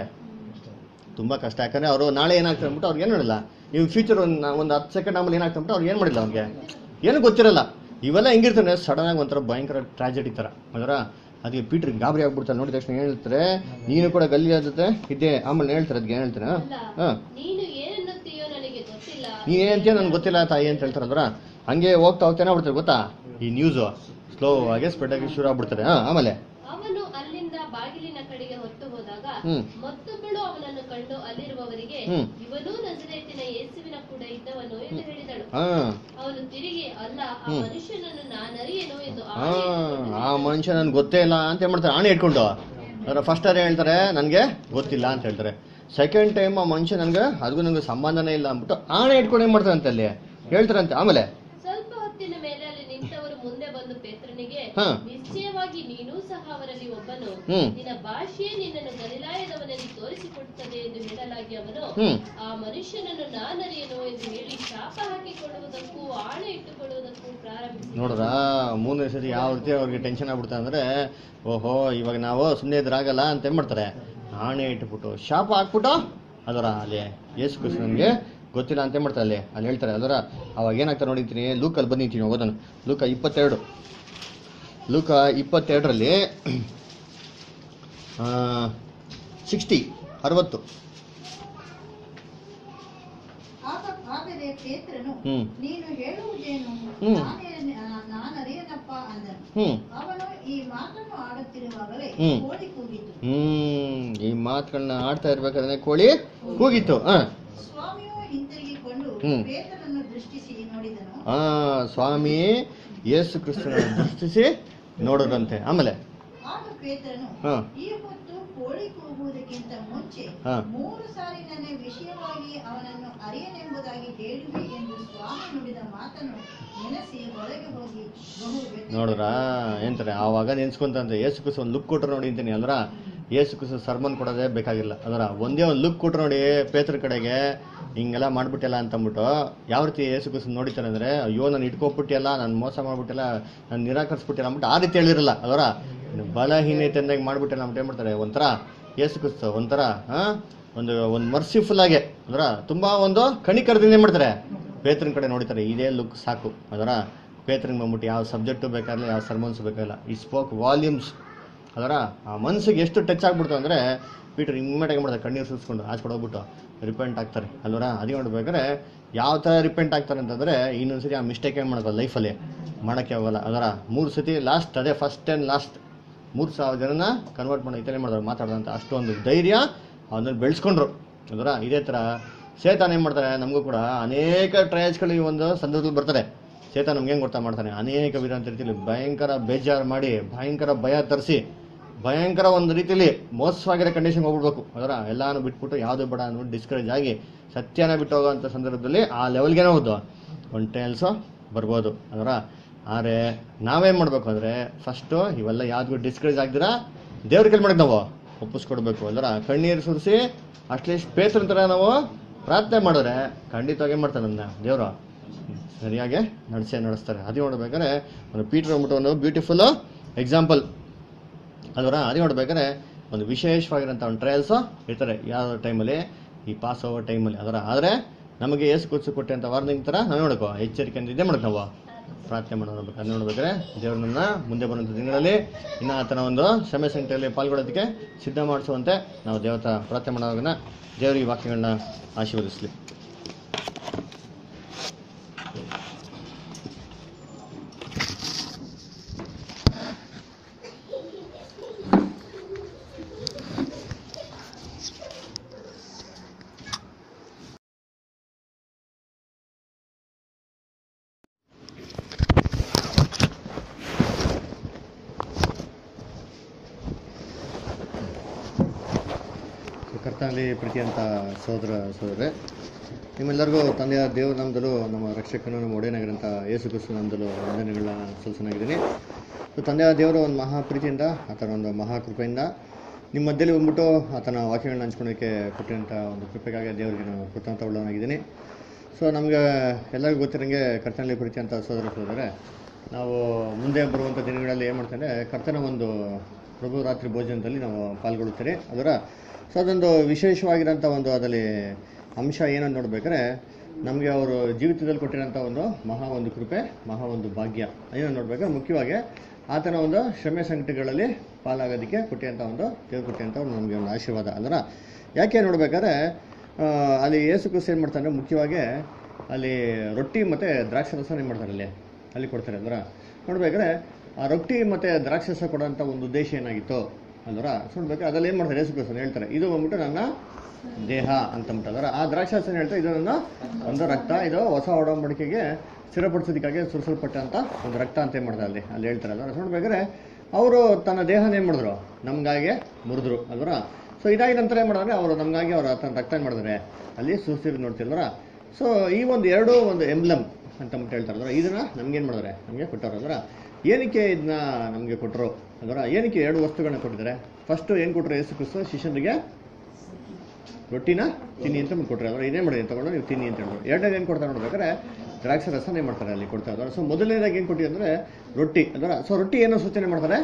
Speaker 1: ತುಂಬ ಕಷ್ಟ ಯಾಕಂದರೆ ಅವರು ನಾಳೆ ಏನಾಗ್ತದೆ ಅಂದ್ಬಿಟ್ಟು ಅವ್ರಿಗೆ ಏನು ಮಾಡಿಲ್ಲ ನೀವು ಫ್ಯೂಚರ್ ಒಂದು ಒಂದು ಹತ್ತು ಸೆಕೆಂಡ್ ಆಮೇಲೆ ಏನಾಗ್ತದೆ ಅಂದ್ಬಿಟ್ಟು ಅವ್ರಿಗೆ ಏನು ಮಾಡಿಲ್ಲ ಅವ್ರಿಗೆ ಏನು ಗೊತ್ತಿರಲ್ಲ ಇವೆಲ್ಲ ಹೆಂಗಿರ್ತಾನೆ ಸಡನ್ ಆಗಿ ಒಂಥರ ಭಯಂಕರ ಟ್ರಾಜಡಿ ಥರ ಅದರ ಅದಕ್ಕೆ ಪೀಟರ್ ಗಾಬರಿ ಆಗ್ಬಿಡ್ತಾರೆ ನೋಡಿದ ತಕ್ಷಣ ಏನು ಹೇಳ್ತಾರೆ ನೀನು ಕೂಡ ಗಲ್ಲಿಯ ಜೊತೆ ಇದ್ದೆ ಆಮೇಲೆ ಹೇಳ್ತಾರೆ ಅದಕ್ಕೆ ಏನು ಹೇಳ್ತಾರೆ
Speaker 5: ಅಲ್ಲ
Speaker 1: ಹಾಂ
Speaker 5: ನೀನು ಏನನ್ನುತ್ತೀಯೋ ನನಗೆ ಗೊತ್ತಿಲ್ಲ
Speaker 1: ನೀನೇಂತೀಯ ನನ್ಗೆ ಗೊತ್ತಿಲ್ಲ ತಾಯಿ ಅಂತ ಹೇಳ್ತಾರಲ್ರ ಹಂಗೆ ಹೋಗ್ತಾ ಹೋಗ್ತಾ ಏನಾಗ್ಬಿಡ್ತಾರೆ ಗೊತ್ತಾ ಈ ನ್ಯೂಸು ಸ್ಲೋ ಆಗಿ ಸ್ಪ್ರೆಡ್ ಆಗಿ ಶುರು ಆಗ್ಬಿಡ್ತಾರೆ ಹಾಂ ಆಮೇಲೆ
Speaker 5: ಅವನು ಅಲ್ಲಿಂದ ಬಾಗಿಲಿನ ಕಡೆಗೆ ಹೊತ್ತು ಹೋದಾಗ
Speaker 1: ಹ್ಮ್.
Speaker 5: ಮತ್ತೊಬ್ಬಳು ಅವನನ್ನು ಕಂಡು ಅಲ್ಲಿರುವವರಿಗೆ
Speaker 1: ಹ್ಮ್.
Speaker 5: ಇವನೂ ನಜರೇತಿನ ಯೇಸುವಿನ ಕೂಡ ಇದ್ದವನು ಎಂದು ಹೇಳಿದಳು
Speaker 1: ಹಾಂ
Speaker 5: ಅವನು ತಿರುಗಿ ಅಲ್ಲ ಆ
Speaker 1: ಹ್ಮ್.
Speaker 5: ಮನುಷ್ಯನನ್ನು ನಾನರಿಯೇನು ಎಂದು
Speaker 1: ಹಾಂ
Speaker 5: ಆಣೆ
Speaker 1: ಆ ಮನುಷ್ಯ ನನ್ಗೆ ಗೊತ್ತೇ ಇಲ್ಲ ಅಂತ ಏನ್ ಮಾಡ್ತಾರೆ ಆಣೆ ಇಟ್ಕೊಂಡು ಅದರ ಫಸ್ಟ್ ಅದೇ ಹೇಳ್ತಾರೆ ನನಗೆ ಗೊತ್ತಿಲ್ಲ ಅಂತ ಹೇಳ್ತಾರೆ ಸೆಕೆಂಡ್ ಟೈಮ್ ಆ ಮನುಷ್ಯ ನನಗೆ ಅದಕ್ಕೂ ನನಗೆ ಸಂಬಂಧನೇ ಇಲ್ಲ ಅಂದ್ಬಿಟ್ಟು ಆಣೆ ಇಟ್ಕೊಂಡು ಏನು ಮಾಡ್ತಾರಂತೆ ಅಲ್ಲಿ ಹೇಳ್ತಾರಂತೆ ಆಮೇಲೆ
Speaker 5: ಸ್ವಲ್ಪ ಹೊತ್ತಿನ ಮೇಲೆ ಅಲ್ಲಿ ನಿಂತವರು ಮುಂದೆ ಬಂದು ಪೇತ್ರನಿಗೆ
Speaker 1: ಹಾ.
Speaker 5: ನಿಶ್ಚಯವಾಗಿ ನೀನೂ ಸಹ ಅವರಲ್ಲಿ ಒಬ್ಬನು
Speaker 1: ಹ್ಮ್.
Speaker 5: ನಿನ್ನ ಭಾಷೆಯೇ ನಿನ್ನನ್ನು ಗಲಿಲಾಯದವನಲ್ಲಿ ತೋರಿಸಿಕೊಡುತ್ತದೆ ಎಂದು ಹೇಳಲಾಗಿ ಅವನು
Speaker 1: ಹ್ಮ್.
Speaker 5: ಆ ಮನುಷ್ಯನನ್ನು ನಾನರಿಯನು ಎಂದು ಹೇಳಿ ಶಾಪ ಹಾಕಿಕೊಳ್ಳುವುದಕ್ಕೂ ಆಣೆ ಇಟ್ಟುಕೊಳ್ಳುವುದಕ್ಕೂ ಪ್ರಾರಂಭಿಸಿ
Speaker 1: ನೋಡ್ರ ಮೂರನೇ ಸರಿ ಯಾವ ರೀತಿ ಅವ್ರಿಗೆ ಟೆನ್ಷನ್ ಆಗ್ಬಿಡ್ತಾರೆ ಅಂದರೆ ಓಹೋ ಇವಾಗ ನಾವು ಸುಮ್ಮನೆ ಇದ್ರಾಗಲ್ಲ ಅಂತ ಏನು ಮಾಡ್ತಾರೆ ಆಣೆ ಇಟ್ಬಿಟ್ಟು ಶಾಪ ಹಾಕ್ಬಿಟ್ಟು ಅದರ ಅಲ್ಲಿ ಯೇಸು ಕೃಷ್ಣನ್ಗೆ ಗೊತ್ತಿಲ್ಲ ಅಂತ ಏನ್ ಮಾಡ್ತಾರೆ ಅಲ್ಲಿ ಅಲ್ಲಿ ಹೇಳ್ತಾರೆ ಅದರ ಅವಾಗ ಏನಾಗ್ತಾರೆ ನೋಡಿರ್ತೀನಿ ಲೂಕಲ್ಲಿ ಬಂದಿರ್ತೀನಿ ಓದೋಣ ಲೂಕ ಇಪ್ಪತ್ತೆರಡು ಲೂಕ ಇಪ್ಪತ್ತೆರಡರಲ್ಲಿ ಸಿಕ್ಸ್ಟಿ ಅರವತ್ತು
Speaker 2: ಆಗ ಆದರೆ ಪೇತ್ರನು
Speaker 1: ಹ್ಮ್.
Speaker 2: ನೀನು ಹೇಳುವುದೇನು
Speaker 1: ಹ್ಮ್.
Speaker 2: ನಾನೇ- ಆ, ನಾನರಿಯನಪ್ಪ ಅಂದನು
Speaker 1: ಹ್ಞೂ
Speaker 2: ಅವನು ಈ ಮಾತನ್ನು ಆಡುತ್ತಿರುವಾಗಲೇ
Speaker 1: ಹ್ಮ್.
Speaker 2: ಕೋಳಿ ಕೂಗಿತು
Speaker 1: ಹ್ಮ್ ಈ ಮಾತುಗಳನ್ನ ಆಡ್ತಾ ಇರ್ಬೇಕಾದ್ರೆ ಕೋಳಿ ಕೂಗಿತ್ತು ಹಾಂ
Speaker 2: ಸ್ವಾಮಿಯು ಹಿಂತಿರುಗಿಕೊಂಡು
Speaker 1: ಹ್ಮ್.
Speaker 2: ಪೇತ್ರನನ್ನು ದೃಷ್ಟಿಸಿ ನೋಡಿದನು
Speaker 1: ಆ ಸ್ವಾಮಿ ಯೇಸು ಕ್ರಿಸ್ತನ ದೃಷ್ಟಿಸಿ ನೋಡೋದಂತೆ ಆಮೇಲೆ
Speaker 2: ಆಗ ಪೇತ್ರನು
Speaker 1: ಹಾ.
Speaker 2: ಈ ಹೊತ್ತು ಕೋಳಿ ಕೂಗುವುದಕ್ಕಿಂತ ಮುಂಚೆ
Speaker 1: ಹಾ.
Speaker 2: ಮೂರು ಸಾರಿ ನನ್ನ ವಿಷಯವಾಗಿ ಅವನನ್ನು ಅರಿಯನೆಂಬುದಾಗಿ ಹೇಳುವೆ ಎಂದು ಸ್ವಾಮಿ ನುಡಿದ ಮಾತನ್ನು ನೆನೆಸಿ ಒಳಗೆ ಹೋಗಿ ಬಹು ವ್ಯಥೆ-
Speaker 1: ನೋಡ್ರ ಏನಂತಾರೆ ಆವಾಗ ನೆನ್ಸ್ಕೊಂತಂತೆ ಯೇಸು ಕ್ರಿಸ್ತ ಒಂದು ಲುಕ್ ಕೊಟ್ರು ನೋಡಿ ಅಂತೀನಿ ಅಲ್ರ ಯೇಸು ಕ್ರಿಸ್ತ ಸರ್ಮನ್ ಕೊಡೋದೇ ಬೇಕಾಗಿಲ್ಲ ಅದರ ಒಂದೇ ಒಂದು ಲುಕ್ ಕೊಟ್ರು ನೋಡಿ ಪೇತ್ರ ಕಡೆಗೆ ಹಿಂಗೆಲ್ಲ ಮಾಡ್ಬಿಟ್ಟಿಲ್ಲ ಅಂತಂದ್ಬಿಟ್ಟು ಯಾವ ರೀತಿ ಯೇಸು ಕ್ರಿಸ್ತ ನೋಡಿತಾರೆ ಅಂದರೆ ಅಯ್ಯೋ ನಾನು ಇಟ್ಕೊಬಿಟ್ಟಿಲ್ಲ ನಾನು ಮೋಸ ಮಾಡ್ಬಿಟ್ಟಿಲ್ಲ ನಾನು ನಿರಾಕರಿಸ್ಬಿಟ್ಟಿಲ್ಲ ಅಂದ್ಬಿಟ್ಟು ಆ ರೀತಿ ಹೇಳಿರಲ್ಲ ಅದರ ಬಲಹೀನತೆಯಿಂದಾಗ ಮಾಡ್ಬಿಟ್ಟಿಲ್ಲ ಅಂದ್ಬಿಟ್ಟು ಏನು ಮಾಡ್ತಾರೆ ಒಂಥರ ಯೇಸು ಕ್ರಿಸ್ತ ಒಂಥರ ಹಾಂ ಒಂದು ಒಂದು ಮರ್ಸಿಫುಲ್ ಆಗಿ ಅದರ ತುಂಬ ಒಂದು ಕಣಿಕರದಿಂದ ಏನು ಮಾಡ್ತಾರೆ ಪೇತ್ರನ ಕಡೆ ನೋಡ್ತಾರೆ ಇದೇ ಲುಕ್ ಸಾಕು ಅದರ ಪೇತ್ರನಿಗೆ ಬಂದ್ಬಿಟ್ಟು ಯಾವ ಸಬ್ಜೆಕ್ಟು ಬೇಕಾಗಿಲ್ಲ ಯಾವ ಸರ್ಮನ್ಸ್ ಬೇಕಾಗಿಲ್ಲ ಈ ಸ್ಪೋಕ್ ವಾಲ್ಯೂಮ್ಸ್ ಅದರ ಆ ಮನಸ್ಸಿಗೆ ಎಷ್ಟು ಟಚ್ ಆಗ್ಬಿಡ್ತು ಅಂದರೆ ಪೀಟರ್ ಇಮ್ಮಿಡಿಯಾಗಿ ಮಾಡ್ತಾರೆ ಕಣ್ಣೀರು ಸುರಿಸ್ಕೊಂಡು ಆಚೆ ಹೋಗ್ಬಿಟ್ಟು ರಿಪೆಂಟ್ ಆಗ್ತಾರೆ ಅಲ್ವರ ಅದೇ ನೋಡ್ಬೇಕಾದ್ರೆ ಯಾವ ಥರ ರಿಪೆಂಟ್ ಆಗ್ತಾರೆ ಅಂತಂದರೆ ಇನ್ನೊಂದು ಸತಿ ಆ ಮಿಸ್ಟೇಕ್ ಏನು ಮಾಡೋದು ಲೈಫಲ್ಲಿ ಮಾಡೋಕ್ಕೆ ಹೋಗಲ್ಲ ಅದರ ಮೂರು ಸತಿ ಲಾಸ್ಟ್ ಅದೇ ಫಸ್ಟ್ ಆ್ಯಂಡ್ ಲಾಸ್ಟ್ ಮೂರು ಸಾವಿರ ಜನನ ಕನ್ವರ್ಟ್ ಮಾಡೋ ಇತನೇ ಮಾಡಿದ್ರು ಮಾತಾಡ್ದಂತ ಅಷ್ಟೊಂದು ಧೈರ್ಯ ಅವನ್ನ ಬೆಳೆಸ್ಕೊಂಡ್ರು ಅದರ ಇದೇ ಥರ ಸೇತಾನ್ ಏನು ಮಾಡ್ತಾರೆ ನಮಗೂ ಕೂಡ ಅನೇಕ ಟ್ರಯಲ್ಸ್ಗಳು ಈ ಒಂದು ಸಂದರ್ಭದಲ್ಲಿ ಬರ್ತಾರೆ ಸೇತಾನ್ ನಮ್ಗೆ ಹೆಂಗೆ ಗೊತ್ತಾ ಮಾಡ್ತಾನೆ ಅನೇಕ ವಿಧಾಂತ ರೀತಿಯಲ್ಲಿ ಭಯಂಕರ ಬೇಜಾರು ಮಾಡಿ ಭಯಂಕರ ಭಯ ತರಿಸಿ ಭಯಂಕರ ಒಂದು ರೀತಿಯಲ್ಲಿ ಮೋಸವಾಗಿರೋ ಕಂಡೀಷನ್ಗೆ ಹೋಗ್ಬಿಡ್ಬೇಕು ಅದರ ಎಲ್ಲಾನು ಬಿಟ್ಬಿಟ್ಟು ಯಾವುದು ಬೇಡ ಅಂದ್ಬಿಟ್ಟು ಡಿಸ್ಕರೇಜ್ ಆಗಿ ಸತ್ಯನ ಬಿಟ್ಟು ಹೋಗೋಂಥ ಸಂದರ್ಭದಲ್ಲಿ ಆ ಲೆವೆಲ್ಗೆ ಹೋಗೋದು ಒಂದು ಟೈಲ್ಸು ಬರ್ಬೋದು ಅದರ ಆದರೆ ನಾವೇನು ಮಾಡಬೇಕು ಅಂದರೆ ಫಸ್ಟು ಇವೆಲ್ಲ ಯಾವ್ದು ಡಿಸ್ಕರೇಜ್ ಆಗ್ದಿರಾ ದೇವ್ರ ಕೈಲಿ ಮಾಡಕ್ಕೆ ನಾವು ಒಪ್ಪಿಸ್ಕೊಡ್ಬೇಕು ಅದರ ಕಣ್ಣೀರು ಸುರಿಸಿ ಅಟ್ಲೀಸ್ಟ್ ಪೇತ್ರ ಥರ ನಾವು ಪ್ರಾರ್ಥನೆ ಮಾಡಿದ್ರೆ ಖಂಡಿತವಾಗಿ ಏನು ಮಾಡ್ತಾನೆ ನನ್ನ ದೇವರು ಸರಿಯಾಗಿ ನಡೆಸೇ ನಡೆಸ್ತಾರೆ ಅದೇ ನೋಡ್ಬೇಕಾದ್ರೆ ಒಂದು ಪೀಟರ್ ಅಂದ್ಬಿಟ್ಟು ಒಂದು ಬ್ಯೂಟಿಫುಲ್ ಎಕ್ಸಾಂಪಲ್ ಅದರ ಅದೇ ನೋಡ್ಬೇಕಾದ್ರೆ ಒಂದು ವಿಶೇಷವಾಗಿರೋಂಥ ಒಂದು ಟ್ರಯಲ್ಸು ಇರ್ತಾರೆ ಯಾವ ಟೈಮಲ್ಲಿ ಈ ಪಾಸ್ ಓವರ್ ಟೈಮಲ್ಲಿ ಅದರ ಆದರೆ ನಮಗೆ ಏಸು ಕುಚ್ಚು ಕೊಟ್ಟಂಥ ವಾರ್ನಿಂಗ್ ಥರ ನಾವು ನೋಡ್ಕೋ ಎಚ್ಚರಿಕೆಯಿಂದ ಇದೇ ಮಾಡಕ್ಕೆ ನಾವು ಪ್ರಾರ್ಥನೆ ಮಾಡೋದು ಅದು ನೋಡ್ಬೇಕಾದ್ರೆ ದೇವ್ರನ್ನ ಮುಂದೆ ಬರುವಂಥ ದಿನಗಳಲ್ಲಿ ಇನ್ನು ಆತನ ಒಂದು ಶ್ರಮೆ ಸಂಖ್ಯೆಯಲ್ಲಿ ಪಾಲ್ಗೊಳ್ಳೋದಕ್ಕೆ ಸಿದ್ಧ ಮಾಡಿಸುವಂತೆ ನಾವು ದೇವತ ಪ್ರಾರ್ಥನೆ ಮಾಡೋದನ್ನ ದೇವರಿಗೆ ವಾಕ್ಯಗಳನ್ನ ಆಶೀರ್ವದಿಸಲಿ ಕರ್ತನಲ್ಲಿ ಪ್ರೀತಿಯಂತ ಸಹೋದರ ಸಹೋದರೇ ನಿಮ್ಮೆಲ್ಲರಿಗೂ ತಂದೆಯ ದೇವ್ರ ನಾಮದಲ್ಲೂ ನಮ್ಮ ರಕ್ಷಕನು ನಮ್ಮ ಒಡೆಯನಾಗಿರೋಂಥ ಯೇಸು ಕ್ರಿಸ್ತು ನಾಮದಲ್ಲೂ ವಂದನೆಗಳನ್ನ ಸಲ್ಲಿಸನಾಗಿದ್ದೀನಿ ಸೊ ತಂದೆಯ ದೇವರ ಒಂದು ಮಹಾ ಪ್ರೀತಿಯಿಂದ ಆತನ ಒಂದು ಮಹಾ ಕೃಪೆಯಿಂದ ನಿಮ್ಮ ಮಧ್ಯದಲ್ಲಿ ಬಂದ್ಬಿಟ್ಟು ಆತನ ವಾಕ್ಯಗಳನ್ನ ಹಂಚ್ಕೊಳಕ್ಕೆ ಕೊಟ್ಟಿರೋಂಥ ಒಂದು ಕೃಪೆಗಾಗಿ ದೇವರಿಗೆ ನಾನು ಕೃತಜ್ಞತ ಉಳ್ಳವನಾಗಿದ್ದೀನಿ ಸೊ ನಮಗೆ ಎಲ್ಲರಿಗೂ ಗೊತ್ತಿರೋಂಗೆ ಕರ್ತನಲ್ಲಿ ಪ್ರೀತಿ ಅಂತ ಸೋದರ ಸೋದರೇ ನಾವು ಮುಂದೆ ಬರುವಂಥ ದಿನಗಳಲ್ಲಿ ಏನು ಮಾಡ್ತಾರೆ ಕರ್ತನ ಒಂದು ಪ್ರಭು ರಾತ್ರಿ ಭೋಜನದಲ್ಲಿ ನಾವು ಪಾಲ್ಗೊಳ್ಳುತ್ತೀರಿ ಅದರ ಸೊ ಅದೊಂದು ವಿಶೇಷವಾಗಿರೋಂಥ ಒಂದು ಅದರಲ್ಲಿ ಅಂಶ ಏನಂತ ನೋಡ್ಬೇಕಾದ್ರೆ ನಮಗೆ ಅವರು ಜೀವಿತದಲ್ಲಿ ಕೊಟ್ಟಿರೋಂಥ ಒಂದು ಮಹಾ ಒಂದು ಕೃಪೆ ಮಹಾ ಒಂದು ಭಾಗ್ಯ ಏನಂತ ನೋಡ್ಬೇಕಾದ್ರೆ ಮುಖ್ಯವಾಗಿ ಆತನ ಒಂದು ಶ್ರಮೆ ಸಂಕಟಗಳಲ್ಲಿ ಪಾಲಾಗೋದಕ್ಕೆ ಕೊಟ್ಟಿರೋಂಥ ಒಂದು ದೇವ್ರು ಕೊಟ್ಟಿರೋಂಥ ಒಂದು ನಮಗೆ ಒಂದು ಆಶೀರ್ವಾದ ಅದರ ಯಾಕೆ ನೋಡ್ಬೇಕಾದ್ರೆ ಆ, ಅಲ್ಲಿ ಏಸು ಕ್ರಿಸ್ತ ಏನು ಮಾಡ್ತಾರೆ ಮುಖ್ಯವಾಗಿ ಅಲ್ಲಿ ರೊಟ್ಟಿ ಮತ್ತು ದ್ರಾಕ್ಷಿ ರಸ ಏನು ಮಾಡ್ತಾರೆ ಅಲ್ಲಿ ಅಲ್ಲಿ ಕೊಡ್ತಾರೆ ಅಂದ್ರೆ ನೋಡ್ಬೇಕಾದ್ರೆ ಆ ರೊಟ್ಟಿ ಮತ್ತು ದ್ರಾಕ್ಷಿ ರಸ ಕೊಡೋಂಥ ಒಂದು ಉದ್ದೇಶ ಏನಾಗಿತ್ತು ಅಂದ್ರ ನೋಡ್ಬೇಕು ಅದ್ರಲ್ಲಿ ಏನು ಮಾಡ್ತಾರೆ ಯೇಸು ಕ್ರಿಸ್ತನು ಹೇಳ್ತಾರೆ ಇದು ಬಂದ್ಬಿಟ್ಟು ನನ್ನ ದೇಹ ಅಂತ ಅಂದ್ಬಿಟ್ಟು ಆ ದ್ರಾಕ್ಷಿ ರಸ ಹೇಳ್ತಾರೆ ಇದು ನನ್ನ ಒಂದು ರಕ್ತ ಇದು ಹೊಸ ಒಡಂಬಡಿಕೆಗೆ ಸ್ಥಿರಪಡಿಸೋದಕ್ಕಾಗಿ ಸುರಿಸಲ್ಪಟ್ಟಂಥ ಒಂದು ರಕ್ತ ಅಂತ ಏನು ಮಾಡ್ತಾರೆ ಅಲ್ಲಿ ಅಲ್ಲಿ ಹೇಳ್ತಾರೆ ಅದರ ನೋಡ್ಬೇಕಾದ್ರೆ ಅವರು ತನ್ನ ದೇಹನ ಏನು ಮಾಡಿದ್ರು ನಮಗಾಗಿ ಮುರಿದ್ರು ಅಲ್ವರ ಸೊ ಇದಾಗಿ ನಂತರ ಏನು ಮಾಡಿದ್ರೆ ಅವರು ನಮಗಾಗಿ ಅವರು ತನ್ನ ರಕ್ತ ಏನು ಮಾಡಿದ್ರೆ ಅಲ್ಲಿ ಸುರಿಸಿರು ನೋಡ್ತಿಲ್ವರ ಸೊ ಈ ಒಂದು ಎರಡು ಒಂದು ಎಂಬ್ಲಮ್ ಅಂತ ಅಂದ್ಬಿಟ್ಟು ಹೇಳ್ತಾರಲ್ವ ಇದನ್ನ ನಮ್ಗೇನು ಮಾಡಿದ್ರೆ ನಮಗೆ ಕೊಟ್ಟವ್ರು ಅಂದ್ರೆ ಏನಕ್ಕೆ ಇದನ್ನ ನಮಗೆ ಕೊಟ್ಟರು ಅಂದ್ರೆ ಏನಕ್ಕೆ ಎರಡು ವಸ್ತುಗಳನ್ನ ಕೊಟ್ಟಿದ್ದಾರೆ ಫಸ್ಟು ಏನು ಕೊಟ್ಟರು ಯೇಸು ಕ್ರಿಸ್ತು ಶಿಷ್ಯನಿಗೆ ರೊಟ್ಟಿನ ತಿನ್ನಿ ಅಂತ ಕೊಟ್ಟರೆ ಅಂದ್ರೆ ಇದೇ ಮಾಡಿ ತಗೊಂಡು ನೀವು ತಿನ್ನಿ ಅಂತ ಹೇಳಿದ್ರು ಎರಡನೇದು ಏನು ಕೊಡ್ತಾರೆ ನೋಡ್ಬೇಕಾದ್ರೆ ದ್ರಾಕ್ಷಿ ರಸನ ಏನು ಮಾಡ್ತಾರೆ ಅಲ್ಲಿ ಕೊಡ್ತಾರೆ ಅದರ ಸೊ ಮೊದಲನೇದಾಗಿ ಏನು ಕೊಟ್ಟಿ ಅಂದರೆ ರೊಟ್ಟಿ ಅದರ ಸೊ ರೊಟ್ಟಿ ಏನೋ ಸೂಚನೆ ಮಾಡ್ತಾರೆ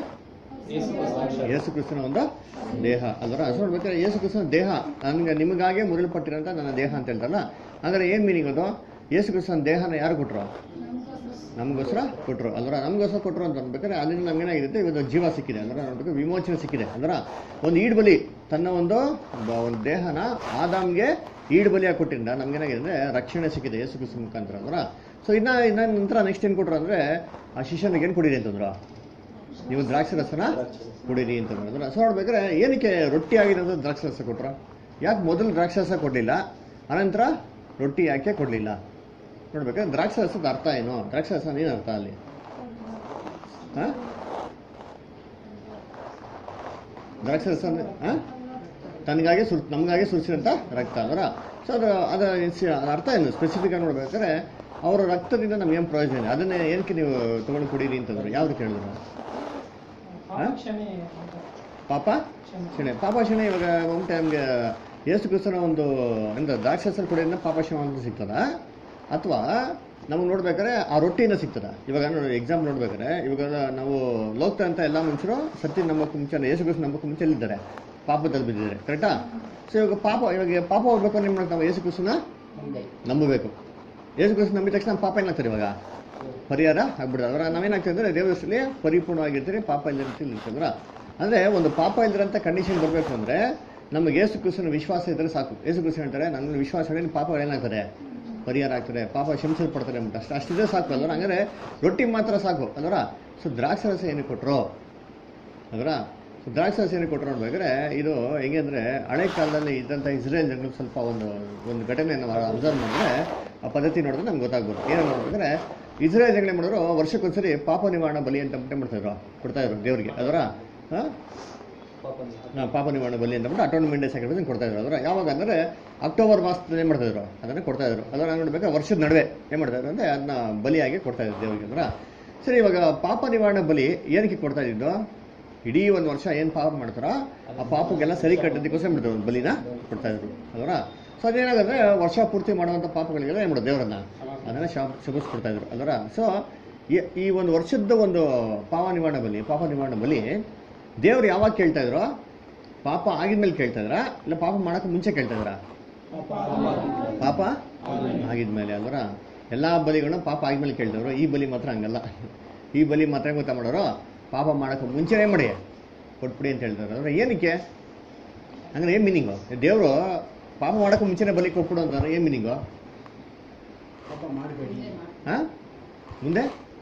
Speaker 1: ಯೇಸು ಕ್ರಿಸ್ತನ ಒಂದು ದೇಹ ಅದರ ಸೊ ನೋಡ್ಬೇಕಾದ್ರೆ ಯೇಸು ಕ್ರಿಸ್ತನ ದೇಹ ನನಗೆ ನಿಮಗಾಗೆ ಮುರಿಲ್ಪಟ್ಟಿರೋಂಥ ನನ್ನ ದೇಹ ಅಂತ ಹೇಳ್ತಾರಲ್ಲ ಅಂದ್ರೆ ಏನು ಮೀನಿಂಗ್ ಅದು ಯೇಸು ಕ್ರಿಸ್ತನ ದೇಹನ ಯಾರು ಕೊಟ್ಟರು ನಮಗೋಸ್ಕರ ಕೊಟ್ಟರು ಅಲ್ವರ ನಮಗೋಸ್ಕರ ಕೊಟ್ಟರು ಅಂತ ಅನ್ಬೇಕಾದ್ರೆ ಅಲ್ಲಿಂದ ನಮ್ಗೇನಾಗಿರುತ್ತೆ ಇವತ್ತು ಜೀವ ಸಿಕ್ಕಿದೆ ಅಂದ್ರೆ ನೋಡ್ಬೇಕು ವಿಮೋಚನೆ ಸಿಕ್ಕಿದೆ ಅಂದ್ರೆ ಒಂದು ಈಡ್ಬಲಿ ತನ್ನ ಒಂದು ಬ- ಒಂದು ದೇಹನ ಆದಾಮ್ಗೆ ಈಡ್ಬಲಿಯಾಗಿ ಕೊಟ್ಟಿದ್ದ ನಮ್ಗೇನಾಗಿದೆ ಅಂದ್ರೆ ರಕ್ಷಣೆ ಸಿಕ್ಕಿದೆ ಯೇಸು ಕ್ರಿಸ್ತ ಮುಖಾಂತರ ಅಂದ್ರೆ ಸೊ ಇನ್ನ ಇನ್ನ ನಂತರ ನೆಕ್ಸ್ಟ್ ಏನು ಕೊಟ್ರು ಅಂದ್ರೆ ಆ ಶಿಷ್ಯನಿಗೆ ಏನು ಕೊಡಿರಿ ಅಂತಂದ್ರು ನೀವು ದ್ರಾಕ್ಷಿ ರಸನ ಕುಡೀರಿ ಅಂತ ಹೇಳಿದ್ರು ಸೊ ನೋಡ್ಬೇಕಾದ್ರೆ ಏನಕ್ಕೆ ರೊಟ್ಟಿ ಆಗಿರೋದು ದ್ರಾಕ್ಷಿ ರಸ ಕೊಟ್ರ ಯಾಕೆ ಮೊದಲು ದ್ರಾಕ್ಷಿ ರಸ ಕೊಡಲಿಲ್ಲ ಅನಂತರ ರೊಟ್ಟಿ ಯಾಕೆ ಕೊಡಲಿಲ್ಲ ನೋಡ್ಬೇಕಾದ್ರೆ ದ್ರಾಕ್ಷಿ ರಸದ ಅರ್ಥ ಏನು ದ್ರಾಕ್ಷಿ ರಸ ಏನು ಅರ್ಥ ಅಲ್ಲಿ ಹಾ ದ್ರಾಕ್ಷಿ ರಸ ಅಂದ್ರೆ ಹಾ ತನಗಾಗಿ ಸುರ್ ನಮಗಾಗಿ ಸುರಿಸಿದಂಥ ರಕ್ತ ಅದರ ಸೊ ಅದು ಅದರ ಇನ್ಸಿ- ಅದ್ರ ಅರ್ಥ ಏನು ಸ್ಪೆಸಿಫಿಕ್ ಆಗಿ ನೋಡ್ಬೇಕಾದ್ರೆ ಅವರ ರಕ್ತದಿಂದ ನಮ್ಗೆ ಏನು ಪ್ರಯೋಜನ ಇದೆ ಅದನ್ನೇ ಏನಕ್ಕೆ ನೀವು ತಗೊಂಡು ಕುಡೀರಿ ಅಂತಂದ್ರು ಯಾವ್ದು ಹೇಳಿದ್ರು ಹಾ? ಪಾಪ ಕ್ಷಣೆ ಪಾಪ ಕ್ಷಣೆ ಇವಾಗ ಒಂದು ನಮಗೆ ಯೇಸು ಕ್ರಿಸ್ತನ ಒಂದು ಎಂತ ದ್ರಾಕ್ಷಸರ ಕುಡಿಯೋದ್ರಿಂದ ಪಾಪ ಕ್ಷಮ ಅಂತ ಸಿಗ್ತದ ಅಥವಾ ನಮಗೆ ನೋಡ್ಬೇಕಾದ್ರೆ ಆ ರೊಟ್ಟಿಯಿಂದ ಸಿಗ್ತದ ಇವಾಗ ನೋಡಿ ಎಕ್ಸಾಂಪಲ್ ನೋಡ್ಬೇಕಾದ್ರೆ ಇವಾಗ ನಾವು ಲೋಕ ಅಂತ ಎಲ್ಲ ಮನುಷ್ಯರು ಸತ್ಯ ನಂಬಕ್ಕೆ ಮುಂಚೆ ಯೇಸು ಕ್ರಿಸ್ತ ನಂಬಕ್ಕೆ ಮುಂಚೆ ಎಲ್ಲಿದ್ದಾರೆ ಪಾಪದಲ್ಲಿ ಬಿದ್ದಿದ್ದಾರೆ ಕರೆಕ್ಟಾ ಸೊ ಇವಾಗ ಪಾಪ ಇವಾಗ ಪಾಪ ಹೋಗ್ಬೇಕು ಅಂದ್ರೆ ಏನ್ ಮಾಡ್ತೀವಿ ನಾವು ಯೇಸು ಕ್ರಿಸ್ತನ ನಂಬಬೇಕು ಯೇಸು ಕ್ರಿಸ್ತ ನಂಬಿದ ತಕ್ಷಣ ಪಾಪ ಏನಾಗ್ತಾರೆ ಇವಾಗ ಪರಿಹಾರ ಆಗ್ಬಿಡ್ತದೆ ಅದರ ನಾವೇನಾಗ್ತದೆ ಅಂದ್ರೆ ದೇವಸ್ಥಲ್ಲಿ ಪರಿಪೂರ್ಣವಾಗಿರ್ತೀರಿ ಪಾಪ ಇಲ್ಲದಿರ್ತೀವಿ ಇರ್ತದ್ರ ಅಂದ್ರೆ ಒಂದು ಪಾಪ ಇಲ್ದಿರಂತ ಕಂಡೀಷನ್ ಬರಬೇಕು ಅಂದ್ರೆ ನಮಗೆ ಯೇಸು ಕ್ರಿಸ್ತನ ವಿಶ್ವಾಸ ಇದ್ರೆ ಸಾಕು ಯೇಸು ಕ್ರಿಸ್ತ ಹೇಳ್ತಾರೆ ನನ್ನ ವಿಶ್ವಾಸ ಹೇಳಿ ಪಾಪ ಏನಾಗ್ತದೆ ಪರಿಹಾರ ಆಗ್ತದೆ ಪಾಪ ಶಂಸಲ್ಪಡ್ತಾರೆ ಅಂತ ಅಷ್ಟು ಅಷ್ಟಿದ್ರೆ ಸಾಕು ಅಲ್ವರ ಹಂಗಾರೆ ರೊಟ್ಟಿ ಮಾತ್ರ ಸಾಕು ಅಲ್ವರ ಸೊ ದ್ರಾಕ್ಷಿ ರಸ ಏನಕ್ಕೆ ಕೊಟ್ಟರು ಅದರ ದ್ರಾಕ್ಷಾರಸ ಏನಕ್ಕೆ ಕೊಟ್ಟರು ನೋಡ್ಬೇಕಾದ್ರೆ ಇದು ಹೆಂಗೆ ಅಂದರೆ ಹಳೆ ಕಾಲದಲ್ಲಿ ಇದ್ದಂಥ ಇಸ್ರೇಲ್ ಜನಗಳು ಸ್ವಲ್ಪ ಒಂದು ಒಂದು ಘಟನೆ ನಾವು ಅಬ್ಸರ್ವ್ ಮಾಡಿದ್ರೆ ಆ ಪದ್ಧತಿ ನೋಡಿದ್ರೆ ನಮ್ಗೆ ಗೊತ್ತಾಗ್ಬೋದು ಏನು ನೋಡ್ಬೇಕಾದ್ರೆ ಇಸ್ರೇಲ್ ಜನಗಳು ಏನು ಮಾಡಿದ್ರು ವರ್ಷಕ್ಕೊಂದ್ಸರಿ ಪಾಪ ನಿವಾರಣ ಬಲಿ ಅಂತ ಬಿಟ್ಟೆ ಮಾಡ್ತಾಯಿದ್ರು ಕೊಡ್ತಾಯಿದ್ರು ದೇವರಿಗೆ ಅದರ ಹಾಂ ಹಾ, ಪಾಪ ನಿವಾರಣ ಬಲಿ ಅಂತ ಬಿಟ್ಟು ಅಟೋನ್ಮೆಂಟ್ ಡೇ ಸ್ಯಾಕ್ರಿಫೈಸ್ ಕೊಡ್ತಾ ಇದ್ರು ಅದರ ಯಾವಾಗ ಅಂದರೆ ಅಕ್ಟೋಬರ್ ಮಾಸದಲ್ಲಿ ಏನು ಮಾಡ್ತಾ ಇದ್ರು ಅದನ್ನು ಕೊಡ್ತಾ ಇದ್ರು ಅದನ್ನ ನೋಡ್ಬೇಕಾದ್ರೆ ವರ್ಷದ ನಡುವೆ ಏನು ಮಾಡ್ತಾ ಇದ್ರು ಅಂದರೆ ಅದನ್ನ ಬಲಿಯಾಗಿ ಕೊಡ್ತಾ ಇದ್ರು ದೇವರಿಗೆ ಅಂದ್ರೆ ಸರಿ ಇವಾಗ ಪಾಪ ನಿವಾರಣೆ ಬಲಿ ಏನಕ್ಕೆ ಕೊಡ್ತಾ ಇದ್ದು ಇಡೀ ಒಂದು ವರ್ಷ ಏನು ಪಾಪ ಮಾಡ್ತಾರೋ ಆ ಪಾಪಕ್ಕೆಲ್ಲ ಸರಿ ಕಟ್ಟೋದಕ್ಕೋಸ್ಕರ ಮಾಡ್ತಾರೆ ಒಂದು ಬಲಿನ ಕೊಡ್ತಾ ಇದ್ರು ಅದರ ಸೊ ಅದೇನಾಗುತ್ತೆ ವರ್ಷ ಪೂರ್ತಿ ಮಾಡುವಂಥ ಪಾಪಗಳಿಗೆಲ್ಲ ಏನು ಮಾಡೋದು ದೇವರನ್ನ ಅದನ್ನು ಶಾಪ್ ಶುಭಿಸ್ಕೊಡ್ತಾ ಇದ್ರು ಅದರ ಸೊ ಈ ಒಂದು ವರ್ಷದ ಒಂದು ಪಾಪ ನಿವಾರಣೆ ಬಲಿ ಪಾಪ ನಿವಾರಣೆ ಬಲಿ ದೇವ್ರು ಯಾವಾಗ ಕೇಳ್ತಾ ಇದ್ರು ಪಾಪ ಆಗಿದ್ಮೇಲೆ ಕೇಳ್ತಾ ಇದ್ರಾ ಇಲ್ಲ ಪಾಪ ಮಾಡಕ್ಕೆ ಮುಂಚೆ ಕೇಳ್ತಾ ಇದ್ರಾ ಪಾಪ ಆಗಿದ್ಮೇಲೆ ಅಲ್ವರ ಎಲ್ಲಾ ಬಲಿಗಳನ್ನ ಪಾಪ ಆಗಿದ್ಮೇಲೆ ಕೇಳ್ತಿದ್ರು ಈ ಬಲಿ ಮಾತ್ರ ಹಂಗಲ್ಲ ಈ ಬಲಿ ಮಾತ್ರ ಗೊತ್ತಾ ಮಾಡೋರು ಪಾಪ ಮಾಡಕ್ಕೆ ಮುಂಚೆನೇ ಮಾಡಿ ಕೊಟ್ಬಿಡಿ ಅಂತ ಹೇಳ್ತಾರೆ ಅಂದ್ರೆ ಏನಕ್ಕೆ ಅಂದ್ರೆ ಏನ್ ಮೀನಿಂಗು ದೇವರು ಪಾಪ ಮಾಡಕ್ಕೆ ಮುಂಚೆನೇ ಬಲಿ ಕೊಟ್ಬಿಡು ಅಂತಂದ್ರೆ ಏನ್ ಮೀನಿಂಗು ಹಾ ಮುಂದೆ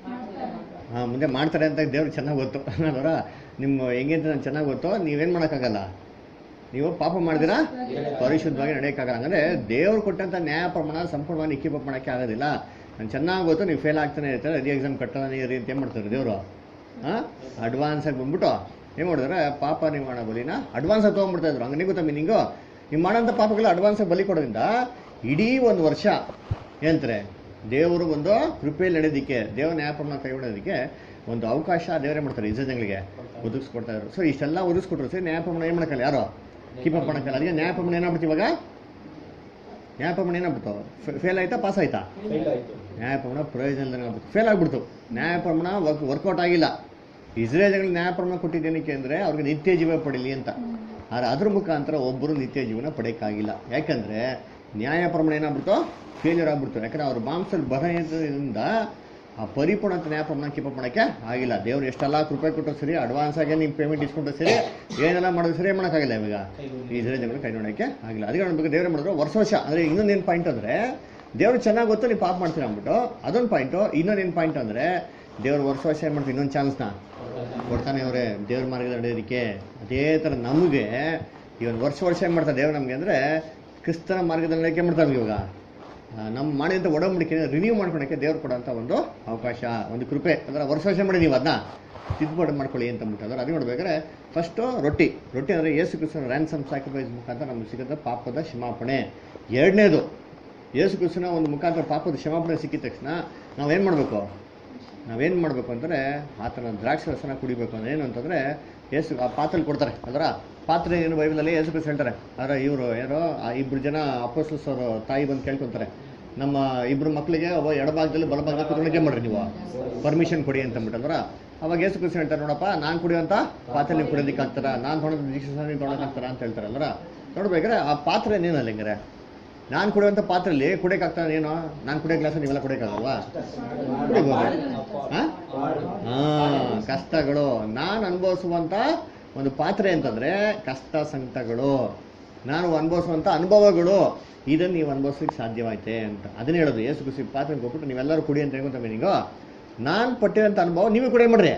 Speaker 1: ಹಾ ಮುಂದೆ ಮಾಡ್ತಾರೆ ಅಂತ ದೇವ್ರು ಚೆನ್ನಾಗಿ ಗೊತ್ತು ಅದರ ನಿಮ್ಮ ಹೆಂಗೆ ಅಂತ ನಂಗೆ ಚೆನ್ನಾಗಿ ಗೊತ್ತು ನೀವೇನು ಮಾಡೋಕ್ಕಾಗಲ್ಲ ನೀವು ಪಾಪ ಮಾಡಿದಿರಾ ಪರಿಶುದ್ಧವಾಗಿ ನಡೆಯೋಕ್ಕಾಗಲ್ಲ ಅಂದರೆ ದೇವ್ರು ಕೊಟ್ಟಂಥ ನ್ಯಾಯ ಪ್ರಮಾಣ ಸಂಪೂರ್ಣವಾಗಿ ನಿಕ್ಕಿ ಮಾಡೋಕ್ಕೆ ಆಗೋದಿಲ್ಲ ನಂಗೆ ಚೆನ್ನಾಗಿ ಗೊತ್ತು ನೀವು ಫೇಲ್ ಆಗ್ತಾನೆ ಇರ್ತಾರೆ ಅದೇ ಎಕ್ಸಾಮ್ ಕಟ್ಟೋದೇ ಇರಿ ಅಂತ ಏನು ಮಾಡ್ತಾರೆ ದೇವರು ಹಾಂ ಅಡ್ವಾನ್ಸಾಗಿ ಬಂದ್ಬಿಟ್ಟು ಏನು ಮಾಡಿದ್ರೆ ಪಾಪ ನೀವು ಮಾಡೋ ಬಲಿನ ಅಡ್ವಾನ್ಸಾಗಿ ತೊಗೊಂಡ್ಬಿಡ್ತಾ ಇದ್ರು ಹಂಗೆ ಗೊತ್ತಾ ಮೀನಿಂಗು ನೀವು ಮಾಡೋಂಥ ಪಾಪಗಳ ಅಡ್ವಾನ್ಸಾಗಿ ಬಲಿ ಕೊಡೋದ್ರಿಂದ ಇಡೀ ಒಂದು ವರ್ಷ ಏನಂತಾರೆ ದೇವರು ಒಂದು ಕೃಪೆಯಲ್ಲಿ ನಡೆಯೋದಕ್ಕೆ ದೇವರ ನ್ಯಾಯಪ್ರಮಾಣ ಕೈ ಹೊಡೋದಕ್ಕೆ ಒಂದು ಅವಕಾಶ ದೇವರೇ ಮಾಡ್ತಾರೆ ಇಜ್ಜಂಗಳಿಗೆ ಒದಗಿಸ್ಕೊಡ್ತಾ ಇದ್ರು ಸೊ ಇಷ್ಟೆಲ್ಲ ಒದಗಿಸ್ಕೊಟ್ರು ಸರಿ ನ್ಯಾಯಪ್ರಮಾಣ ಏನು ಮಾಡೋಕ್ಕಲ್ಲ ಯಾರು ಕೀಪ್ ಅಪ್ ಮಾಡೋಕ್ಕಲ್ಲ ಅದಕ್ಕೆ ನ್ಯಾಯಪ್ರಮಾಣ ಏನಾಗ್ಬಿಡ್ತು ಇವಾಗ ನ್ಯಾಯಪ್ರಮಾಣ ಏನಾಗ್ಬಿಡ್ತು ಫೇಲ್ ಆಯ್ತಾ ಪಾಸ್ ಆಯ್ತಾ ನ್ಯಾಯಪ್ರಮಾಣ ಪ್ರಯೋಜನ ಆಗ್ಬಿಡ್ತು ಫೇಲ್ ಆಗ್ಬಿಡ್ತು ನ್ಯಾಯಪ್ರಮಾಣ ವರ್ಕ್ ವರ್ಕೌಟ್ ಆಗಿಲ್ಲ ಇಸ್ರೇಲ್ಗಳು ನ್ಯಾಯಪ್ರಮಾಣ ಕೊಟ್ಟಿದ್ದೇನಕ್ಕೆ ಅಂದರೆ ಅವ್ರಿಗೆ ನಿತ್ಯ ಜೀವ ಪಡೀಲಿ ಅಂತ ಆದರೆ ಅದ್ರ ಮುಖಾಂತರ ಒಬ್ಬರು ನಿತ್ಯ ಜೀವನ ಪಡೆಯೋಕ್ಕಾಗಿಲ್ಲ ಯಾಕಂದರೆ ನ್ಯಾಯ ಪ್ರಮಾಣ ಏನಾಗ್ಬಿಡ್ತು ಫೇಲ್ಯೂರ್ ಆಗ್ಬಿಡ್ತು ಯಾಕಂದ್ರೆ ಅವ್ರ ಮಾಂಸದಲ್ಲಿ ಬರೋದ್ರಿಂದ ಆ ಪರಿಪೂರ್ಣ ನ್ಯಾಯ ಪ್ರಮಾಣ ಕೀಪ್ ಅಪ್ ಮಾಡೋಕ್ಕೆ ಆಗಿಲ್ಲ ದೇವ್ರು ಎಷ್ಟೆಲ್ಲ ಕೃಪೆ ಕೊಟ್ಟರು ಸರಿ ಅಡ್ವಾನ್ಸ್ ಆಗಿ ನೀವು ಪೇಮೆಂಟ್ ಇಸ್ಕೊಂಡ್ರು ಸರಿ ಏನೆಲ್ಲ ಮಾಡೋದು ಸರಿ ಮಾಡೋಕ್ಕಾಗಿಲ್ಲ ಇವಾಗ ಈ ಜನಗಳು ಕೈ ನೋಡೋಕ್ಕೆ ಆಗಿಲ್ಲ ಅದಕ್ಕೆ ನೋಡ್ಬೇಕು ದೇವ್ರು ಮಾಡಿದ್ರು ವರ್ಷ ವರ್ಷ ಅಂದರೆ ಇನ್ನೊಂದೇನು ಪಾಯಿಂಟ್ ಅಂದರೆ ದೇವ್ರು ಚೆನ್ನಾಗಿ ಗೊತ್ತು ನೀವು ಪಾಪ ಮಾಡ್ತೀರಾ ಅಂದ್ಬಿಟ್ಟು ಅದೊಂದು ಪಾಯಿಂಟು ಇನ್ನೊಂದೇನು ಪಾಯಿಂಟ್ ಅಂದರೆ ದೇವ್ರು ವರ್ಷ ವರ್ಷ ಏನು ಮಾಡ್ತೀವಿ ಇನ್ನೊಂದು ಚಾನ್ಸ್ನ ಕೊಡ್ತಾನೆ ಅವರೇ ದೇವ್ರ ಮಾರ್ಗದಲ್ಲಿ ನಡೆಯೋದಕ್ಕೆ ಅದೇ ಥರ ನಮಗೆ ಈ ಒಂದು ವರ್ಷ ವರ್ಷ ಏನು ಮಾಡ್ತಾರೆ ದೇವ್ರು ನಮಗೆ ಅಂದರೆ ಕ್ರಿಸ್ತನ ಮಾರ್ಗದಲ್ಲಿ ನಡೆಯೋಕೆ ಮಾಡ್ತಾರೆ ಇವಾಗ ಆ, ನಮ್ಮ ಮಾಡಿದಂಥ ಒಡಂಬಡಿಕೆ ರಿನ್ಯೂ ಮಾಡ್ಕೊಳಕ್ಕೆ ದೇವ್ರು ಕೊಡೋಂಥ ಒಂದು ಅವಕಾಶ ಒಂದು ಕೃಪೆ ಅಂದ್ರೆ ವರ್ಷ ವರ್ಷ ಮಾಡಿ ನೀವು ಅದನ್ನ ತಿದ್ದುಪಾಡು ಮಾಡ್ಕೊಳ್ಳಿ ಅಂತ ಅಂದ್ಬಿಟ್ಟು ಅಂದ್ರೆ ಅದು ನೋಡ್ಬೇಕಾದ್ರೆ ಫಸ್ಟು ರೊಟ್ಟಿ ರೊಟ್ಟಿ ಅಂದರೆ ಯೇಸು ಕ್ರಿಸ್ತನ ರ್ಯಾನ್ಸಮ್ ಸ್ಯಾಕ್ರಿಫೈಸ್ ಮುಖಾಂತರ ನಮ್ಗೆ ಸಿಗೋದ ಪಾಪದ ಕ್ಷಮಾಪಣೆ ಎರಡನೇದು ಯೇಸು ಕ್ರಿಸ್ತನ ಒಂದು ಮುಖಾಂತರ ಪಾಪದ ಕ್ಷಮಾಪಣೆ ಸಿಕ್ಕಿದ ತಕ್ಷಣ ನಾವೇನು ಮಾಡಬೇಕು ನಾವೇನು ಮಾಡಬೇಕು ಅಂದರೆ ಆತನ ದ್ರಾಕ್ಷಿ ರಸನ ಕುಡಿಬೇಕು ಅಂದ್ರೆ ಏನು ಅಂತಂದರೆ ಯೇಸು ಆ ಪಾತ್ರೆಲಿ ಕೊಡ್ತಾರೆ ಅದರ ಪಾತ್ರೆ ಏನು ಬೈಬಲಲ್ಲಿ ಯೇಸು ಕ್ರಿಸ್ತ ಹೇಳ್ತಾರೆ ಆದರೆ ಇವರು ಏನೋ ಆ ಇಬ್ರು ಜನ ಅಪೋಸ್ಟಲ್ಸ್ ಅವರು ತಾಯಿ ಬಂದು ಕೇಳ್ಕೊಂತಾರೆ ನಮ್ಮ ಇಬ್ರು ಮಕ್ಕಳಿಗೆ ಒಬ್ಬ ಎಡಭಾಗದಲ್ಲಿ ಬಲಭಾಗದಲ್ಲಿ ಕುತ್ಕೊಳ್ಳೋಕೆ ಮಾಡ್ರಿ ನೀವು ಪರ್ಮಿಷನ್ ಕೊಡಿ ಅಂತ ಅಂದ್ಬಿಟ್ಟಂದ್ರ ಅವಾಗ ಯೇಸು ಕ್ರಿಸ್ತ ಹೇಳ್ತಾರೆ ನೋಡಪ್ಪ ನಾನು ಕುಡಿಯುವಂಥ ಪಾತ್ರೆ ನೀವು ಕುಡಿಯೋದಕ್ಕೆ ಆಗ್ತಾರ ನಾನು ತೊಗೊಳೋದು ದೀಕ್ಷೆ ನೀವು ತೊಗೊಳಕ್ಕೆ ಆಗ್ತಾರ ಅಂತ ಹೇಳ್ತಾರೆ ಅಲ್ರ ನೋಡ್ಬೇಕಾದ್ರೆ ಆ ಪಾತ್ರೆ ಏನೇನಲ್ಲ ಹಿಂಗಾರೆ ನಾನು ಕುಡಿಯುವಂಥ ಪಾತ್ರೆಯಲ್ಲಿ ಕುಡಿಯೋಕ್ಕಾಗ್ತಾನೆ ಏನೋ ನಾನು ಕುಡಿಯೋ ಗ್ಲಾಸ್ ನೀವೆಲ್ಲ ಕುಡಿಯೋಕ್ಕಾಗಲ್ವಾ ಕುಡಿಬೋದು ಹಾಂ ಹಾಂ ಕಷ್ಟಗಳು ನಾನು ಅನುಭವಿಸುವಂಥ ಒಂದು ಪಾತ್ರೆ ಅಂತಂದರೆ ಕಷ್ಟ ಸಂಕಟಗಳು ನಾನು ಅನುಭವಿಸುವಂಥ ಅನುಭವಗಳು ಇದನ್ನು ನೀವು ಅನುಭವಿಸ್ಲಿಕ್ಕೆ ಸಾಧ್ಯವಾಯ್ತೆ ಅಂತ ಅದನ್ನೇ ಹೇಳೋದು ಏಸು ಕುಸಿ ಪಾತ್ರೆ ಕೊಟ್ಬಿಟ್ಟು ನೀವೆಲ್ಲರೂ ಕುಡಿ ಅಂತ ಹೇಳ್ಕೊಂತ ಮೀನಿಂಗು ನಾನು ಪಟ್ಟಿರೋಂಥ ಅನುಭವ ನೀವೇ ಕುಡಿಯ ಮಾಡ್ರಿ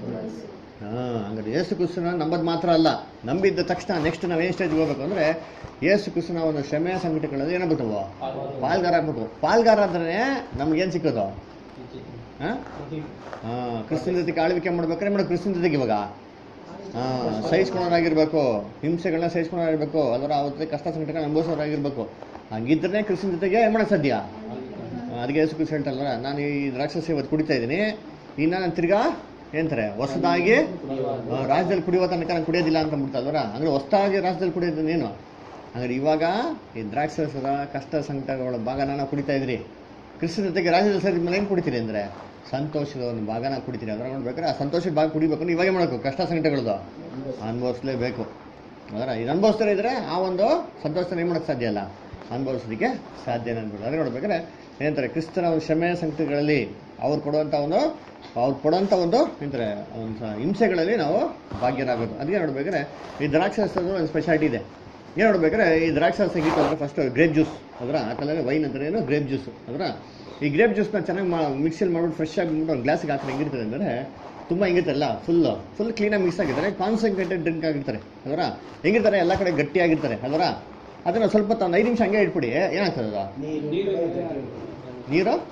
Speaker 1: ಹಾಂ ಹಂಗಾರೆ ಏಸು ಕುಸನ ನಂಬದು ಮಾತ್ರ ಅಲ್ಲ ನಂಬಿದ್ದ ತಕ್ಷಣ ನೆಕ್ಸ್ಟ್ ನಾವು ಏನು ಸ್ಟೇಜ್ಗೆ ಹೋಗ್ಬೇಕು ಅಂದರೆ ಏಸು ಕುಸನ ಒಂದು ಶ್ರಮೆಯ ಸಂಘಟನೆಗಳಲ್ಲಿ ಏನಾಗ್ಬಿಟ್ಟವು ಪಾಲ್ಗಾರ ಆಗ್ಬಿಟ್ಟು ಪಾಲ್ಗಾರ ಅಂದ್ರೆ ನಮ್ಗೇನು ಸಿಕ್ಕೋದು ಹಾಂ ಹಾಂ ಕ್ರಿಸ್ತನ ಜೊತೆಗೆ ಆಳ್ವಿಕೆ ಮಾಡ್ಬೇಕಾದ್ರೆ ಮೇಡಮ್ ಕ್ರಿಸ್ತನ ಜೊತೆಗೆ ಇವಾಗ ಹಾಂ ಸಹಿಸ್ಕೊಳೋರಾಗಿರ್ಬೇಕು ಹಿಂಸೆಗಳನ್ನ ಸಹಿಸ್ಕೊಳೋರಾಗಿರ್ಬೇಕು ಅದರ ಅವತ್ತೆ ಕಷ್ಟ ಸಂಕಟಗಳನ್ನ ಅನುಭವಿಸೋರಾಗಿರ್ಬೇಕು ಹಂಗಿದ್ರೆ ಕ್ರಿಸ್ತನ ಜೊತೆಗೆ ಏನು ಮಾಡೋಕ್ಕೆ ಸಾಧ್ಯ ಆ, ಅದಕ್ಕೆ ಯೇಸು ಕ್ರಿಸ್ತ ಹೇಳ್ತಾರಲ್ಲ ನಾನು ಈ ದ್ರಾಕ್ಷಸ ಇವತ್ತು ಕುಡಿತಾ ಇದ್ದೀನಿ ಇನ್ನು ನಾನು ತಿರ್ಗಾ ಏನಂತಾರೆ ಹೊಸದಾಗಿ ಆ, ರಾಜ್ಯದಲ್ಲಿ ಕುಡಿಯುವ ತನಕ ನಾನು ಕುಡಿಯೋದಿಲ್ಲ ಅಂತ ಅಂದ್ಬಿಡ್ತಲ್ವರ ಅಂದ್ರೆ ಹೊಸದಾಗಿ ರಾಜ್ಯದಲ್ಲಿ ಕುಡಿಯೋದು ಏನು ಹಂಗಾರೆ ಇವಾಗ ಈ ದ್ರಾಕ್ಷಸದ ಕಷ್ಟ ಸಂಕಟಗಳ ಭಾಗನ ನಾವು ಕುಡಿತಾ ಇದ್ರಿ ಕ್ರಿಸ್ತನ ಜೊತೆಗೆ ರಾಜ್ಯದಲ್ಲಿ ಸೇರಿದ ಮೇಲೆ ಏನು ಕುಡಿತೀರಿ ಅಂದರೆ ಸಂತೋಷದ ಒಂದು ಭಾಗನ ಕುಡಿತೀರಿ ಅದ್ರ ನೋಡ್ಬೇಕಾದ್ರೆ ಆ ಸಂತೋಷದ ಭಾಗ ಕುಡಿಬೇಕು ಅಂದ್ರೆ ಇವಾಗೇ ಮಾಡಬೇಕು ಕಷ್ಟ ಸಂಕಟಗಳದು ಅನುಭವಿಸ್ಲೇಬೇಕು ಅದರ ಇದು ಅನುಭವಿಸ್ತಾರೆ ಇದ್ರೆ ಆ ಒಂದು ಸಂತೋಷನ ಏನು ಮಾಡೋಕ್ಕೆ ಸಾಧ್ಯ ಅಲ್ಲ ಅನುಭವಿಸೋದಕ್ಕೆ ಸಾಧ್ಯ ಅನ್ಬಿಟ್ಟು ಅದೇ ನೋಡ್ಬೇಕಾದ್ರೆ ಏನಂತಾರೆ ಕ್ರಿಸ್ತನ ಒಂದು ಶ್ರಮೆ ಸಂಕಟಗಳಲ್ಲಿ ಅವ್ರು ಕೊಡುವಂಥ ಒಂದು ಅವ್ರು ಕೊಡುವಂಥ ಒಂದು ಏನಂತಾರೆ ಒಂದು ಸ- ಹಿಂಸೆಗಳಲ್ಲಿ ನಾವು ಭಾಗ್ಯರಾಗೋದು ಅದಕ್ಕೆ ನೋಡ್ಬೇಕಾದ್ರೆ ಈ ದ್ರಾಕ್ಷಾರಸದ ಒಂದು ಸ್ಪೆಷಾಲಿಟಿ ಇದೆ ಏನು ನೋಡ್ಬೇಕಾದ್ರೆ ಈ ದ್ರಾಕ್ಷಾರಸ ಗೀತು ಅಂದರೆ ಫಸ್ಟ್ ಗ್ರೇಪ್ ಜ್ಯೂಸ್ ಅದರ ಆ ಕಲರ್ ವೈನ್ ಅಂತಾರೆ ಏನು ಗ್ರೇಪ್ ಜ್ಯೂಸ್ ಅದರ ಈ ಗ್ರೇಪ್ ಜ್ಯೂಸ್ನ ಚೆನ್ನಾಗಿ ಮಾ ಮಿಕ್ಸಿಯಲ್ಲಿ ಮಾಡ್ಬಿಟ್ಟು ಫ್ರೆಶ್ ಆಗಿ ಒಂದು ಗ್ಲಾಸಿಗೆ ಹಾಕಿ ಹೆಂಗಿರ್ತದೆ ಅಂದರೆ ತುಂಬ ಹೆಂಗಿರ್ತಾರಲ್ಲ ಫುಲ್ ಫುಲ್ ಕ್ಲೀನಾಗಿ ಮಿಕ್ಸ್ ಆಗಿರ್ತಾರೆ ಕಾನ್ಸಂಟ್ರೇಟೆಡ್ ಡ್ರಿಂಕ್ ಆಗಿರ್ತಾರೆ ಅದರ ಹೆಂಗಿರ್ತಾರೆ ಎಲ್ಲ ಕಡೆ ಗಟ್ಟಿಯಾಗಿರ್ತಾರೆ ಅದರ ಅದನ್ನ ಸ್ವಲ್ಪ ಹೊತ್ತು ಒಂದು ಐದು ನಿಮಿಷ ಹಂಗೆ ಇಟ್ಬಿಡಿ ಏನಾಗ್ತದೆ ಅದು ನೀರು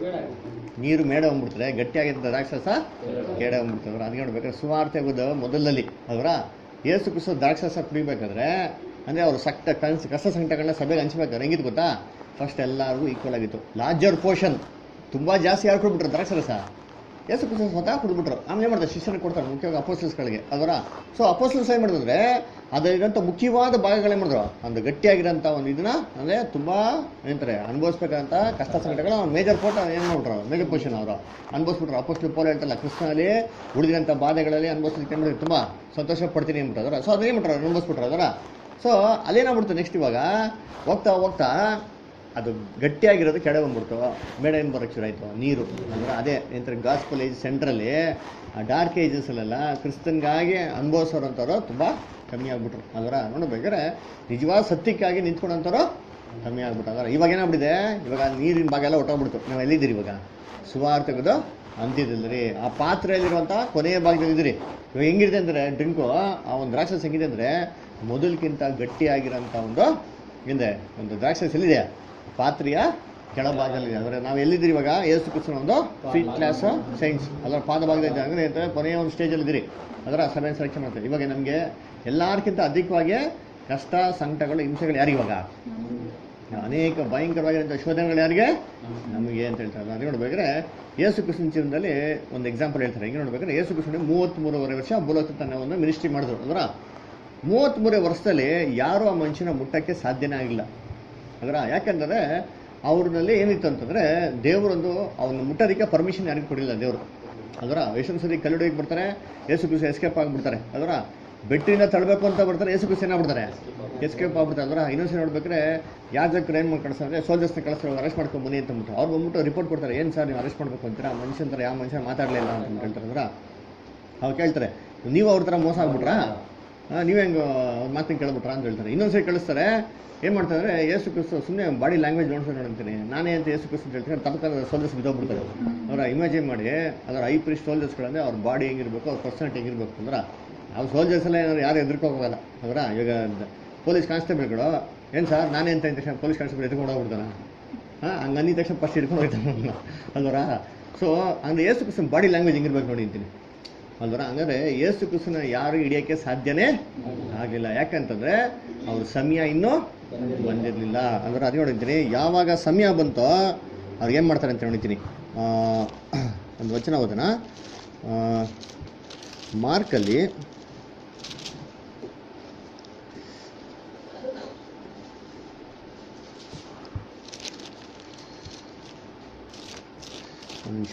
Speaker 1: ನೀರು ಮೇಡ ಹೋಗ್ಬಿಡ್ತಾರೆ ಗಟ್ಟಿಯಾಗಿರ್ತದೆ ರಾಕ್ಷಸ ಕೆಡ ಹೋಗ್ಬಿಡ್ತಾರೆ ಅದಕ್ಕೆ ನೋಡ್ಬೇಕಾದ್ರೆ ಸುವಾರ್ತೆ ಆಗೋದು ಮೊದಲಲ್ಲಿ ಅದರ ಏಸು ಕುಸ ದ್ರಾಕ್ಷಸ ಕುಡಿಬೇಕಾದ್ರೆ ಅಂದರೆ ಅವರು ಸಕ್ತ ಕನ್ಸ್ ಕಸ ಸಂಕಟಗಳನ್ನ ಸಭೆಗೆ ಹಂಚ್ಬೇಕಾದ್ರೆ ಹೆಂಗಿತ್ತು ಗೊತ್ತಾ ಫಸ್ಟ್ ಎಲ್ಲರಿಗೂ ಈಕ್ವಲ್ ಆಗಿತ್ತು ಲಾರ್ಜರ್ ಪೋರ್ಷನ್ ತುಂಬ ಜಾಸ್ತಿ ಯಾರು ಕೊಡ್ಬಿಟ್ರು ದ್ರಾಕ್ಷರಸ ಯೇಸು ಕ್ರಿಸ್ತ ಸ್ವತಃ ಕುಡಿದ್ಬಿಟ್ರು ಆಮೇಲೆ ಏನು ಮಾಡ್ತಾರೆ ಶಿಷ್ಯರಿಗೆ ಕೊಡ್ತಾರೆ ಮುಖ್ಯವಾಗಿ ಅಪೋಸ್ಟಲ್ಸ್ಗಳಿಗೆ ಅದರ ಸೊ ಅಪೋಸ್ಟಲ್ಸ್ ಏನು ಮಾಡಿದ್ರೆ ಅದರಿಗಂತ ಮುಖ್ಯವಾದ ಭಾಗಗಳೇ ಮಾಡಿದ್ರು ಒಂದು ಗಟ್ಟಿಯಾಗಿರೋಂಥ ಒಂದು ಇದನ್ನ ಅಂದರೆ ತುಂಬ ಏನಂತಾರೆ ಅನುಭವಿಸ್ಬೇಕಂತ ಕಷ್ಟ ಸಂಕಟಗಳ ಮೇಜರ್ ಪೋಟ ಏನು ಮಾಡ್ಬಿಟ್ರು ಮೇಜರ್ ಪೊಸಿಷನ್ ಅವರು ಅನುಭವಿಸ್ಬಿಟ್ರು ಅಪೋಸ್ಟಲ್ ಪೋಲ್ ಹೇಳ್ತಲ್ಲ ಕೃಷ್ಣನಲ್ಲಿ ಉಳಿದಿರೋಂಥ ಬಾಧೆಗಳಲ್ಲಿ ಅನುಭವಿಸ್ಲಿಕ್ಕೆ ಏನು ಮಾಡಿದ್ರು ತುಂಬ ಸಂತೋಷ ಪಡ್ತೀನಿ ಅಂದ್ಬಿಟ್ಟು ಅದರ ಸೊ ಅದೇನು ಮಾಡ್ರು ಅನುಭವಿಸ್ಬಿಟ್ರು ಅದರ ಸೊ ಅಲ್ಲೇನಾಗ್ಬಿಡ್ತು ನೆಕ್ಸ್ಟ್ ಇವಾಗ ಹೋಗ್ತಾ ಹೋಗ್ತಾ ಅದು ಗಟ್ಟಿಯಾಗಿರೋದು ಕೆಳಗೆ ಬಂದ್ಬಿಡ್ತು ಮೇಡ ಏನು ಬರೋಕ್ಕೆ ಶುರು ಆಯಿತು ನೀರು ಅಂದ್ರೆ ಅದೇ ಎಂತಾರೆ ಗಾಸ್ಪಲ್ ಏಜ್ ಸೆಂಟ್ರಲ್ಲಿ ಆ ಡಾರ್ಕ್ ಏಜಸಲ್ಲೆಲ್ಲ ಕ್ರಿಸ್ತನ್ಗಾಗಿ ಅನುಭವಿಸೋರಂಥವ್ರು ತುಂಬ ಕಮ್ಮಿ ಆಗ್ಬಿಟ್ರು ಅದರ ನೋಡ್ಬೇಕಾದ್ರೆ ನಿಜವಾದ ಸತ್ಯಕ್ಕಾಗಿ ನಿಂತ್ಕೊಂಡಂಥವ್ರು ಕಮ್ಮಿ ಆಗ್ಬಿಟ್ಟು ಅದರ ಇವಾಗ ಏನಾಗ್ಬಿಟ್ಟಿದೆ ಇವಾಗ ನೀರಿನ ಭಾಗ ಎಲ್ಲ ಹೊಟ್ಟೋಗ್ಬಿಡ್ತು ನಾವು ಎಲ್ಲಿದ್ದೀರಿ ಇವಾಗ ಸುಮಾರು ತೆಗೆದು ಅಂತಿದ್ದಿಲ್ಲ ಆ ಪಾತ್ರೆಯಲ್ಲಿರುವಂಥ ಕೊನೆಯ ಭಾಗದಲ್ಲಿದ್ದೀರಿ ಇವಾಗ ಹೆಂಗಿದೆ ಅಂದರೆ ಡ್ರಿಂಕು ಆ ಒಂದು ದ್ರಾಕ್ಷಸ್ ಹೆಂಗಿದೆ ಅಂದರೆ ಮೊದಲಕ್ಕಿಂತ ಗಟ್ಟಿಯಾಗಿರೋಂಥ ಒಂದು ಹಿಂದೆ ಒಂದು ದ್ರಾಕ್ಷಸ್ ಎಲ್ಲಿದೆ ಪಾತ್ರೆಯ ಕೆಳಭಾಗದಲ್ಲಿದೆ ಅಂದರೆ ನಾವು ಎಲ್ಲಿದ್ದೀರಿ ಇವಾಗ ಏಸು ಕೃಷ್ಣ ಒಂದು ಫೀಟ್ ಕ್ಲಾಸ್ ಸೈನ್ಸ್ ಅದರ ಪಾದ ಭಾಗದಲ್ಲಿ ಅಂದರೆ ಅಂತ ಕೊನೆಯ ಒಂದು ಸ್ಟೇಜಲ್ಲಿ ಇದ್ದೀರಿ ಅದರ ಸಭೆ ಸೆಲೆಕ್ಷನ್ ಮಾಡ್ತಾರೆ ಇವಾಗ ನಮಗೆ ಎಲ್ಲರಿಗಿಂತ ಅಧಿಕವಾಗಿ ಕಷ್ಟ ಸಂಕಟಗಳು ಹಿಂಸೆಗಳು ಯಾರಿಗೆ ಇವಾಗ ಅನೇಕ ಭಯಂಕರವಾಗಿರುವಂಥ ಶೋಧನೆಗಳು ಯಾರಿಗೆ ನಮಗೆ ಅಂತ ಹೇಳ್ತಾರೆ ಅದು ನೋಡ್ಬೇಕಾದ್ರೆ ಯೇಸು ಕೃಷ್ಣನ ಜೀವನದಲ್ಲಿ ಒಂದು ಎಕ್ಸಾಂಪಲ್ ಹೇಳ್ತಾರೆ ಹೆಂಗೆ ನೋಡ್ಬೇಕಾದ್ರೆ ಯೇಸು ಕೃಷ್ಣ ಮೂವತ್ತ್ಮೂರುವರೆ ವರ್ಷ ಭೂಲೋಕ ತನ್ನ ಒಂದು ಮಿನಿಸ್ಟ್ರಿ ಮಾಡಿದ್ರು ಅದರ ಮೂವತ್ತ್ಮೂರೇ ವರ್ಷದಲ್ಲಿ ಯಾರೂ ಆ ಮನುಷ್ಯನ ಮುಟ್ಟಕ್ಕೆ ಸಾಧ್ಯನೇ ಆಗಿಲ್ಲ ಅದರ ಯಾಕಂದರೆ ಅವ್ರಲ್ಲಿ ಏನಿತ್ತು ಅಂತಂದರೆ ದೇವರೊಂದು ಅವನ್ನ ಮುಟ್ಟೋದಕ್ಕೆ ಪರ್ಮಿಷನ್ ಯಾರಿಗೂ ಕೊಡಿಲ್ಲ ದೇವರು ಅದರ ಎಷ್ಟೊಂದು ಸತಿ ಕಲ್ಲುಡಿಗೆ ಬರ್ತಾರೆ ಏಸು ಕೃಷಿ ಎಸ್ಕೇಪ್ ಆಗಿಬಿಡ್ತಾರೆ ಅದರ ಬೆಟ್ಟಿಂದ ತಳ್ಳಬೇಕು ಅಂತ ಬರ್ತಾರೆ ಏಸು ಕೃಷಿ ಏನಾಗ್ಬಿಡ್ತಾರೆ ಎಸ್ಕೇಪ್ ಆಗ್ಬಿಡ್ತಾರೆ ಅದರ ಇನ್ನೊಂದ್ಸರಿ ನೋಡ್ಬೇಕಾದ್ರೆ ಯಾಜಕರು ಏನು ಮಾಡಿ ಕಳಿಸ್ತಾರೆ ಸೋಲ್ಜರ್ಸ್ನ ಕಳಿಸ್ತಾರೆ ಅರೆಸ್ಟ್ ಮಾಡ್ಕೊಂಡು ಬನ್ನಿ ಅಂತ ಅಂದ್ಬಿಟ್ಟು ಅವ್ರು ಬಂದ್ಬಿಟ್ಟು ರಿಪೋರ್ಟ್ ಕೊಡ್ತಾರೆ ಏನು ಸರ್ ನೀವು ಅರೆಸ್ಟ್ ಮಾಡ್ಬೇಕು ಅಂತೀರಾ ಆ ಮನುಷ್ಯನ ಥರ ಯಾವ ಮನುಷ್ಯ ಮಾತಾಡಲಿಲ್ಲ ಅಂತ ಹೇಳ್ತಾರೆ ಅದರ ಅವ್ರು ಕೇಳ್ತಾರೆ ನೀವು ಅವ್ರ ಥರ ಮೋಸ ಆಗ್ಬಿಟ್ರಾ ಆ, ನೀವೇ ಹೆಂಗೆ ಮಾತಿನ ಕೇಳ್ಬಿಟ್ರಾ ಅಂತ ಹೇಳ್ತಾರೆ ಇನ್ನೊಂದ್ಸರಿ ಕಳಿಸ್ತಾರೆ ಏನು ಮಾಡ್ತಾರೆ ಏಸು ಕ್ರಿಸ್ತು ಸುಮ್ಮನೆ ಬಾಡಿ ಲ್ಯಾಂಗ್ವೇಜ್ ನೋಡ್ಕೊಂಡು ನೋಡ್ತೀನಿ ನಾನೇ ಅಂತ ಏಸು ಕ್ರಿಸ್ತು ಅಂತ ಹೇಳ್ತೀನಿ ತಪ್ಪಕ ಸೋಲ್ಜರ್ಸ್ ಬಿದ್ದೋಗ್ಬಿಡ್ತಾರೆ ಅವರ ಇಮ್ಯಾಜಿನ್ ಮಾಡಿ ಅದರ ಐ ಪ್ರಿಸ್ಟ್ ಸೋಲ್ಜರ್ಸ್ಗಳಂದ್ರೆ ಅವ್ರ ಬಾಡಿ ಹೆಂಗಿರ್ಬೇಕು ಅವ್ರ ಪರ್ಸನಾಲಿಟಿ ಹೆಂಗಿರ್ಬೇಕು ಅಂದ್ರೆ ನಾವು ಸೋಲ್ಜರ್ಸ್ ಎಲ್ಲ ಏನಾದ್ರು ಯಾರು ಎದುರ್ಕೋಗೋಲ್ಲ ಅವರ ಇವಾಗ ಪೊಲೀಸ್ ಕಾನ್ಸ್ಟೇಬಲ್ಗಳು ಏನು ಸರ್ ನಾನೇ ಅಂತ ಅಂದ ತಕ್ಷಣ ಪೊಲೀಸ್ ಕಾನ್ಸ್ಟೇಬಲ್ ಎತ್ಕೊಂಡು ಹೋಗ್ಬಿಡ್ತಾನೆ ಹಾಂ ಹಂಗೆ ಅಂದಿದ ತಕ್ಷಣ ಫಸ್ಟ್ ಹಿಡ್ಕೊಂಡು ಹೋಗ್ತಾನೆ ಅಲ್ವರ ಸೊ ಅಂದರೆ ಏಸು ಕ್ರಿಸ್ತನ ಬಾಡಿ ಲ್ಯಾಂಗ್ವೇಜ್ ಹೆಂಗಿರ್ಬೇಕು ನೋಡಿ ಅಂತೀನಿ ಅಲ್ವರ ಹಂಗಾದ್ರೆ ಏಸು ಕ್ರಿಸ್ತನ ಯಾರು ಹಿಡಿಯೋಕ್ಕೆ ಸಾಧ್ಯನೇ ಆಗಲಿಲ್ಲ ಯಾಕಂತಂದ್ರೆ ಅವ್ರ ಸಮಯ ಇನ್ನೂ ಬಂದಿರಲಿಲ್ಲ ಅಂದ್ರೆ ಅದು ನೋಡಿದ್ದೀನಿ ಯಾವಾಗ ಸಮಯ ಬಂತೋ ಅವ್ರು ಏನು ಮಾಡ್ತಾರೆ ಅಂತ ನೋಡಿದ್ದೀನಿ ಒಂದು ವಚನ ಓದೋಣ ಆ, ಮಾರ್ಕಲ್ಲಿ ಒಂದು ನಿಮಿಷ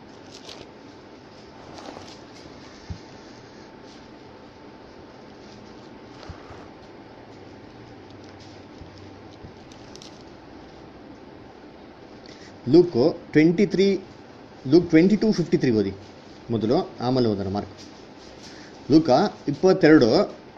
Speaker 1: Luke twenty three Luke twenty two fifty three ಓದಿ ಮೊದಲು ಆಮೇಲೆ ಓದೋಣ ಮಾರ್ಕ್ ಲೂಕ ಇಪ್ಪತ್ತೆರಡು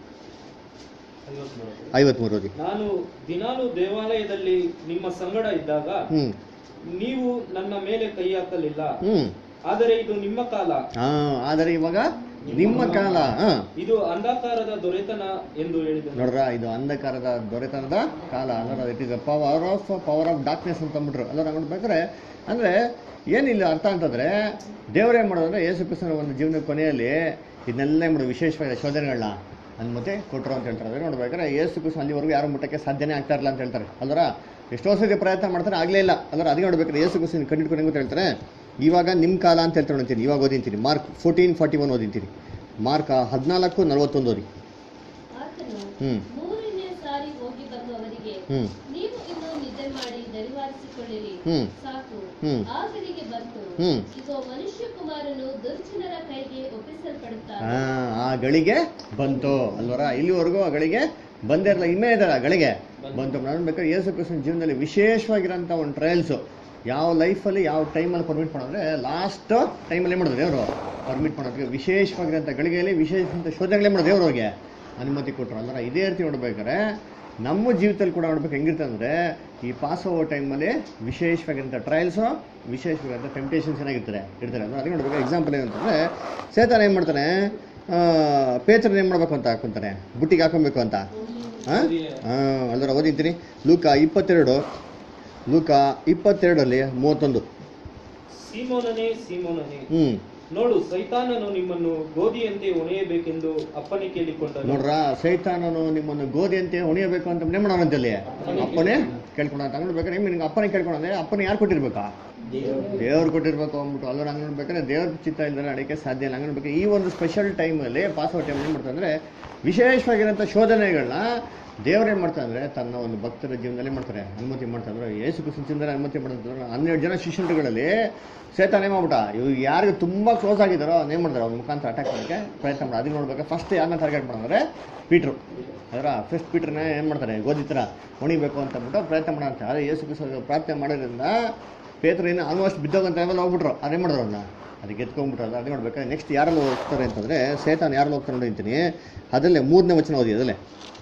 Speaker 1: ಐವತ್ಮೂರು ಓದಿ
Speaker 6: ನಾನು ದಿನಾಲು ದೇವಾಲಯದಲ್ಲಿ ನಿಮ್ಮ ಸಂಗಡ ಇದ್ದಾಗ
Speaker 1: ಹ್ಞೂ
Speaker 6: ನೀವು ನನ್ನ ಮೇಲೆ ಕೈ ಹಾಕಲಿಲ್ಲ
Speaker 1: ಹ್ಞೂ
Speaker 6: ಆದರೆ ಇದು ನಿಮ್ಮ ಕಾಲ
Speaker 1: ಹಾಂ ಆದರೆ ಇವಾಗ ನಿಮ್ಮ ಕಾಲ ಹಾಂ
Speaker 6: ಇದು ಅಂಧಕಾರದ ದೊರೆತನ ಎಂದು ಹೇಳಿದನು
Speaker 1: ನೋಡ್ರ ಇದು ಅಂಧಕಾರದ ದೊರೆತನದ ಕಾಲ ಅಂದ್ರೆ it is a power of power of darkness ಅಂತ ಅಂದ್ಬಿಟ್ರು ಅದರ ನೋಡ್ಬೇಕಾದ್ರೆ ಅಂದರೆ ಏನಿಲ್ಲ ಅರ್ಥ ಅಂತಂದ್ರೆ ದೇವರೇ ಮಾಡೋದಂದ್ರೆ ಯೇಸು ಕ್ರಿಸ್ತನ ಒಂದು ಜೀವನದ ಕೊನೆಯಲ್ಲಿ ಇದನ್ನೆಲ್ಲ ಏನ್ ಮಾಡೋದು ವಿಶೇಷವಾದ ಶೋಧನೆಗಳನ್ನ ಅನುಮತಿ ಕೊಟ್ಟರು ಅಂತ ಹೇಳ್ತಾರೆ ಅದೇ ನೋಡ್ಬೇಕಾದ್ರೆ ಯೇಸು ಕ್ರಿಸ್ತನ ಅಲ್ಲಿವರೆಗೂ ಯಾರು ಮುಟ್ಟಕ್ಕೆ ಸಾಧ್ಯನೇ ಆಗ್ತಾ ಇರಲ್ಲ ಅಂತ ಹೇಳ್ತಾರೆ ಅಲ್ವರ ಎಷ್ಟೋ ಸತಿ ಪ್ರಯತ್ನ ಮಾಡ್ತಾರೆ ಆಗಲೇ ಇಲ್ಲ ಅದರ ಅದಕ್ಕೆ ನೋಡ್ಬೇಕಾದ್ರೆ ಯೇಸು ಕ್ರಿಸ್ತನ ಕಂಡಿಡ್ಕೊಂಡು ಹೆಂಗೆ ಹೇಳ್ತಾರೆ ಇವಾಗ ನಿಮ್ಮ ಕಾಲ ಅಂತ ಹೇಳ್ತಾ ನೋಡ್ತೀನಿ ಇವಾಗ ಓದಿಂತೀನಿ ಮಾರ್ಕ್ ಫೋರ್ಟೀನ್ ಫಾರ್ಟಿ ಒನ್ ಓದಿಂತೀನಿ ಮಾರ್ಕ್ ಹದಿನಾಲ್ಕು ನಲ್ವತ್ತೊಂದು ಓದಿ
Speaker 5: ಆತನು
Speaker 1: ಹ್ಞೂ
Speaker 5: ಮೂರನೇ ಸಾರಿ ಹೋಗಿ ಬಂದು ಅವರಿಗೆ
Speaker 1: ಹ್ಞೂ
Speaker 5: ನೀವು ಇನ್ನು ನಿದ್ದೆ ಮಾಡಿ ದರಿವಾರಿಸಿಕೊಳ್ಳಿರಿ
Speaker 1: ಹ್ಮ್.
Speaker 5: ಸಾಕು
Speaker 1: ಹ್ಮ್.
Speaker 5: ಆ ಗಳಿಗೆ ಬಂತು
Speaker 1: ಹ್ಮ್.
Speaker 5: ಇಗೋ ಮನುಷ್ಯ ಕುಮಾರನು ದುರ್ಜನರ ಕೈಗೆ
Speaker 1: ಆ,
Speaker 5: ಒಪ್ಪಿಸಲ್ಪಡುತ್ತಾನೆ
Speaker 1: ಆ ಗಳಿಗೆ ಬಂತು ಅಲ್ವರ ಇಲ್ಲಿವರೆಗೂ ಆ ಗಳಿಗೆ ಬಂದೇ ಇರಲ್ಲ ಇನ್ನೇ ಇದಾರೆ ಆ ಗಳಿಗೆ ಬಂತು ನೋಡ್ಬೇಕಾದ್ರೆ ಯೇಸು ಕ್ರಿಸ್ತನ ಜೀವನದಲ್ಲಿ ವಿಶೇಷವಾಗಿರೋಂಥ ಒಂದು ಟ್ರಯಲ್ಸು ಯಾವ ಲೈಫಲ್ಲಿ ಯಾವ ಟೈಮಲ್ಲಿ ಪರ್ಮಿಟ್ ಮಾಡಿದ್ರೆ ಲಾಸ್ಟ್ ಟೈಮಲ್ಲಿ ಏನು ಮಾಡಿದ್ರು ದೇವರು ಪರ್ಮಿಟ್ ಮಾಡೋದಕ್ಕೆ ವಿಶೇಷವಾಗಿರೋಂಥ ಗಳಿಗೆಯಲ್ಲಿ ವಿಶೇಷ ಶೋಧನೆಗಳೇ ಮಾಡೋದು ದೇವ್ರು ಅವ್ರಿಗೆ ಅನುಮತಿ ಕೊಟ್ಟರು ಅಂದ್ರೆ ಇದೇ ರೀತಿ ನೋಡ್ಬೇಕಾದ್ರೆ ನಮ್ಮ ಜೀವಿತದಲ್ಲಿ ಕೂಡ ನೋಡ್ಬೇಕು ಹೆಂಗಿರುತ್ತೆ ಅಂದರೆ ಈ ಪಾಸ್ ಓವೋ ಟೈಮಲ್ಲಿ ವಿಶೇಷವಾಗಿರೋಂಥ ಟ್ರಯಲ್ಸು ವಿಶೇಷವಾಗಿರೋಂಥ ಟೆಂಪ್ಟೇಷನ್ಸ್ ಏನಾಗಿರ್ತಾರೆ ಇರ್ತಾರೆ ಅಂದ್ರೆ ಅದಕ್ಕೆ ನೋಡ್ಬೇಕು ಎಕ್ಸಾಂಪಲ್ ಏನಂತಂದರೆ ಸೇತಾನ ಏನು ಮಾಡ್ತಾನೆ ಪೇತ್ರನ ಏನು ಮಾಡಬೇಕು ಅಂತ ಹಾಕೊಂತಾನೆ ಬುಟ್ಟಿಗೆ ಹಾಕೊಬೇಕು ಅಂತ ಹಾಂ ಅಲ್ಲರ ಓದಿದ್ದೀನಿ ಲೂಕ ಇಪ್ಪತ್ತೆರಡು ಲೂಕ ಇಪ್ಪತ್ತೆರಡರಲ್ಲಿ ಮೂವತ್ತೊಂದು
Speaker 6: ಸೀಮೋನನೇ ಸೀಮೋನನೇ
Speaker 1: ಹ್ಞೂ
Speaker 6: ನೋಡು ಸೈತಾನನು ನಿಮ್ಮನ್ನು ಗೋಧಿಯಂತೆ ಒಣೆಯಬೇಕೆಂದು ಅಪ್ಪನೆ ಕೇಳಿಕೊಂಡನು
Speaker 1: ನೋಡ್ರ ಸೈತಾನನು ನಿಮ್ಮನ್ನು ಗೋಧಿಯಂತೆ ಹೊಣಿಯಬೇಕು ಅಂತ ನೇಮಣ ಅಂತಲ್ಲಿ ಅಪ್ಪನೇ ಕೇಳ್ಕೊಳ ಅಂತ ನೋಡ್ಬೇಕಾದ್ರೆ ನಿಮ್ಗೆ ನಿಮ್ಗೆ ಅಪ್ಪನೇ ಕೇಳ್ಕೊಂಡ್ರೆ ಅಪ್ಪನೇ ಯಾರು ಕೊಟ್ಟಿರ್ಬೇಕಾ ದೇವ್ರು ಕೊಟ್ಟಿರ್ಬೇಕು ಅಂದ್ಬಿಟ್ಟು ಅಲ್ಲರ ಹಂಗೆ ನೋಡ್ಬೇಕಾದ್ರೆ ದೇವ್ರ ಚಿತ್ತ ಇಲ್ದರೆ ಅಡಿಕೆ ಸಾಧ್ಯ ಇಲ್ಲ ಹಂಗೆ ನೋಡ್ಬೇಕು ಈ ಒಂದು ಸ್ಪೆಷಲ್ ಟೈಮಲ್ಲಿ ಪಾಸ್ ಔಟ್ ಟೈಮ್ ಏನು ಮಾಡ್ತಾರೆ ಅಂದರೆ ವಿಶೇಷವಾಗಿರೋಂಥ ಶೋಧನೆಗಳನ್ನ ದೇವ್ರು ಏನು ಮಾಡ್ತಾರೆ ಅಂದರೆ ತನ್ನ ಒಂದು ಭಕ್ತರ ಜೀವನದಲ್ಲಿ ಮಾಡ್ತಾರೆ ಅನುಮತಿ ಮಾಡ್ತಾರೆ ಅಂದ್ರೆ ಯೇಸು ಕ್ರಿಸ್ತನಿಂದ ಅನುಮತಿ ಮಾಡ್ತಾರೆ ಹನ್ನೆರಡು ಜನ ಶಿಷ್ಯರುಗಳಲ್ಲಿ ಸೇತಾನ ಏನು ಮಾಡ್ಬಿಟ್ಟ ಇವ್ರು ಯಾರಿಗೆ ತುಂಬ ಕ್ಲೋಸ್ ಆಗಿದ್ದಾರೋ ಏನು ಮಾಡ್ತಾರೆ ಅವ್ರ ಮುಖಾಂತರ ಅಟ್ಯಾಕ್ ಮಾಡೋಕ್ಕೆ ಪ್ರಯತ್ನ ಮಾಡಿ ಅದನ್ನ ನೋಡ್ಬೇಕು ಫಸ್ಟ್ ಯಾರನ್ನ ಟಾರ್ಗೆಟ್ ಮಾಡಿದ್ರೆ ಪೀಟ್ರು ಅದರ ಫಸ್ಟ್ ಪೀಟ್ರನ್ನ ಏನು ಮಾಡ್ತಾರೆ ಗೋಧಿ ಥರ ಹೊಣಿಬೇಕು ಅಂತ ಅಂದ್ಬಿಟ್ಟು ಪ್ರಯತ್ನ ಮಾಡಂತೆ ಆದರೆ ಯೇಸು ಕ್ರಿಸ್ತ ಪ್ರಾರ್ಥನೆ ಮಾಡೋದ್ರಿಂದ ಪೇತ್ರ ಏನು ಆಲ್ಮೋಸ್ಟ್ ಬಿದ್ದೋಗಂತ ಲೆವೆಲ್ ಹೋಗ್ಬಿಟ್ರು ಅದೇ ಮಾಡಿದ್ರು ಅವ್ರನ್ನ ಅದಕ್ಕೆ ಎತ್ಕೊಂಡ್ಬಿಟ್ರು ಅದು ಅದೇ ನೋಡ್ಬೇಕಾದ್ರೆ ನೆಕ್ಸ್ಟ್ ಯಾರಲ್ಲಿ ಹೋಗ್ತಾರೆ ಅಂತಂದರೆ ಸೇತಾನ್ ಯಾರಲ್ಲಿ ಹೋಗ್ತಾರೆ ನೋಡಿರ್ತೀನಿ ಅದಲ್ಲೇ ಮೂರನೇ ವಚನ ಓದಿ ಅದಲ್ಲೇ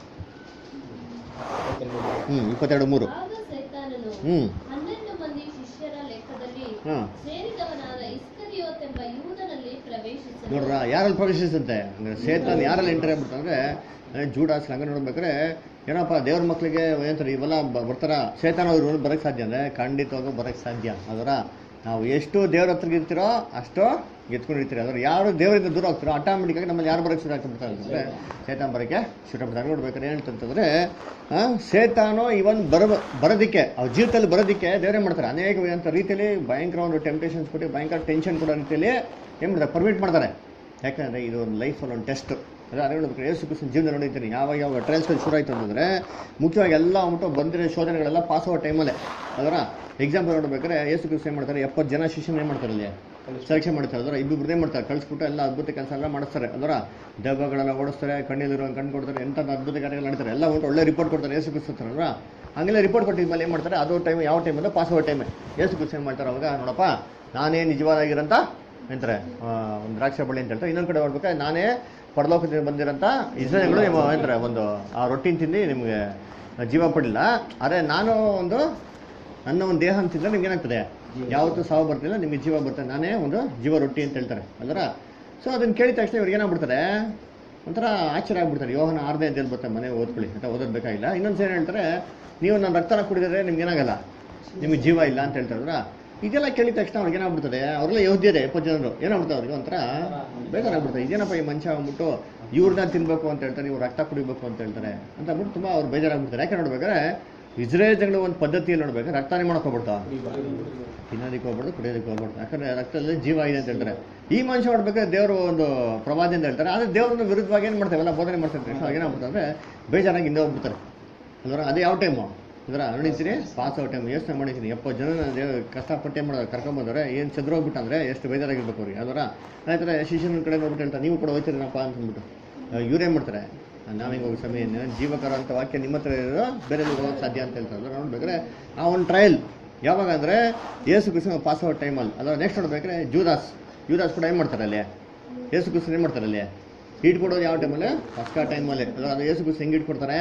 Speaker 1: ಹ್ಞೂ ಇಪ್ಪತ್ತೆರಡು ಮೂರು
Speaker 5: ಆಗ ಸೈತಾನನು
Speaker 1: ಹ್ಞೂ
Speaker 5: ಹನ್ನೆರಡು ಮಂದಿ ಶಿಷ್ಯರ ಲೆಕ್ಕದಲ್ಲಿ
Speaker 1: ಹಾಂ
Speaker 5: ಸೇರಿದವನಾದ ಇಸ್ಕರಿಯೋತ್ ಎಂಬ ಯೂದನಲ್ಲಿ ಪ್ರವೇಶಿಸಿದನು
Speaker 1: ನೋಡ್ರ ಯಾರಲ್ಲಿ ಪ್ರವೇಶಿಸುತ್ತೆ ಅಂದ್ರೆ ಸೇತಾನ್ ಯಾರಲ್ಲಿ ಎಂಟರ್ ಆಗ್ಬಿಟ್ಟು ಅಂದ್ರೆ ಜೂಡಾಸ್ ಹಂಗೆ ನೋಡ್ಬೇಕಾದ್ರೆ ಏನಪ್ಪ ದೇವ್ರ ಮಕ್ಳಿಗೆ ಏನಂತಾರೆ ಇವೆಲ್ಲ ಬ- ಬರ್ತಾರ ಸೇತಾನ ಅವ್ರು ಬರಕ್ಕೆ ಸಾಧ್ಯ ಅಂದ್ರೆ ಖಂಡಿತವಾಗೂ ಬರಕ್ಕೆ ಸಾಧ್ಯ ಅದರ ನಾವು ಎಷ್ಟು ದೇವ್ರ ಹತ್ರ ಇರ್ತೀರೋ ಅಷ್ಟು ಗೆದ್ಕೊಂಡಿರ್ತೀರಿ ಅದ್ರ ಯಾರು ದೇವರಿಂದ ದೂರ ಹೋಗ್ತಾರೋ ಆಟೋಮೆಟಿಕ್ ಆಗಿ ನಮ್ಮಲ್ಲಿ ಯಾರು ಬರಕ್ಕೆ ಶುರು ಆಗ್ಬಿಡ್ತಾರೆ ಅಂತಂದ್ರೆ ಸೇತಾನ್ ಬರಕ್ಕೆ ಶುರು ಆಗ್ಬಿಡ್ತಾರೆ ನೋಡ್ಬೇಕಾದ್ರೆ ಏನಂತಂತಂದ್ರೆ ಆ, ಸೇತಾನು ಇವನ್ ಬರ ಬರೋದಕ್ಕೆ ಅವ್ರ ಜೀವಿತದಲ್ಲಿ ಬರೋದಕ್ಕೆ ದೇವರೇ ಮಾಡ್ತಾರೆ ಅನೇಕ ಅಂತ ರೀತಿಯಲ್ಲಿ ಭಯಂಕರ ಒಂದು ಟೆಂಪ್ಟೇಷನ್ಸ್ ಕೊಟ್ಟು ಭಯಂಕರ ಟೆನ್ಷನ್ ಕೊಡೋ ರೀತಿಯಲ್ಲಿ ಏನು ಮಾಡ್ತಾರೆ ಪರ್ಮಿಟ್ ಮಾಡ್ತಾರೆ ಯಾಕಂದರೆ ಇದು ಒಂದು ಲೈಫಲ್ಲಿ ಒಂದು ಟೆಸ್ಟ್ ಅದೇ ಅದೇ ನೋಡ್ಬೇಕು ಯೇಸು ಕ್ರಿಸ್ತನ ಜೀವನ ನೋಡಿರ್ತೀನಿ ಯಾವಾಗ ಯಾವಾಗ ಟ್ರಯಲ್ಸ್ಗಳು ಶುರು ಆಯಿತು ಅಂತಂದರೆ ಮುಖ್ಯವಾಗಿ ಎಲ್ಲ ಅಂದ್ಬಿಟ್ಟು ಬಂದಿರೋ ಶೋಧನೆಗಳೆಲ್ಲ ಪಾಸ್ ಆಗೋ ಟೈಮಲ್ಲೇ ಅದರ ಎಕ್ಸಾಂಪಲ್ ನೋಡ್ಬೇಕಾದ್ರೆ ಯೇಸು ಕ್ರಿಸ್ತ ಏನು ಮಾಡ್ತಾರೆ ಎಪ್ಪತ್ತು ಜನ ಶಿಷ್ಯನ ಏನು ಮಾಡ್ತಾರೆ ಅಲ್ಲಿ ಸೆಲೆಕ್ಷನ್ ಮಾಡ್ತಾರೆ ಅದರ ಇಬ್ಬರು ಏನು ಮಾಡ್ತಾರೆ ಕಳಿಸ್ಬಿಟ್ಟು ಎಲ್ಲ ಅದ್ಭುತ ಕೆಲಸ ಎಲ್ಲ ಮಾಡಿಸ್ತಾರೆ ಅದರ ದೆವ್ವಗಳೆಲ್ಲ ಓಡಿಸ್ತಾರೆ ಕಣ್ಣಲ್ಲಿರೋ ಕಣ್ಣು ಕೊಡ್ತಾರೆ ಎಂಥ ಅದ್ಭುತ ಕಾರ್ಯಗಳು ನಡೀತಾರೆ ಎಲ್ಲ ಒಂದು ಒಳ್ಳೆ ರಿಪೋರ್ಟ್ ಕೊಡ್ತಾರೆ ಯೇಸು ಕ್ರಿಸ್ತ ಹತ್ರ ಅಲ್ವಾ ಹಂಗೆಲ್ಲ ರಿಪೋರ್ಟ್ ಕೊಟ್ಟಿದ್ಮೇಲೆ ಏನು ಮಾಡ್ತಾರೆ ಅದು ಟೈಮ್ ಯಾವ ಟೈಮ್ ಅಂದ್ರೆ ಪಾಸ್ ಆಗೋ ಟೈಮೇ ಯೇಸು ಕ್ರಿಸ್ತ ಏನು ಮಾಡ್ತಾರೆ ಅವಾಗ ನೋಡಪ್ಪ ನಾನೇ ನಿಜವಾದಾಗಿರೋಂಥ ಎಂತಾರೆ ಒಂದು ದ್ರಾಕ್ಷ ಬಳ್ಳಿ ಅಂತ ಹೇಳ್ತಾರೆ ಇನ್ನೊಂದು ಕಡೆ ನೋಡ್ಬೇಕಾದ್ರೆ ನಾನೇ ಪರಲೋಕದಿಂದ ಬಂದಿರೋಂಥ ಇಸ್ರೇಲ್ಗಳು ನಿಮ್ಮ ಏನಂತಾರೆ ಒಂದು ಆ ರೊಟ್ಟಿನ ತಿಂದು ನಿಮಗೆ ಜೀವ ಪಡಲಿಲ್ಲ ಆದರೆ ನಾನು ಒಂದು ನನ್ನ ಒಂದು ದೇಹ ಅಂತಿದ್ರೆ ನಿಮ್ಗೆ ಏನಾಗ್ತದೆ ಯಾವತ್ತೂ ಸಾವು ಬರ್ತಿಲ್ಲ ನಿಮಗೆ ಜೀವ ಬರ್ತದೆ ನಾನೇ ಒಂದು ಜೀವ ರೊಟ್ಟಿ ಅಂತ ಹೇಳ್ತಾರೆ ಅಲ್ವರ ಸೊ ಅದನ್ನ ಕೇಳಿದ ತಕ್ಷಣ ಇವ್ರಿಗೆ ಏನಾಗ್ಬಿಡ್ತಾರೆ ಒಂಥರ ಆಶ್ಚರ್ಯ ಆಗ್ಬಿಡ್ತಾರೆ ಯೋಹನ ಆರನೇ ಅಧ್ಯಾಯ ಬರ್ತಾರೆ ಮನೆ ಓದ್ಕೊಳ್ಳಿ ಅಂತ ಓದೋದು ಬೇಕಾಗಿಲ್ಲ ಇನ್ನೊಂದು ಏನು ಹೇಳ್ತಾರೆ ನೀವು ನನ್ನ ರಕ್ತನ ಕುಡಿದ್ರೆ ನಿಮ್ಗೆ ಏನಾಗಲ್ಲ ನಿಮಗೆ ಜೀವ ಇಲ್ಲ ಅಂತ ಹೇಳ್ತಾರಲ್ಲ ಇದೆಲ್ಲ ಕೇಳಿದ ತಕ್ಷಣ ಅವ್ರಿಗೆ ಏನಾಗ್ಬಿಡ್ತದೆ ಅವರೆಲ್ಲ ಯೋಧಿಯರೇ ಎಪ್ಪತ್ತು ಜನರು ಏನಾಗ್ಬಿಡ್ತಾರೆ ಅವ್ರಿಗೆ ಒಂಥರ ಬೇಜಾರಾಗ್ಬಿಡ್ತಾರೆ ಇದೇನಪ್ಪ ಈ ಮನುಷ್ಯ ಅಂದ್ಬಿಟ್ಟು ಇವ್ರನ್ನ ತಿನ್ಬೇಕು ಅಂತ ಹೇಳ್ತಾರೆ ಇವ್ರು ರಕ್ತ ಕುಡಿಬೇಕು ಅಂತ ಹೇಳ್ತಾರೆ ಅಂತ ಅಂದ್ಬಿಟ್ಟು ತುಂಬ ಅವ್ರು ಬೇಜಾರಾಗ್ಬಿಡ್ತಾರೆ ಯಾಕೆ ನೋಡ್ಬೇಕಾದ್ರೆ ಇಸ್ರೇಲ್ ಜನಗಳು ಒಂದು ಪದ್ಧತಿಯಲ್ಲಿ ನೋಡ್ಬೇಕಾದ್ರೆ ರಕ್ತಾನೇ ಮಾಡಕ್ ಹೋಗ್ಬಿಡ್ತಾವ ತಿನ್ನೋದಕ್ಕೆ ಹೋಗ್ಬಾರ್ದು ಕುಡಿಯೋದಕ್ಕೆ ಹೋಗ್ಬಾರ್ದು ಯಾಕಂದ್ರೆ ರಕ್ತದಲ್ಲಿ ಜೀವ ಇದೆ ಅಂತ ಹೇಳ್ತಾರೆ ಈ ಮನುಷ್ಯ ನೋಡ್ಬೇಕಾದ್ರೆ ದೇವರು ಒಂದು ಪ್ರವಾದಿ ಅಂತ ಹೇಳ್ತಾರೆ ಆದರೆ ದೇವ್ರನ್ನ ವಿರುದ್ಧವಾಗಿ ಏನು ಮಾಡ್ತೇವೆ ಎಲ್ಲ ಬೋಧನೆ ಮಾಡ್ತಾರೆ ಸೊ ಏನಾಗ್ಬಿಡ್ತಾರೆ ಅಂದ್ರೆ ಬೇಜಾರಾಗಿ ಹಿಂದೆ ಹೋಗ್ಬಿಡ್ತಾರೆ ಅಂದ್ರೆ ಅದು ಯಾವ ಟೈಮು ಅಂದ್ರೆ ನೋಡಿದ್ದೀನಿ ಪಾಸ್ ಔಟ್ ಟೈಮ್ ಯೋಚನೆ ಮಾಡಿದ್ದೀನಿ ಎಪ್ಪತ್ತು ಜನ ದೇವ್ ಕಷ್ಟಪಟ್ಟು ಏನು ಮಾಡೋದು ಕರ್ಕೊಂಬಂದವ್ರೆ ಏನು ಚದ್ರೋಗ್ಬಿಟ್ಟು ಅಂದ್ರೆ ಎಷ್ಟು ಬೇಜಾರಾಗಿರ್ಬೇಕು ಅವ್ರಿಗೆ ಅದರ ಆಯ್ತಾರೆ ಶಿಷ್ಯನ ಕಡೆ ನೋಡ್ಬಿಟ್ಟು ಹೇಳ್ತಾರೆ ನೀವು ಕೂಡ ಹೋಗ್ತೀರನಪ್ಪ ಅಂತ ಅಂದ್ಬಿಟ್ಟು ಇವ್ರೇನು ಮಾಡ್ತಾರೆ ನಾವೀಗ ಹೋಗಿ ಸಮಯ ಜೀವಕರ ಅಂತ ವಾಕ್ಯ ನಿಮ್ಮ ಹತ್ರ ಇರೋ ಬೇರೆ ಹೋಗೋಕೆ ಸಾಧ್ಯ ಅಂತ ಹೇಳ್ತಾರೆ ಅಂದ್ರೆ ನೋಡ್ಬೇಕಾದ್ರೆ ಆ ಒಂದು ಟ್ರಯಲ್ ಯಾವಾಗ ಅಂದರೆ ಯೇಸು ಕೃಷ್ಣ ಪಾಸ್ ಔಟ್ ಟೈಮಲ್ಲಿ ಅದರ ನೆಕ್ಸ್ಟ್ ನೋಡ್ಬೇಕಾದ್ರೆ ಜೂದಾಸ್ ಜೂದಾಸ್ ಕೂಡ ಏನು ಮಾಡ್ತಾರೆ ಅಲ್ಲಿ ಯೇಸು ಕೃಷ್ಣ ಏನು ಮಾಡ್ತಾರೆ ಅಲ್ಲಿ ಹೀಟ್ ಕೊಡೋದು ಯಾವ ಟೈಮಲ್ಲಿ ಪಸ್ಕಾ ಟೈಮಲ್ಲಿ ಅದರ ಅದು ಯೇಸು ಕೃಷ್ಣ ಹೆಂಗೆ ಕೊಡ್ತಾರೆ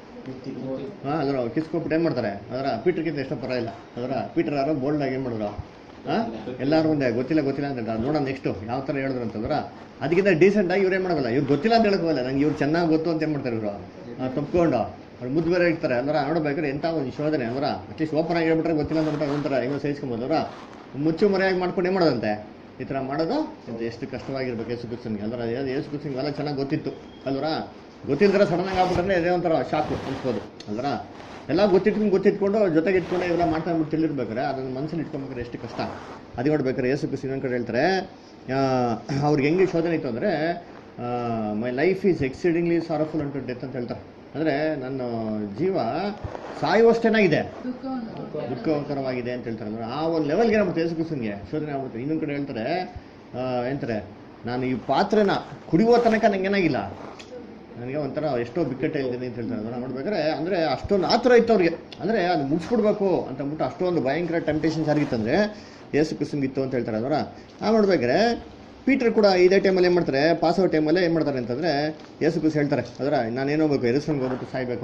Speaker 1: ಹಾಂ ಅದರ ಕಿಸ್ಕೊಬಿಟ್ಟು ಏನು ಮಾಡ್ತಾರೆ ಅದರ ಪೀಟ್ರ್ಗಿಂತ ಎಷ್ಟೋ ಪರ ಇಲ್ಲ ಅದರ ಪೀಟರ್ ಯಾರೋ ಬೋಲ್ಡ್ ಆಗಿ ಏನು ಮಾಡಿದ್ರು ಹಾಂ ಎಲ್ಲರೂ ಮುಂದೆ ಗೊತ್ತಿಲ್ಲ ಗೊತ್ತಿಲ್ಲ ಅಂತ ಹೇಳ್ತಾರೆ ನೋಡೋಣ ನೆಕ್ಸ್ಟು ಯಾವ ಥರ ಹೇಳಿದ್ರು ಅಂತಂದ್ರೆ ಅದಕ್ಕಿಂತ ಡೀಸೆಂಟ್ ಆಗಿ ಇವ್ರು ಏನು ಮಾಡೋಲ್ಲ ಇವ್ರು ಗೊತ್ತಿಲ್ಲ ಅಂತ ಹೇಳೋಕ್ಕೋಲ್ಲ ನಂಗೆ ಇವ್ರು ಚೆನ್ನಾಗಿ ಗೊತ್ತು ಅಂತ ಏನು ಮಾಡ್ತಾರೆ ಇವರು ತಪ್ಕೊಂಡು ಅವ್ರು ಮುದ್ದು ಬೇರೆ ಇರ್ತಾರೆ ಅಂದ್ರೆ ನೋಡ್ಬೇಕಾದ್ರೆ ಎಂಥ ಒಂದು ಶೋಧನೆ ಅಂದ್ರೆ ಅಟ್ಲೀಸ್ಟ್ ಓಪನ್ ಆಗಿ ಹೇಳ್ಬಿಟ್ರೆ ಗೊತ್ತಿಲ್ಲ ಅಂತ ಬಿಟ್ರೆ ಒಂಥರ ಹೆಂಗೋ ಸಹಿಸ್ಕೊಬೋದು ಅವ್ರ ಮುಚ್ಚು ಮರೆಯಾಗಿ ಮಾಡ್ಕೊಂಡು ಏನು ಮಾಡೋದಂತೆ ಈ ಥರ ಮಾಡೋದು ಇದು ಎಷ್ಟು ಕಷ್ಟವಾಗಿರ್ಬೇಕು ಯೇಸು ಕ್ರಿಸ್ತನ್ಗೆ ಅಂದ್ರೆ ಅದು ಯೇಸು ಕ್ರಿಸ್ತನ್ಗೆ ಎಲ್ಲ ಚೆನ್ನಾಗಿ ಗೊತ್ತಿತ್ತು ಅಲ್ವರ ಗೊತ್ತಿಲ್ದ್ರೆ ಸಡನ್ ಆಗಿ ಆಗ್ಬಿಟ್ರೆ ಇದೇ ಒಂಥರ ಶಾಕು ಅನ್ಸ್ಬೋದು ಅಲ್ವರ ಎಲ್ಲ ಗೊತ್ತಿಟ್ಕೊಂಡು ಗೊತ್ತಿಟ್ಕೊಂಡು ಜೊತೆಗೆ ಇಟ್ಕೊಂಡು ಇವೆಲ್ಲ ಮಾಡ್ತಾ ಅಂದ್ಬಿಟ್ಟು ತಿಳಿರ್ಬೇಕಾರೆ ಅದನ್ನ ಮನಸ್ಸಲ್ಲಿ ಇಟ್ಕೊಬೇಕಾದ್ರೆ ಎಷ್ಟು ಕಷ್ಟ ಅದು ನೋಡ್ಬೇಕಾದ್ರೆ ಯೇಸು ಕ್ರಿಸ್ತ ಇನ್ನೊಂದು ಕಡೆ ಹೇಳ್ತಾರೆ ಆ, ಅವ್ರಿಗೆ ಹೆಂಗೆ ಶೋಧನೆ ಇತ್ತು ಅಂದರೆ ಮೈ ಲೈಫ್ ಈಸ್ ಎಕ್ಸಿಡಿಂಗ್ಲಿ ಸಾರಫುಲ್ ಅಂಟು ಡೆತ್ ಅಂತ ಹೇಳ್ತಾರೆ ಅಂದರೆ ನನ್ನ ಜೀವ ಸಾಯುವಷ್ಟೇನಾಗಿದೆ ದುಃಖಕರವಾಗಿದೆ ಅಂತ ಹೇಳ್ತಾರೆ ಅಂದ್ರೆ ಆ ಒಂದು ಲೆವೆಲ್ಗೆ ಏನಾಗ್ಬಿಡುತ್ತೆ ಯೇಸು ಕ್ರಿಸ್ತನ್ಗೆ ಶೋಧನೆ ಆಗ್ಬಿಡುತ್ತೆ ಇನ್ನೊಂದು ಕಡೆ ಹೇಳ್ತಾರೆ ಆ, ಏನಂತಾರೆ ನಾನು ಈ ಪಾತ್ರೆನ ಕುಡಿಯುವ ತನಕ ನಂಗೆ ಏನಾಗಿಲ್ಲ ನನಗೆ ಒಂಥರ ಎಷ್ಟೋ ಬಿಕ್ಕಟ್ಟೆ ಇದ್ದೀನಿ ಅಂತ ಹೇಳ್ತಾರೆ ಅದನ್ನ ನೋಡ್ಬೇಕಾದ್ರೆ ಅಂದರೆ ಅಷ್ಟೊಂದು ಆತುರ ಇತ್ತು ಅವ್ರಿಗೆ ಅಂದರೆ ಅದು ಮುಗಿಸ್ಬಿಡ್ಬೇಕು ಅಂತ ಅಂದ್ಬಿಟ್ಟು ಅಷ್ಟೊಂದು ಭಯಂಕರ ಟೆಂಪ್ಟೇಷನ್ಸ್ ಯಾರಿಗಿತ್ತಂದ್ರೆ ಯೇಸು ಕ್ರಿಸ್ತನ್ಗೆ ಇತ್ತು ಅಂತ ಹೇಳ್ತಾರೆ ಅದರ ಆ ನೋಡ್ಬೇಕಾದ್ರೆ ಪೀಟರ್ ಕೂಡ ಇದೇ ಟೈಮಲ್ಲಿ ಏನು ಮಾಡ್ತಾರೆ ಪಾಸ್ ಔಟ್ ಟೈಮಲ್ಲೇ ಏನು ಮಾಡ್ತಾರೆ ಅಂತಂದರೆ ಯೇಸು ಕ್ರಿಸ್ತ ಹೇಳ್ತಾರೆ ಅದರ ನಾನೇನು ಹೋಗ್ಬೇಕು ಎರುಸನ್ಗೆ ಹೋಗ್ಬಿಟ್ಟು ಸಾಯ್ಬೇಕು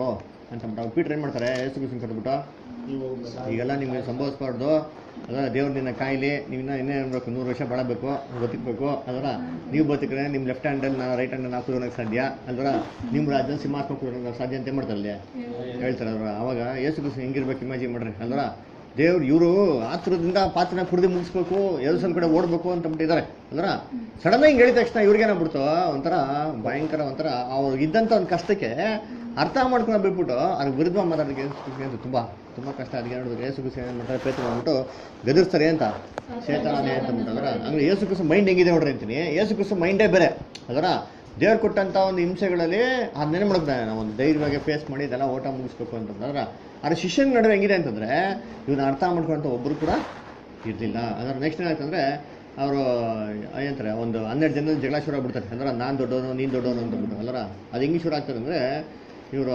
Speaker 1: ಅಂತ ಅಂದ್ಬಿಟ್ಟು ಪೀಟ್ರ್ ಏನು ಮಾಡ್ತಾರೆ ಯೇಸು ಕ್ರಿಸ್ತನ್ ಕರೆದ್ಬಿಟ್ಟು ಈಗೆಲ್ಲ ನಿಮಗೆ ಸಂಭವಿಸ್ಬಾರ್ದು ಅದರ ದೇವ್ರು ನಿನ್ನ ಕಾಯಿಲೆ ನೀವು ಇನ್ನೂ ಇನ್ನೇ ಅನ್ಬೇಕು ನೂರು ವರ್ಷ ಬಾಳಬೇಕು ಬದುಕಬೇಕು ಅದರ ನೀವು ಬದುಕಿದ್ರೆ ನಿಮ್ಮ ಲೆಫ್ಟ್ ಹ್ಯಾಂಡಲ್ಲಿ ನಾವು ರೈಟ್ ಹ್ಯಾಂಡಲ್ಲಿ ನಾವು ಕೂರೋಣಕ್ಕೆ ಸಾಧ್ಯ ಅಲ್ವರ ನಿಮ್ಮ ರಾಜ್ಯ ಸಿಂಹಾಸನ ಕೂರೋಣಕ್ಕೆ ಸಾಧ್ಯ ಅಂತ ಮಾಡ್ತಾರೆ ಹೇಳ್ತಾರೆ ಅವ್ರ ಅವಾಗ ಯೇಸು ಕ್ರಿಸ್ತ ಹೆಂಗಿರ್ಬೇಕು ಇಮ್ಯಾಜಿನ್ ಮಾಡ್ರಿ ಅಲ್ವರ ದೇವ್ರು ಇವರು ಆತುರದಿಂದ ಪಾತ್ರನ ಕುಡಿದು ಮುಗಿಸ್ಬೇಕು ಎಲ್ಸನ್ ಕಡೆ ಓಡಬೇಕು ಅಂತ ಬಿಟ್ಟಿದ್ದಾರೆ ಅಲ್ವರ ಸಡನ್ ಹಿಂಗೆ ಹೇಳಿದ ತಕ್ಷಣ ಇವ್ರಿಗೇನಾಗ್ಬಿಡ್ತು ಒಂಥರ ಭಯಂಕರ ಒಂಥರ ಅವ್ರಿಗೆ ಇದ್ದಂಥ ಒಂದು ಕಷ್ಟಕ್ಕೆ ಅರ್ಥ ಮಾಡ್ಕೊಂಡು ಬಿಟ್ಬಿಟ್ಟು ಅದ್ರ ವಿರುದ್ಧ ಮಾತಾಡೋದಕ್ಕೆ ಯೇಸು ಕ್ರಿಸ್ತನಿಗೆ ಅಂತ ತುಂಬ ತುಂಬ ಕಷ್ಟ ಅದಕ್ಕೆ ನೋಡಿದ್ರೆ ಯೇಸು ಕ್ರಿಸ್ತ ಏನು ಮಾಡ್ತಾರೆ ಪೇತ್ರ ಬಂದ್ಬಿಟ್ಟು ಬೆದರ್ಸ್ತಾರೆ ಅಂತ ಸೇತಾನೆ ಅಂತ ಅಂದ್ಬಿಟ್ಟಂದ್ರೆ ಅಂದ್ರೆ ಯೇಸು ಕ್ರಿಸ್ತ ಮೈಂಡ್ ಹೆಂಗಿದೆ ನೋಡ್ರಿ ಅಂತೀನಿ ಯೇಸು ಕ್ರಿಸ್ತ ಮೈಂಡೇ ಬೇರೆ ಅದರ ದೇವ್ರು ಕೊಟ್ಟಂಥ ಒಂದು ಹಿಂಸೆಗಳಲ್ಲಿ ಅದನ್ನೇನು ಮಾಡ್ತಾರೆ ನಾವು ಒಂದು ಧೈರ್ಯವಾಗಿ ಫೇಸ್ ಮಾಡಿ ಇದೆಲ್ಲ ಓಟ ಮುಗಿಸ್ಬೇಕು ಅಂತಂದ್ರೆ ಅದ್ರ ಶಿಷ್ಯನ ನಡುವೆ ಹೆಂಗಿದೆ ಅಂತಂದ್ರೆ ಇವನ್ನ ಅರ್ಥ ಮಾಡ್ಕೊಂತ ಒಬ್ಬರು ಕೂಡ ಇರಲಿಲ್ಲ ಅದರ ನೆಕ್ಸ್ಟ್ ಏನಾಯ್ತಂದ್ರೆ ಅವರು ಏನಂತಾರೆ ಒಂದು ಹನ್ನೆರಡು ಜನದಲ್ಲಿ ಜಗಳ ಶುರು ಆಗ್ಬಿಡ್ತಾರೆ ಅಂದ್ರೆ ನಾನು ದೊಡ್ಡವನು ನೀನು ದೊಡ್ಡವನು ಅಂತಂದ್ಬಿಟ್ಟು ಅಲ್ಲರ ಅದು ಹೆಂಗೆ ಶುರು ಆಗ್ತದೆ ಅಂದರೆ ಇವರು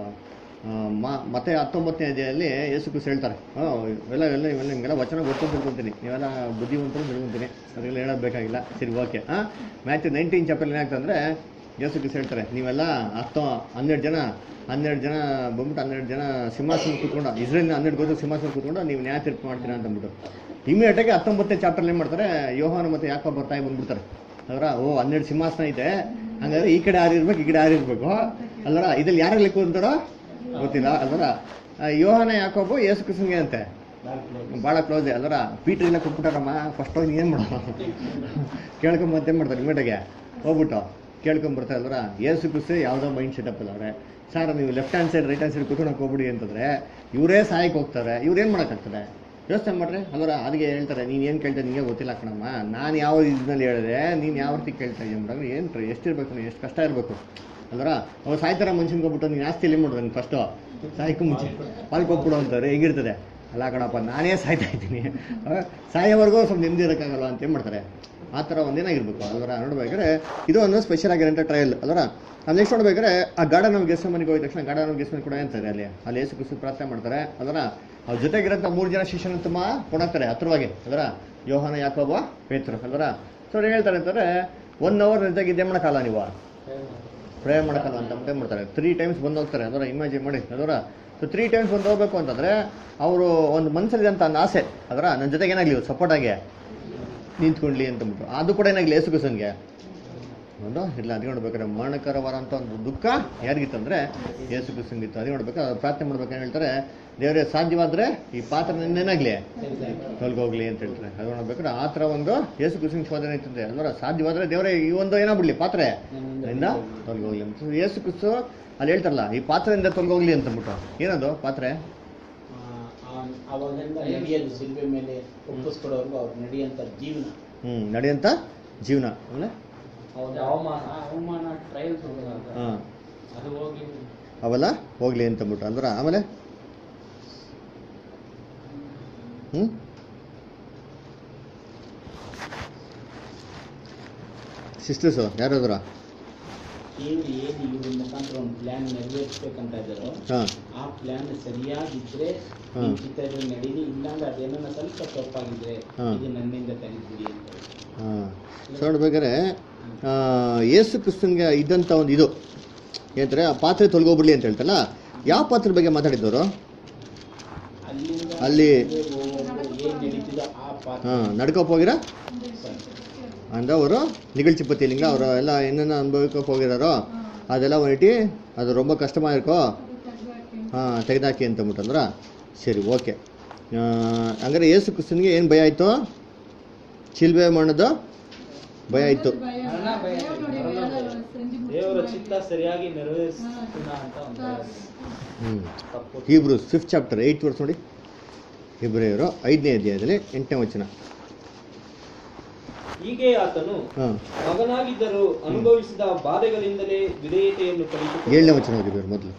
Speaker 1: ಮತ್ತೆ ಹತ್ತೊಂಬತ್ತನೇ ಅಧ್ಯಾಯಲ್ಲಿ ಯೇಸು ಕ್ರಿಸ್ತ ಹೇಳ್ತಾರೆ ಹ್ಞೂ ಇವೆಲ್ಲ ಎಲ್ಲ ಇವೆಲ್ಲ ನಿಮಗೆಲ್ಲ ವಚನ ಗೊತ್ತು ಅಂತ ತಿಳ್ಕೊಂತೀನಿ ನೀವೆಲ್ಲ ಬುದ್ಧಿವಂತರು ತಿಳ್ಕೊಂತೀನಿ ಅದೆಲ್ಲ ಹೇಳೋದು ಬೇಕಾಗಿಲ್ಲ ಸರಿ ಓಕೆ ಹಾಂ ಮ್ಯಾಥ್ಯೂ ನೈನ್ಟೀನ್ ಚಾಪ್ಟರ್ ಏನಾಗ್ತದೆ ಅಂದರೆ ಯೇಸು ಕ್ರಿಸ್ತ ಹೇಳ್ತಾರೆ ನೀವೆಲ್ಲ ಹತ್ತು ಹನ್ನೆರಡು ಜನ ಹನ್ನೆರಡು ಜನ ಬಂದ್ಬಿಟ್ಟು ಹನ್ನೆರಡು ಜನ ಸಿಂಹಾಸನ ಕೂತ್ಕೊಂಡು ಇಸ್ರೇಲ್ನ ಹನ್ನೆರಡು ಗೋದು ಸಿಂಹಾಸನ ಕೂತ್ಕೊಂಡು ನೀವು ನ್ಯಾಯ ತೀರ್ಪು ಮಾಡ್ತೀರಾ ಅಂತ ಅಂದ್ಬಿಟ್ಟು ಇಮಿಡಿಯೇಟಾಗಿ ಹತ್ತೊಂಬತ್ತನೇ ಚಾಪ್ಟರ್ ಏನು ಮಾಡ್ತಾರೆ ಯೋಹಾನ ಮತ್ತು ಯಾಕೋ ಬರ್ತಾ ಬಂದ್ಬಿಡ್ತಾರೆ ಅದರ ಓ ಹನ್ನೆರಡು ಸಿಂಹಾಸನ ಐತೆ ಹಂಗಾದ್ರೆ ಈ ಕಡೆ ಯಾರು ಇರ್ಬೇಕು ಈ ಕಡೆ ಯಾರು ಇರ್ಬೇಕು ಅಲ್ಲರ ಇದ್ರಲ್ಲಿ ಯಾರು ಲೆಕ್ಕ ಅಂತಾರೋ ಗೊತ್ತಿಲ್ಲ ಅಲ್ವರ ಯೋಹಾನ ಯಾಕೋಬು ಯೇಸು ಕ್ರಿಸ್ತನ್ಗೆ ಅಂತೆ ಭಾಳ ಕ್ಲೋಸ್ ಅಲ್ವರ ಪೀಟ್ರ್ ಇಲ್ಲ ಕೊಟ್ಬಿಟ್ಟಾರಮ್ಮ ಫಸ್ಟ್ ಹೋಗಿ ಏನು ಮಾಡೋ ಕೇಳ್ಕೊಂಬ ಮತ್ತೆ ಏನು ಮಾಡ್ತಾರೆ ಇಮಿಡಿಯಾಗೆ ಹೋಗ್ಬಿಟ್ಟು ಕೇಳ್ಕೊಂಬರ್ತಾರೆ ಅಲ್ವರ ಯೇಸು ಕ್ರಿಸ್ತ ಯಾವುದೋ ಮೈಂಡ್ ಸೆಟಪ್ ಇಲ್ಲ ಅವ್ರೆ ಸರ್ ನೀವು left hand side right hand side ಕೂತ್ಕೊಳಕ್ಕೆ ಹೋಗ್ಬಿಡಿ ಅಂತಂದ್ರೆ ಇವರೇ ಸಹಾಯಕ್ಕೆ ಹೋಗ್ತಾರೆ ಇವ್ರು ಏನು ಮಾಡೋಕ್ಕಾಗ್ತದೆ ಯೋಚನೆ ಮಾಡ್ರಿ ಅದರ ಅದಕ್ಕೆ ಹೇಳ್ತಾರೆ ನೀನು ಏನು ಕೇಳ್ತಾ ನಿಮಗೆ ಗೊತ್ತಿಲ್ಲ ಕಣಮ್ಮ ನಾನು ಯಾವ ಇದ್ರಲ್ಲಿ ಹೇಳಿದೆ ನೀನು ಯಾವ ರೀತಿ ಕೇಳ್ತಾ ಇದೀಯ ಅಂದಾಗ ಏನು ಎಷ್ಟಿರ್ಬೇಕು ನೀನು ಎಷ್ಟು ಕಷ್ಟ ಇರಬೇಕು ಅಲ್ವರ ಅವ ಸಾಯ್ತಾರ ಮನುಷ್ಯನ್ಗೆ ಹೋಗ್ಬಿಟ್ಟು ನೀನು ಆಸ್ತಿ ಎಲ್ಲಿ ಮಾಡೋದು ನೀನು ಫಸ್ಟು ಸಾಯ್ಕು ಮುಂಚೆ ಪಾಲ್ಗೆ ಹೋಗ್ಬಿಡು ಅಂತಾರೆ ಹೆಂಗಿರ್ತದೆ ಅಲ್ಲ ಕಣಪ್ಪ ನಾನೇ ಸಾಯ್ತಾ ಇದ್ದೀನಿ ಆ, ಸಾಯೋವರೆಗೂ ಸ್ವಲ್ಪ ನೆಮ್ಮದಿ ಇರೋಕ್ಕಾಗಲ್ಲ ಅಂತ ಏನು ಮಾಡ್ತಾರೆ ಆ ಥರ ಒಂದೇನಾಗಿರ್ಬೇಕು ಅಲ್ವರ ನೋಡ್ಬೇಕಾದ್ರೆ ಇದು ಒಂದು ಸ್ಪೆಷಲ್ ಆಗಿರೋಂಥ ಟ್ರಯಲ್ ಅಲ್ವರ ನೆಕ್ಸ್ಟ್ ನೋಡ್ಬೇಕಾದ್ರೆ ಆ ಗಾರ್ಡನ್ ಆಫ್ ಗೆಸ್ಟ್ ಮನೆಗೆ ಹೋಗಿದ ತಕ್ಷಣ ಗಾರ್ಡನ್ ಆಫ್ ಗೆಸ್ಟ್ ಮನೆ ಕೂಡ ಅಂತಾರೆ ಅಲ್ಲಿ ಅಲ್ಲಿ ಏಸು ಕುಸು ಪ್ರಾರ್ಥನೆ ಮಾಡ್ತಾರೆ ಅದರ ಅವ್ರ ಜೊತೆಗಿರೋಂಥ ಮೂರು ಜನ ಶಿಷ್ಯನ ತುಂಬ ಕೊಡಾಕ್ತಾರೆ ಹತ್ರವಾಗಿ ಅದರ ಯೋಹಾನ ಯಾಕೋಬ ಪೇತ್ರ ಅಲ್ವರ ಸೊ ಅವ್ರು ಹೇಳ್ತಾರೆ ಅಂತಾರೆ ಒನ್ ಅವರ್ ನಿಂತಾಗ ಇದೇ ಮಾಡೋಕ್ಕಲ್ಲ ನೀವು ಪ್ರೇ ಮಾಡೋಕ್ಕಲ್ಲ ಅಂತ ಏನು ಮಾಡ್ತಾರೆ ತ್ರೀ ಟೈಮ್ಸ್ ಬಂದು ಹೋಗ್ತಾರೆ ಅದರ ಇಮ್ಯಾಜಿನ್ ಮಾಡಿ ಅದರ ಸೊ ತ್ರೀ ಟೈಮ್ಸ್ ಬಂದು ಹೋಗ್ಬೇಕು ಅಂತಂದರೆ ಅವರು ಒಂದು ಮನಸ್ಸಲ್ಲಿದ್ದಂಥ ಒಂದು ಆಸೆ ಅದರ ನನ್ನ ಜೊತೆಗೆ ಏನಾಗಲಿ ಸಪೋರ್ಟ್ ಆಗಿ ನಿಂತ್ಕೊಂಡ್ಲಿ ಅಂತಂದ್ಬಿಟ್ಟು ಅದು ಕೂಡ ಏನಾಗಲಿ ಯೇಸು ಕ್ರಿಸ್ತನ್ಗೆ ಹೌದು ಇಲ್ಲ ಅದಕ್ಕೆ ನೋಡ್ಬೇಕಾದ್ರೆ ಮರಣಕರವಾರ ಅಂತ ಒಂದು ದುಃಖ ಯಾರಿಗಿತ್ತಂದ್ರೆ ಯೇಸು ಕ್ರಿಸ್ತಂಗಿತ್ತು ಅದಕ್ಕೆ ನೋಡ್ಬೇಕು ಅವ್ರು ಪ್ರಾರ್ಥನೆ ಮಾಡ್ಬೇಕು ಏನು ಹೇಳ್ತಾರೆ ದೇವರೇ ಸಾಧ್ಯವಾದ್ರೆ ಈ ಪಾತ್ರ ಏನಾಗಲಿ ತೊಲ್ಗೋಗ್ಲಿ ಅಂತ ಹೇಳ್ತಾರೆ ಅದು ನೋಡ್ಬೇಕಾದ್ರೆ ಆ ಥರ ಒಂದು ಯೇಸು ಕ್ರಿಸ್ತನ್ ಶೋಧನೆ ಇರ್ತದೆ ಅಲ್ವರ ಸಾಧ್ಯವಾದ್ರೆ ದೇವರೇ ಈ ಒಂದು ಏನಾಗ್ಬಿಡ್ಲಿ ಪಾತ್ರೆ ಇಂದ ತೊಲ್ಗೋಗ್ಲಿ ಅಂತ ಯೇಸು ಕ್ರಿಸ್ತು ಅಲ್ಲಿ ಹೇಳ್ತಾರಲ್ಲ ಈ ಪಾತ್ರೆಯಿಂದ ತೊಲ್ಗೋಗ್ಲಿ ಅಂತ ಅಂದ್ಬಿಟ್ಟು ಏನದು ಪಾತ್ರೆ
Speaker 7: ಅವಾಗಿಂದ ನಡೆಯೋದು ಸಿಲ್ಬೆ ಮೇಲೆ ಒಪ್ಪಿಸ್ಕೊಡೋರ್ಗು ಅವ್ರು ನಡೆಯಂತ ಜೀವನ
Speaker 1: ಹ್ಞೂ ನಡೆಯಂಥ ಜೀವನ ಆಮೇಲೆ
Speaker 6: ಅವ್ರ ಅವಮಾನ ಅವಮಾನ ಟ್ರಯಲ್ಸ್
Speaker 1: ಹಾಂ
Speaker 6: ಅದು ಹೋಗಿ
Speaker 1: ಅವೆಲ್ಲ ಹೋಗ್ಲಿ ಅಂತ ಅಂದ್ಬಿಟ್ಟು ಅಂದ್ರೆ ಆಮೇಲೆ ಹ್ಞೂ ಸಿಸ್ಟರ್ಸು ಯಾರಾದ್ರ
Speaker 7: ಇವ್ರು ಏನು ಇವ್ರ ಮುಖಾಂತರ ಒಂದು ಪ್ಲಾನ್ ನೆರವೇರಿಸ್ಬೇಕಂತ ಇದ್ದಾರೋ
Speaker 1: ಹಾಂ
Speaker 7: ಆ ಪ್ಲಾನ್ ಸರಿಯಾಗಿದ್ರೆ
Speaker 1: ಹಾ.
Speaker 7: ನಿಮ್ ಚಿತ್ರದಲ್ಲಿ ನಡೀಲಿ ಇಲ್ಲಾಂದ್ರೆ ಅದೇನನ್ನ ಸ್ವಲ್ಪ ತಪ್ಪಾಗಿದ್ರೆ
Speaker 1: ಹಾ.
Speaker 7: ಇದು ನನ್ನಿಂದ ತೆಗೆದ್ಬಿಡಿ ಅಂತ
Speaker 1: ಹಾಂ ಸೊ ನೋಡ್ಬೇಕಾದ್ರೆ ಆ, ಯೇಸು ಕ್ರಿಸ್ತನ್ಗೆ ಇದ್ದಂಥ ಒಂದು ಇದು ಏನಂತಾರೆ ಆ ಪಾತ್ರೆ ತೊಳ್ಗೊಬಿಡ್ಲಿ ಅಂತ ಹೇಳ್ತಲ್ಲ ಯಾವ ಪಾತ್ರೆ ಬಗ್ಗೆ ಮಾತಾಡಿದ್ದವರು
Speaker 7: ಅಲ್ಲಿಂದ
Speaker 1: ಅಲ್ಲಿ-
Speaker 7: ಇಲ್ಲಿಗೆ ಹೋಗೋದು ಏನ್ ನಡೀತಿದೋ ಆ ಪಾತ್ರ
Speaker 1: ಹಾಂ ನಡ್ಕೋಪ್ ಹೋಗಿರ ಅಂದ್ರೆ ಅವರು ನಿಗಳ್ಚಿಪತಿ ಲಿಂಗ ಅವರು ಎಲ್ಲ ಏನೇನು ಅನುಭವಿಕೋಕೆ ಹೋಗಿದಾರೋ ಅದೆಲ್ಲ ಹೊರಟಿ ಅದು ரொம்ப ಕಷ್ಟமாக ಇರ್ಕೋ ಹಾಂ ತೆಗೆದಾಕಿ ಅಂತ ಅಂದ್ಬಿಟ್ಟಂದ್ರ ಸರಿ ಓಕೆ ಹಂಗಾರೆ ಯೇಸು ಕ್ರಿಸ್ತನ್ಗೆ ಏನು ಭಯ ಆಯಿತು ಚಿಲ್ಬೆ ಮಣ್ಣದು ಭಯ ಆಯಿತು
Speaker 6: ದೇವರ ಚಿತ್ತ ಸರಿಯಾಗಿ ನೆರವೇರಿಸ್ತೀನ ಅಂತ ಒಂದು
Speaker 1: ಹ್ಞೂ
Speaker 6: ತಪ್ಪು
Speaker 1: Hebrews fifth chapter eight verse ನೋಡಿ ಇಬ್ರಿಯರು ಐದನೇ ಅಧ್ಯಾಯದಲ್ಲಿ ಎಂಟನೇ ವಚನ
Speaker 6: ಹೀಗೆ ಆತನು
Speaker 1: ಹಾಂ
Speaker 6: ಮಗನಾಗಿದ್ದರೂ ಅನುಭವಿಸಿದ ಬಾಧೆಗಳಿಂದಲೇ ವಿಧೇಯತೆಯನ್ನು ಕಲಿತು
Speaker 1: ಏಳನೇ ವಚನ ಹೋಗಿದ್ರು ಮೊದಲು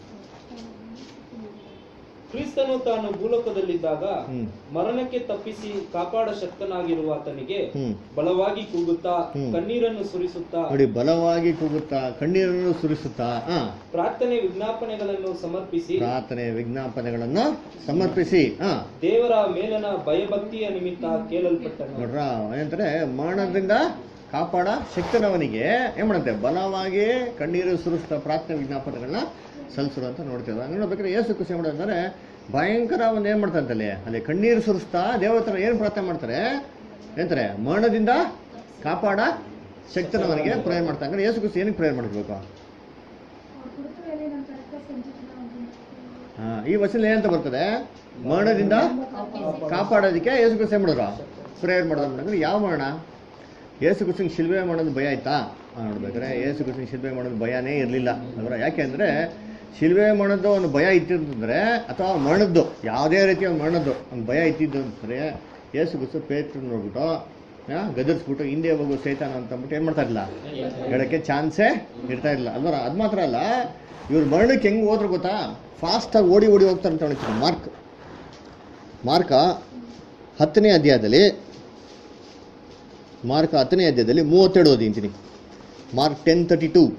Speaker 6: ಕ್ರಿಸ್ತನು ತಾನು ಭೂಲೋಕದಲ್ಲಿದ್ದಾಗ
Speaker 1: ಹ್ಞೂ
Speaker 6: ಮರಣಕ್ಕೆ ತಪ್ಪಿಸಿ ಕಾಪಾಡ ಶಕ್ತನಾಗಿರುವ ಆತನಿಗೆ
Speaker 1: ಹ್ಞೂ
Speaker 6: ಬಲವಾಗಿ ಕೂಗುತ್ತಾ
Speaker 1: ಹ್ಮ್.
Speaker 6: ಕಣ್ಣೀರನ್ನು ಸುರಿಸುತ್ತಾ
Speaker 1: ನೋಡಿ ಬಲವಾಗಿ ಕೂಗುತ್ತಾ ಕಣ್ಣೀರನ್ನು ಸುರಿಸುತ್ತಾ ಹಾಂ
Speaker 6: ಪ್ರಾರ್ಥನೆ ವಿಜ್ಞಾಪನೆಗಳನ್ನು ಸಮರ್ಪಿಸಿ
Speaker 1: ಪ್ರಾರ್ಥನೆ ವಿಜ್ಞಾಪನೆಗಳನ್ನು ಸಮರ್ಪಿಸಿ ಹಾಂ
Speaker 6: ದೇವರ ಮೇಲನ ಭಯಭಕ್ತಿಯ ನಿಮಿತ್ತ ಕೇಳಲ್ಪಟ್ಟನು
Speaker 1: ನೋಡ್ರ ಏನಂತಾರೆ ಮರಣದಿಂದ ಕಾಪಾಡ ಶಕ್ತನವನಿಗೆ ಏನ್ ಮಾಡುತ್ತೆ ಬಲವಾಗಿ ಕಣ್ಣೀರು ಸುರಿಸ್ತಾ ಪ್ರಾರ್ಥನೆ ವಿಜ್ಞಾಪನೆಗಳನ್ನ ಸಲ್ಸರು ಅಂತ ನೋಡ್ತೀವಿ ಹಂಗೆ ನೋಡ್ಬೇಕಾದ್ರೆ ಏಸು ಖುಷಿ ಮಾಡೋದಂದ್ರೆ ಭಯಂಕರ ಒಂದು ಏನು ಮಾಡ್ತಾರೆ ಅಂತಲ್ಲಿ ಅಲ್ಲಿ ಕಣ್ಣೀರು ಸುರಿಸ್ತಾ ದೇವರ ಹತ್ರ ಏನು ಪ್ರಾರ್ಥನೆ ಮಾಡ್ತಾರೆ ಏನಂತಾರೆ ಮರಣದಿಂದ ಕಾಪಾಡ ಶಕ್ತನವನಿಗೆ ಪ್ರೇಯರ್ ಮಾಡ್ತಾರೆ ಹಂಗಾರೆ ಏಸು ಖುಷಿ ಏನಕ್ಕೆ ಪ್ರೇಯರ್ ಮಾಡಬೇಕು ಹಾ ಈ ವಚನ ಏನಂತ ಬರ್ತದೆ ಮರಣದಿಂದ ಕಾಪಾಡೋದಕ್ಕೆ ಏಸು ಖುಷಿ ಏನ್ ಮಾಡಿದ್ರು ಪ್ರೇಯರ್ ಮಾಡೋದು ಅಂದ್ರೆ ಯಾವ ಮರಣ ಏಸು ಕುಸಿಂಗ್ ಶಿಲ್ಬೆ ಮಾಡೋದು ಭಯ ಆಯ್ತಾ ಆ, ನೋಡ್ಬೇಕಾದ್ರೆ ಏಸು ಕುಸಿಂಗ್ ಶಿಲ್ಬೆ ಮಾಡೋದು ಭಯನೇ ಇರಲಿಲ್ಲ ಅಂದ್ರೆ ಯಾಕೆ ಅಂದ್ರೆ ಶಿಲ್ಬೆ ಮಾಡೋದು ಒಂದು ಭಯ ಇತ್ತಿರ್ತಂದ್ರೆ ಅಥವಾ ಮರಣದ್ದು ಯಾವುದೇ ರೀತಿಯ ಒಂದು ಮರಣದ್ದು ಒಂದು ಭಯ ಇತ್ತಿದ್ದು ಅಂತಂದ್ರೆ ಏಸು ಕುಸು ಪೇತ್ರ ನೋಡ್ಬಿಟ್ಟು ಆ, ಗದರ್ಸ್ಬಿಟ್ಟು ಹಿಂದೆ ಹೋಗು ಸೈತಾನ ಅಂತ ಅಂದ್ಬಿಟ್ಟು ಏನು ಮಾಡ್ತಾ ಇರಲಿಲ್ಲ ಹೇಳಕ್ಕೆ ಚಾನ್ಸೇ ಇರ್ತಾ ಇರಲಿಲ್ಲ ಅಲ್ವರ ಅದು ಮಾತ್ರ ಅಲ್ಲ ಇವ್ರು ಮರಣಕ್ಕೆ ಹೆಂಗೆ ಹೋದ್ರು ಗೊತ್ತಾ ಫಾಸ್ಟಾಗಿ ಓಡಿ ಓಡಿ ಹೋಗ್ತಾರೆ ಅಂತ ಹೇಳ್ತೀನಿ ಮಾರ್ಕ್ ಮಾರ್ಕ ಹತ್ತನೇ ಅಧ್ಯಾಯದಲ್ಲಿ மார்க் ಹತ್ತನೇ ಅಧ್ಯಾಯದಲ್ಲಿ ಮೂವತ್ತೆರಡು ಓದಿಂತೀನಿ மார்க் டென் தேர்ட்டி டூ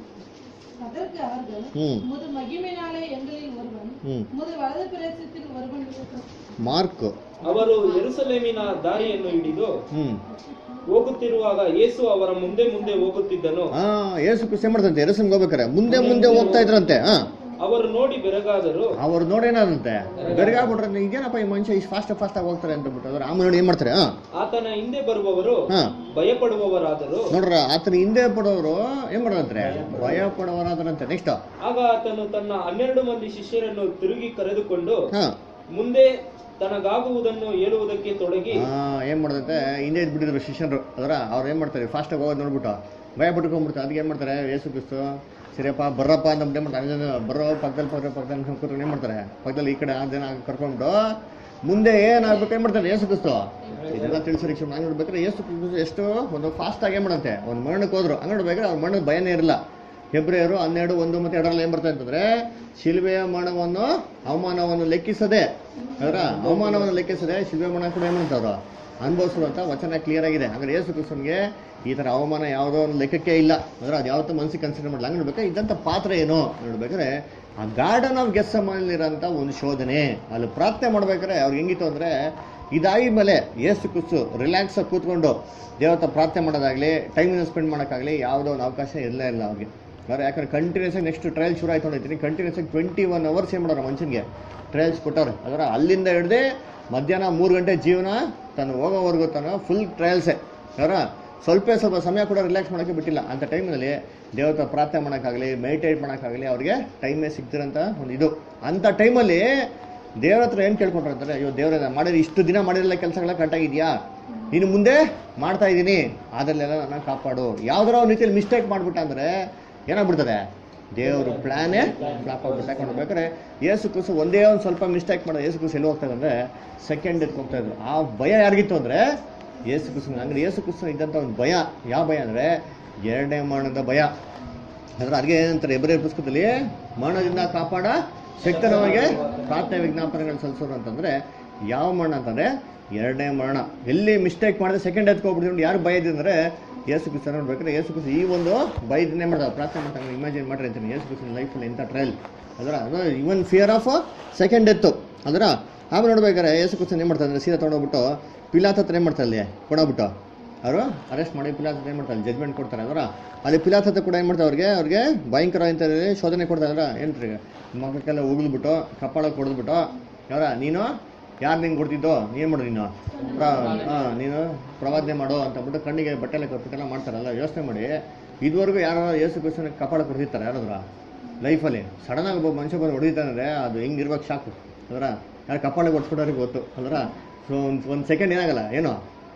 Speaker 8: அதற்கு அவர்கள்
Speaker 1: ம்.
Speaker 8: உமது மகிமையினாலே எங்களில் ஒருவன்
Speaker 1: ம்.
Speaker 8: உமது வலது பிரதேசத்தில் ஒருவன் இருக்கட்டும்.
Speaker 1: ಮಾರ್ಕ್
Speaker 6: ಅವರು ಯೆರೂಸಲೇಮಿನ ದಾರಿಯನ್ನು ಹಿಡಿದು
Speaker 1: ಹ್ಮ್
Speaker 6: ಹೋಗುತ್ತಿರುವಾಗ ಯೇಸು ಅವರ ಮುಂದೆ ಮುಂದೆ ಹೋಗುತ್ತಿದ್ದನು
Speaker 1: ಆ ಏಸು ಖುಷಿ ಮಾಡ್ತಂತೆ ಎರಸನ್ಗೆ ಹೋಗ್ಬೇಕಾರೆ ಮುಂದೆ ಮುಂದೆ ಹೋಗ್ತಾ ಇದ್ರಂತೆ ಹಾ
Speaker 6: ಅವರು ನೋಡಿ ಬೆರಗಾದರು
Speaker 1: ಅವ್ರು ನೋಡೇನಾದಂತೆ ಬೆರಗಾಗ್ಬಿಟ್ರೆ ಈಗೇನಪ್ಪ ಈ ಮನುಷ್ಯ ಇಷ್ಟು ಫಾಸ್ಟ್ ಫಾಸ್ಟ್ ಆಗಿ ಹೋಗ್ತಾರೆ ಅಂತ ಬಿಟ್ಟು ಅದ್ರ ಆಮೇಲೆ ನೋಡಿ ಏನ್ ಮಾಡ್ತಾರೆ ಹಾ
Speaker 6: ಆತನ ಹಿಂದೆ ಬರುವವರು
Speaker 1: ಹಾ
Speaker 6: ಭಯಪಡುವವರಾದರು
Speaker 1: ನೋಡ್ರ ಆತನ ಹಿಂದೆ ಪಡೋರು ಏನ್ ಮಾಡೋದಂತೆ ಭಯ ಪಡೋರಾದ್ರಂತೆ ನೆಕ್ಸ್ಟ್
Speaker 6: ಆಗ ಆತನು ತನ್ನ ಹನ್ನೆರಡು ಮಂದಿ ಶಿಷ್ಯರನ್ನು ತಿರುಗಿ ಕರೆದುಕೊಂಡು
Speaker 1: ಹಾ
Speaker 6: ಮುಂದೆ ತನಗಾಗುವುದನ್ನು ಹೇಳುವುದಕ್ಕೆ ತೊಡಗಿ
Speaker 1: ಆ, ಏನ್ ಮಾಡ್ದಂತೆ ಹಿಂದೆ ಇದ್ಬಿಟ್ಟಿದ್ರು ಶಿಷ್ಯರು ಅದರ ಅವ್ರು ಏನ್ ಮಾಡ್ತಾರೆ ಫಾಸ್ಟ್ ಆಗಿ ಹೋಗೋದು ನೋಡ್ಬಿಟ್ಟು ಭಯ ಪಟ್ಕೊಂಡ್ಬಿಡ್ತಾರೆ ಅದಕ್ಕೆ ಏನ್ ಮಾಡ್ತಾರೆ ಏಸು ಕ್ರಿಸ್ತು ಸರಿಯಪ್ಪ ಬರ್ರಪ್ಪ ಅಂತ ಏನ್ ಮಾಡ್ತಾರೆ ಅಲ್ಲಿಂದ ಬರೋ ಪಕ್ಕದಲ್ಲಿ ಪಕ್ಕ ಪಕ್ಕದಲ್ಲಿ ಕೂತ್ಕೊಂಡು ಏನ್ ಮಾಡ್ತಾರೆ ಪಕ್ಕದಲ್ಲಿ ಈ ಕಡೆ ಆ ಜನ ಕರ್ಕೊಂಡ್ಬಿಟ್ಟು ಮುಂದೆ ಏನಾಗ್ಬೇಕು ಏನ್ ಮಾಡ್ತಾರೆ ಏಸು ಕ್ರಿಸ್ತು ಇದೆಲ್ಲ ತಿಳಿಸಿ ರೀಕ್ಷೆ ಹಂಗೆ ನೋಡ್ಬೇಕಾದ್ರೆ ಏಸು ಕ್ರಿಸ್ತು ಎಷ್ಟು ಒಂದು ಫಾಸ್ಟ್ ಆಗಿ ಏನ್ ಮಾಡಂತೆ ಒಂದು ಮರಣಕ್ಕೆ ಹೋದ್ರು ಹಂಗೆ ನೋಡ್ಬೇಕಾದ್ರೆ ಅವ್ರ ಮರಣದ ಭಯನೇ ಇರಲ್ಲ ಫೆಬ್ರವರಿ ಹನ್ನೆರಡು ಒಂದು ಮತ್ತೆ ಎರಡರಲ್ಲಿ ಏನ್ ಬರ್ತದೆ ಅಂತಂದ್ರೆ ಶಿಲ್ವೆಯ ಮರಣವನ್ನು ಅವಮಾನವನ್ನು ಲೆಕ್ಕಿಸದೆ ಅದರ ಅವಮಾನವನ್ನು ಲೆಕ್ಕಿಸದೆ ಶಿಲ್ವೆ ಮರಣ ಕೂಡ ಏನ್ ಮಾಡ್ತಾವ್ರು ಅನುಭವಿಸಲು ಅಂತ ವಚನ ಕ್ಲಿಯರ್ ಆಗಿದೆ ಹಾಗಾದ್ರೆ ಯೇಸು ಕ್ರಿಸ್ತನ್ಗೆ ಈ ತರ ಅವಮಾನ ಯಾವುದೋ ಒಂದು ಲೆಕ್ಕಕ್ಕೆ ಇಲ್ಲ ಅಂದ್ರೆ ಅದು ಯಾವತ್ತೂ ಮನಸ್ಸಿಗೆ ಕನ್ಸಿಡರ್ ಮಾಡಲ್ಲ ಹಂಗೆ ನೋಡ್ಬೇಕಾದ್ರೆ ಇದ್ದಂಥ ಪಾತ್ರ ಏನು ನೋಡ್ಬೇಕಾದ್ರೆ ಆ ಗಾರ್ಡನ್ ಆಫ್ ಗೆಸ್ಸಮಲ್ಲಿರೋಂಥ ಒಂದು ಶೋಧನೆ ಅಲ್ಲಿ ಪ್ರಾರ್ಥನೆ ಮಾಡ್ಬೇಕಾದ್ರೆ ಅವ್ರಿಗೆ ಹೆಂಗಿತ್ತು ಅಂದ್ರೆ ಇದಾಗಿ ಮೇಲೆ ಏಸು ಕುಸು ರಿಲ್ಯಾಕ್ಸ್ ಆಗಿ ಕೂತ್ಕೊಂಡು ದೇವತ ಪ್ರಾರ್ಥನೆ ಮಾಡೋದಾಗ್ಲಿ ಟೈಮಿನ ಸ್ಪೆಂಡ್ ಮಾಡೋಕ್ಕಾಗಲಿ ಯಾವುದೋ ಒಂದು ಅವಕಾಶ ಇರಲೇ ಇಲ್ಲ ಅವ್ರಿಗೆ ಯಾರು ಯಾಕಂದ್ರೆ ಕಂಟಿನ್ಯೂಸ್ ಆಗಿ ನೆಕ್ಸ್ಟ್ ಟ್ರಯಲ್ ಶುರು ಆಯ್ತು ಅಂತೀನಿ ಕಂಟಿನ್ಯೂಸ್ ಆಗಿ ಟ್ವೆಂಟಿ ಒನ್ ಅವರ್ಸ್ ಏನು ಮಾಡೋರು ಮನುಷ್ಯನಿಗೆ ಟ್ರಯಲ್ಸ್ ಕೊಟ್ಟವ್ರೆ ಅದರ ಅಲ್ಲಿಂದ ಹಿಡ್ದು ಮಧ್ಯಾಹ್ನ ಮೂರು ಗಂಟೆ ಜೀವನ ತಾನು ಹೋಗೋವರೆಗೂ ತಾನು ಫುಲ್ ಟ್ರಯಲ್ಸೇ ಅವರ ಸ್ವಲ್ಪ ಸ್ವಲ್ಪ ಸಮಯ ಕೂಡ ರಿಲ್ಯಾಕ್ಸ್ ಮಾಡೋಕ್ಕೆ ಬಿಟ್ಟಿಲ್ಲ ಅಂಥ ಟೈಮ್ನಲ್ಲಿ ದೇವತ ಪ್ರಾರ್ಥನೆ ಮಾಡೋಕ್ಕಾಗಲಿ ಮೆಡಿಟೇಟ್ ಮಾಡೋಕ್ಕಾಗಲಿ ಅವ್ರಿಗೆ ಟೈಮೇ ಸಿಗ್ತಿರೋಂಥ ಒಂದು ಇದು ಅಂಥ ಟೈಮಲ್ಲಿ ದೇವ್ರ ಹತ್ರ ಏನು ಕೇಳ್ಕೊಂಡ್ರೆ ಅಂತಾರೆ ಅಯ್ಯೋ ದೇವ್ರ ಮಾಡಿದ್ರೆ ಇಷ್ಟು ದಿನ ಮಾಡಿರಲ್ಲ ಕೆಲಸಗಳ ಕರೆಕ್ಟಾಗಿದೆಯಾ ನೀನು ಮುಂದೆ ಮಾಡ್ತಾ ಇದ್ದೀನಿ ಅದರಲ್ಲೆಲ್ಲ ನನ್ನ ಕಾಪಾಡು ಯಾವ್ದಾರ ಒಂದು ರೀತಿಯಲ್ಲಿ ಮಿಸ್ಟೇಕ್ ಮಾಡ್ಬಿಟ್ಟ ಅಂದ್ರೆ ಏನಾಗ್ಬಿಡ್ತದೆ ದೇವ್ರ ಪ್ಲಾನೇ ಫ್ಲಾಪ್ ಆಗ್ಬಿಟ್ಟು ಯಾಕಂದ್ರೆ ಬೇಕಾದ್ರೆ ಏಸು ಕುಸು ಒಂದೇ ಒಂದು ಸ್ವಲ್ಪ ಮಿಸ್ಟೇಕ್ ಮಾಡೋದು ಏಸು ಕುಸು ಎಲ್ಲಿ ಹೋಗ್ತದೆ ಅಂದ್ರೆ ಸೆಕೆಂಡ್ ಎತ್ಕೊಂಡು ಹೋಗ್ತಾ ಇದ್ರು ಆ ಭಯ ಯಾರಿಗಿತ್ತು ಅಂದ್ರೆ ಏಸು ಕುಸು ಅಂದ್ರೆ ಏಸು ಕುಸು ಇದ್ದಂಥ ಒಂದು ಭಯ ಯಾವ ಭಯ ಅಂದ್ರೆ ಎರಡನೇ ಮರಣದ ಭಯ ಅಂದ್ರೆ ಅದ್ಗೆ ಏನಂತಾರೆ ಎಬ್ಬರೇ ಪುಸ್ತಕದಲ್ಲಿ ಮರಣದಿಂದ ಕಾಪಾಡ ಶಕ್ತನವರಿಗೆ ಪ್ರಾರ್ಥನೆ ವಿಜ್ಞಾಪನೆಗಳು ಸಲ್ಲಿಸೋರು ಅಂತಂದ್ರೆ ಯಾವ ಮರಣ ಅಂತಂದ್ರೆ ಎರಡನೇ ಮರಣ ಎಲ್ಲಿ ಮಿಸ್ಟೇಕ್ ಮಾಡಿದ್ರೆ ಸೆಕೆಂಡ್ ಎತ್ಕೊಬಿಟ್ಟಿದ್ರು ಯಾರು ಭಯ ಇದೆ ಅಂದ್ರೆ ಯೇಸು ಕ್ರಿಸ್ತ ನೋಡ್ಬೇಕಾದ್ರೆ ಯೇಸು ಕ್ರಿಸ್ತ ಈ ಒಂದು ಭಯದನ್ನೇ ಮಾಡ್ದ ಪ್ರಾರ್ಥನೆ ಮಾಡ್ತಾರೆ ಇಮ್ಯಾಜಿನ್ ಮಾಡ್ರಿ ಅಂತೀನಿ ಯೇಸು ಕ್ರಿಸ್ತನ ಲೈಫಲ್ಲಿ ಎಂಥ ಟ್ರಯಲ್ ಅದರ ಅದು ಇವನ್ ಫಿಯರ್ ಆಫ್ ಸೆಕೆಂಡ್ ಎತ್ತು ಅದರ ಆಮೇಲೆ ನೋಡ್ಬೇಕಾದ್ರೆ ಯೇಸು ಕ್ರಿಸ್ತನ್ ಏನು ಮಾಡ್ತಾರೆ ಅಂದ್ರೆ ಸೀದಾ ತೊಗೊಂಡೋಗ್ಬಿಟ್ಟು ಪಿಲಾತ್ ಹತ್ರ ಏನು ಮಾಡ್ತಾರೆ ಅಲ್ಲಿ ಕೊಡೋಗ್ಬಿಟ್ಟು ಅವರು ಅರೆಸ್ಟ್ ಮಾಡಿ ಪಿಲಾತ್ ಹತ್ರ ಏನು ಮಾಡ್ತಾರೆ ಜಜ್ಮೆಂಟ್ ಕೊಡ್ತಾರೆ ಅದರ ಅಲ್ಲಿ ಪಿಲಾತ್ ಹತ್ರ ಕೂಡ ಏನು ಮಾಡ್ತಾರೆ ಅವ್ರಿಗೆ ಅವ್ರಿಗೆ ಭಯಂಕರ ಅಂತ ಶೋಧನೆ ಕೊಡ್ತಾರೆ ಅಂದ್ರೆ ಏನ್ರಿ ಮಕ್ಕಳಿಗೆಲ್ಲ ಉಗಿದ್ಬಿಟ್ಟು ಕಪ್ಪಾಳಕ್ಕೆ ಹೊಡೆದ್ಬಿಟ್ಟು ಯಾರ ನೀನು ಯಾರು ನಿಂಗೆ ಕೊಡ್ತಿದ್ದೋ ನೀನು ಮಾಡು ನೀನು ಪ್ರ ಹಾಂ ನೀನು ಪ್ರವಾದನೆ ಮಾಡು ಅಂತ ಅಂದ್ಬಿಟ್ಟು ಕಣ್ಣಿಗೆ ಬಟ್ಟೆಲ್ಲ ಕೊಟ್ಬಿಟ್ಟೆಲ್ಲ ಮಾಡ್ತಾರಲ್ಲ ಯೋಚನೆ ಮಾಡಿ ಇದುವರೆಗೂ ಯಾರು ಯೇಸು ಕ್ರಿಸ್ತನ ಕಪಾಳ ಕೊಡ್ತಿರ್ತಾರೆ ಯಾರಾದ್ರ ಲೈಫಲ್ಲಿ ಸಡನ್ನಾಗಿ ಒಬ್ಬ ಮನುಷ್ಯ ಬಂದು ಹೊಡಿತಾನಂದ್ರೆ ಅದು ಹೆಂಗಿರ್ಬೇಕು ಶಾಕು ಅದರ ಯಾರು ಕಪಾಳ ಕೊಡ್ಸ್ಬಿಟ್ಟವ್ರಿಗೆ ಗೊತ್ತು ಅದರ ಸೊ ಒಂದು ಒಂದು ಸೆಕೆಂಡ್ ಏನಾಗಲ್ಲ ಏನೋ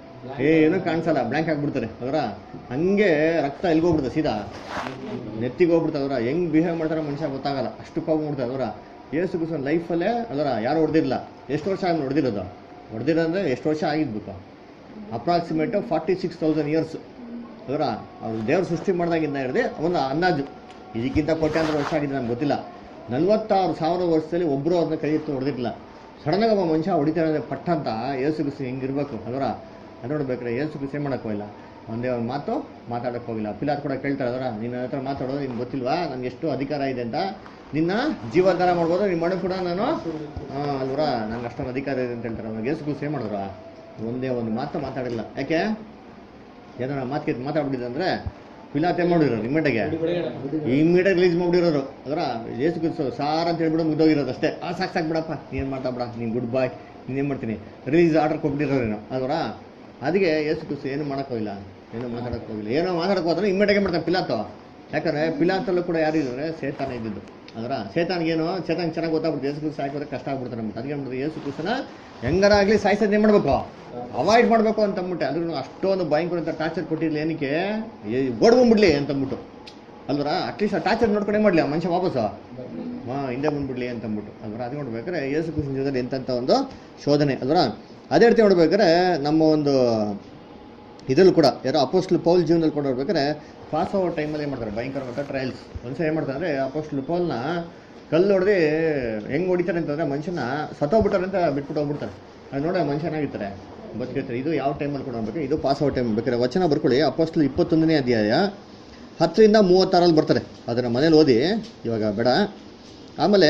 Speaker 1: ಏನೂ ಕಾಣಿಸಲ್ಲ ಬ್ಲ್ಯಾಂಕ್ ಆಗ್ಬಿಡ್ತಾರೆ ಅದರ ಹಂಗೆ ರಕ್ತ ಎಲ್ಗೋಗ್ಬಿಡ್ತದೆ ಸೀದಾ ನೆತ್ತಿಗೆ ಹೋಗ್ಬಿಡ್ತದೆ ಅದರ ಹೆಂಗ್ ಬಿಹೇವ್ ಮಾಡ್ತಾರೋ ಮನುಷ್ಯ ಗೊತ್ತಾಗಲ್ಲ ಅಷ್ಟು ಹೋಗ್ಬಿಡ್ತದೆ ಅದರ ಏಸು ಕುಸನ್ ಲೈಫಲ್ಲೇ ಅದರ ಯಾರು ಹೊಡೆದಿಲ್ಲ ಎಷ್ಟು ವರ್ಷ ಆಗಿ ಹೊಡೆದಿರೋದು ಹೊಡೆದಿರೋದ್ರೆ ಎಷ್ಟು ವರ್ಷ ಆಗಿದ್ಬೇಕು approximate forty six thousand years ಅದರ ಅವ್ರು ದೇವ್ರು ಸೃಷ್ಟಿ ಮಾಡಿದಾಗಿಂದ ಹಿಡಿದು ಒಂದು ಅಂದಾಜು ಇದಕ್ಕಿಂತ ಕೋಟ್ಯಾಂತರ ವರ್ಷ ಆಗಿದೆ ನಮ್ಗೆ ಗೊತ್ತಿಲ್ಲ ನಲ್ವತ್ತಾರು ಸಾವಿರ ವರ್ಷದಲ್ಲಿ ಒಬ್ಬರು ಅದನ್ನ ಕೈ ಎತ್ತು ಹೊಡೆದಿರಲಿಲ್ಲ ಸಡನ್ನಾಗಿ ಒಬ್ಬ ಮನುಷ್ಯ ಹೊಡಿತಾರೆ ಪಟ್ಟ ಅಂತ ಏಸು ಕುಸಿ ಹೆಂಗಿರ್ಬೇಕು ಅದರ ಅದು ನೋಡ್ಬೇಕಾದ್ರೆ ಏಸು ಕುಸಿ ಏನು ಮಾಡೋಕ್ಕೆ ಹೋಗಿಲ್ಲ ಒಂದೇ ಒಂದು ಮಾತು ಮಾತಾಡೋಕ್ಕೆ ಹೋಗಿಲ್ಲ ಪಿಲಾತ್ ಕೂಡ ಕೇಳ್ತಾರೆ ಅದರ ನಿನ್ನ ಹತ್ರ ಮಾತಾಡೋದು ನಿಮ್ಗೆ ಗೊತ್ತಿಲ್ವಾ ನನಗೆ ಎಷ್ಟು ಅಧಿಕಾರ ಇದೆ ಅಂತ ನಿನ್ನ ಜೀವಧಾರ ಮಾಡ್ಬೋದು ನಿಮ್ಮ ಮನೆ ಕೂಡ ನಾನು ಆ, ಅಲ್ವರ ನಂಗೆ ಅಷ್ಟೊಂದು ಅಧಿಕಾರ ಇದೆ ಅಂತ ಹೇಳ್ತಾರೆ ಅವ್ರಿಗೆ ಏಸು ಕುಸಿ ಏನು ಮಾಡಿದ್ರ ಒಂದೇ ಒಂದು ಮಾತು ಮಾತಾಡಿಲ್ಲ ಯಾಕೆ ಏನಾರ ಮಾತು ಮಾತಾಡ್ಬಿಟ್ಟಿದೆ ಅಂದರೆ ಪಿಲಾತ್ ಏನ್ ಮಾಡಿರೋರು ಇಮ್ಮಿಡಿಯಾಗೆ ಇಮ್ಮಿಡಿಯೇಟ್ ರಿಲೀಸ್ ಮಾಡಿರೋರು ಅದರ ಏಸು ಕ್ರಿಸ್ತು ಸಾರ್ ಅಂತ ಹೇಳ್ಬಿಟ್ಟು ಮುಗ್ದೋಗಿರೋದು ಅಷ್ಟೇ ಆ ಸಾಕು ಸಾಕು ಬಿಡಪ್ಪ ನೀನು ಮಾಡ್ತಾ ಬಿಡ ನೀನು ಗುಡ್ ಬಾಯ್ ನೀನೇನು ಮಾಡ್ತೀನಿ ರಿಲೀಸ್ ಆರ್ಡರ್ ಕೊಟ್ಬಿಟ್ಟಿರೋರೇನೋ ಅದರ ಅದಕ್ಕೆ ಏಸು ಕ್ರಿಸ್ತು ಏನು ಮಾಡೋಕ್ಕೋಗಿಲ್ಲ ಏನು ಮಾತಾಡಕ್ಕೆ ಹೋಗಿಲ್ಲ ಏನೋ ಮಾತಾಡಕ್ಕೆ ಹೋದ್ರೆ ಇಮ್ಮಿಡಿಯಾಗೆ ಮಾಡ್ತಾನೆ ಪಿಲಾತು ಯಾಕಂದ್ರೆ ಪಿಲಾತಲ್ಲೂ ಕೂಡ ಯಾರು ಇದ್ದಾರೆ ಸೇತಾನ ಇದ್ದಿದ್ದು ಅದರ ಸೇತಾನ್ಗೇನು ಸೇತಾನ್ ಚೆನ್ನಾಗಿ ಗೊತ್ತಾಗ್ಬಿಡ್ತು ಏಸು ಕ್ರಿಸ್ತು ಸಾಯ್ಕೋದ್ರೆ ಕಷ್ಟ ಆಗ್ಬಿಡ್ತಾರೆ ಅಂದ್ಬಿಟ್ಟು ಅದಕ್ಕೆ ಮಾಡ್ಬೋದು ಏಸು ಕ್ರಿಸ್ತನ ಹೆಂಗಾರ ಆಗಲಿ ಸಾಯ್ಸೋದು ಏನು ಮಾಡಬೇಕು ಅವಾಯ್ಡ್ ಮಾಡಬೇಕು ಅಂತ ಅಂದ್ಬಿಟ್ಟು ಅದ್ರೂ ಅಷ್ಟೊಂದು ಭಯಂಕರ ಅಂತ ಟಾರ್ಚರ್ ಕೊಟ್ಟಿರ್ಲಿ ಏನಕ್ಕೆ ಓಡ್ಬಂದ್ಬಿಡ್ಲಿ ಅಂತ ಅಂದ್ಬಿಟ್ಟು ಅಲ್ವರ ಅಟ್ಲೀಸ್ಟ್ ಆ ಟಾರ್ಚರ್ ನೋಡ್ಕೊಂಡೇ ಮಾಡಲಿ ಆ ಮನುಷ್ಯ ವಾಪಸ್ಸು ಹಾ ಹಿಂದೆ ಬಂದ್ಬಿಡ್ಲಿ ಅಂತ ಅಂದ್ಬಿಟ್ಟು ಅಲ್ವರ ಅದು ನೋಡ್ಬೇಕಾದ್ರೆ ಯೇಸು ಕ್ರಿಸ್ತನ ಜೀವನದಲ್ಲಿ ಎಂತೆಂಥ ಒಂದು ಶೋಧನೆ ಅಲ್ವರ ಅದೇ ರೀತಿ ನೋಡ್ಬೇಕಾದ್ರೆ ನಮ್ಮ ಒಂದು ಇದರಲ್ಲೂ ಕೂಡ ಯಾರೋ ಅಪೋಸ್ಟ್ಲ್ ಪೌಲ್ ಜೀವನದಲ್ಲಿ ಕೂಡ ನೋಡ್ಬೇಕಾದ್ರೆ ಪಾಸ್ ಓವರ್ ಟೈಮಲ್ಲಿ ಏನು ಮಾಡ್ತಾರೆ ಭಯಂಕರವಾದ ಟ್ರಯಲ್ಸ್ ಒಂದ್ಸಲ ಏನು ಮಾಡ್ತಾರೆ ಅಂದರೆ ಅಪೋಸ್ಟ್ಲ್ ಪೌಲ್ನ ಕಲ್ಲು ಹೊಡೆದು ಹೆಂಗೆ ಹೊಡಿತಾರೆ ಅಂತಂದರೆ ಮನುಷ್ಯನ ಸತ್ತೋಗ್ಬಿಟ್ಟಾರೆ ಅಂತ ಬಿಟ್ಬಿಟ್ಟು ಹೋಗ್ಬಿಡ್ತಾರೆ ಅದು ನೋಡಿ ಆ ಮನುಷ್ಯನಾಗಿರ್ತಾರೆ ಬದುಕಿರ್ತಾರೆ ಇದು ಯಾವ ಟೈಮಲ್ಲಿ ಕೂಡ ನೋಡ್ಬೇಕು ಇದು ಪಾಸ್ ಓವರ್ ಟೈಮ್ ಬೇಕಾದ್ರೆ ವಚನ ಬರ್ಕೊಳ್ಳಿ ಅಪೋಸ್ಟ್ಲ್ ಇಪ್ಪತ್ತೊಂದನೇ ಅಧ್ಯಾಯ ಹತ್ತರಿಂದ ಮೂವತ್ತಾರಲ್ಲಿ ಬರ್ತಾರೆ ಅದನ್ನು ಮನೇಲಿ ಓದಿ ಇವಾಗ ಬೇಡ ಆಮೇಲೆ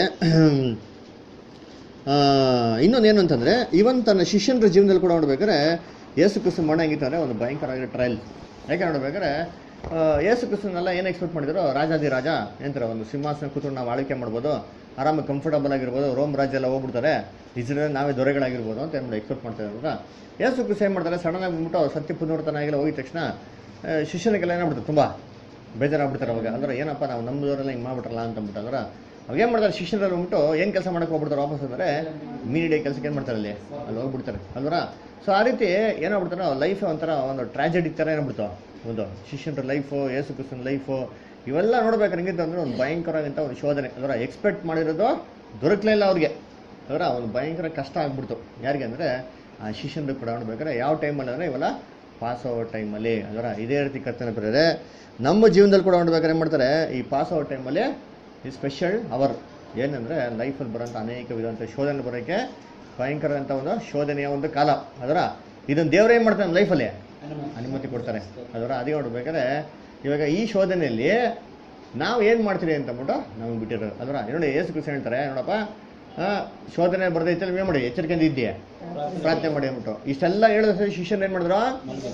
Speaker 1: ಆ, ಇನ್ನೊಂದೇನು ಅಂತಂದರೆ ಇವನ್ ತನ್ನ ಶಿಷ್ಯನ ಜೀವನದಲ್ಲಿ ಕೂಡ ನೋಡ್ಬೇಕಾದ್ರೆ ಯೇಸು ಕ್ರಿಸ್ತು ಮರಣ ಹೆಂಗಿತ್ತಂದ್ರೆ ಒಂದು ಭಯಂಕರವಾಗಿರೋ ಟ್ರಯಲ್ ಯಾಕೆ ನೋಡ್ಬೇಕಾದ್ರೆ ಆ, ಯೇಸು ಕ್ರಿಸ್ತನೆಲ್ಲ ಏನು ಎಕ್ಸ್ಪೆಕ್ಟ್ ಮಾಡಿದ್ರು ರಾಜಾದಿ ರಾಜ ಏನಂತಾರೆ ಒಂದು ಸಿಂಹಾಸನ ಕೂತ್ಕೊಂಡು ನಾವು ಆಳ್ವಿಕೆ ಮಾಡ್ಬೋದು ಆರಾಮಾಗಿ ಕಂಫರ್ಟಬಲ್ ಆಗಿರ್ಬೋದು ರೋಮ್ ರಾಜ್ಯ ಎಲ್ಲ ಹೋಗ್ಬಿಡ್ತಾರೆ ಇಸ್ರೇಲ್ ನಾವೇ ದೊರೆಗಳಾಗಿರ್ಬೋದು ಅಂತ ಏನು ಎಕ್ಸ್ಪೆಕ್ಟ್ ಮಾಡ್ತಾ ಇದ್ರು ಯೇಸು ಕ್ರಿಸ್ತು ಏನು ಮಾಡ್ತಾರೆ ಸಡನ್ ಆಗಿ ಬಂದ್ಬಿಟ್ಟು ಸತ್ಯ ಪುನರ್ತನ ಆಗಿಲ್ಲ ಹೋಗಿದ ತಕ್ಷಣ ಆ, ಶಿಷ್ಯನಿಗೆಲ್ಲ ಏನಾಗ್ಬಿಡ್ತಾರೆ ತುಂಬ ಬೇಜಾರಾಗ್ಬಿಡ್ತಾರೆ ಅವಾಗ ಅಂದ್ರೆ ಏನಪ್ಪ ನಾವು ನಮ್ಮದವರೆಲ್ಲ ಹಿಂಗೆ ಮಾಡ್ಬಿಟ್ರಲ್ಲ ಅಂತ ಅಂದ್ಬಿಟ್ಟು ಅಂದ್ರೆ ಅವಾಗ ಏನು ಮಾಡ್ತಾರೆ ಶಿಷ್ಯರಲ್ಲಿ ಬಂದ್ಬಿಟ್ಟು ಏನು ಕೆಲಸ ಮಾಡಕ್ಕೆ ಹೋಗ್ಬಿಡ್ತಾರೆ ವಾಪಸ್ ಅಂದರೆ ಮೀನಿಡೆ ಕೆಲಸಕ್ಕೆ ಏನು ಮಾಡ್ತಾರೆ ಅಲ್ಲಿ ಅಲ್ಲಿ ಹೋಗ್ಬಿಡ್ತಾರೆ ಅಲ್ವರ ಸೊ ಆ ರೀತಿ ಏನಾಗ್ಬಿಡ್ತಾರೆ ಲೈಫ್ ಒಂಥರ ಒಂದು ಟ್ರಾಜೆಡಿ ಥರ ಏನಾಗ್ಬಿಡ್ತು ಒಂದು ಶಿಷ್ಯನ ಲೈಫು ಯೇಸು ಕ್ರಿಸ್ತನ ಲೈಫು ಇವೆಲ್ಲ ನೋಡ್ಬೇಕಾದ್ರೆ ಹೆಂಗಿತ್ತು ಅಂದ್ರೆ ಒಂದು ಭಯಂಕರವಾಗಿಂತ ಒಂದು ಶೋಧನೆ ಅದರ ಎಕ್ಸ್ಪೆಕ್ಟ್ ಮಾಡಿರೋದು ದೊರಕಲೇ ಇಲ್ಲ ಅವ್ರಿಗೆ ಅದರ ಒಂದು ಭಯಂಕರ ಕಷ್ಟ ಆಗ್ಬಿಡ್ತು ಯಾರಿಗೆ ಅಂದರೆ ಆ ಶಿಷ್ಯನರು ಕೂಡ ನೋಡ್ಬೇಕಾದ್ರೆ ಯಾವ ಟೈಮಲ್ಲಿ ಅಂದರೆ ಇವೆಲ್ಲ ಪಾಸ್ ಓವರ್ ಟೈಮಲ್ಲಿ ಅದರ ಇದೇ ರೀತಿ ಕರ್ತನೆ ಬರೆದರೆ ನಮ್ಮ ಜೀವನದಲ್ಲಿ ಕೂಡ ನೋಡ್ಬೇಕಾದ್ರೆ ಏನು ಮಾಡ್ತಾರೆ ಈ ಪಾಸ್ ಓವರ್ ಟೈಮಲ್ಲಿ ಈ ಸ್ಪೆಷಲ್ ಅವರ್ ಏನಂದರೆ ಲೈಫಲ್ಲಿ ಬರೋಂಥ ಅನೇಕ ವಿಧವಂತ ಶೋಧನೆ ಬರೋಕ್ಕೆ ಭಯಂಕರ ಅಂತ ಒಂದು ಶೋಧನೆಯ ಒಂದು ಕಾಲ ಅದರ ಇದನ್ನು ದೇವ್ರು ಏನು ಮಾಡ್ತಾನೆ ಲೈಫಲ್ಲಿ ಅನುಮತಿ ಕೊಡ್ತಾರೆ ಅದರ ಅದೇ ನೋಡ್ಬೇಕಾದ್ರೆ ಇವಾಗ ಈ ಶೋಧನೆಯಲ್ಲಿ ನಾವು ಏನು ಮಾಡ್ತೀರಿ ಅಂತ ಅಂದ್ಬಿಟ್ಟು ನಮಗೆ ಬಿಟ್ಟಿರೋದು ಅದರ ನೋಡಿ ಏಸು ಕೃಷ್ಣ ಹೇಳ್ತಾರೆ ನೋಡಪ್ಪ ಆ, ಶೋಧನೆ ಬರ್ದೈತೆ ಏನು ಮಾಡಿ ಎಚ್ಚರಿಕೆಯಿಂದ ಇದ್ದೀಯ ಪ್ರಾರ್ಥನೆ ಮಾಡಿ ಅಂದ್ಬಿಟ್ಟು ಇಷ್ಟೆಲ್ಲ ಹೇಳಿದ್ರೆ ಶಿಷ್ಯನ್ ಏನು ಮಾಡಿದ್ರು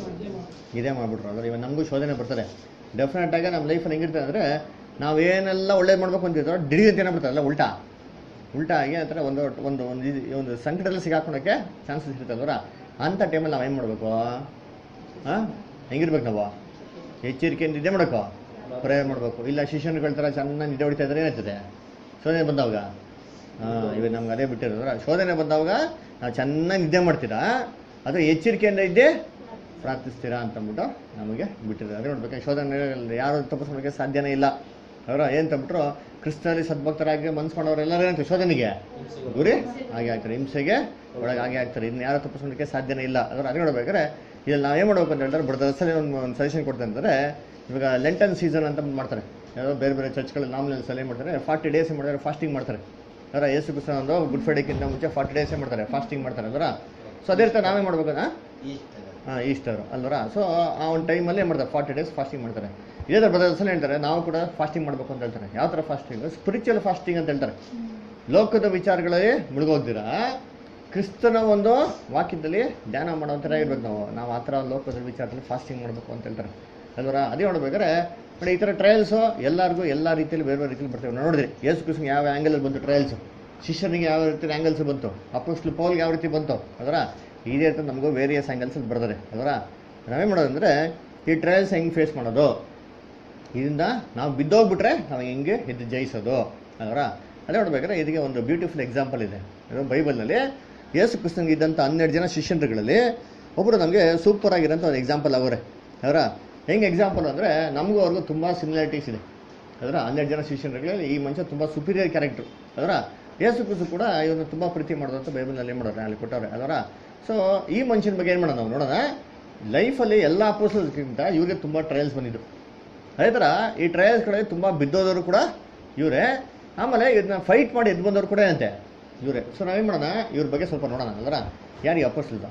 Speaker 1: ಇದೇ ಮಾಡ್ಬಿಟ್ರು ಅಂದ್ರೆ ಇವಾಗ ನಮಗೂ ಶೋಧನೆ ಬರ್ತದೆ ಡೆಫಿನೆಟ್ ಆಗಿ ನಮ್ಮ ಲೈಫಲ್ಲಿ ಹೆಂಗಿರ್ತದೆ ಅಂದರೆ ನಾವೇನೆಲ್ಲ ಒಳ್ಳೇದು ಮಾಡ್ಬೇಕು ಅಂತಿದ್ರು ಡಿಡಿ ಅಂತ ಏನಾಗ್ಬಿಡ್ತದೆ ಅಲ್ಲ ಉಲ್ಟಾ ಉಲ್ಟಾ ಆಗಿ ಆ ಥರ ಒಂದು ಒಂದು ಒಂದು ಇದು- ಒಂದು ಸಂಕಟದಲ್ಲಿ ಸಿಗಾಕೊಳಕ್ಕೆ ಚಾನ್ಸಸ್ ಇರ್ತದಲ್ವರ ಅಂಥ ಟೈಮಲ್ಲಿ ನಾವು ಏನು ಮಾಡಬೇಕು ಹಾಂ ಹೆಂಗಿರ್ಬೇಕು ನಾವು ಎಚ್ಚರಿಕೆಯಿಂದ ನಿದ್ದೆ ಮಾಡಬೇಕು ಪ್ರೇಯರ್ ಮಾಡಬೇಕು ಇಲ್ಲ ಶಿಷ್ಯನುಗಳ ಥರ ಚೆನ್ನಾಗಿ ನಿದ್ದೆ ಹೊಡಿತಾ ಇದ್ರೆ ಏನಾಗ್ತದೆ ಶೋಧನೆ ಬಂದವಾಗ ಹಾಂ ಇವಾಗ ನಮ್ಗೆ ಅದೇ ಬಿಟ್ಟಿರೋದ್ರ ಶೋಧನೆ ಬಂದವಾಗ ನಾವು ಚೆನ್ನಾಗಿ ನಿದ್ದೆ ಮಾಡ್ತೀರಾ ಅಥವಾ ಎಚ್ಚರಿಕೆಯಿಂದ ಇದ್ದೇ ಪ್ರಾರ್ಥಿಸ್ತೀರಾ ಅಂತಂದ್ಬಿಟ್ಟು ನಮಗೆ ಬಿಟ್ಟಿದ್ದಾರೆ ಅದೇ ನೋಡ್ಬೇಕು ಶೋಧನೆ ಯಾರು ತಪ್ಪಿಸ್ಕೊಳ್ಳೋಕ್ಕೆ ಸಾಧ್ಯನೇ ಇಲ್ಲ ಅವರ ಏನು ತಂದ್ಬಿಟ್ರು ಕ್ರಿಸ್ತನಲ್ಲಿ ಸದ್ಭಕ್ತರಾಗಿ ಮನ್ಸ್ಕೊಂಡವ್ರೆಲ್ಲರೂ ಏನಂತ ಶೋಧನೆಗೆ ಗುರಿ ಹಾಗೆ ಆಗ್ತಾರೆ ಹಿಂಸೆಗೆ ಒಳಗೆ ಹಾಗೆ ಆಗ್ತಾರೆ ಇನ್ನು ಯಾರು ತಪ್ಪಿಸ್ಕೊಳ್ಳೋಕ್ಕೆ ಸಾಧ್ಯನೇ ಇಲ್ಲ ಅದರ ಅದೇ ನೋಡ್ಬೇಕಾದ್ರೆ ಇಲ್ಲಿ ನಾವು ಏನು ಮಾಡ್ಬೇಕು ಅಂತ ಹೇಳ್ತಾರೆ ಬಡ್ದ ಸಲ ಒಂದು ಒಂದು ಸಜೆಷನ್ ಕೊಡ್ತಾರೆ ಅಂತಂದರೆ ಇವಾಗ ಲೆಂಟನ್ ಸೀಸನ್ ಅಂತ ಮಾಡ್ತಾರೆ ಯಾವುದೋ ಬೇರೆ ಬೇರೆ ಚರ್ಚ್ಗಳಲ್ಲಿ ನಾಮಿನಲ್ ಸಲ ಏನು ಮಾಡ್ತಾರೆ ಫಾರ್ಟಿ ಡೇಸ್ ಮಾಡ್ತಾರೆ ಫಾಸ್ಟಿಂಗ್ ಮಾಡ್ತಾರೆ ಅದರ ಯೇಸು ಕ್ರಿಸ್ತನ ಒಂದು ಗುಡ್ ಫ್ರೈಡೇಕ್ಕಿಂತ ಮುಂಚೆ ಫಾರ್ಟಿ ಡೇಸ್ ಮಾಡ್ತಾರೆ ಫಾಸ್ಟಿಂಗ್ ಮಾಡ್ತಾರೆ ಅದರ ಸೊ ಅದೇ ರೀತಿ ನಾವೇ ಮಾಡ್ಬೇಕಲ್ಲ ಹಾಂ ಈಸ್ಟರ್ ಅಲ್ವರ ಸೊ ಆ ಒಂದು ಟೈಮಲ್ಲಿ ಏನು ಮಾಡ್ತಾರೆ ಫಾರ್ಟಿ ಡೇಸ್ ಫಾಸ್ಟಿಂಗ್ ಮಾಡ್ತಾರೆ ಇದೇ ಥರ ಬ್ರದರ್ಸ್ ಹೇಳ್ತಾರೆ ನಾವು ಕೂಡ ಫಾಸ್ಟಿಂಗ್ ಮಾಡಬೇಕು ಅಂತ ಹೇಳ್ತಾರೆ ಯಾವ ಥರ ಫಾಸ್ಟಿಂಗ್ ಸ್ಪಿರಿಚುವಲ್ ಫಾಸ್ಟಿಂಗ್ ಅಂತ ಹೇಳ್ತಾರೆ ಲೋಕದ ವಿಚಾರಗಳಲ್ಲಿ ಮುಳುಗೋಗ್ದಿರಾ ಕ್ರಿಸ್ತನ ಒಂದು ವಾಕ್ಯದಲ್ಲಿ ಧ್ಯಾನ ಮಾಡೋ ಥರ ಇರ್ಬೇಕು ನಾವು ನಾವು ಆ ಥರ ಲೋಕದ ವಿಚಾರದಲ್ಲಿ ಫಾಸ್ಟಿಂಗ್ ಮಾಡಬೇಕು ಅಂತ ಹೇಳ್ತಾರೆ ಅಲ್ವರ ಅದೇ ನೋಡ್ಬೇಕಾದ್ರೆ ನೋಡಿ ಈ ಥರ ಟ್ರಯಲ್ಸು ಎಲ್ಲರಿಗೂ ಎಲ್ಲ ರೀತಿಯಲ್ಲಿ ಬೇರೆ ಬೇರೆ ರೀತಿಯಲ್ಲಿ ಬರ್ತೇವೆ ನೋಡಿದ್ರಿ ಯೇಸು ಕ್ರಿಸ್ತನಿಗೆ ಯಾವ ಆ್ಯಂಗಲಲ್ಲಿ ಬಂತು ಟ್ರಯಲ್ಸು ಶಿಷ್ಯನಿಗೆ ಯಾವ ರೀತಿ ಆ್ಯಂಗಲ್ಸ್ ಬಂತು ಅಪೋಸ್ಟ್ಲ್ ಪೌಲ್ಗೆ ಯಾವ ರೀತಿ ಬಂತು ಅದರ ಇದೇ ರೀತಿ ನಮಗೂ ವೇರಿಯಸ್ ಆ್ಯಂಗಲ್ಸ್ ಬರ್ತದೆ ಅದರ ನಾವೇನು ಮಾಡೋದಂದರೆ ಈ ಟ್ರಯಲ್ಸ್ ಹೆಂಗೆ ಫೇಸ್ ಮಾಡೋದು ಇದರಿಂದ ನಾವು ಬಿದ್ದೋಗ್ಬಿಟ್ರೆ ನಾವು ಹೆಂಗೆ ಎದ್ದು ಜಯಿಸೋದು ಅದರ ಅದೇ ನೋಡ್ಬೇಕಾದ್ರೆ ಇದಕ್ಕೆ ಒಂದು ಬ್ಯೂಟಿಫುಲ್ ಎಕ್ಸಾಂಪಲ್ ಇದೆ ಇದು ಬೈಬಲ್ನಲ್ಲಿ ಯೇಸು ಕ್ರಿಸ್ತನಿಗೆ ಇದ್ದಂಥ ಹನ್ನೆರಡು ಜನ ಶಿಷ್ಯರುಗಳಲ್ಲಿ ಒಬ್ಬರು ನಮಗೆ ಸೂಪರ್ ಆಗಿರೋಂಥ ಒಂದು ಎಕ್ಸಾಂಪಲ್ ಅವರೇ ಅವರ ಹೆಂಗೆ ಎಕ್ಸಾಂಪಲ್ ಅಂದರೆ ನಮಗೂ ಅವ್ರಿಗೂ ತುಂಬ ಸಿಮಿಲಾರಿಟೀಸ್ ಇದೆ ಅದರ ಹನ್ನೆರಡು ಜನ ಶಿಷ್ಯರುಗಳಲ್ಲಿ ಈ ಮನುಷ್ಯ ತುಂಬ ಸುಪೀರಿಯರ್ ಕ್ಯಾರೆಕ್ಟರ್ ಅದರ ಯೇಸು ಕ್ರಿಸ್ತು ಕೂಡ ಇವನು ತುಂಬ ಪ್ರೀತಿ ಮಾಡೋದಂತ ಬೈಬಲ್ನಲ್ಲಿ ಏನು ಮಾಡೋರು ಅಲ್ಲಿ ಕೊಟ್ಟವ್ರೆ ಅದರ ಸೊ ಈ ಮನುಷ್ಯನ ಬಗ್ಗೆ ಏನು ಮಾಡೋಣ ನಾವು ನೋಡೋಣ ಲೈಫಲ್ಲಿ ಎಲ್ಲ ಅಪೋಸಲ್ಸ್ಗಿಂತ ಇವ್ರಿಗೆ ತುಂಬ ಟ್ರಯಲ್ಸ್ ಬಂದಿದ್ದು ಅದೇ ಥರ ಈ ಟ್ರಯಲ್ಸ್ ಕಡೆ ತುಂಬ ಬಿದ್ದೋದವರು ಕೂಡ ಇವರೇ ಆಮೇಲೆ ಇದನ್ನ ಫೈಟ್ ಮಾಡಿ ಎದ್ದು ಬಂದವರು ಕೂಡ ಅಂತೆ ಇವರೇ ಸೊ ನಾವೇನು ಮಾಡೋಣ ಇವ್ರ ಬಗ್ಗೆ ಸ್ವಲ್ಪ ನೋಡೋಣ ಅಲ್ವರ ಯಾರಿಗೆ ಅಪೋಸ್ಟಲ್ದ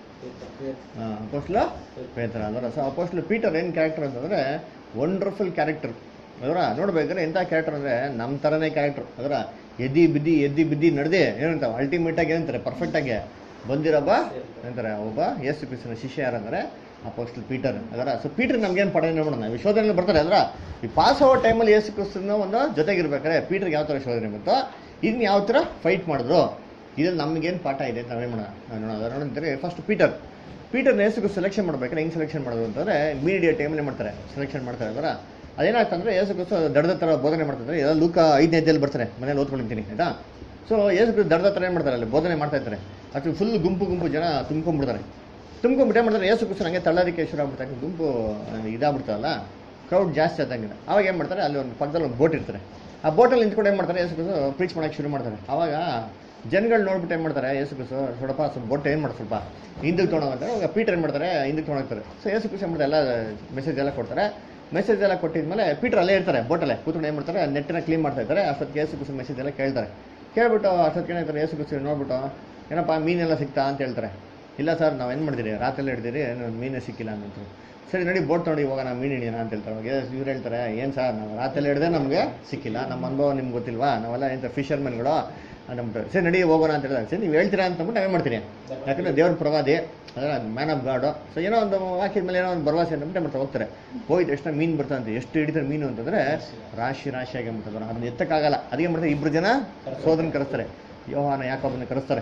Speaker 1: ಅಪೋಸ್ಟ್ಲ ಪೇತ್ರ ಅಲ್ವರ ಸೊ ಅಪೋಸ್ಟ್ಲ್ ಪೀಟರ್ ಏನು ಕ್ಯಾರೆಕ್ಟರ್ ಅಂತಂದರೆ ವಂಡರ್ಫುಲ್ ಕ್ಯಾರೆಕ್ಟರ್ ಅದರ ನೋಡ್ಬೇಕಾದ್ರೆ ಎಂಥ ಕ್ಯಾರೆಕ್ಟರ್ ಅಂದರೆ ನಮ್ಮ ಥರನೇ ಕ್ಯಾರೆಕ್ಟರ್ ಅದರ ಎದ್ದಿ ಬಿದ್ದಿ ಎದ್ದಿ ಬಿದ್ದಿ ನಡೆದೇ ಏನಂತ ಅಲ್ಟಿಮೇಟ್ ಆಗಿ ಏನಂತಾರೆ ಪರ್ಫೆಕ್ಟ್ ಆಗಿ ಬಂದಿರೊಬ್ಬ ಏನಂತಾರೆ ಒಬ್ಬ ಯೇಸು ಕ್ರಿಸ್ತನ ಶಿಷ್ಯ ಯಾರಂದ್ರೆ ಅಪೋಸ್ಟಲ್ ಪೀಟರ್ ಅದರ ಸೊ ಪೀಟರ್ ನಮ್ಗೇನು ಪಡ ನೋಡೋಣ ಈ ಶೋಧನೆ ಬರ್ತಾರೆ ಅದರ ಈ ಪಾಸ್ ಆಗೋ ಟೈಮಲ್ಲಿ ಯೇಸು ಕ್ರಿಸ್ತನ ಒಂದು ಜೊತೆಗಿರ್ಬೇಕಾದ್ರೆ ಪೀಟರ್ಗೆ ಯಾವ ಥರ ಶೋಧನೆ ಬಂತು ಇದನ್ನ ಯಾವ ಥರ ಫೈಟ್ ಮಾಡಿದ್ರು ಇದ್ರಲ್ಲಿ ನಮಗೇನು ಪಾಠ ಇದೆ ಅಂತ ನಾವೇನು ಮಾಡೋಣ ನೋಡೋಣ ಅದರ ನೋಡಿದ್ರೆ ಫಸ್ಟ್ ಪೀಟರ್ ಪೀಟರ್ನ ಯೇಸುಗೂ ಸೆಲೆಕ್ಷನ್ ಮಾಡ್ಬೇಕಾದ್ರೆ ಹೆಂಗೆ ಸೆಲೆಕ್ಷನ್ ಮಾಡೋದು ಅಂತಂದ್ರೆ ಮೀಡಿಯಾ ಟೈಮಲ್ಲಿ ಮಾಡ್ತಾರೆ ಸೆಲೆಕ್ಷನ್ ಮಾಡ್ತಾರೆ ಅದರ ಅದೇನಾಗ್ತಂದ್ರೆ ಯೇಸು ಕ್ರಿಸ್ತ ದಡದ ಥರ ಬೋಧನೆ ಮಾಡ್ತಾರೆ ಎಲ್ಲ ಲೂಕ ಐದನೇ ಅಧ್ಯಾಯಲ್ಲಿ ಬರ್ತಾರೆ ಮನೇಲಿ ಓದ್ಕೊಂಡಿರ್ತೀನಿ ಆಯ್ತಾ ಸೊ ಯೇಸು ಕ್ರಿಸ್ತ ದಡದ ಥರ ಏನು ಮಾಡ್ತಾರೆ ಅಲ್ಲಿ ಬೋಧನೆ ಮಾಡ್ತಾ ಇರ್ತಾರೆ ಅದು ಫುಲ್ ಗುಂಪು ಗುಂಪು ಜನ ತುಂಬ್ಕೊಂಡ್ಬಿಡ್ತಾರೆ ತುಂಬ್ಕೊಂಡ್ಬಿಟ್ಟು ಏನು ಮಾಡ್ತಾರೆ ಯೇಸು ಕ್ರಿಸ್ತ ಹಂಗೆ ತಳ್ಳೋದಕ್ಕೆ ಶುರು ಆಗ್ಬಿಡ್ತಾರೆ ಗುಂಪು ಇದಾಗ್ಬಿಡ್ತಾರಲ್ಲ ಕ್ರೌಡ್ ಜಾಸ್ತಿ ಆದಂಗೆ ಅವಾಗ ಏನು ಮಾಡ್ತಾರೆ ಅಲ್ಲಿ ಒಂದು ಪಕ್ಕದಲ್ಲಿ ಒಂದು ಬೋಟ್ ಇರ್ತಾರೆ ಆ ಬೋಟಲ್ಲಿ ನಿಂತ್ಕೊಂಡು ಏನು ಮಾಡ್ತಾರೆ ಯೇಸು ಕ್ರಿಸ್ತ ಪ್ರೀಚ್ ಮಾಡೋಕ್ಕೆ ಶುರು ಮಾಡ್ತಾರೆ ಅವಾಗ ಜನಗಳು ನೋಡ್ಬಿಟ್ಟು ಏನು ಮಾಡ್ತಾರೆ ಯೇಸು ಕ್ರಿಸ್ತ ಸ್ವಲ್ಪ ಸ್ವಲ್ಪ ಬೋಟ್ ಏನು ಮಾಡ್ತಾರೆ ಸ್ವಲ್ಪ ಹಿಂದಕ್ಕೆ ತೊಗೊಂಡೋಗ್ತಾರೆ ಅವಾಗ ಪೀಟರ್ ಏನು ಮಾಡ್ತಾರೆ ಹಿಂದಕ್ಕೆ ತೊಗೊಂಡೋಗ್ತಾರೆ ಸೊ ಯೇಸು ಕ್ರಿಸ್ತ ಏನು ಮಾಡ್ತಾರೆ ಎಲ್ಲ ಮೆಸೇಜ್ ಎಲ್ಲ ಕೊಡ್ತಾರೆ ಮೆಸೇಜ್ ಎಲ್ಲ ಕೊಟ್ಟಿದ್ಮೇಲೆ ಪೀಟರ್ ಅಲ್ಲೇ ಇರ್ತಾರೆ ಬೋಟಲ್ಲೇ ಕೂತ್ಕೊಂಡು ಏನು ಮಾಡ್ತಾರೆ ನೆಟ್ಟಿನ ಕ್ಲೀನ್ ಮಾಡ್ತಾ ಇರ್ತಾರೆ ಅಷ್ಟೊತ್ತಿಗೆ ಯೇಸು ಕ್ರಿಸ್ತ ಮೆಸೇಜ್ ಎಲ್ಲ ಕೇಳ್ತಾರೆ ಕೇಳ್ಬಿಟ್ಟು ಅಷ್ಟೊತ್ತಿಗೆ ಏನಾಗ್ತಾರೆ ಯೇಸು ಕ್ರಿಸ್ತ ನೋಡ್ಬಿಟ್ಟು ಏನಪ್ಪ ಮೀನೆಲ್ಲ ಸಿಗ್ತಾ ಅಂತ ಹೇಳ್ತಾರೆ ಇಲ್ಲ ಸರ್ ನಾವು ಏನು ಮಾಡಿದಿರಿ ರಾತ್ರಿ ಹಿಡ್ದಿರಿ ಮೀನೇ ಸಿಕ್ಕಿಲ್ಲ ಅಂತ ಸರಿ ನೋಡಿ ಬೋಟ್ ನೋಡಿ ಹೋಗೋಣ ಮೀನು ಹಿಡಿಯೋಣ ಅಂತ ಹೇಳ್ತಾರೆ ಅವಾಗ ಇವ್ರು ಹೇಳ್ತಾರೆ ಏನು ಸರ್ ನಾವು ರಾತ್ರಿ ಹಿಡ್ದೆ ನಮಗೆ ಸಿಕ್ಕಿಲ್ಲ ನಮ್ಮ ಅನುಭವ ನಿಮ್ಗೆ ಗೊತ್ತಿಲ್ವಾ ನಾವೆಲ್ಲ ಎಂತ ಫಿಶರ್ಮನ್ಗಳು ಅಂದ್ಬಿಟ್ಟು ಸರಿ ನಡಿ ಹೋಗೋಣ ಅಂತ ಹೇಳಿದಾಗ ಸರಿ ನೀವು ಹೇಳ್ತೀರಾ ಅಂತಂದ್ಬಿಟ್ಟು ನಾವೇನು ಮಾಡ್ತೀನಿ ಯಾಕಂದ್ರೆ ದೇವ್ರ ಪ್ರವಾದಿ ಅದರ ಮ್ಯಾನ್ ಆಫ್ ಗಾಡು ಸೊ ಏನೋ ಒಂದು ವಾಕ್ಯದ ಮೇಲೆ ಏನೋ ಒಂದು ಭರವಸೆ ಅಂತಂದ್ಬಿಟ್ಟು ಮಾಡ್ತಾ ಹೋಗ್ತಾರೆ ಹೋಯ್ತು ಎಷ್ಟು ಮೀನು ಬರ್ತಂತೆ ಎಷ್ಟು ಹಿಡಿತಾರೆ ಮೀನು ಅಂತಂದ್ರೆ ರಾಶಿ ರಾಶಿಯಾಗಿ ಬಿಡ್ತಾರೆ ಅದನ್ನ ಎತ್ತಕ್ಕಾಗಲ್ಲ ಅದಕ್ಕೆ ಮಾಡ್ತಾರೆ ಇಬ್ರು ಜನ ಸೋದರನ್ನ ಕರೆಸ್ತಾರೆ ಯೋಹಾನ ಯಾಕೊಬ್ಬನ ಕರೆಸ್ತಾರೆ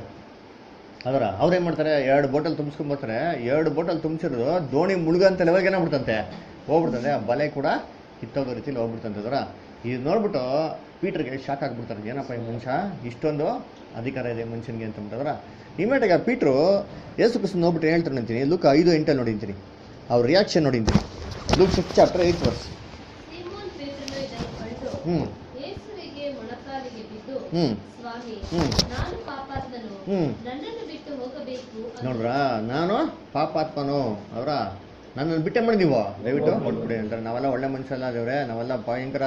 Speaker 1: ಅದರ ಅವ್ರೇನ್ ಮಾಡ್ತಾರೆ ಎರಡು ಬೋಟಲ್ ತುಂಬಿಸ್ಕೊಂಡ್ ಬರ್ತಾರೆ ಎರಡು ಬೋಟಲ್ ತುಂಬಿಸಿರೋದು ದೋಣಿ ಮುಳುಗಂತ ಲೆವೆಲ್ಗೆ ಏನಾಗ್ಬಿಡ್ತಂತೆ ಹೋಗ್ಬಿಡ್ತಂತೆ ಆ ಬಲೆ ಕೂಡ ಕಿತ್ತೋಗೋ ರೀತಿಲಿ ಹೋಗ್ಬಿಡ್ತಂತೆ ಅದರ ಇದು ನೋಡ್ಬಿಟ್ಟು ಪೀಟರ್ಗೆ ಶಾಕ್ ಆಗ್ಬಿಡ್ತಾರೆ ಏನಪ್ಪ ಈ ಮನುಷ್ಯ ಇಷ್ಟೊಂದು ಅಧಿಕಾರ ಇದೆ ಮನುಷ್ಯನಿಗೆ ಅಂತ ಅಂದ್ಬಿಟ್ಟದ್ರ ಇಮಿಡಿಯೇಟಾಗಿ ಆ ಪೀಟ್ರು ಯೇಸು ಕ್ರಿಸ್ತನ್ ನೋಡ್ಬಿಟ್ಟು ಹೇಳ್ತಾರೆ ಅಂತೀನಿ ಲುಕ್ ಐದು ಎಂಟಲ್ಲಿ ನೋಡಿಂತೀನಿ ಅವ್ರ ರಿಯಾಕ್ಷನ್ ನೋಡಿಂತೀನಿ Luke six chapter eight verse
Speaker 5: ಸೀಮೋನ್ ಪೇತ್ರನು ಇದನ್ನು ಕಂಡು
Speaker 1: ಹ್ಞೂ
Speaker 5: ಯೇಸುವಿಗೆ ಮೊಣಕಾಲಿಗೆ ಬಿದ್ದು
Speaker 1: ಹ್ಮ್.
Speaker 5: ಸ್ವಾಮಿ
Speaker 1: ಹ್ಮ್.
Speaker 5: ನಾನು ಪಾಪಾತ್ಮನು
Speaker 1: ಹ್ಮ್.
Speaker 5: ನನ್ನನ್ನು ಬಿಟ್ಟು ಹೋಗಬೇಕು ಅಂದನು.
Speaker 1: ನೋಡ್ರಾ ನಾನು ಪಾಪಾತ್ಮನು ಅವರ ನನ್ನನ್ನು ಬಿಟ್ಟೆ ಮಾಡಿ ನೀವು ದಯವಿಟ್ಟು ಹೊಟ್ಬಿಡಿ ಅಂತಾರೆ ನಾವೆಲ್ಲ ಒಳ್ಳೆ ಮನುಷ್ಯಲ್ಲ ದೇವ್ರೆ ನಾವೆಲ್ಲ ಭಯಂಕರ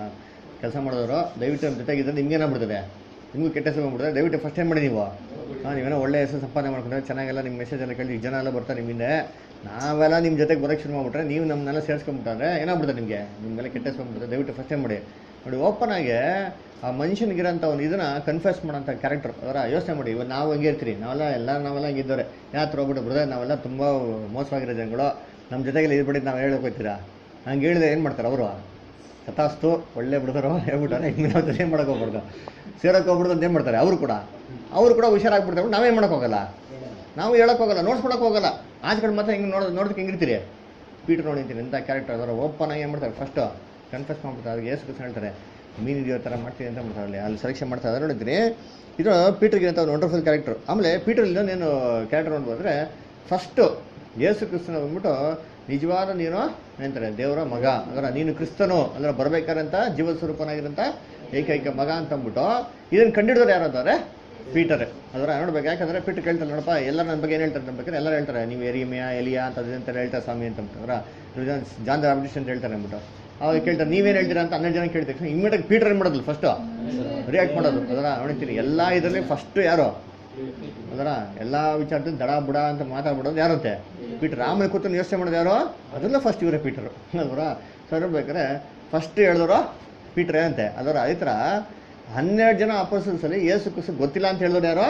Speaker 1: ಕೆಲಸ ಮಾಡಿದವರು ದಯವಿಟ್ಟು ನಮ್ಮ ಜೊತೆಗಿದ್ರೆ ನಿಮ್ಗೇನಾಗ್ಬಿಡ್ತದೆ ನಿಮಗೂ ಕೆಟ್ಟ ಹೆಸರು ಬಂದ್ಬಿಡ್ತದೆ ದಯವಿಟ್ಟು ಫಸ್ಟ್ ಟೈಮ್ ಮಾಡಿ ನೀವು ಹಾಂ ನೀವೇನೋ ಒಳ್ಳೆ ಹೆಸರು ಸಂಪಾದನೆ ಮಾಡ್ಕೊಂಡ್ರೆ ಚೆನ್ನಾಗೆಲ್ಲ ನಿಮ್ಮ ಮೆಸೇಜ್ ಎಲ್ಲ ಕೇಳಿ ಜನ ಎಲ್ಲ ಬರ್ತಾರೆ ನಿಮ್ಮ ಹಿಂದೆ ನಾವೆಲ್ಲ ನಿಮ್ಮ ಜೊತೆಗೆ ಬರೋಕ್ಕೆ ಶುರು ಮಾಡ್ಬಿಟ್ರೆ ನೀವು ನಮ್ಮನ್ನೆಲ್ಲ ಸೇರಿಸ್ಕೊಂಡ್ಬಿಟ್ಟಾರೆ ಏನಾಗ್ಬಿಡ್ತದೆ ನಿಮಗೆ ನಿಮ್ಗೆಲ್ಲ ಕೆಟ್ಟ ಹೆಸರು ಬಂದ್ಬಿಡ್ತದೆ ದಯವಿಟ್ಟು ಫಸ್ಟ್ ಟೈಮ್ ಮಾಡಿ ನೋಡಿ ಓಪನ್ ಆಗಿ ಆ ಮನುಷ್ಯನಿಗಿರೋಂಥ ಒಂದು ಇದನ್ನ ಕನ್ಫ್ಯೂಸ್ ಮಾಡೋಂಥ ಕ್ಯಾರೆಕ್ಟರ್ ಅದರ ಯೋಚನೆ ಮಾಡಿ ಇವಾಗ ನಾವು ಹಂಗೆ ಇರ್ತೀರಿ ನಾವೆಲ್ಲ ಎಲ್ಲ ನಾವೆಲ್ಲ ಹಂಗಿದ್ದವ್ರೆ ಯಾತ್ರ ಹೋಗ್ಬಿಟ್ಟು ಬ್ರದರ್ ನಾವೆಲ್ಲ ತುಂಬ ಮೋಸವಾಗಿರೋ ಜನಗಳು ನಮ್ಮ ಜೊತೆಗೆ ಇದ್ಬಿಟ್ಟು ನಾವು ಹೇಳಕ್ ಹೋಗ್ತೀರಾ ಹಂಗೆ ಹೇಳಿದ್ರೆ ಏನು ಮಾಡ್ತಾರೆ ಅವರು ಕಥಾಸ್ತು ಒಳ್ಳೆ ಬಿಡ್ತಾರೋ ಹೇಳ್ಬಿಟ್ಟಾರೆ ಹಿಂಗೆ ನಾವು ಏನು ಮಾಡಕ್ಕೆ ಹೋಗ್ಬಾರ್ದು ಸೇರಕ್ಕೆ ಹೋಗ್ಬಿಡ್ದು ಅಂತ ಏನು ಮಾಡ್ತಾರೆ ಅವರು ಕೂಡ ಅವರು ಕೂಡ ಹುಷಾರಾಗ್ಬಿಡ್ತಾರೆ ನಾವೇನು ಮಾಡಕ್ಕೆ ಹೋಗಲ್ಲ ನಾವು ಹೇಳಕ್ ಹೋಗಲ್ಲ ನೋಡ್ಸ್ಕೊಳಕ್ ಹೋಗಲ್ಲ ಆಚೆ ಕಡೆ ಮತ್ತೆ ಹಿಂಗೆ ನೋಡೋದು ನೋಡೋದಕ್ಕೆ ಹೆಂಗಿರ್ತೀರಿ ಪೀಟರ್ ನೋಡಿರ್ತೀನಿ ಎಂಥ ಕ್ಯಾರೆಕ್ಟರ್ ಅದರ ಓಪನ್ ಆಗಿ ಏನು ಮಾಡ್ತಾರೆ ಫಸ್ಟ್ ಕನ್ಫ್ಯೂಸ್ ಮಾಡ್ಬಿಡ್ತಾರೆ ಅದಕ್ಕೆ ಏಸು ಕ್ರಿಸ್ತ ಹೇಳ್ತಾರೆ ಮೀನು ಹಿಡಿಯೋ ಥರ ಮಾಡ್ತೀನಿ ಅಂತ ಮಾಡ್ತಾರೆ ಅಲ್ಲಿ ಅಲ್ಲಿ ಸೆಲೆಕ್ಷನ್ ಮಾಡ್ತಾ ಇದ್ದಾರೆ ನೋಡಿದ್ರಿ ಇದು ಪೀಟರ್ಗೆ ಅಂತ ಒಂದು ವಂಡರ್ಫುಲ್ ಕ್ಯಾರೆಕ್ಟರ್ ಆಮೇಲೆ ಪೀಟರ್ ಇನ್ನೊಂದೇನು ಕ್ಯಾರೆಕ್ಟರ್ ನೋಡ್ಬೋದ್ರೆ ಫಸ್ಟು ಯೇಸು ಕ್ರಿಸ್ತನ ಬಂದ್ಬಿಟ್ಟು ನಿಜವಾದ ನೀನು ಏನಂತಾರೆ ದೇವರ ಮಗ ಅದರ ನೀನು ಕ್ರಿಸ್ತನು ಅಂದ್ರೆ ಬರ್ಬೇಕಾರಂತ ಜೀವ ಸ್ವರೂಪನಾಗಿರಂತ ಏಕೈಕ ಮಗ ಅಂತ ಅಂದ್ಬಿಟ್ಟು ಇದನ್ನ ಕಂಡಿಡಿದವ್ರು ಯಾರು ಅಂತಂದ್ರೆ ಪೀಟರ್ ಅದರ ನೋಡ್ಬೇಕು ಯಾಕಂದ್ರೆ ಪೀಟರ್ ಕೇಳ್ತಾರೆ ನೋಡಪ್ಪ ಎಲ್ಲ ನನ್ನ ಬಗ್ಗೆ ಏನು ಹೇಳ್ತಾರೆ ಅನ್ಬೇಕಾದ್ರೆ ಎಲ್ಲರೂ ಹೇಳ್ತಾರೆ ನೀವು ಎರಿಮಿಯಾ ಎಲಿಯಾ ಅಂತ ಅಂತ ಹೇಳ್ತಾರೆ ಸ್ವಾಮಿ ಅಂತ ಅಂದ್ಬಿಟ್ಟು ಅವರ ಜಾನ್ ದ ರಾಮಕೃಷ್ಣ ಅಂತ ಹೇಳ್ತಾರೆ ಅಂದ್ಬಿಟ್ಟು ಅವಾಗ ಕೇಳ್ತಾರೆ ನೀವೇನು ಹೇಳ್ತೀರಾ ಅಂತ ಹನ್ನೆರಡು ಜನ ಕೇಳ್ತಾರೆ ಇಮಿಡಿಯೇಟ್ ಪೀಟರ್ ಏನು ಮಾಡೋದು ಫಸ್ಟ್ ರಿಯಾಕ್ಟ್ ಮಾಡೋದು ಅದರ ನೋಡ್ತೀನಿ ಎಲ್ಲ ಇದರಲ್ಲಿ ಫಸ್ಟ್ ಯಾರು ಅದರ ಎಲ್ಲ ವಿಚಾರದಲ್ಲಿ ದಡ ಬುಡ ಅಂತ ಮಾತಾಡ್ಬಿಡೋದು ಯಾರಂತೆ ಪೀಟರ್ ಆಮೇಲೆ ಕೂತು ಯೋಚನೆ ಮಾಡೋದು ಯಾರು ಅದೆಲ್ಲ ಫಸ್ಟ್ ಇವರೇ ಪೀಟರ್ ಅದರ ಸರ್ ನೋಡ್ಬೇಕಾದ್ರೆ ಫಸ್ಟ್ ಹೇಳಿದವರು ಪೀಟರ್ ಏನಂತೆ ಅದರ ಅದೇ ಥರ ಹನ್ನೆರಡು ಜನ ಅಪೋಸಲ್ಸಲ್ಲಿ ಏಸು ಕುಸು ಗೊತ್ತಿಲ್ಲ ಅಂತ ಹೇಳಿದವ್ರು ಯಾರು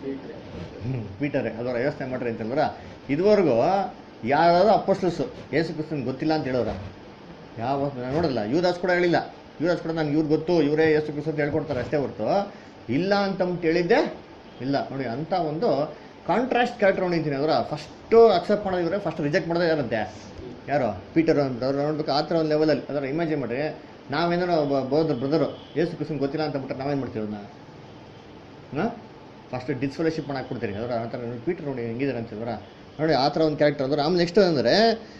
Speaker 1: ಹ್ಮ್, ಪೀಟರೇ ಅದರ ಯೋಚನೆ ಮಾಡ್ರಿ ಅಂತಂದ್ರ ಇದುವರೆಗೂ ಯಾರಾದ್ರೂ ಅಪೋಸ್ಟಲ್ಸು ಏಸು ಕ್ರಿಸ್ತನ್ ಗೊತ್ತಿಲ್ಲ ಅಂತ ಹೇಳೋರ ಯಾವ ನಾನು ನೋಡಲ್ಲ ಯುವದಾಸ್ ಕೂಡ ಹೇಳಿಲ್ಲ ಯುವದಾಸ್ ಕೂಡ ನಾನು ಇವ್ರು ಗೊತ್ತು ಇವರೇ ಏಸು ಕ್ರಿಸ್ತ ಅಂತ ಹೇಳ್ಕೊಡ್ತಾರೆ ಅಷ್ಟೇ ಹೊರತು ಇಲ್ಲ ಅಂತಂದ್ಬಿಟ್ಟು ಹೇಳಿದ್ದೆ ಇಲ್ಲ ನೋಡಿ ಅಂತ ಒಂದು ಕಾಂಟ್ರಾಸ್ಟ್ ಕ್ಯಾರೆಕ್ಟರ್ ನೋಡಿದ್ದೀನಿ ಅದರ ಫಸ್ಟು ಅಕ್ಸೆಪ್ಟ್ ಮಾಡೋದು ಇವರೇ ಫಸ್ಟ್ ರಿಜೆಕ್ಟ್ ಮಾಡೋದು ಯಾರಂತೆ ಯಾರು ಪೀಟರ್ ಅಂತ ಅವ್ರು ನೋಡ್ಬೇಕು ಆ ಥರ ಒಂದು ಲೆವೆಲಲ್ಲಿ ಅದರ ಇಮ್ಯಾಜಿನ್ ಮಾಡ್ರಿ ನಾವೇನಾರು ಒಬ್ಬ ಬೋದ್ರ ಬ್ರದರು ಏಸು ಕ್ರಿಸ್ತನ್ ಗೊತ್ತಿಲ್ಲ ಅಂತ ಬಿಟ್ರೆ ನಾವೇನು ಮಾಡ್ತೀವಿ ಅದನ್ನ ಹಾಂ ಫಸ್ಟ್ ಡಿಸ್ಫೆಲೋಶಿಪ್ ಮಾಡಕ್ಕೆ ಕೊಡ್ತೀರಿ ಅದರ ಆ ಥರ ಪೀಟರ್ ನೋಡಿ ಹೆಂಗಿದ್ದಾರೆ ಅಂತಿದ್ರ ನೋಡಿ ಆ ಥರ ಒಂದು ಕ್ಯಾರೆಕ್ಟರ್ ಅಂದ್ರೆ ಆಮೇಲೆ ನೆಕ್ಸ್ಟ್ ಅಂದರೆ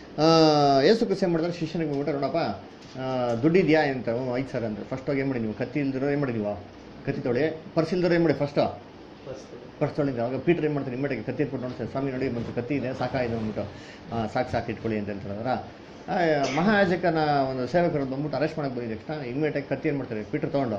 Speaker 1: ಏಸು ಕೃಷಿ ಮಾಡ್ತಾರೆ ಶಿಷ್ಯನಿಗೆ ಬಿಟ್ಬಿಟ್ಟು ನೋಡಪ್ಪ ಆ, ದುಡ್ಡಿದ್ಯಾ ಅಂತ ಹ್ಞೂ ಐದು ಸರ್ ಅಂದ್ರೆ ಫಸ್ಟ್ ಹೋಗಿ ಏನು ಮಾಡಿ ನೀವು ಕತ್ತಿ ಇಲ್ದಿರೋ ಏನು ಮಾಡಿ ನೀವು ಕತ್ತಿ ತೊಳಿ ಪರ್ಸ್ ಇಲ್ದಿರೋ ಏನು ಮಾಡಿ ಫಸ್ಟು ಪರ್ಸ್ ತೊಳಿದ್ರೆ ಅವಾಗ ಪೀಟರ್ ಏನು ಮಾಡ್ತಾರೆ ಇಮ್ಮಿಡಿಯೇಟ್ ಕತ್ತಿ ಇಟ್ಬಿಟ್ಟು ನೋಡ್ತಾರೆ ಸ್ವಾಮಿ ನೋಡಿ ಮತ್ತು ಕತ್ತಿ ಇದೆ ಸಾಕಾಗಿದೆ ಅಂದ್ಬಿಟ್ಟು ಆ, ಸಾಕು ಸಾಕು ಇಟ್ಕೊಳ್ಳಿ ಅಂತ ಹೇಳ್ತಾರದ್ರ ಮಹಾಯಾಜಕನ ಒಂದು ಸೇವಕರು ಬಂದ್ಬಿಟ್ಟು ಅರೆಸ್ಟ್ ಮಾಡಕ್ಕೆ ಬಂದಿದ್ದ ತಕ್ಷಣ ಇಮ್ಮಿಡಿಯೇಟಾಗಿ ಕತ್ತಿ ಏನು ಮಾಡ್ತಾರೆ ಪೀಟರ್ ತೊಗೊಂಡು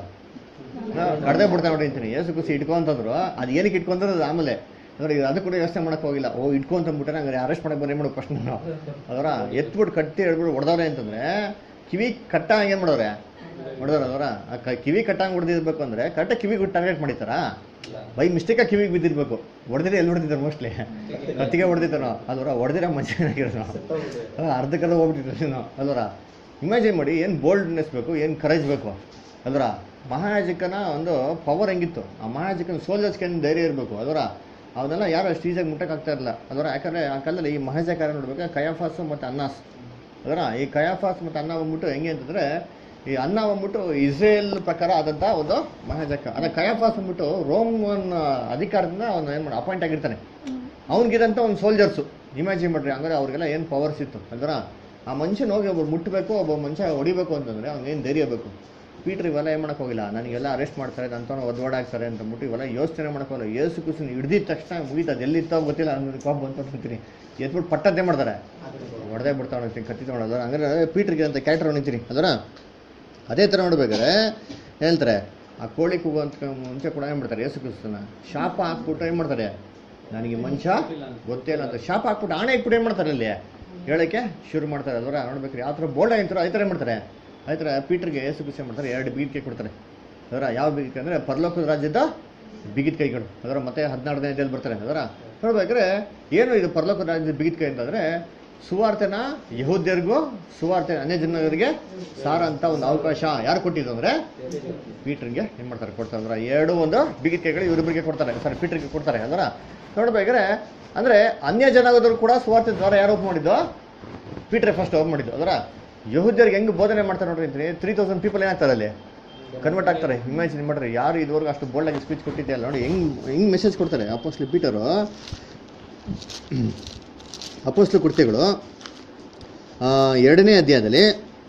Speaker 1: ಕಡ್ದೆ ಬಿಡ್ತಾ ನೋಡಿ ಅಂತೀನಿ ಏಸು ಕುಸಿ ಇಟ್ಕೊಂತಂದ್ರು ಅದು ಏನಕ್ಕೆ ಇಟ್ಕೊಂತಾರೆ ಅದು ಆಮೇಲೆ ನೋಡಿ ಅದು ಕೂಡ ಯೋಚನೆ ಮಾಡಕ್ಕೆ ಹೋಗಿಲ್ಲ ಓ ಇಟ್ಕೊಂತ ಅಂದ್ಬಿಟ್ರೆ ನಂಗೆ ಅರೆಸ್ಟ್ ಮಾಡಕ್ಕೆ ಬರೀ ಮಾಡೋ ಫಸ್ಟ್ ನಾನು ಅದರ ಎತ್ಬಿಟ್ಟು ಕಟ್ಟಿ ಹೇಳ್ಬಿಟ್ಟು ಹೊಡೆದವ್ರೆ ಅಂತಂದ್ರೆ ಕಿವಿ ಕಟ್ಟ ಏನು ಮಾಡೋರೆ ಹೊಡೆದ್ರ ಆ ಕ- ಕಿವಿ ಕಟ್ಟಂಗ್ ಹೊಡೆದಿರ್ಬೇಕು ಅಂದ್ರೆ ಕರೆಕ್ಟಾಗಿ ಕಿವಿಗೆ ಟಾರ್ಗೆಟ್ ಮಾಡಿತಾರಾ ಬೈ ಮಿಸ್ಟೇಕಾಗಿ ಕಿವಿಗೆ ಬಿದ್ದಿರ್ಬೇಕು ಹೊಡೆದಿದ್ರೆ ಎಲ್ಲಿ ಹೊಡೆದಿದ್ದಾರೆ ಮೋಸ್ಟ್ಲಿ ಕತ್ತಿಗೆ ಹೊಡೆದಿದ್ದಾನೋ ಅಲ್ವರ ಹೊಡೆದಿರೋ ಮನುಷ್ಯನಾಗಿರೋನು ಅರ್ಧಕ್ಕದ ಹೋಗ್ಬಿಟ್ಟಿರ್ತೀನೋ ಅಲ್ವರ ಇಮ್ಯಾಜಿನ್ ಮಾಡಿ ಏನು ಬೋಲ್ಡ್ನೆಸ್ ಬೇಕು ಏನು ಕರೇಜ್ ಬೇಕು ಅಲ್ವರ ಮಹಾಯಾಜಕನ ಒಂದು ಪವರ್ ಹೆಂಗಿತ್ತು ಆ ಮಹಾಯಾಜಕನ ಸೋಲ್ಜರ್ಸ್ಗೆ ಏನು ಧೈರ್ಯ ಇರಬೇಕು ಅದರ ಅವನ್ನೆಲ್ಲ ಯಾರು ಅಷ್ಟು ಈಸಿಯಾಗಿ ಮುಟ್ಟಕ್ಕಾಗ್ತಾ ಇರಲಿಲ್ಲ ಅದರ ಯಾಕಂದರೆ ಆ ಕಾಲದಲ್ಲಿ ಈ ಮಹಾಜಕಾರ ನೋಡ್ಬೇಕು ಕಯಾಫಾಸು ಮತ್ತು ಅನ್ನಾಸ್ ಅದರ ಈ ಕಯಾಫಾಸ್ ಮತ್ತು ಅನ್ನ ಬಂದ್ಬಿಟ್ಟು ಹೆಂಗೆ ಅಂತಂದರೆ ಈ ಅನ್ನ ಬಂದ್ಬಿಟ್ಟು ಇಸ್ರೇಲ್ ಪ್ರಕಾರ ಆದಂಥ ಒಂದು ಮಹಾಜಕ ಅದ ಕಯಾಫಾಸ್ ಬಂದ್ಬಿಟ್ಟು ರೋಮನ್ ಅಧಿಕಾರದಿಂದ ಅವನು ಏನು ಮಾಡಿ ಅಪಾಯಿಂಟ್ ಆಗಿರ್ತಾನೆ ಅವ್ನಿಗಿರಂತ ಒಂದು ಸೋಲ್ಜರ್ಸು ಇಮ್ಯಾಜಿನ್ ಮಾಡ್ರಿ ಹಂಗಾರೆ ಅವ್ರಿಗೆಲ್ಲ ಏನು ಪವರ್ಸ್ ಇತ್ತು ಅಂದ್ರ ಆ ಮನುಷ್ಯನ ಹೋಗಿ ಒಬ್ಬರು ಮುಟ್ಟಬೇಕು ಒಬ್ಬ ಮನುಷ್ಯ ಹೊಡಿಬೇಕು ಅಂತಂದ್ರೆ ಅವ್ನಿಗೇನು ಧೈರ್ಯ ಬೇಕು ಪೀಟ್ರ್ ಇವೆಲ್ಲ ಏನು ಮಾಡಕ್ ಹೋಗಿಲ್ಲ ನನಗೆಲ್ಲ ಅರೆಸ್ಟ್ ಮಾಡ್ತಾರೆ ಅಂತ ಒದ್ವಾಡಾಗ್ತಾರೆ ಅಂತ ಅಂದ್ಬಿಟ್ಟು ಇವೆಲ್ಲ ಯೋಚನೆ ಮಾಡಕ್ ಹೋಗಲ್ಲ ಏಸು ಕುಸಿನ ಹಿಡ್ದಿದ ತಕ್ಷಣ ಮುಗೀತು ಅದು ಎಲ್ಲಿತ್ತೋ ಗೊತ್ತಿಲ್ಲ ನನಗೆ ಕೋಪ ಬಂತು ಅಂತೀನಿ ಎತ್ಬಿಟ್ಟು ಪಟ್ಟದ್ದೇ ಮಾಡ್ತಾರೆ ಹೊಡೆದೇ ಬಿಡ್ತಾವ ಅಂತೀನಿ ಕತ್ತಿ ತೊಗೊಳೋದು ಹಂಗಾರೆ ಪೀಟ್ರಿಗೆ ಅಂತ ಕ್ಯಾರೆಕ್ಟರ್ ನಿಂತೀನಿ ಅದರ ಅದೇ ಥರ ನೋಡ್ಬೇಕಾದ್ರೆ ಹೇಳ್ತಾರೆ ಆ ಕೋಳಿ ಕೂಗುವಂತ ಮುಂಚೆ ಕೂಡ ಏನು ಮಾಡ್ತಾರೆ ಏಸು ಕ್ರಿಸ್ತನ ಶಾಪ ಹಾಕ್ಬಿಟ್ಟು ಏನು ಮಾಡ್ತಾರೆ ನನಗೆ ಮನುಷ್ಯ ಗೊತ್ತಿಲ್ಲ ಅಂತ ಶಾಪ ಹಾಕ್ಬಿಟ್ಟು ಆಣೆ ಇಟ್ಬಿಟ್ಟು ಏನು ಮಾಡ್ತಾರೆ ಅಲ್ಲಿ ಹೇಳಕ್ಕೆ ಶುರು ಮಾಡ್ತಾರೆ ಅದರ ನೋಡ್ಬೇಕ್ರಿ ಯಾವ ಥರ ಬೋಲ್ಡ್ ಆಗಿರ್ತಾರೋ ಅದೇ ಥರ ಏನ್ ಮಾಡ್ತಾರೆ ಅದೇ ಥರ ಪೀಟ್ರಿಗೆ ಏಸು ಕ್ರಿಸ್ತ ಏನ್ ಮಾಡ್ತಾರೆ ಎರಡು ಬೀಗಿಕೆ ಕೊಡ್ತಾರೆ ಅದರ ಯಾವ ಬೀಗಿಕೆ ಅಂದರೆ ಪರಲೋಕದ ರಾಜ್ಯದ ಬಿಗಿದ ಕೈಗಳು ಅದರ ಮತ್ತೆ ಹದಿನಾರನೇ ಇದ್ರಲ್ಲಿ ಬರ್ತಾರೆ ಅದರ ನೋಡ್ಬೇಕಾದ್ರೆ ಏನು ಇದು ಪರಲೋಕದ ರಾಜ್ಯದ ಬಿಗಿದ ಕೈ ಅಂತಂದ್ರೆ ಸುವಾರ್ತೆನ ಯಹೂದ್ಯರಿಗೂ ಸುವಾರ್ತೆ ಅನ್ಯ ಜನರಿಗೆ ಸಾರ ಅಂತ ಒಂದು ಅವಕಾಶ ಯಾರು ಕೊಟ್ಟಿದ್ದು ಅಂದ್ರೆ ಪೀಟರ್ಗೆ ಏನ್ ಮಾಡ್ತಾರೆ ಕೊಡ್ತಾರೆ ಅಂದ್ರೆ ಎರಡು ಒಂದು ಬಿಗಿದ ಕೈಗಳು ಇವರಿಬ್ಬರಿಗೆ ಕೊಡ್ತಾರೆ ಸಾರಿ ಪೀಟರ್ಗೆ ಕೊಡ್ತಾರೆ ಅದರ ನೋಡ್ಬೇಕಾದ್ರೆ ಅಂದ್ರೆ ಅನ್ಯ ಜನಾಂಗದವರು ಕೂಡ ಸುವಾರ್ತೆ ದ್ವಾರ ಯಾರು ಓಪನ್ ಮಾಡಿದ್ದು ಪೀಟ್ರೆ ಫಸ್ಟ್ ಓಪನ್ ಮಾಡಿದ್ದು ಅದರ ಯಹೂದ್ಯರಿಗೆ ಹೆಂಗ್ ಬೋಧನೆ ಮಾಡ್ತಾರೆ ನೋಡ್ರಿ ಅಂತೀನಿ ತ್ರೀ ತೌಸಂಡ್ ಪೀಪಲ್ ಏನಾಗ್ತಾರೆ ಅಲ್ಲಿ ಕನ್ವರ್ಟ್ ಆಗ್ತಾರೆ ಇಮ್ಯಾಜಿನ್ ಮಾಡ್ರಿ ಯಾರು ಇದುವರೆಗೂ ಅಷ್ಟು ಬೋಲ್ಡ್ ಆಗಿ ಸ್ಪೀಚ್ ಕೊಟ್ಟಿದ್ದೆ ಅಲ್ಲ ನೋಡಿ ಹೆಂಗ್ ಹೆಂಗ್ ಮೆಸೇಜ್ ಕೊಡ್ತಾರೆ ಅಪೋಸ್ಲಿ ಪೀಟರು ಅಪೋಸ್ಲು ಕೃತ್ಯಗಳು ಆ, ಎರಡನೇ ಅಧ್ಯಾಯದಲ್ಲಿ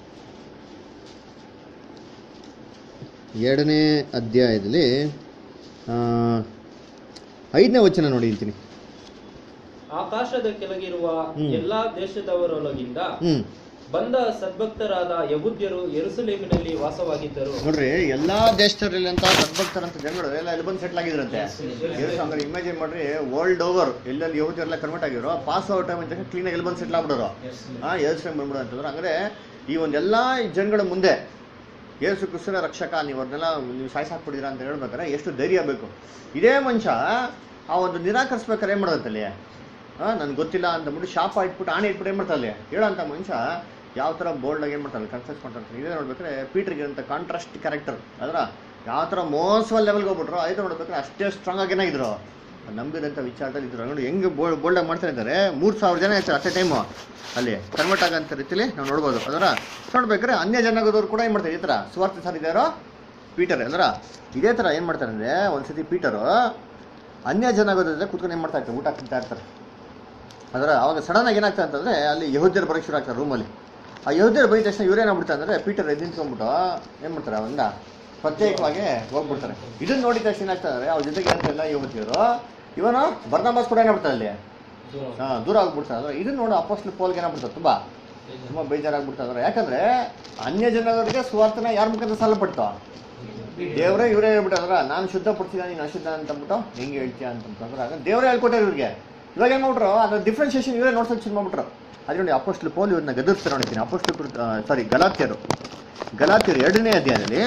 Speaker 1: ಎರಡನೇ ಅಧ್ಯಾಯದಲ್ಲಿ ಆ, ಐದನೇ ವಚನ ನೋಡಿ ಅಂತೀನಿ
Speaker 6: ಆಕಾಶದ ಕೆಳಗಿರುವ
Speaker 1: ಹ್ಮ್.
Speaker 6: ಎಲ್ಲಾ ದೇಶದವರೊಳಗಿಂದ
Speaker 1: ಹ್ಮ್
Speaker 6: ಬಂದ ಸದ್ಭಕ್ತರಾದ ಯಹೂದ್ಯರು ಯೆರೂಸಲೇಮಿನಲ್ಲಿ ವಾಸವಾಗಿದ್ದರು
Speaker 1: ನೋಡ್ರಿ ಎಲ್ಲಾ ದೇಶದಲ್ಲಿ ಅಂತ ಸದ್ಭಕ್ತರಂತ ಜನಗಳು ಎಲ್ಲ ಎಲ್ಲಿ ಬಂದು ಸೆಟ್ಲ್ ಆಗಿದ್ರಂತೆ ಯೇಸು ಹಂಗಾರೆ ಇಮ್ಯಾಜಿನ್ ಮಾಡ್ರಿ ವರ್ಲ್ಡ್ ಓವರ್ ಎಲ್ಲೆಲ್ಲಿ ಯಹೂದ್ಯರೆಲ್ಲ ಕನ್ವರ್ಟ್ ಆಗಿರೋ ಪಾಸ್ ಓವರ್ ಟೈಮ್ ಅಂತ ಕ್ಲೀನ್ ಆಗಿ ಎಲ್ಲಿ ಬಂದು ಸೆಟ್ಲ್ ಆಗ್ಬಿಡೋರು ಹಾ ಯೇಸು ಬಂದ್ಬಿಡೋ ಅಂತಂದ್ರೆ ಹಂಗಾರೆ ಈ ಒಂದೆಲ್ಲಾ ಜನಗಳ ಮುಂದೆ ಯೇಸು ಕ್ರಿಸ್ತನ ರಕ್ಷಕ ನೀವು ಅದನ್ನೆಲ್ಲ ನೀವು ಸಾಯಿಸಾಕ್ಬಿಟ್ಟಿದ್ದೀರಾ ಅಂತ ಹೇಳ್ಬೇಕಾದ್ರೆ ಎಷ್ಟು ಧೈರ್ಯ ಬೇಕು ಇದೇ ಮನುಷ್ಯ ಆ ಒಂದು ನಿರಾಕರಿಸ್ಬೇಕಾದ್ರೆ ಏನ್ ಮಾಡೋದಂತಲ್ಲಿ ಹಾ ನನ್ಗೆ ಗೊತ್ತಿಲ್ಲ ಅಂತಂದ್ಬಿಟ್ಟು ಶಾಪ ಇಟ್ಬಿಟ್ಟು ಆಣೆ ಇಟ್ಬಿಟ್ಟು ಏನ್ ಮಾಡ್ತಾರಲ್ಲಿ ಹೇಳೋಂಥ ಮನುಷ್ಯ ಯಾವ ಥರ ಬೋಲ್ಡ್ ಏನ್ ಮಾಡ್ತಾನೆ ಕನ್ಫ್ಯೂಸ್ ಮಾಡ್ತಾರೆ ಇದೇ ನೋಡ್ಬೇಕಾದ್ರೆ ಪೀಟ್ರಿಗೆ ಇರೋಂಥ ಕಾಂಟ್ರಾಸ್ಟ್ ಕ್ಯಾರೆಕ್ಟರ್ ಅದರ ಯಾವ ಥರ ಮೋಸವಲ್ ಲೆವೆಲ್ಗೆ ಹೋಗ್ಬಿಟ್ರು ಆಯ್ತು ನೋಡ್ಬೇಕಾದ್ರೆ ಅಷ್ಟೇ ಸ್ಟ್ರಾಂಗ್ ಆಗಿ ಏನಾಗಿದ್ರು ನಂಬಿದಂಥ ವಿಚಾರದಲ್ಲಿ ಇದ್ರು ನೋಡಿ ಹೆಂಗೆ ಬೋಲ್ಡ್ ಬೋಲ್ಡಾಗಿ ಮಾಡ್ತಾ ಇದ್ದಾರೆ ಮೂರು ಸಾವಿರ ಜನ ಇರ್ತಾರೆ ಅಟ್ ಎ ಟೈಮು ಅಲ್ಲಿ ಕನ್ವರ್ಟ್ ಆಗಂತ ರೀತಿಲಿ ನಾವು ನೋಡ್ಬೋದು ಅದರ ನೋಡ್ಬೇಕಾದ್ರೆ ಅನ್ಯ ಜನಾಂಗದವ್ರು ಕೂಡ ಏನು ಮಾಡ್ತಾರೆ ಈ ಥರ ಸುವಾರ್ತೆ ಸಾರಿದ್ದಾರೋ ಪೀಟರ್ ಅದರ ಇದೇ ಥರ ಏನು ಮಾಡ್ತಾರೆ ಅಂದರೆ ಒಂದ್ಸತಿ ಪೀಟರು ಅನ್ಯ ಜನಾಂಗದ ಜೊತೆ ಕುತ್ಕೊಂಡು ಏನು ಮಾಡ್ತಾ ಇರ್ತಾರೆ ಊಟ ತಿಂತಾ ಇರ್ತಾರೆ ಅದರ ಅವಾಗ ಸಡನ್ ಆಗಿ ಏನಾಗ್ತದೆ ಅಂತಂದ್ರೆ ಅಲ್ಲಿ ಯಹೂದ್ಯರು ಬರೋಕ್ಕೆ ಶುರು ಆಗ್ತಾರೆ ರೂಮಲ್ಲಿ ಆ ಯಹೂದ್ಯರು ಬಂದ ತಕ್ಷಣ ಇವ್ರೇನಾಗ್ಬಿಡ್ತಾರೆ ಅಂದ್ರೆ ಪೀಟರ್ ಎದ್ದು ನಿಂತ್ಕೊಂಡ್ಬಿಟ್ಟು ಏನ್ ಮಾಡ್ತಾರೆ ಅವಂದ ಪ್ರತ್ಯೇಕವಾಗಿ ಹೋಗ್ಬಿಡ್ತಾರೆ ಇದನ್ನ ನೋಡಿದ ತಕ್ಷಣ ಏನಾಗ್ತದೆ ಅಂದ್ರೆ ಅವ್ರ ಜೊತೆಗೆ ಇರ್ತಾರಲ್ಲ ಯಹೂದ್ಯರು ಇವನು ಬರ್ನಬಾಸ್ ಕೂಡ ಏನಾಗ್ಬಿಡ್ತಾರೆ ಅಲ್ಲಿ ಹಾ ದೂರ ಆಗ್ಬಿಡ್ತಾರೆ ಅಂದ್ರೆ ಇದನ್ನ ನೋಡು ಅಪೋಸ್ಲ್ ಪೋಲ್ಗೆ ಏನಾಗ್ಬಿಡ್ತಾರೆ ತುಂಬಾ ತುಂಬಾ ಬೇಜಾರಾಗ್ಬಿಡ್ತಾರೆ ಅಂದ್ರೆ ಯಾಕಂದ್ರೆ ಅನ್ಯ ಜನರಿಗೆ ಸುವಾರ್ತನ ಯಾರ ಮುಖಾಂತರ ಸಲ್ಲಪಡ್ತು ದೇವರೇ ಇವರೇ ಹೇಳ್ಬಿಟ್ಟಾರ ನಾನು ಶುದ್ಧ ಪಡ್ತೀನ ನೀನು ಅಶುದ್ಧ ಅಂತ ಅಂದ್ಬಿಟ್ಟು ಹೆಂಗೆ ಹೇಳ್ತೀಯ ಅಂತಂದ್ರೆ ಆಗ ದೇವರೇ ಹೇಳ್ಕೊಟ್ಟಾರೆ ಇವ್ರಿಗೆ ಇವಾಗ ಏನ್ ಮಾಡ್ಬಿಟ್ರು ಅದ್ರ ಡಿಫ್ರೆನ್ಸಿಯೇಷನ್ ಇವರೇ ನೋಡ್ಸಕ್ ಶುರು ಮಾಡ್ಬಿಟ್ರು ಅದೇ ನೋಡಿ ಅಪೋಸ್ಟ್ಲು ಪೋಲ್ ಇವ್ರನ್ನ ಗದರ್ಸ್ತಾರೆ ನೋಡ್ತೀನಿ ಅಪೋಸ್ಟ್ಲು ಸಾರಿ ಗಲಾತ್ಯರು ಗಲಾತ್ಯರು ಎರಡನೇ ಅಧ್ಯಾಯದಲ್ಲಿ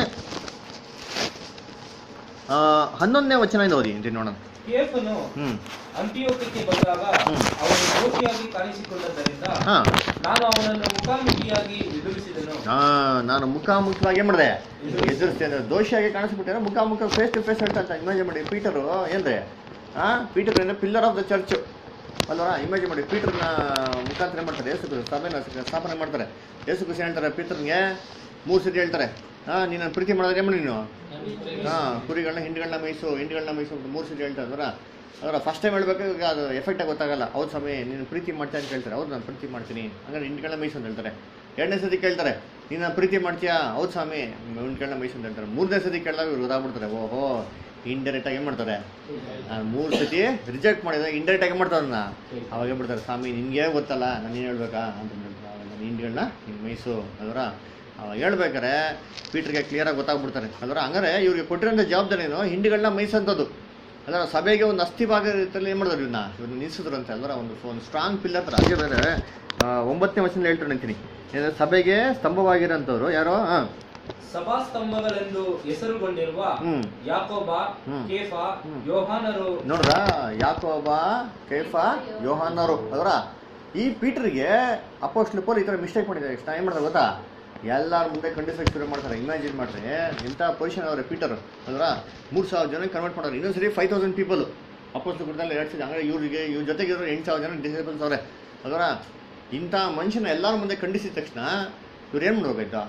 Speaker 1: ಆ, ಹನ್ನೊಂದನೇ ವಚನ ಓದಿ ಅಂತೀನಿ ನೋಡೋಣ
Speaker 6: ಕೇಫನು
Speaker 1: ಹ್ಮ್
Speaker 6: ಅಂತ್ಯೋಕ್ಯಕ್ಕೆ ಬಂದಾಗ
Speaker 1: ಹ್ಮ್.
Speaker 6: ಅವನು ದೋಷಿಯಾಗಿ ಕಾಣಿಸಿಕೊಂಡದ್ದರಿಂದ
Speaker 1: ಹಾ
Speaker 6: ನಾನು ಅವನನ್ನು ಮುಖಾಮುಖಿಯಾಗಿ ಎದುರಿಸಿದನು
Speaker 1: ಆ, ನಾನು ಮುಖಾಮುಖವಾಗಿ ಏನ್ ಮಾಡಿದೆ ಎದುರಿಸ್ತೇನೆ ದೋಷಿಯಾಗಿ ಕಾಣಿಸ್ಬಿಟ್ಟೆ ಮುಖಾಮುಖ ಫೇಸ್ ಟು ಫೇಸ್ ಹೇಳ್ತಾ ಇಮೇಜ್ ಮಾಡಿ ಪೀಟರು ಏನ್ರಿ ಆ ಪೀಟರ್ ಅಂದ್ರೆ ಪಿಲ್ಲರ್ ಆಫ್ ದ ಚರ್ಚ್ ಅಲ್ವಾ ಇಮೇಜ್ ಮಾಡಿ ಪೀಟರ್ನ ಮುಖಾಂತರ ಏನ್ ಮಾಡ್ತಾರೆ ಯೇಸು ಕ್ರಿಸ್ತ ಸಭೆನ ಸ್ಥಾಪನೆ ಮಾಡ್ತಾರೆ ಯೇಸು ಕ್ರಿಸ್ತ ಹೇಳ್ತಾರೆ ಪೀಟರ್ಗೆ ಮೂರು ಸತಿ ಹೇಳ್ತಾರೆ ಹಾ ನೀನು ಪ್ರೀತಿ ಮಾಡೋದ್ರೆ ಏನ್ ಮಾಡಿ ನೀನು ಹಾ ಕುರಿಗಳನ್ನ ಹಿಂಡುಗಳನ್ನ ಮೇಯಿಸು ಹಿಂಡುಗಳನ್ನ ಮೇಯಿಸು ಅಂತ ಮೂರು ಸತಿ ಹೇಳ್ತಾರೆ ಅದರ ಅದರ ಫಸ್ಟ್ ಟೈಮ್ ಹೇಳ್ಬೇಕು ಈಗ ಅದು ಎಫೆಕ್ಟ್ ಆಗಿ ಗೊತ್ತಾಗಲ್ಲ ಹೌದು ಸಮಯ ನೀನು ಪ್ರೀತಿ ಮಾಡ್ತೀಯ ಅಂತ ಕೇಳ್ತಾರೆ ಹೌದು ನಾನು ಪ್ರೀತಿ ಮಾಡ್ತೀನಿ ಹಂಗಾರೆ ಹಿಂಡುಗಳನ್ನ ಮೇಯಿಸು ಅಂತ ಹೇಳ್ತಾರೆ ಎರಡನೇ ಸತಿ ಕೇಳ್ತಾರೆ ನೀನು ನಾನು ಪ್ರೀತಿ ಮಾಡ್ತೀಯಾ ಹೌದು ಸ್ವಾಮಿ ಹಿಂಡುಗಳನ್ನ ಮೇಯಿಸು ಅಂತ ಹೇಳ್ತಾರೆ ಮೂರನೇ ಸತಿ ಕೇಳಿದಾಗ ಇವ್ರು ಗೊತ್ತಾಗ್ಬಿಡ್ತಾರೆ ಓಹೋ ಇಂಡೈರೆಕ್ಟ್ ಆಗಿ ಏನು ಮಾಡ್ತಾರೆ ನಾನು ಮೂರು ಸತಿ ರಿಜೆಕ್ಟ್ ಮಾಡಿದಾಗ ಇಂಡೈರೆಕ್ಟ್ ಆಗಿ ಮಾಡ್ತಾರೆ ಅದನ್ನ ಅವಾಗ ಹೇಳ್ಬಿಡ್ತಾರೆ ಸ್ವಾಮಿ ನಿನ್ಗೆ ಗೊತ್ತಲ್ಲ ನಾನು ಏನು ಹೇಳ್ಬೇಕಾ ಅಂತ ಹೇಳ್ತಾರೆ ಅವಾಗ ನಾನು ಹಿಂಡುಗಳನ್ನ ನೀನು ಮೇಯಿಸು ಅದರ ಅವಾಗ ಹೇಳ್ಬೇಕಾರೆ ಪೀಟ್ರಿಗೆ ಕ್ಲಿಯರಾಗಿ ಗೊತ್ತಾಗ್ಬಿಡ್ತಾರೆ ಅದರ ಹಂಗಾರೆ ಇವ್ರಿಗೆ ಕೊಟ್ಟಿರೋಂಥ ಜವಾಬ್ದಾರಿ ಏನು ಹಿಂಡುಗಳನ್ನ ಮೇಯಿಸೋಂಥದ್ದು ಅದರ ಸಭೆಗೆ ಒಂದು ಅಸ್ಥಿ ಭಾಗ ರೀತಿಯಲ್ಲಿ ಏನು ಮಾಡಿದ್ರು ಇವನ್ನ ಇವ್ರನ್ನ ನಿಲ್ಸಿದ್ರು ಅಂತ ಅಲ್ವರ ಒಂದು ಒಂದು ಸ್ಟ್ರಾಂಗ್ ಪಿಲ್ಲರ್ ಥರ ಅದೇ ಬೇರೆ ಆ, ಒಂಬತ್ತನೇ ವಚನ ಹೇಳ್ತಾರೆ ಅಂತೀನಿ ಏನಂದ್ರೆ ಸಭೆಗೆ ಸ್ತಂಭವಾಗಿರೋಂಥವ್ರು ಯಾರೋ ಹಾಂ
Speaker 6: ಸಭಾಸ್ತಂಭಗಳೆಂದು ಹೆಸರುಗೊಂಡಿರುವ
Speaker 1: ಹ್ಮ್.
Speaker 6: ಯಾಕೋಬ
Speaker 1: ಹ್ಮ್.
Speaker 6: ಕೇಫ
Speaker 1: ಹ್ಮ್.
Speaker 6: ಯೋಹಾನರು
Speaker 1: ನೋಡ್ರ ಯಾಕೋಬ ಕೈಫ ಯೋಹಾನರು ಅದರ ಈ ಪೀಟರ್ಗೆ ಅಪೋಸ್ಟ್ಲ್ ಪೋಲ್ ಈ ಥರ ಮಿಸ್ಟೇಕ್ ಮಾಡಿದ್ದಾರೆ ಎಷ್ಟು ಏನು ಮಾಡ್ತಾರೆ ಗೊತ್ತಾ ಎಲ್ಲರ ಮುಂದೆ ಖಂಡಿಸಕ್ಕೆ ಶುರು ಮಾಡ್ತಾರೆ ಇಮ್ಯಾಜಿನ್ ಮಾಡ್ರಿ ಇಂಥ ಪೊಸಿಷನ್ ಅವ್ರೆ ಪೀಟರ್ ಅದರ ಮೂರು ಸಾವಿರ ಜನ ಕನ್ವರ್ಟ್ ಮಾಡೋರು ಇನ್ನೊಂದ್ಸರಿ ಫೈವ್ ತೌಸಂಡ್ ಪೀಪಲ್ ಅಪೋಸ್ಟ್ಲ್ ಕೊಡ್ದಲ್ಲಿ ಎರಡು ಸಾವಿರ ಹಂಗೆ ಇವ್ರಿಗೆ ಇವ್ರ ಜೊತೆಗೆ ಇರೋ ಎಂಟು ಸಾವಿರ ಜನ ಡಿಸೇಬಲ್ಸ್ ಅವ್ರೆ ಅದರ ಇಂಥ ಮನುಷ್ಯನ ಎಲ್ಲರ ಮುಂದೆ ಖಂಡಿಸಿದ ತಕ್ಷಣ ಇವ್ರು ಏನು ಮಾಡ್ಬೇಕಾಯ್ತಾ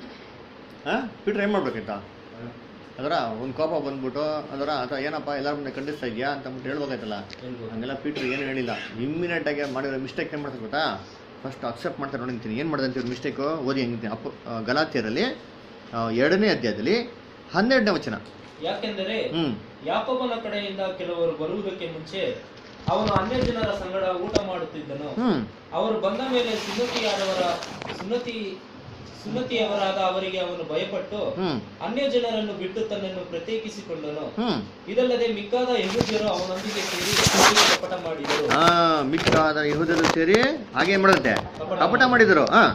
Speaker 1: ಹಾಂ ಪೀಟರ್ ಏನು ಮಾಡ್ಬೇಕಾಯ್ತಾ ಅದರ ಒಂದು ಕೋಪ ಬಂದ್ಬಿಟ್ಟು ಅದರ ಅಥವಾ ಏನಪ್ಪ ಎಲ್ಲರ ಮುಂದೆ ಖಂಡಿಸ್ತಾ ಇದೆಯಾ ಅಂತ ಅಂದ್ಬಿಟ್ಟು ಹೇಳ್ಬೇಕಾಯ್ತಲ್ಲ ಹಂಗೆಲ್ಲ ಪೀಟ್ರ್ ಏನು ಹೇಳಿಲ್ಲ ಇಮ್ಮಿಡಿಯೇಟ್ ಆಗಿ ಮಾಡಿರೋ ಮಿಸ್ಟೇಕ್ ಏನು ಮಾಡ್ತಾರೆ ಗೊತ್ತಾ ಫಸ್ಟ್ ಅಕ್ಸೆಪ್ಟ್ ಮಾಡ್ತಾರೆ ನೋಡಿಂತೀನಿ ಏನು ಮಾಡಿದೆ ಅಂತೀವಿ ಮಿಸ್ಟೇಕು ಓದಿ ಹೆಂಗಿದ್ದೀನಿ ಅಪ್ಪ ಆ, ಗಲಾತ್ಯರಲ್ಲಿ ಆ, ಎರಡನೇ ಅಧ್ಯಾಯದಲ್ಲಿ ಹನ್ನೆರಡನೇ ವಚನ
Speaker 6: ಯಾಕೆಂದರೆ
Speaker 1: ಹ್ಞೂ
Speaker 6: ಯಾಕೋಬನ ಕಡೆಯಿಂದ ಕೆಲವರು ಬರುವುದಕ್ಕೆ ಮುಂಚೆ ಅವನು ಅನ್ಯ ಜನರ ಸಂಗಡ ಊಟ ಮಾಡುತ್ತಿದ್ದನು
Speaker 1: ಹ್ಞೂ
Speaker 6: ಅವರು ಬಂದ ಮೇಲೆ ಸುನ್ನತಿಯಾದವರ ಸುನ್ನತಿ ಸುನ್ನತಿಯವರಾದ ಅವರಿಗೆ ಅವನು ಭಯಪಟ್ಟು
Speaker 1: ಹ್ಞೂ
Speaker 6: ಅನ್ಯ ಜನರನ್ನು ಬಿಟ್ಟು ತನ್ನನ್ನು ಪ್ರತ್ಯೇಕಿಸಿಕೊಂಡನು
Speaker 1: ಹ್ಞೂ
Speaker 6: ಇದಲ್ಲದೆ ಮಿಕ್ಕಾದ ಯಹೂದ್ಯರು ಅವನೊಂದಿಗೆ ಸೇರಿ ಅವನಿಗೆ ಕಪಟ ಮಾಡಿದರು
Speaker 1: ಹಾಂ ಮಿಕ್ಕಾದ ಯಹೂದರು ಸೇರಿ ಹಾಗೆ ಮಾಡುತ್ತೆ ಕಪಟ ಮಾಡಿದರು ಹಾಂ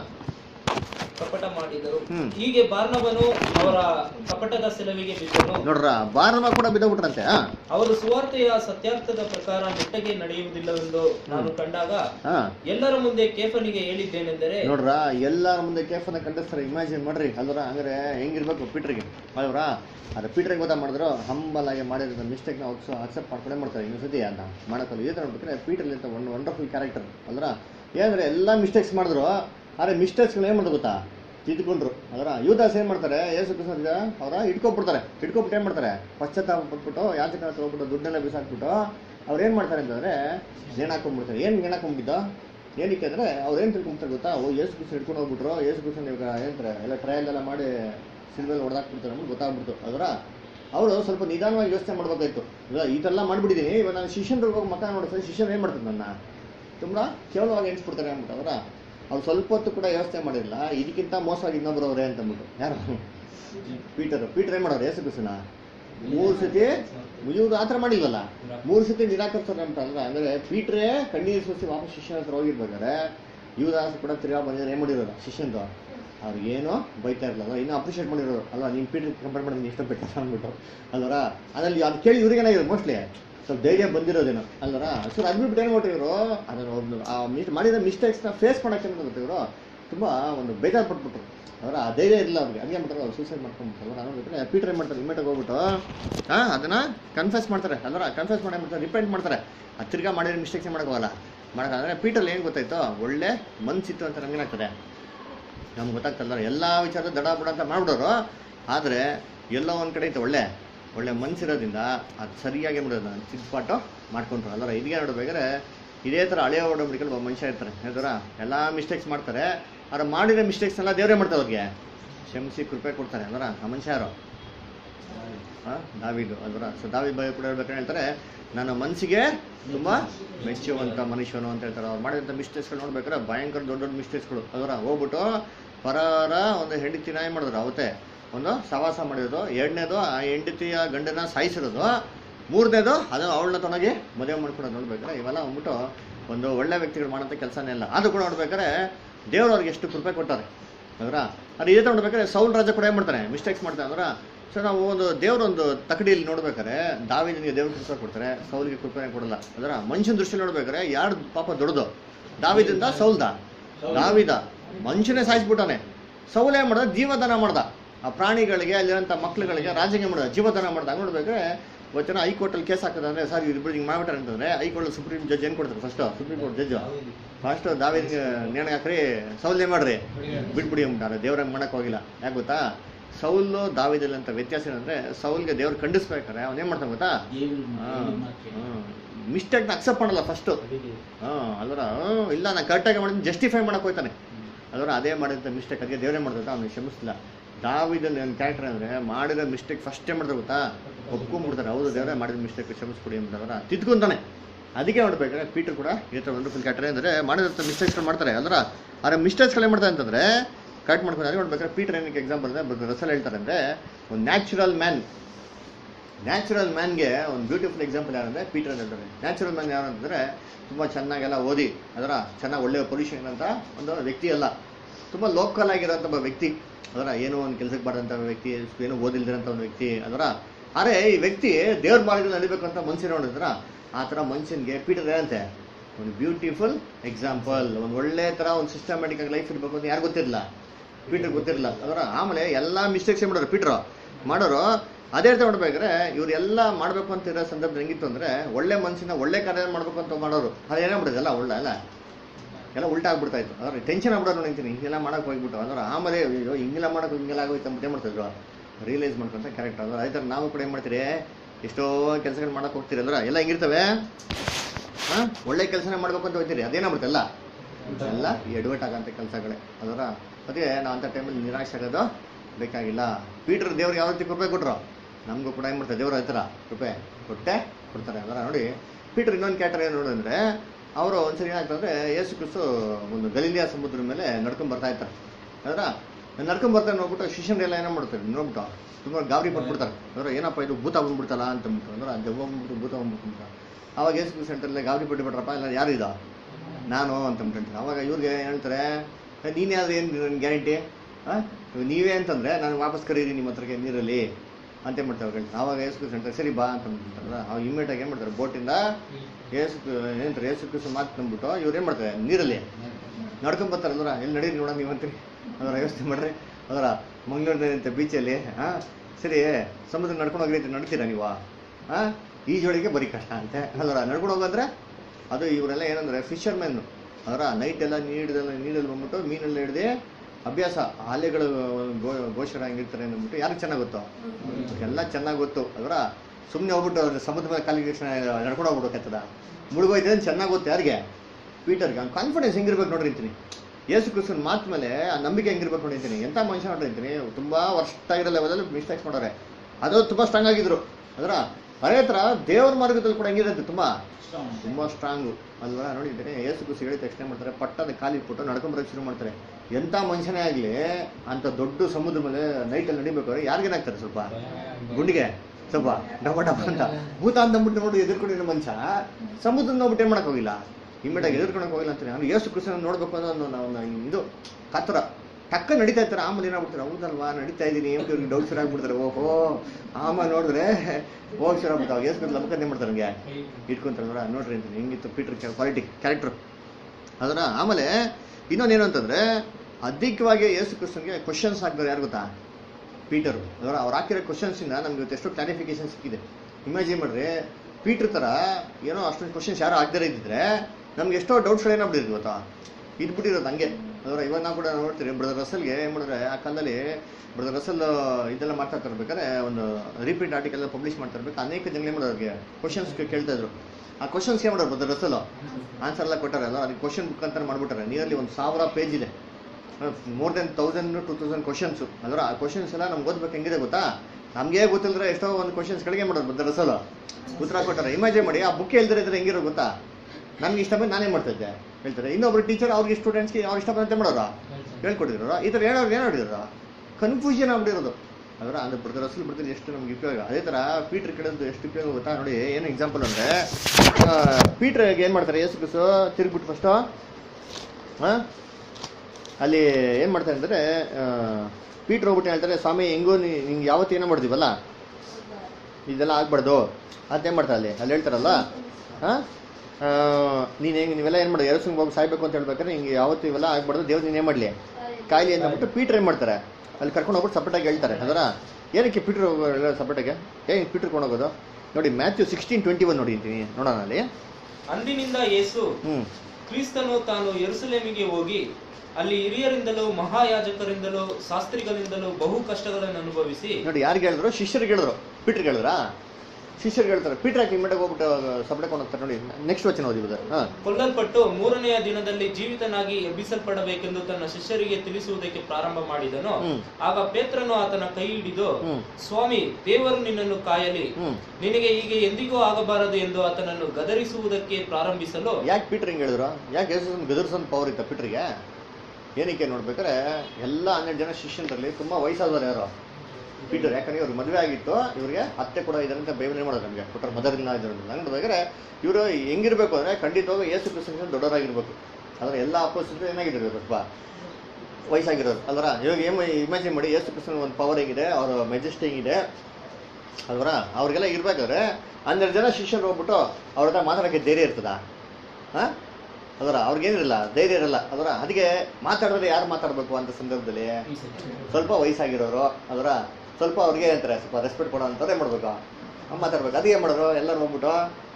Speaker 6: ಕಪಟ ಮಾಡಿದರು
Speaker 1: ಹ್ಮ್.
Speaker 6: ಹೀಗೆ ಬಾರ್ನವನು ಅವರ ಕಪಟದ ಸೆಲವಿಗೆ ಬಿದ್ದನು
Speaker 1: ನೋಡ್ರ ಬಾರಮ್ಮ ಕೂಡ ಬಿದ್ದೋಗ್ಬಿಟ್ರಂತೆ ಹಾಂ
Speaker 6: ಅವರು ಸುವಾರ್ತೆಯ ಸತ್ಯಾರ್ಥದ ಪ್ರಕಾರ ನೆಟ್ಟಗೆ ನಡೆಯುವುದಿಲ್ಲವೆಂದು ನಾನು ಕಂಡಾಗ
Speaker 1: ಹಾಂ
Speaker 6: ಎಲ್ಲರ ಮುಂದೆ ಕೇಫನಿಗೆ ಹೇಳಿದ್ದೇನೆಂದರೆ
Speaker 1: ನೋಡ್ರ ಎಲ್ಲರ ಮುಂದೆ ಕೇಫನ್ನ ಕಂಡಿಸ್ತಾರೆ ಇಮ್ಯಾಜಿನ್ ಮಾಡ್ರಿ ಅಲ್ವರ ಹಂಗಾರೆ ಹೆಂಗಿರ್ಬೇಕು ಪೀಟ್ರಿಗೆ ಅಲ್ವರ ಅದ್ರ ಪೀಟ್ರಿಗೆ ಗೊತ್ತಾ ಮಾಡಿದ್ರು ಹಂಬಲ್ ಆಗಿ ಮಾಡಿರೋ ಮಿಸ್ಟೇಕ್ನ ಅವ್ರು ಅಕ್ಸೆಪ್ಟ್ ಮಾಡ್ಕೊಂಡೇ ಮಾಡ್ತಾರೆ ಇನ್ನೊಂದ್ಸತಿ ಅಂತ ಮಾಡೋಕ್ಕಲ್ಲ ಇದೇ ಥರ ನೋಡ್ಬೇಕಾದ್ರೆ ಪೀಟ್ರಲ್ಲಿ ಅಂತ ಒಂದು ವಂಡರ್ಫುಲ್ ಕ್ಯಾರೆಕ್ಟರ್ ಅಲ್ವರ ಏನಂದ್ರೆ ಎಲ್ಲ ಮಿಸ್ಟೇಕ್ಸ್ ಮಾಡಿದ್ರು ಆದರೆ ಮಿಸ್ಟೇಕ್ಸ್ಗಳು ಏನು ಮಾಡೋದು ಗೊತ್ತಾ ತಿದ್ದುಕೊಂಡ್ರು ಅದರ ಯುವದಾಸ್ ಏನು ಮಾಡ್ತಾರೆ ಏಸು ಕೃಷ್ಣ ಅವರ ಇಟ್ಕೊಬಿಡ್ತಾರೆ ಇಟ್ಕೊಬಿಟ್ಟು ಏನು ಮಾಡ್ತಾರೆ ಪಶ್ಚಾತ್ತಾಪ ಪಟ್ಬಿಟ್ಟು ಯಾಚಕ ಹತ್ರ ಹೋಗ್ಬಿಟ್ಟು ದುಡ್ಡೆಲ್ಲ ಬಿಸಾಕ್ಬಿಟ್ಟು ಅವ್ರು ಏನು ಮಾಡ್ತಾರೆ ಅಂತಂದರೆ ನೇಣು ಹಾಕೊಂಡ್ಬಿಡ್ತಾರೆ ಏನು ನೇಣು ಹಾಕೊಂಡ್ಬಿಟ್ಟಿದ್ದು ಏನಕ್ಕೆ ಅಂದರೆ ಅವ್ರು ಏನು ತಿಳ್ಕೊಂಬಿಡ್ತಾರೆ ಗೊತ್ತಾ ಓ ಏಸು ಕೃಷ್ಣ ಹಿಡ್ಕೊಂಡು ಹೋಗ್ಬಿಟ್ರು ಏಸು ಕೃಷ್ಣ ಇವಾಗ ಏನಂತಾರೆ ಎಲ್ಲ ಟ್ರಯಲ್ ಎಲ್ಲ ಮಾಡಿ ಸಿಲ್ವೆಲ್ ಹೊಡೆದಾಕ್ಬಿಡ್ತಾರೆ ಅಂದ್ಬಿಟ್ಟು ಗೊತ್ತಾಗ್ಬಿಡ್ತು ಅದರ ಅವರು ಸ್ವಲ್ಪ ನಿಧಾನವಾಗಿ ಯೋಚನೆ ಮಾಡ್ಬೇಕಾಯ್ತು ಇವಾಗ ಇದೆಲ್ಲ ಮಾಡ್ಬಿಟ್ಟಿದ್ದೀನಿ ಇವಾಗ ನಾನು ಶಿಷ್ಯನ್ರಿಗೆ ಹೋಗಿ ಮಕ್ಕ ನೋಡಿದ್ರೆ ಶಿಷ್ಯನ್ ಏನು ಮಾಡ್ತಾರೆ ನನ್ನ ತುಂಬ ಕೇವಲವಾಗಿ ಎಣಿಸ್ಬಿಡ್ತಾರೆ ಅಂದ್ಬಿಟ್ಟು ಅವರ ಅವ್ರು ಸ್ವಲ್ಪ ಹೊತ್ತು ಕೂಡ ಯೋಚನೆ ಮಾಡಿರಲಿಲ್ಲ ಇದಕ್ಕಿಂತ ಮೋಸವಾಗಿ ಇನ್ನೊಬ್ರು ಅವರೇ ಅಂತ ಅಂದ್ಬಿಟ್ಟು ಯಾರು ಪೀಟರ್ ಪೀಟರ್ ಏನು ಮಾಡೋರು ಏಸು ಕೃಷ್ಣ ಮೂರು ಸತಿ ಇವ್ರು ಆ ಥರ ಮಾಡಿಲ್ವಲ್ಲ ಮೂರು ಸತಿ ನಿರಾಕರಿಸ್ತಾರೆ ಅಂತ ಅಂದ್ರೆ ಅಂದರೆ ಪೀಟ್ರೇ ಕಣ್ಣೀರು ಸುರಿಸಿ ವಾಪಸ್ ಶಿಷ್ಯನ ಹತ್ರ ಹೋಗಿರ್ಬೇಕಾದ್ರೆ ಯುವದಾಸ್ ಕೂಡ ತಿರ್ಗಾ ಬಂದಿದ್ರೆ ಏನು ಮಾಡಿರೋರು ಶಿಷ್ಯಂದು ಅವ್ರಿಗೇನು ಬೈತಾ ಇರಲಿಲ್ಲ ಇನ್ನೂ ಅಪ್ರಿಷಿಯೇಟ್ ಮಾಡಿರೋರು ಅಲ್ವಾ ನೀನು ಪೀಟ್ರ್ ಕಂಪೇರ್ ಮಾಡಿ ನೀನು ಇಷ್ಟಪಟ್ಟು ಅಂದ್ಬಿಟ್ಟು ಅಲ್ವರ ಅದ್ರಲ್ಲಿ ಅದು ಕೇಳಿ ಇವ್ರಿಗೇನಾಗಿದೆ ಮೋಸ್ಟ್ಲಿ ಸ್ವಲ್ಪ ಧೈರ್ಯ ಬಂದಿರೋದೇನೋ ಅಲ್ವರ ಸರ್ ಅದು ಬಿಟ್ಟು ಏನು ಮಾಡಿದ್ರು ಅದನ್ನು ಒಂದು ಆ ಮಿಸ್ ಮಾಡಿರೋ ಮಿಸ್ಟೇಕ್ಸ್ನ ಫೇಸ್ ಮಾಡೋಕ್ಕೆ ಏನು ಗೊತ್ತಾ ಇವರು ತುಂಬ ಒಂದು ಬೇಜಾರು ಪಟ್ಬಿಟ್ರು ಅವರ ಆ ಧೈರ್ಯ ಇಲ್ಲ ಅವ್ರಿಗೆ ಹಂಗೆ ಮಾಡ್ತಾರೆ ಅವ್ರು ಸೂಸೈಡ್ ಮಾಡ್ಕೊಂಡ್ಬಿಟ್ಟು ನಾನು ಗೊತ್ತಿಲ್ಲ ಪೀಟರ್ ಏನು ಮಾಡ್ತಾರೆ ಇಮ್ಮಿಡಿಯೇಟ್ ಹೋಗ್ಬಿಟ್ಟು ಹಾಂ ಅದನ್ನ ಕನ್ಫೆಸ್ ಮಾಡ್ತಾರೆ ಅಲ್ವರ ಕನ್ಫೆಸ್ ಮಾಡಿ ಮಾಡ್ತಾರೆ ರಿಪೆಂಟ್ ಮಾಡ್ತಾರೆ ಅದು ತಿರ್ಗಾ ಮಾಡಿರೋ ಮಿಸ್ಟೇಕ್ಸ್ ಮಾಡೋಕ್ಕಾಗಲ್ಲ ಮಾಡೋಕ್ಕಾಗಂದ್ರೆ ಪೀಟರ್ ಏನು ಗೊತ್ತಾಯ್ತು ಒಳ್ಳೆ ಮನ್ಸಿತ್ತು ಅಂತ ನಮಗೇನಾಗ್ತದೆ ನಮ್ಗೆ ಗೊತ್ತಾಗ್ತಲ್ಲ ಎಲ್ಲ ವಿಚಾರ ದಡ ಬುಡ ಅಂತ ಮಾಡ್ಬಿಡೋರು ಆದರೆ ಎಲ್ಲೋ ಒಂದು ಕಡೆ ಐತೆ ಒಳ್ಳೆ ಒಳ್ಳೆ ಮನ್ಸಿರೋದ್ರಿಂದ ಅದು ಸರಿಯಾಗಿ ಮಾಡೋದು ಚಿತ್ಪಾಟು ಮಾಡ್ಕೊಂಡ್ರು ಅಲ್ಲರ ಇದಕ್ಕೆ ನೋಡ್ಬೇಕಾದ್ರೆ ಇದೇ ಥರ ಹಳೆಯ ಒಡಂಬಡಿಕೆಯಲ್ಲಿ ಒಬ್ಬ ಮನುಷ್ಯ ಇರ್ತಾರೆ ಹೇಳ್ತಾರ ಎಲ್ಲ ಮಿಸ್ಟೇಕ್ಸ್ ಮಾಡ್ತಾರೆ ಅವ್ರು ಮಾಡಿರೋ ಮಿಸ್ಟೇಕ್ಸ್ನೆಲ್ಲ ದೇವರೇ ಮಾಡ್ತಾರೆ ಅವ್ರಿಗೆ ಕ್ಷಮಿಸಿ ಕೃಪೆ ಕೊಡ್ತಾರೆ ಅಲ್ಲರ ಆ ಮನುಷ್ಯ ಯಾರು ಹಾಂ ದಾವಿದು ಅಲ್ವರ ಸೊ ದಾವಿ ಬಾಯಿ ಕೂಡ ಹೇಳ್ಬೇಕಾದ್ರೆ ಹೇಳ್ತಾರೆ ನನ್ನ ಮನಸ್ಸಿಗೆ ತುಂಬ ಮೆಚ್ಚುವಂಥ ಮನುಷ್ಯನು ಅಂತ ಹೇಳ್ತಾರೆ ಅವ್ರು ಮಾಡಿದಂಥ ಮಿಸ್ಟೇಕ್ಸ್ಗಳು ನೋಡ್ಬೇಕಾದ್ರೆ ಭಯಂಕರ ದೊಡ್ಡ ದೊಡ್ಡ ಮಿಸ್ಟೇಕ್ಸ್ಗಳು ಅದರ ಹೋಗ್ಬಿಟ್ಟು ಪರರ ಒಂದು ಹೆಂಡತಿನ ಏನು ಮಾಡಿದ್ರು ಅವತ್ತೆ ಒಂದು ಸವಾಸ ಮಾಡಿರೋದು ಎರಡನೇದು ಆ ಹೆಂಡತಿಯ ಗಂಡನ ಸಾಯಿಸಿರೋದು ಮೂರನೇದು ಅದು ಅವಳನ್ನ ತೊನಗಿ ಮದುವೆ ಮಾಡ್ಕೊಳೋದು ನೋಡ್ಬೇಕಾದ್ರೆ ಇವೆಲ್ಲ ಅಂದ್ಬಿಟ್ಟು ಒಂದು ಒಳ್ಳೆ ವ್ಯಕ್ತಿಗಳು ಮಾಡೋಂಥ ಕೆಲಸನೇ ಇಲ್ಲ ಅದು ಕೂಡ ನೋಡ್ಬೇಕಾದ್ರೆ ದೇವ್ರು ಅವ್ರಿಗೆ ಎಷ್ಟು ಕೃಪೆ ಕೊಟ್ಟಾರೆ ಅದರ ಅದು ಇದೇ ಥರ ನೋಡ್ಬೇಕಾದ್ರೆ ಸೌಲ್ ರಾಜ ಕೂಡ ಏನು ಮಾಡ್ತಾನೆ ಮಿಸ್ಟೇಕ್ಸ್ ಮಾಡ್ತಾನೆ ಅಂದ್ರೆ ಸೊ ನಾವು ಒಂದು ದೇವರೊಂದು ತಕಡಿಯಲ್ಲಿ ನೋಡ್ಬೇಕಾದ್ರೆ ದಾವಿದನಿಗೆ ದೇವ್ರ ಕೃಪೆ ಕೊಡ್ತಾರೆ ಸೌಲಿಗೆ ಕೃಪೆ ಕೊಡಲ್ಲ ಅದರ ಮನುಷ್ಯನ ದೃಷ್ಟಿಯಲ್ಲಿ ನೋಡ್ಬೇಕಾದ್ರೆ ಯಾರು ಪಾಪ ದೊಡ್ಡದು ದಾವಿದಿಂದ ಸೌಲ್ದ ದಾವಿದ ಮನುಷ್ಯನೇ ಸಾಯಿಸ್ಬಿಟ್ಟಾನೆ ಸೌಲ್ ಏನು ಮಾಡ್ದ ಜೀವದಾನ ಮಾಡ್ದ ಆ ಪ್ರಾಣಿಗಳಿಗೆ ಅಲ್ಲಿರೋಂಥ ಮಕ್ಳುಗಳಿಗೆ ರಾಜ್ಯಗೆ ಮಾಡ್ದ ಜೀವದಾನ ಮಾಡ್ದ ಹಂಗೆ ನೋಡ್ಬೇಕಾದ್ರೆ ಇವತ್ತಿನ ಹೈಕೋರ್ಟಲ್ಲಿ ಕೇಸ್ ಹಾಕೋದಂದ್ರೆ ಸರ್ ಇವ್ರಿಬ್ರು ಹಿಂಗೆ ಮಾಡ್ಬಿಟ್ಟಾರೆ ಅಂತಂದ್ರೆ ಹೈಕೋರ್ಟ್ ಸುಪ್ರೀಂ ಜಡ್ಜ್ ಏನು ಕೊಡ್ತಾರೆ first supreme court judge first ದಾವಿದ್ಗೆ ನೇಣ ಹಾಕ್ರಿ ಸೌಲ್ಯ ಮಾಡ್ರಿ ಬಿಟ್ಬಿಡಿ ಅಂತಾರೆ ದೇವ್ರ ಮಾಡಕ್ ಹೋಗಿಲ್ಲ ಯಾಕೆ ಗೊತ್ತಾ ಸೌಲು ದಾವಿದಲ್ಲಿ ಅಂತ ವ್ಯತ್ಯಾಸ ಏನಂದ್ರೆ ಸೌಲ್ಗೆ ದೇವ್ರು ಖಂಡಿಸ್ಬೇಕಾರೆ ಅವ್ನು ಏನು ಮಾಡ್ತಾನೆ ಗೊತ್ತಾ ಮಿಸ್ಟೇಕ್ನ ಅಕ್ಸೆಪ್ಟ್ ಮಾಡಲ್ಲ ಫಸ್ಟು ಹಾಂ ಅಲ್ವರ ಹ್ಮ್, ಇಲ್ಲ ನಾನು ಕರೆಕ್ಟಾಗಿ ಮಾಡಿದ್ರೆ ಜಸ್ಟಿಫೈ ಮಾಡಕ್ಕೆ ಹೋಗ್ತಾನೆ ಅಲ್ವರ ಅದೇ ಮಾಡಿದಂಥ ಮಿಸ್ಟೇಕ್ ಅದಕ್ಕೆ ದೇವರೇ ಮಾಡ್ತಾ ಅವ್ನಿಗೆ ಕ್ಷಮಿಸ್ತಿಲ್ಲ ದಾವಿದ ನನ್ನ ಕ್ಯಾರೆಕ್ಟರ್ ಅಂದರೆ ಮಾಡಿರೋ ಮಿಸ್ಟೇಕ್ ಫಸ್ಟೇ ಮಾಡಿದ್ರೆ ಗೊತ್ತಾ ಒಪ್ಕೊಂಡ್ಬಿಡ್ತಾರೆ ಹೌದು ದೇವರೇ ಮಾಡಿದ ಮಿಸ್ಟೇಕ್ ಕ್ಷಮಿಸ್ಕೊಡಿ ಅಂತಾರ ತಿದ್ಕೊಂತಾನೆ ಅದಕ್ಕೆ ನೋಡ್ಬೇಕಾದ್ರೆ ಪೀಟರ್ ಕೂಡ ಈ ಥರ ವಂಡರ್ಫುಲ್ ಕ್ಯಾರೆಕ್ಟರ್ ಅಂದರೆ ಮಾಡಿದಂಥ ಮಿಸ್ಟೇಕ್ಸ್ಗಳು ಮಾಡ್ತಾರೆ ಅಲ್ವರ ಆದರೆ ಮಿಸ್ಟೇಕ್ಸ್ಗಳು ಏನು ಮಾಡ್ತಾರೆ ಅಂತಂದರೆ ಕರೆಕ್ಟ್ ಮಾಡ್ಕೊಂಡು ಅದೇ ನೋಡ್ಬೇಕಾದ್ರೆ ಪೀಟರ್ ಏನಕ್ಕೆ ಎಕ್ಸಾಂಪಲ್ ಅಂದರೆ ರಸಲ್ ಹೇಳ್ತಾರೆ ಅಂದರೆ ಒಂದು ನ್ಯಾಚುರಲ್ ಮ್ಯಾನ್ ನ್ಯಾಚುರಲ್ ಮ್ಯಾನ್ಗೆ ಒಂದು ಬ್ಯೂಟಿಫುಲ್ ಎಕ್ಸಾಂಪಲ್ ಯಾರಂದ್ರೆ ಪೀಟರ್ ಅಂತ ಹೇಳ್ತಾರೆ ನ್ಯಾಚುರಲ್ ಮ್ಯಾನ್ ಯಾರು ಅಂತಂದ್ರೆ ತುಂಬ ಚೆನ್ನಾಗೆಲ್ಲ ಓದಿ ಅದರ ಚೆನ್ನಾಗಿ ಒಳ್ಳೆಯ ಪೊಲ್ಯೂಷನ್ ಅಂತ ಒಂದು ವ್ಯಕ್ತಿ ಅಲ್ಲ ತುಂಬ ಲೋಕಲ್ ಆಗಿರೋಂಥ ಒಬ್ಬ ವ್ಯಕ್ತಿ ಅದರ ಏನೋ ಒಂದು ಕೆಲಸಕ್ಕೆ ಬಾರ್ದಂಥ ವ್ಯಕ್ತಿ ಏನೋ ಓದಿಲ್ದಿರಂಥ ಒಂದು ವ್ಯಕ್ತಿ ಅದರ ಆದರೆ ಈ ವ್ಯಕ್ತಿ ದೇವ್ರ ಮಾರ್ಗದಲ್ಲಿ ನಡಿಬೇಕು ಅಂತ ಮನುಷ್ಯನ ನೋಡಿದ್ರ ಆ ಥರ ಮನುಷ್ಯನಿಗೆ ಪೀಟರ್ ಏನಂತೆ ಒಂದು ಬ್ಯೂಟಿಫುಲ್ ಎಕ್ಸಾಂಪಲ್ ಒಂದು ಒಳ್ಳೆ ಥರ ಒಂದು ಸಿಸ್ಟಮ್ಯಾಟಿಕ್ ಆಗಿ ಲೈಫ್ ಇರಬೇಕು ಅಂತ ಯಾರು ಗೊತ್ತಿರಲಿಲ್ಲ ಪೀಟರ್ ಗೊತ್ತಿರಲಿಲ್ಲ ಅದರ ಆಮೇಲೆ ಎಲ್ಲ ಮಿಸ್ಟೇಕ್ಸ್ ಮಾಡೋರು ಪೀಟ್ರು ಮಾಡೋರು ಅದೇ ರೀತಿ ಮಾಡ್ಬೇಕಾದ್ರೆ ಇವ್ರು ಎಲ್ಲ ಮಾಡಬೇಕು ಅಂತ ಇರೋ ಸಂದರ್ಭ ಹೆಂಗಿತ್ತು ಅಂದ್ರೆ ಒಳ್ಳೆ ಮನುಷ್ಯನ ಒಳ್ಳೆ ಕಾರ್ಯ ಮಾಡ್ಬೇಕು ಅಂತ ಮಾಡೋರು ಅದು ಏನಾಗ್ಬಿಡೋದಲ್ಲ ಒಳ್ಳೆ ಅಲ್ಲ ಎಲ್ಲ ಉಲ್ಟಾ ಆಗ್ಬಿಡ್ತಾ ಇತ್ತು ಅದ್ರ ಟೆನ್ಷನ್ ಆಗ್ಬಿಡೋರು ನಿಂತೀನಿ ಹಿಂಗೆಲ್ಲ ಮಾಡಕ್ ಹೋಗ್ಬಿಟ್ಟು ಅಂದ್ರೆ ಆಮೇಲೆ ಅಯ್ಯೋ ಹಿಂಗೆಲ್ಲ ಮಾಡಕ್ ಹಿಂಗೆಲ್ಲ ಆಗೋಯ್ತು ಅಂತ ಏನ್ ಮಾಡ್ತಿದ್ರು ರಿಯಲೈಸ್ ಮಾಡ್ಕೊಂತ ಕ್ಯಾರೆಕ್ಟರ್ ಅಂದ್ರೆ ಅದೇ ಥರ ನಾವು ಕೂಡ ಏನ್ ಮಾಡ್ತೀರಿ ಎಷ್ಟೋ ಕೆಲಸಗಳು ಮಾಡಕ್ ಹೋಗ್ತೀರಿ ಅಲ್ರ ಎಲ್ಲ ಹೆಂಗಿರ್ತವೆ ಹಾ ಒಳ್ಳೆ ಕೆಲಸನೇ ಮಾಡ್ಬೇಕು ಅಂತ ಹೋಗ್ತೀರಿ ಅದೇನಾಗ್ಬಿಡುತ್ತೆ ಎಲ್ಲ ಎಲ್ಲ ಎಡವಟ್ ಆಗಂತ ಕೆಲಸಗಳೇ ಅದರ ಅದಕ್ಕೆ ನಾವು ಅಂಥ ಟೈಮಲ್ಲಿ ನಿರಾಶೆ ಆಗೋದು ಬೇಕಾಗಿಲ್ಲ ಪೀಟರ್ ದೇವ್ರು ಯಾವ ರೀತಿ ಕೃಪೆ ಕೊಟ್ರು ನಮಗೂ ಕೂಡ ಏನು ಮಾಡ್ತಾರೆ ದೇವ್ರ ಹತ್ರ ಕೃಪೆ ಕೊಟ್ಟೆ ಕೊಡ್ತಾರೆ ಅದರ ನೋಡಿ ಪೀಟರ್ ಇನ್ನೊಂದು ಕ್ಯಾಟರ್ ಏನು ನೋಡಿದ್ರೆ ಅವರು ಒಂದ್ಸರಿ ಏನಾಗ್ತಂದ್ರೆ ಯೇಸು ಕ್ರಿಸ್ತು ಒಂದು ಗಲೀಲಿಯಾ ಸಮುದ್ರದ ಮೇಲೆ ನಡ್ಕೊಂಡ್ ಬರ್ತಾ ಇರ್ತಾರೆ ಅದರ ನಡ್ಕೊಂಡ್ ಬರ್ತಾರೆ ನೋಡ್ಬಿಟ್ಟು ಶಿಷ್ಯರೆಲ್ಲ ಏನೋ ಮಾಡ್ತಾರೆ ನೋಡ್ಬಿಟ್ಟು ತುಂಬ ಗಾಬರಿ ಪಟ್ಬಿಡ್ತಾರೆ ಅಂದ್ರೆ ಏನಪ್ಪ ಇದು ಭೂತ ಬಂದ್ಬಿಡ್ತಲ್ಲ ಅಂತ ಅಂದ್ಬಿಟ್ಟು ಅಂದ್ರೆ ದೆವ್ವ ಬಂದ್ಬಿಟ್ಟು ಭೂತ ಬಂದ್ಬಿಟ್ಟು ಅವಾಗ ಯೇಸು ಕ್ರಿಸ್ತು ಹೇಳ್ತಾರೆ ಗಾಬರಿ ಪಟ್ಟು ಬಿಟ್ರಪ್ಪ ಇಲ್ಲ ಯಾರು ಇದು ನಾನು ಅಂತ ಅಂದ್ಬಿಟ್ಟು ಅವಾಗ ಇವ್ರಿಗೆ ಏನ್ ಹೇಳ್ತಾರೆ ನೀನು ಯಾವ್ದು ಏನು ಗ್ಯಾರಂಟಿ ನೀವೇ ಅಂತಂದ್ರೆ ನಾನು ವಾಪಸ್ ಕರೀರಿ ನಿಮ್ಮ ಹತ್ರಕ್ಕೆ ನೀರಲ್ಲಿ ಅಂತ ಏನ್ ಮಾಡ್ತಾರೆ ಹೇಳ್ತಾರೆ ಅವಾಗ ಯೇಸು ಕ್ರಿಸ್ತು ಹೇಳ್ತಾರೆ ಸರಿ ಬಾ ಅಂತ ಅಂದ್ಬಿಡ್ತಾರಲ್ಲ ಅವಾಗ ಇಮ್ಮಿಡಿಯೇಟ್ ಆಗಿ ಏನು ಮಾಡ್ತಾರೆ ಬೋಟಿಂದ ಏಸು ಏನಂತಾರೆ ಏಸು ಕ್ರಿಸ್ತು ಮಾತು ತಂದ್ಬಿಟ್ಟು ಇವ್ರು ಏನು ಮಾಡ್ತಾರೆ ನೀರಲ್ಲಿ ನಡ್ಕೊಂಡ್ ಬರ್ತಾರಲ್ರ ಎಲ್ಲಿ ನಡೀರಿ ನೋಡೋಣ ನೀವು ಅಂತೀರಿ ಅದರ ವ್ಯವಸ್ಥೆ ಮಾಡ್ರಿ ಅದರ ಮಂಗಳೂರಿನಂತೆ ಬೀಚಲ್ಲಿ ಹಾಂ ಸರಿ ಸಮುದ್ರ ನಡ್ಕೊಂಡು ಹೋಗ್ರಿ ಅಂತ ನಡ್ತೀರಾ ನೀವು ಹಾಂ ಈಜೊಳಗೆ ಬರೀ ಕಷ್ಟ ಅಂತೆ ಅಲ್ವರ ನಡ್ಕೊಂಡು ಹೋಗಂದ್ರೆ ಅದು ಇವರೆಲ್ಲ ಏನಂದ್ರೆ ಫಿಶರ್ಮೆನ್ ಅದರ ನೈಟ್ ಎಲ್ಲ ನೀಡದಲ್ಲ ನೀರಲ್ಲಿ ಬಂದ್ಬಿಟ್ಟು ಮೀನೆಲ್ಲ ಹಿಡ್ದು ಅಭ್ಯಾಸ ಅಲೆಗಳು ಗೋ ಗೋಚರ ಹೆಂಗಿರ್ತಾರೆ ಅಂದ್ಬಿಟ್ಟು ಯಾರಿಗೆ ಚೆನ್ನಾಗಿ ಗೊತ್ತು ಎಲ್ಲ ಚೆನ್ನಾಗಿ ಗೊತ್ತು ಅದರ ಸುಮ್ಮನೆ ಹೋಗ್ಬಿಟ್ಟು ಅದ್ರ ಸಮುದ್ರ ಮೇಲೆ ಕಾಲಿಗೆ ನಡ್ಕೊಂಡು ಹೋಗ್ಬಿಡ್ಬೇಕತ್ತದ ಮುಳುಗೋಯ್ತು ಅಂತ ಚೆನ್ನಾಗಿ ಗೊತ್ತು ಯಾರಿಗೆ ಪೀಟರ್ಗೆ ಕಾನ್ಫಿಡೆನ್ಸ್ ಹೆಂಗಿರ್ಬೇಕು ನೋಡ್ರಿ ಅಂತೀನಿ ಯೇಸು ಕ್ರಿಸ್ತನ ಮಾತು ಮೇಲೆ ಆ ನಂಬಿಕೆ ಹೆಂಗಿರ್ಬೇಕು ನೋಡಿರ್ತೀನಿ ಎಂಥ ಮನುಷ್ಯ ನೋಡಿರ್ತೀನಿ ತುಂಬಾ ವರ್ಷ ಆಗಿರೋ ಲೆವೆಲಲ್ಲಿ ಮಿಸ್ಟೇಕ್ಸ್ ಮಾಡೋರೆ ಅದು ತುಂಬಾ ಸ್ಟ್ರಾಂಗ್ ಆಗಿದ್ರು ಅದರ ಅದೇ ಥರ ದೇವ್ರ ಮಾರ್ಗದಲ್ಲಿ ಕೂಡ ಹೆಂಗಿರುತ್ತೆ ತುಂಬಾ ತುಂಬಾ ಸ್ಟ್ರಾಂಗು ಅಲ್ವಾ ನೋಡಿದ್ದೀನಿ ಯೇಸು ಕ್ರಿಸ್ತು ಹೇಳಿದ ತಕ್ಷಣ ಏನ್ ಮಾಡ್ತಾರೆ ಪಟ್ಟದ ಕಾಲಿಗೆ ಕೊಟ್ಟು ನಡ್ಕೊಂಬರಕ್ಕೆ ಶುರು ಮಾಡ್ತಾರೆ ಎಂಥ ಮನುಷ್ಯನೇ ಆಗಲಿ ಅಂತ ದೊಡ್ಡ ಸಮುದ್ರ ಮೇಲೆ ನೈಟಲ್ಲಿ ನಡಿಬೇಕಾದ್ರೆ ಯಾರಿಗೇನಾಗ್ತಾರೆ ಸ್ವಲ್ಪ ಗುಂಡಿಗೆ ಸ್ವಲ್ಪ ಡಬ ಡಬ ಅಂತ ಭೂತ ಅಂತ ಅಂದ್ಬಿಟ್ಟು ನೋಡಿ ಎದುರ್ಕೊಂಡಿರೋ ಮನುಷ್ಯ ಸಮುದ್ರ ನೋಡ್ಬಿಟ್ಟು ಏನ್ ಮಾಡಕ್ ಹೋಗಿಲ್ಲ ಇಮ್ಮಿಡಿಯಾಗಿ ಎದುರ್ಕೊಳಕ್ ಹೋಗಿಲ್ಲ ಅಂತಾರೆ ನಾನು ಯೇಸು ಕ್ರಿಸ್ತನ ನೋಡ್ಬೇಕು ಅನ್ನೋ ಒಂದು ನಾವು ಇದು ಕಾತರ ಟಕ್ಕ ನಡೀತಾ ಇರ್ತಾರೆ ಆಮೇಲೆ ಏನಾಗ್ಬಿಡ್ತಾರೆ ಹೌದಲ್ವಾ ನಡೀತಾ ಇದ್ದೀನಿ ಏನ್ ಇವ್ರಿಗೆ ಡೌಟ್ ಶುರು ಆಗ್ಬಿಡ್ತಾರೆ ಓಹೋ ಆಮೇಲೆ ನೋಡಿದ್ರೆ ಹೋಗಿ ಶುರು ಆಗ್ಬಿಡ್ತಾವೆ ಯೇಸು ಕ್ರಿಸ್ತ ಲಮಕ ಏನ್ ಮಾಡ್ತಾರೆ ಹಂಗೆ ಇಟ್ಕೊಂತಾರೆ ನೋಡ ನೋಡ್ರಿ ಅಂತ ಹೆಂಗಿತ್ತು ಪೀಟರ್ ಕ್ವಾಲಿಟಿ ಕ್ಯಾರೆಕ್ಟರ್ ಅದನ್ನ ಆಮೇಲೆ ಇನ್ನೊಂದೇನು ಅಂತಂದ್ರೆ ಅಧಿಕವಾಗಿ ಯೇಸು ಕ್ರಿಸ್ತನ್ಗೆ ಕ್ವಶನ್ಸ್ ಹಾಕ್ತಾರೆ ಯಾರು ಗೊತ್ತಾ ಪೀಟರ್ ಅದರ ಅವ್ರು ಹಾಕಿರೋ ಕ್ವಶನ್ಸ್ ಇಂದ ನಮ್ಗೆ ಇವತ್ತು ಎಷ್ಟೋ ಕ್ಲಾರಿಫಿಕೇಶನ್ ಸಿಕ್ಕಿದೆ ಇಮ್ಯಾಜಿನ್ ಮಾಡ್ರಿ ಪೀಟರ್ ತರ ಏನೋ ಅಷ್ಟೊಂದು ಕ್ವಶನ್ಸ್ ಯಾರು ಆಗದೇ ಇದ್ದಿದ್ರೆ ನಮ್ಗೆ ಎಷ್ಟೋ ಡೌಟ್ಸ್ಗಳು ಏನಾಗ್ಬಿಟ್ಟಿದ್ರು ಗೊತ್ತಾ ಇದ್ಬಿಟ್ಟಿರೋದು ಹಂಗೆ ಅದರ ಇವಾಗ ನಾವು ಕೂಡ ನೋಡ್ತೀರಿ ಬ್ರದರ್ ರಸಲ್ಗೆ ಏನ್ ಮಾಡಿದ್ರೆ ಆ ಕಾಲದಲ್ಲಿ ಬ್ರದರ್ ರಸಲ್ ಇದೆಲ್ಲ ಮಾಡ್ತಾ ಇರ್ಬೇಕಾದ್ರೆ ಒಂದು ರಿಪೀಟ್ ಆರ್ಟಿಕಲ್ ಪಬ್ಲಿಷ್ ಮಾಡ್ತಾ ಇರ್ಬೇಕು ಅನೇಕ ಜನ ಏನ್ ಮಾಡೋರಿಗೆ ಕ್ವಶನ್ಸ್ ಕೇಳ್ತಾ ಇದ್ರು ಆ ಕ್ವಶನ್ಸ್ ಏನ್ ಮಾಡೋರು ಬ್ರದರ್ ರಸಲ್ ಆನ್ಸರ್ ಎಲ್ಲ ಕೊಟ್ಟಾರಲ್ಲ ಅದಕ್ಕೆ ಕ್ವಶನ್ ಬುಕ್ ಅಂತ ಮಾಡ್ಬಿಟ್ಟಾರೆ ನಿಯರ್ಲಿ ಒಂದು ಸಾವಿರ ಪೇಜ್ ಇದೆ more than thousand two thousand questions ಅದರ ಆ ಕ್ವಶನ್ಸ್ ಎಲ್ಲ ನಮ್ಗೆ ಓದ್ಬೇಕು ಹೆಂಗಿದೆ ಗೊತ್ತಾ ನಮ್ಗೆ ಗೊತ್ತಿಲ್ಲದ್ರೆ ಎಷ್ಟೋ ಒಂದು ಕ್ವಶನ್ಸ್ ಕಡೆಗೆ ಮಾಡೋದು ಬ್ರದರ್ ರಸಲ್ ಉತ್ತರ ಕೊಟ್ಟಾರೆ ಇಮ್ಯಾಜಿನ್ ಮಾಡಿ ಆ ಬುಕ್ ಹೇಳ್ದಿರ ಇದ್ರೆ ಹೆಂಗಿರೋ ಗೊತ್ತಾ ನನ್ಗೆ ಇಷ್ಟ ಬಂದು ನಾನೇ ಮಾಡ್ತಾ ಇದ್ದೆ ಹೇಳ್ತಾರೆ ಇನ್ನೊಬ್ರು ಟೀಚರ್ ಅವ್ರಿಗೆ ಸ್ಟೂಡೆಂಟ್ಸ್ಗೆ ಅವ್ರು ಇಷ್ಟ ಬಂದಂತೆ ಮಾಡೋರ ಹೇಳ್ಕೊಟ್ಟಿದ್ರು ಈ ಥರ ಹೇಳೋರು ಏನು ಹೇಳಿದ್ರು ಕನ್ಫ್ಯೂಷನ್ ಆಗ್ಬಿಟ್ಟಿರೋದು ಅದರ ಅಂದ್ರೆ ಬ್ರದರ್ ಅಸಲು ಬಿಡ್ತಾರೆ ಎಷ್ಟು ನಮ್ಗೆ ಉಪಯೋಗ ಅದೇ ಥರ ಪೀಟ್ರ್ ಕಡೆದು ಎಷ್ಟು ಉಪಯೋಗ ಗೊತ್ತಾ ನೋಡಿ ಏನು ಎಕ್ಸಾಂಪಲ್ ಅಂದರೆ ಪೀಟ್ರಿಗೆ ಏನು ಮಾಡ್ತಾರೆ ಯೇಸು ಕ್ರಿಸ್ತು ತಿರುಗ್ಬಿಟ್ಟು ಫಸ್ಟು ಹಾಂ ಅಲ್ಲಿ ಏನು ಮಾಡ್ತಾರೆ ಅಂದರೆ ಪೀಟ್ರ್ ಹೋಗ್ಬಿಟ್ಟು ಹೇಳ್ತಾರೆ ಸ್ವಾಮಿ ಹೆಂಗೋ ನೀ- ನಿಂಗೆ ಯಾವತ್ತು ಏನೋ ಮಾಡಿದೀವಲ್ಲ ಇದೆಲ್ಲ ಆಗ್ಬಾರ್ದು ಅದೇನು ಮಾಡ್ತಾರೆ ಅಲ್ಲಿ ಅಲ್ಲಿ ಹೇಳ್ತಾರಲ್ಲ ಹಾಂ ನೀನು ಹೆಂಗೆ ನೀವೆಲ್ಲ ಏನು ಮಾಡಿ ಎರಸಂಗ್ ಹೋಗಿ ಸಾಯ್ಬೇಕು ಅಂತ ಹೇಳ್ಬೇಕಾದ್ರೆ ಹಿಂಗೆ ಯಾವತ್ತು ಇವೆಲ್ಲ ಆಗ್ಬಾರ್ದು ದೇವ್ರು ನೀನು ಏನು ಮಾಡಲಿ ಕಾಯಿಲೆ ಅಂತ ಅಂದ್ಬಿಟ್ಟು ಪೀಟ್ರ್ ಏನು ಮಾಡ್ತಾರೆ ಅಲ್ಲಿ ಕರ್ಕೊಂಡು ಹೋಗ್ಬಿಟ್ಟು ಸಪ್ರೇಟಾಗಿ ಹೇಳ್ತಾರೆ ಅದರ ಏನಕ್ಕೆ ಪೀಟ್ರ್ ಸಪ್ರೇಟಾಗೆ ಹೇಗೆ ಪೀಟ್ರ್ ಹೋಗೋದು ನೋಡಿ ಮ್ಯಾಥ್ಯೂ ಸಿಕ್ಸ್ಟೀನ್ ಟ್ವೆಂಟಿ ಒನ್ ನೋಡಿ ಅಂತೀನಿ ನೋಡೋಣ ಅಲ್ಲಿ
Speaker 6: ಅಂದಿನಿಂದ ಯೇಸು
Speaker 1: ಹ್ಞೂ
Speaker 6: ಕ್ರಿಸ್ತನು ತಾನು ಯೆರೂಸಲೇಮಿಗೆ ಹೋಗಿ ಅಲ್ಲಿ ಹಿರಿಯರಿಂದಲೂ ಮಹಾಯಾಜಕರಿಂದಲೂ ಶಾಸ್ತ್ರಿಗಳಿಂದಲೂ ಬಹು ಕಷ್ಟಗಳನ್ನು ಅನುಭವಿಸಿ
Speaker 1: ನೋಡಿ ಯಾರಿಗೆ ಹೇಳಿದ್ರು ಶಿಷ್ಯರಿಗೆ ಹೇಳಿದ್ರು ಪೀಟ್ರಿಗೆ ಹೇಳಿದ್ರಾ ಶಿಷ್ಯರಿಗೆ ಹೇಳ್ತಾರೆ ಪೀಟ್ರ್ ಯಾಕೆ ಇಮ್ಮಿಡಿಯಾಗಿ ಹೋಗ್ಬಿಟ್ಟು ಸಪ್ರೇಟ್ ಹೋಗ್ತಾರೆ ನೋಡಿ ನೆಕ್ಸ್ಟ್ ವಚನ ಓದಿ ಹಾಂ
Speaker 6: ಕೊಲ್ಲಲ್ಪಟ್ಟು ಮೂರನೆಯ ದಿನದಲ್ಲಿ ಜೀವಿತನಾಗಿ ಎಬ್ಬಿಸಲ್ಪಡಬೇಕೆಂದು ತನ್ನ ಶಿಷ್ಯರಿಗೆ ತಿಳಿಸುವುದಕ್ಕೆ ಪ್ರಾರಂಭ ಮಾಡಿದನು
Speaker 1: ಹ್ಮ್.
Speaker 6: ಆಗ ಪೇತ್ರನು ಆತನ ಕೈ ಹಿಡಿದು
Speaker 1: ಹ್ಮ್.
Speaker 6: ಸ್ವಾಮಿ ದೇವರು ನಿನ್ನನ್ನು ಕಾಯಲಿ
Speaker 1: ಹ್ಮ್.
Speaker 6: ನಿನಗೆ ಹೀಗೆ ಎಂದಿಗೂ ಆಗಬಾರದು ಎಂದು ಆತನನ್ನು ಗದರಿಸುವುದಕ್ಕೆ ಪ್ರಾರಂಭಿಸಲು
Speaker 1: ಯಾಕೆ ಪೀಟ್ರ್ ಹಿಂಗೆ ಹೇಳಿದ್ರು ಯಾಕೆ ಯೇಸು ಗದರ್ಸನ್ ಪವರ್ ಇತ್ತ ಪೀಟ್ರಿಗೆ ಏನಕ್ಕೆ ನೋಡ್ಬೇಕಾದ್ರೆ ಎಲ್ಲ ಹನ್ನೆರಡು ಜನ ಶಿಷ್ಯರಲ್ಲಿ ತುಂಬಾ ವಯಸ್ಸಾದವರು ಯಾರು ಪೀಟರ್ ಯಾಕಂದ್ರೆ ಇವ್ರಿಗೆ ಮದುವೆ ಆಗಿತ್ತು ಇವ್ರಿಗೆ ಅತ್ತೆ ಕೂಡ ಇದಾರೆ ಅಂತ ಬೈಬಲ್ ಮಾಡೋದು ನಮಗೆ ಕೊಟ್ಟರೆ ಮದರ್ ಇಲ್ಲ ಇದ್ದಾರೆ ಹಂಗೆ ನೋಡ್ಬೇಕಾದ್ರೆ ಇವರು ಹೆಂಗಿರ್ಬೇಕು ಅಂದ್ರೆ ಖಂಡಿತವಾಗ ಯೇಸು ಕ್ರಿಸ್ತನ ದೊಡ್ಡವರಾಗಿರ್ಬೇಕು ಆದ್ರೆ ಎಲ್ಲ ಅಪೋಸಿಟ್ ಏನಾಗಿದ್ದಾರೆ ಸ್ವಲ್ಪ ವಯಸ್ಸಾಗಿರೋರು ಅಲ್ವರ ಇವಾಗ ಏನು ಇಮ್ಯಾಜಿನ್ ಮಾಡಿ ಯೇಸು ಕ್ರಿಸ್ತನ ಒಂದು ಪವರ್ ಹೆಂಗಿದೆ ಅವ್ರ ಮೆಜೆಸ್ಟಿ ಇದೆ ಅಲ್ವರ ಅವ್ರಿಗೆಲ್ಲ ಇರ್ಬೇಕಾದ್ರೆ ಹನ್ನೆರಡು ಜನ ಶಿಷ್ಯರು ಹೋಗ್ಬಿಟ್ಟು ಅವ್ರ ಹತ್ರ ಮಾತಾಡೋಕ್ಕೆ ಧೈರ್ಯ ಇರ್ತದಾ ಹಾಂ ಅದರ ಅವ್ರಿಗೇನಿರಲ್ಲ ಧೈರ್ಯ ಇರಲ್ಲ ಅದರ ಅದಕ್ಕೆ ಮಾತಾಡಿದ್ರೆ ಯಾರು ಮಾತಾಡಬೇಕು ಅಂತ ಸಂದರ್ಭದಲ್ಲಿ ಸ್ವಲ್ಪ ವಯಸ್ಸಾಗಿರೋರು ಅದರ ಸ್ವಲ್ಪ ಅವ್ರಿಗೆ ಹೇಳ್ತಾರೆ ಸ್ವಲ್ಪ ರೆಸ್ಪೆಕ್ಟ್ ಕೊಡೋ ಅಂತಾರೆ ಮಾಡ್ಬೇಕು ಅವ್ರು ಮಾತಾಡ್ಬೇಕು ಅದಕ್ಕೆ ಏನು ಮಾಡೋರು ಎಲ್ಲರೂ ಹೋಗ್ಬಿಟ್ಟು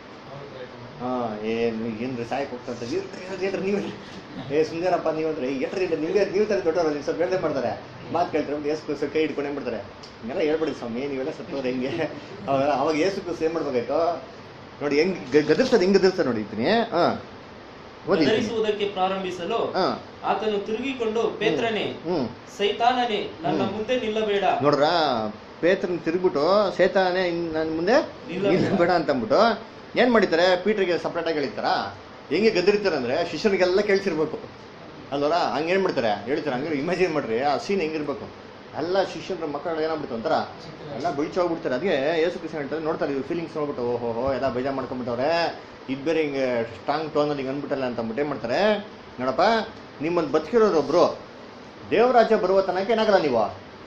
Speaker 1: ಹಾಂ ಏನು ಏನ್ರಿ ಸಾಯಕ್ಕೆ ಹೋಗ್ತಂತ ಏನ್ರಿ ನೀವು ಏ ಸುಂದರಪ್ಪ ನೀವು ಅಂದ್ರೆ ಎಟ್ರಿ ನಿಮಗೆ ನೀವು ತಾನೇ ದೊಡ್ಡವರು ನೀವು ಸ್ವಲ್ಪ ಬೇರೆ ಮಾಡ್ತಾರೆ ಮಾತು ಕೇಳ್ತಾರೆ ಏಸು ಕುಸು ಕೈ ಹಿಡ್ಕೊಂಡು ಏನ್ ಮಾಡ್ತಾರೆ ಹಿಂಗೆಲ್ಲ ಹೇಳ್ಬಿಡಿ ಸ್ವಾಮಿ ನೀವೆಲ್ಲ ಸತ್ತೋದ್ರೆ ಹೆಂಗೆ ಅವಾಗ ಅವಾಗ ಏಸು ಕುಸು ಏನು ಮಾಡ್ಬೇಕಾಯ್ತು ನೋಡಿ ಹೆಂಗ್ ಗ- ಗದರ್ಸ್ತದೆ ಹೆಂಗ್ ಗದರ್ಸ್ತದೆ ನೋಡಿ ಇದ್ದೀನಿ ಹಾಂ ಓದಿ
Speaker 6: ಗದರಿಸುವುದಕ್ಕೆ ಪ್ರಾರಂಭಿಸಲು
Speaker 1: ಹಾಂ
Speaker 6: ಆತನು ತಿರುಗಿಕೊಂಡು ಪೇತ್ರನೇ
Speaker 1: ಹ್ಞೂ
Speaker 6: ಸೈತಾನನೇ ನನ್ನ
Speaker 1: ಹ್ಮ್.
Speaker 6: ಮುಂದೆ ನಿಲ್ಲಬೇಡ
Speaker 1: ನೋಡ್ರ ಪೇತ್ರನ್ ತಿರುಗ್ಬಿಟ್ಟು ಸೇತಾನೆ ನನ್ನ ಮುಂದೆ
Speaker 6: ನಿಲ್ಲ
Speaker 1: ನಿಲ್ಲ ಬೇಡ ಅಂತ ಅಂದ್ಬಿಟ್ಟು ಏನ್ ಮಾಡಿದ್ದಾರೆ ಪೀಟ್ರಿಗೆ ಸಪ್ರೇಟ್ ಆಗಿ ಹೇಳಿತಾರ ಹೆಂಗೆ ಗದರಿತಾರೆ ಅಂದ್ರೆ ಶಿಷ್ಯನಿಗೆಲ್ಲ ಕೇಳಿಸಿರ್ಬೇಕು ಅಲ್ವರ ಹಂಗೆ ಏನ್ ಮಾಡ್ತಾರೆ ಹೇಳ್ತಾರೆ ಹಂಗೆ ಇಮ್ಯಾಜಿನ್ ಮಾಡ್ರಿ ಆ ಸೀನ್ ಹೆಂಗಿರ್ಬೇಕು ಎಲ್ಲ ಶಿಷ್ಯರ ಮಕ್ಕಳು ಏನಾಗ್ಬಿಡ್ತು ಒಂಥರ ಎಲ್ಲ ಬೆಳ್ಚಿ ಹೋಗ್ಬಿಡ್ತಾರೆ ಅದಕ್ಕೆ ಯೇಸು ಕೃಷ್ಣ ಹೇಳ್ತಾರೆ ನೋಡ್ತಾರೆ ಇವ್ರು ಫೀಲಿಂಗ್ಸ್ ನೋಡ್ಬಿಟ್ಟು ಓಹೋ ಹೋ ಎಲ್ಲ ಬೇಜಾರು ಮಾಡ್ಕೊಂಡ್ಬಿಟ್ಟವ್ರೆ ಇದು ಬೇರೆ ಹಿಂಗೆ ಸ್ಟ್ರಾಂಗ್ ಟೋನಲ್ಲಿ ಹಿಂಗೆ ಅಂದ್ಬಿಟ್ಟಲ್ಲ ಅಂತ ಅಂದ್ಬಿಟ್ಟು ಏನ್ ಮಾಡ್ತಾರೆ ನೋಡಪ್ಪ ನಿಮ್ಮಲ್ಲಿ ಬದುಕಿರೋರು ಒಬ್ರು ದೇವರಾಜ್ಯ ಬರುವ ತನಕ ಏನಾಗಲ್ಲ ನೀವು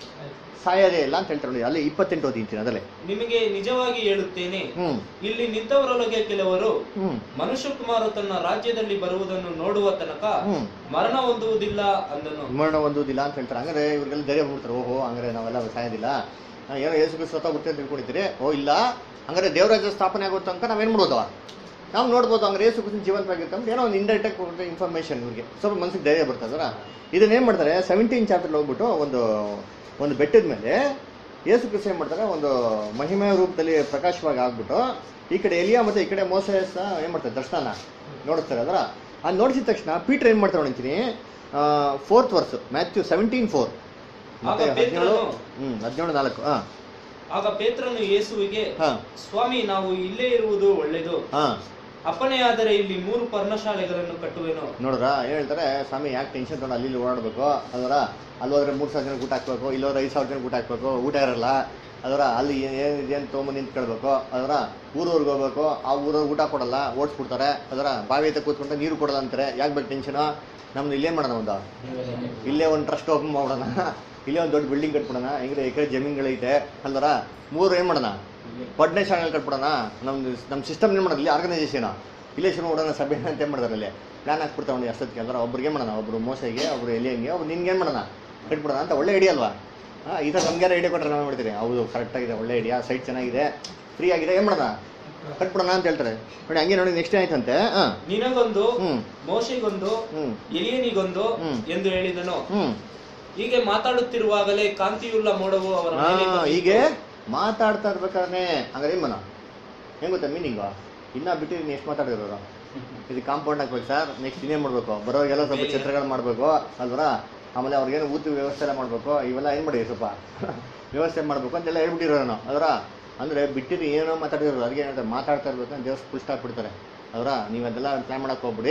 Speaker 1: ಸಾಯೋದೇ ಇಲ್ಲ ಅಂತ ಹೇಳ್ತಾರೆ ನೋಡಿ ಅಲ್ಲಿ ಇಪ್ಪತ್ತೆಂಟು ಓದಿಂತೀನಿ ಅದಲ್ಲೇ
Speaker 6: ನಿಮಗೆ ನಿಜವಾಗಿ ಹೇಳುತ್ತೇನೆ
Speaker 1: ಹ್ಮ್
Speaker 6: ಇಲ್ಲಿ ನಿಂತವರೊಳಗೆ ಕೆಲವರು
Speaker 1: ಹ್ಮ್
Speaker 6: ಮನುಷ್ಯ ಕುಮಾರ ತನ್ನ ರಾಜ್ಯದಲ್ಲಿ ಬರುವುದನ್ನು ನೋಡುವ ತನಕ
Speaker 1: ಹ್ಮ್
Speaker 6: ಮರಣ ಹೊಂದುವುದಿಲ್ಲ ಅಂದನು
Speaker 1: ಮರಣ ಹೊಂದುವುದಿಲ್ಲ ಅಂತ ಹೇಳ್ತಾರೆ ಹಂಗಾರೆ ಇವ್ರಿಗೆಲ್ಲ ಧೈರ್ಯ ಬಿಡ್ತಾರೆ ಓಹೋ ಹಂಗಾರೆ ನಾವೆಲ್ಲ ಸಾಯೋದಿಲ್ಲ ಆ, ಏನೋ ಯೇಸು ಕ್ರಿಸ್ತ ಸ್ವತಃ ಬಿಟ್ಟು ಅಂತ ತಿಳ್ಕೊಂಡಿದ್ದೀರಿ ಓ ಇಲ್ಲ ಹಂಗಾರೆ ದೇವರಾಜ್ಯ ಸ್ಥಾಪನೆ ಆಗುತ್ತೆ ಅಂತ ನಾವೇನ್ ಮಾಡ್ಬೋದು ನಾವು ನೋಡ್ಬೋದು ಹಂಗಾರೆ ಯೇಸು ಕ್ರಿಸ್ತನ ಜೀವಂತವಾಗಿರುತ್ತೆ ಅಂತ ಏನೋ ಒಂದು ಇಂಡೈರೆಕ್ಟ್ ಆಗಿ ಇನ್ಫಾರ್ಮೇಶನ್ ಇವ್ರಿಗೆ ಸ್ವಲ್ಪ ಮನಸ್ಸಿಗೆ ಧೈರ್ಯ ಬರ್ತದಲ್ಲ ಇದನ್ನ ಏನ್ ಮಾಡ್ತಾರೆ ಸೆವೆಂಟೀನ್ ಚಾಪ್ಟರ್ ಹೋಗ್ಬಿಟ್ಟು ಒಂದು ಒಂದು ಬೆಟ್ಟದ ಮೇಲೆ ಯೇಸು ಕ್ರಿಸ್ತ ಏನ್ ಮಾಡ್ತಾರೆ ಒಂದು ಮಹಿಮೆ ರೂಪದಲ್ಲಿ ಪ್ರಕಾಶವಾಗಿ ಆಗ್ಬಿಟ್ಟು ಈ ಕಡೆ ಎಲಿಯಾ ಮತ್ತೆ ಈ ಕಡೆ ಮೋಸೆಸ್ ಏನ್ ಮಾಡ್ತಾರೆ ದರ್ಶನ ನೋಡಿಸ್ತಾರೆ ಅದರ ಅದು ನೋಡಿಸಿದ ತಕ್ಷಣ ಪೀಟರ್ ಏನ್ ಮಾಡ್ತಾರೆ ನೋಡ್ತೀನಿ fourth verse Matthew seventeen four ಮತ್ತೆ
Speaker 6: ಆಗ
Speaker 1: ಹದಿನೇಳು
Speaker 6: ಪೇತ್ರನು-
Speaker 1: ಹ್ಮ್ ಹದಿನೇಳು ನಾಲ್ಕು ಹಾ
Speaker 6: ಆಗ ಪೇತ್ರನು ಯೇಸುವಿಗೆ
Speaker 1: ಹಾ
Speaker 6: ಸ್ವಾಮಿ ನಾವು ಇಲ್ಲೇ ಇರುವುದು ಒಳ್ಳೆಯದು
Speaker 1: ಹಾ
Speaker 6: ಅಪ್ಪಣೆಯಾದರೆ ಇಲ್ಲಿ ಮೂರು ಪರ್ಣಶಾಲೆಗಳನ್ನು ಕಟ್ಟುವೆನು
Speaker 1: ನೋಡ್ರ ಏನ್ ಹೇಳ್ತಾರೆ ಸ್ವಾಮಿ ಯಾಕೆ ಟೆನ್ಷನ್ ತಗೊಂಡು ಅಲ್ಲಿ ಇಲ್ಲಿ ಓಡಾಡ್ಬೇಕು ಅದರ ಅಲ್ಲಿ ಹೋದ್ರೆ ಮೂರು ಸಾವಿರ ಜನ ಊಟ ಹಾಕ್ಬೇಕು ಇಲ್ಲಿ ಹೋದ್ರೆ ಐದು ಸಾವಿರ ಜನ ಊಟ ಹಾಕ್ಬೇಕು ಊಟ ಇರಲ್ಲ ಅದರ ಅಲ್ಲಿ ಏನಿದೆ ಅಂತ ತೊಗೊಂಬಂದು ನಿಂತ್ಕೊಳ್ಬೇಕು ಅದರ ಊರೂರ್ಗೆ ಹೋಗ್ಬೇಕು ಆ ಊರವ್ರು ಊಟ ಕೊಡಲ್ಲ ಓಡಿಸ್ಬಿಡ್ತಾರೆ ಅದರ ಬಾವಿ ಹತ್ರ ಕೂತ್ಕೊಂಡ್ರೆ ನೀರು ಕೊಡಲ್ಲ ಅಂತಾರೆ ಯಾಕೆ ಬೇಕು ಟೆನ್ಷನು ನಮ್ದು ಇಲ್ಲೇ ಮಾಡೋಣ ಒಂದು ಇಲ್ಲೇ ಒಂದು ಟ್ರಸ್ಟ್ ಓಪನ್ ಮಾಡೋಣ ಇಲ್ಲೇ ಒಂದು ದೊಡ್ಡ ಬಿಲ್ಡಿಂಗ್ ಕಟ್ಬಿಡೋಣ ಹೆಂಗ್ರೆ ಎಕರೆ ಜಮೀನುಗಳೈತೆ ಅಲ್ದರ ಮೂರು ಏನು ಮಾಡೋಣ ಪಡ್ನೆ ಶಾಲೆ ಕಟ್ಬಿಡೋಣ ನಮ್ದು ನಮ್ಮ ಸಿಸ್ಟಮ್ ಏನು ಮಾಡೋದು ಇಲ್ಲಿ ಆರ್ಗನೈಸೇಷನ್ ಇಲ್ಲೇ ಶುರು ಮಾಡೋಣ ಸಭೆ ಅಂತ ಏನು ಮಾಡ್ತಾರೆ ಅಲ್ಲಿ ಪ್ಲಾನ್ ಹಾಕ್ಬಿಡ್ತಾವೆ ಅಷ್ಟೊತ್ತಿಗೆ ಅಂದ್ರೆ ಒಬ್ರಿಗೆ ಮಾಡೋಣ ಒಬ್ರು ಮೋಸಗೆ ಒಬ್ರು ಎಲಿಯಂಗೆ ಒಬ್ರು ನಿನ್ಗೆ ಏನು ಮಾಡೋಣ ಕಟ್ಬಿಡೋಣ ಅಂತ ಒಳ್ಳೆ ಐಡಿಯಾ ಅಲ್ವಾ ಹಾಂ ಈ ಥರ ನಮ್ಗೆ ಐಡಿಯಾ ಕೊಟ್ಟರೆ ನಾವು ಮಾಡ್ತೀರಿ ಹೌದು ಕರೆಕ್ಟಾಗಿದೆ ಒಳ್ಳೆ ಐಡಿಯಾ ಸೈಟ್ ಚೆನ್ನಾಗಿದೆ ಫ್ರೀ ಆಗಿದೆ ಏನು ಮಾಡೋಣ ಕಟ್ಬಿಡೋಣ ಅಂತ ಹೇಳ್ತಾರೆ ನೋಡಿ ಹಂಗೆ ನೋಡಿ ನೆಕ್ಸ್ಟ್ ಆಯ್ತಂತೆ ಹಾಂ
Speaker 6: ನಿನಗೊಂದು
Speaker 1: ಹ್ಞೂ
Speaker 6: ಮೋಶೆಗೊಂದು
Speaker 1: ಹ್ಞೂ
Speaker 6: ಎಲಿಯನಿಗೊಂದು
Speaker 1: ಹ್ಮ್.
Speaker 6: ಎಂದು ಹೇಳಿದನು
Speaker 1: ಹ್ಞೂ
Speaker 6: ಹೀಗೆ ಮಾತಾಡುತ್ತಿರುವಾಗಲೇ ಕಾಂತಿಯುಳ್ಳ ಮೋಡವು ಅವರ
Speaker 1: ಹಾ,
Speaker 6: ಮೇಲೆ ಬಂದಿತು.
Speaker 1: ಹೀಗೆ ಮಾತಾಡ್ತಾ ಇರ್ಬೇಕಾದ್ರೆ ಹಂಗಾರೆ ಏನ್ ಮನ ಹೆಂಗ್ ಗೊತ್ತಾ ಮೀನಿಂಗು ಇನ್ನ ಬಿಟ್ಟು ಇನ್ನು ಎಷ್ಟು ಮಾತಾಡಿರೋರು ಇದು ಕಾಂಪೌಂಡ್ ಹಾಕ್ಬೇಕು ಸರ್ ನೆಕ್ಸ್ಟ್ ಇನ್ನೇನ್ ಮಾಡ್ಬೇಕು ಬರೋವಾಗೆಲ್ಲ ಸ್ವಲ್ಪ
Speaker 6: ಬೇರೆ.
Speaker 1: ಚಿತ್ರಗಳು ಮಾಡ್ಬೇಕು ಅಲ್ವರ ಆಮೇಲೆ ಅವ್ರಿಗೇನು ಊಟ ವ್ಯವಸ್ಥೆ ಎಲ್ಲ ಮಾಡ್ಬೇಕು ಇವೆಲ್ಲ ಏನ್ ಮಾಡಿ ಸ್ವಲ್ಪ ವ್ಯವಸ್ಥೆ ಮಾಡ್ಬೇಕು ಅಂತೆಲ್ಲ ಹೇಳ್ಬಿಟ್ಟಿರೋ ನಾವು ಅದರ ಅಂದ್ರೆ ಬಿಟ್ಟಿದ್ದು ಏನೋ ಮಾತಾಡಿರೋರು ಅದಕ್ಕೆ ಹೇಳ್ತಾರೆ ಮಾತಾಡ್ತಾ ಇರ್ಬೇಕು ಅಂತ ದೇವ್ರ ಫುಲ್ ಸ್ಟಾಪ್ ಬಿಡ್ತಾರೆ ಅದರ ನೀವು ಅದೆಲ್ಲ ಪ್ಲಾನ್ ಮಾಡಕ್ ಹೋಗ್ಬಿಡಿ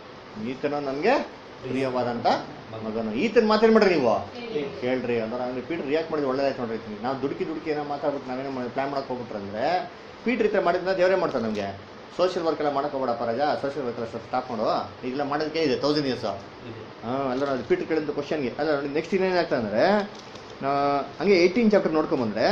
Speaker 1: ಈತನೋ ನನ್ಗೆ ಪ್ರಿಯವಾದಂತ ಮಗನು ಈತನ ಮಾತೇನ್ ಮಾಡ್ರಿ ನೀವು ಕೇಳ್ರಿ ಅಂದ್ರೆ ಅಂದ್ರೆ ಪೀಟರ್ ರಿಯಾಕ್ಟ್ ಮಾಡಿದ್ರೆ ಒಳ್ಳೇದಾಯ್ತು ನೋಡ್ರಿ ಇದನ್ನ. ನಾವು ದುಡುಕಿ ದುಡುಕಿ ಏನೋ ಮಾತಾಡ್ಬಿಟ್ಟು ನಾವೇನೋ ಪ್ಲಾನ್ ಮಾಡಕ್ ಹೋಗ್ಬಿಟ್ರೆ ಅಂದ್ರೆ ಪೀಟರ್ ಈ ಥರ ಮಾಡಿದ್ರೆ ದೇವರೇ ಮಾಡ್ತಾರೆ ನಮಗೆ ಸೋಷಿಯಲ್ ವರ್ಕ್ ಎಲ್ಲ ಮಾಡಕ್ ಹೋಗ್ಬೇಡ ಪರಾಜ ಸೋಷಿಯಲ್ ವರ್ಕ್ ಎಲ್ಲ ಸ್ಟಾಪ್ ಮಾಡು ಈಗೆಲ್ಲ ಮಾಡೋದಕ್ಕೆ ಇದೆ ತೌಸಂಡ್ ಇಯರ್ಸ್
Speaker 6: ಇದೆ.
Speaker 1: ಹಾಂ ಅಲ್ಲ ನೋಡಿ ಪೀಟರ್ ಕೇಳಿದ ಕ್ವಶನ್ಗೆ ಅಲ್ಲ ನೋಡಿ ನೆಕ್ಸ್ಟ್ ಇನ್ನೇನಾಗ್ತದೆ ಅಂದರೆ ಹಂಗೆ ಏಯ್ಟೀನ್ ಚಾಪ್ಟರ್ ನೋಡ್ಕೊಂಬಂದ್ರೆ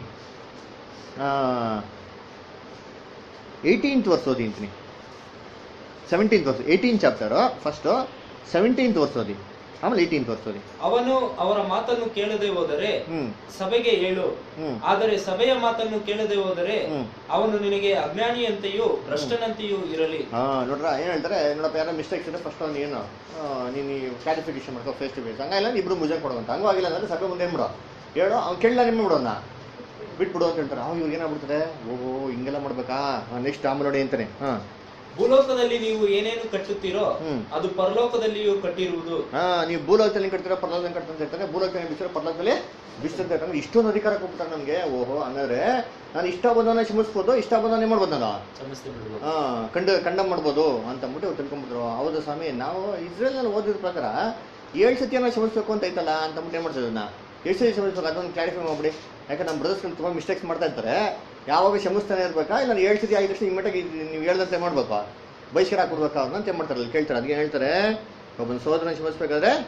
Speaker 1: ಏಯ್ಟೀನ್ತ್ ವರ್ಷ ಓದಿಂತೀನಿ ಸೆವೆಂಟೀನ್ತ್ ವರ್ಷ ಏಯ್ಟೀನ್ ಚಾಪ್ಟರು ಫಸ್ಟು ಸೆವೆಂಟೀನ್ತ್ ವರ್ಷ ಓದಿ ಆಮೇಲೆ ಏಯ್ಟೀನ್ತ್ ವರ್ಷ ಓದಿ
Speaker 6: ಅವನು ಅವರ ಮಾತನ್ನು ಕೇಳದೆ ಹೋದರೆ
Speaker 1: ಹ್ಞೂ
Speaker 6: ಸಭೆಗೆ ಹೇಳು
Speaker 1: ಹ್ಞೂ
Speaker 6: ಆದರೆ ಸಭೆಯ ಮಾತನ್ನು ಕೇಳದೆ ಹೋದರೆ
Speaker 1: ಹ್ಮ್.
Speaker 6: ಅವನು ನಿನಗೆ ಅಜ್ಞಾನಿಯಂತೆಯೂ ಭ್ರಷ್ಟನಂತೆಯೂ ಇರಲಿ
Speaker 1: ಹಾ ನೋಡ್ರ ಏನ್ ಹೇಳ್ತಾರೆ ನೋಡಪ್ಪ ಯಾರೋ ಮಿಸ್ಟೇಕ್ಸ್ ಇದೆ ಫಸ್ಟ್ ಅವ್ನು ಏನು ಆ, ನೀನು ಕ್ಲಾರಿಫಿಕೇಶನ್ ಮಾಡ್ಕೋ ಫೇಸ್ ಟು ಫೇಸ್ ಹಂಗಿಲ್ಲ ಇಬ್ರು ಮುಜೆ ಕೊಡುವಂತ ಹಂಗೂ ಆಗಿಲ್ಲ ಅಂದ್ರೆ ಸಭೆ ಮುಂದೆ ಏನ್ ಬಿಡು ಹೇಳು ಅವ್ನು ಕೇಳಲ್ಲ ನಿಮ್ಮ ಬಿಡೋಣ ಬಿಟ್ಬಿಡು ಅಂತ ಹೇಳ್ತಾರೆ ಅವ್ ಇವ್ರಿಗೆ ಏನಾಗ್ಬಿಡ್ತದೆ ಓಹೋ ಹಿಂಗೆಲ್ಲ ಮಾಡ್ಬೇಕಾ ನೆಕ್ಸ್ಟ್ ಆಮೇಲೆ ನೋಡಿ ಅಂತಾನೆ ಹಾ
Speaker 6: ಭೂಲೋಕದಲ್ಲಿ ನೀವು ಏನೇನು ಕಟ್ಟುತ್ತೀರೋ
Speaker 1: ಹ್ಮ್.
Speaker 6: ಅದು ಪರಲೋಕದಲ್ಲಿಯೂ ಕಟ್ಟಿರುವುದು
Speaker 1: ಹಾ ನೀವು ಭೂಲೋಕದಲ್ಲಿ ಕಟ್ತೀರೋ ಪರ್ಲೋಕದಲ್ಲಿ ಕಟ್ತಾರೆ ಅಂತ ಹೇಳ್ತಾರೆ ಭೂಲೋಕದಲ್ಲಿ ಬಿಸಿರೋ ಪರ್ಲೋಕದಲ್ಲಿ ಬಿಸ್ತಂತ ಹೇಳ್ತಾರೆ ಇಷ್ಟೊಂದು ಅಧಿಕಾರ ಕೊಟ್ಬಿಟ್ಟಾರೆ ನಮಗೆ ಓಹೋ ಹಂಗಾದ್ರೆ ನಾನು ಇಷ್ಟ ಬಂದವನ್ನ ಕ್ಷಮಿಸ್ಬೋದು ಇಷ್ಟ ಬಂದವನ್ನ ಮಾಡ್ಬೋದು ನಾನು
Speaker 6: ಸಮಸ್ಯೆ ಬಿಡುವುದು
Speaker 1: ಆ, ಕಂಡ ಕಂಡ ಮಾಡ್ಬೋದು ಅಂತ ಅಂದ್ಬಿಟ್ಟು ಅವ್ರು ತಿಳ್ಕೊಂಡ್ಬಿಟ್ರು ಹೌದು ಸ್ವಾಮಿ ನಾವು ಇಸ್ರೇಲ್ನಲ್ಲಿ ಓದಿದ ಪ್ರಕಾರ ಏಳು ಸತಿಯನ್ನ ಕ್ಷಮಿಸ್ಬೇಕು ಅಂತ ಐತಲ್ಲ ಅಂತ ಅಂದ್ಬಿಟ್ಟು ಏನು ಮಾಡ್ತೀವಿ ಅದನ್ನ ಎಷ್ಟು ಸತಿ ಕ್ಷಮಿಸ್ಬೇಕು ಅದನ್ನು ಕ್ಲಾರಿಫೈ ಮಾಡ್ಬಿಡಿ ಯಾಕಂದ್ರೆ ನಮ್ಮ ಬ್ರದರ್ಸ್ಗಳು ತುಂಬ ಮಿಸ್ಟೇಕ್ಸ್ ಮಾಡ್ತಾ ಇರ್ತಾರೆ ಯಾವಾಗ ಕ್ಷಮಿಸ್ತಾನೆ ಇರ್ಬೇಕಾ ಇಲ್ಲ ನಾನು ಏಳು ಸತಿ ಆಗಿದ ತಕ್ಷಣ ಇಮ್ಮಿಡಿಯಾಗಿ ನೀವು ಹೇಳ್ದಂತೆ ಮಾಡ್ಬೇಕು ಬೈಸ್ಕರ ಹಾಕ್ಬಿಡ್ಬೇಕಾ ಅವ್ರನ್ನ ಅಂತ ಏನ್ ಮಾಡ್ತಾರೆ ಅಲ್ಲಿ ಕೇಳ್ತಾರೆ ಅದಕ್ಕೆ ಹೇಳ್ತಾರೆ ಒಬ್ಬನ ಸೋದರನ ಕ್ಷಮಿಸ್ಬೇಕಾದ್ರೆ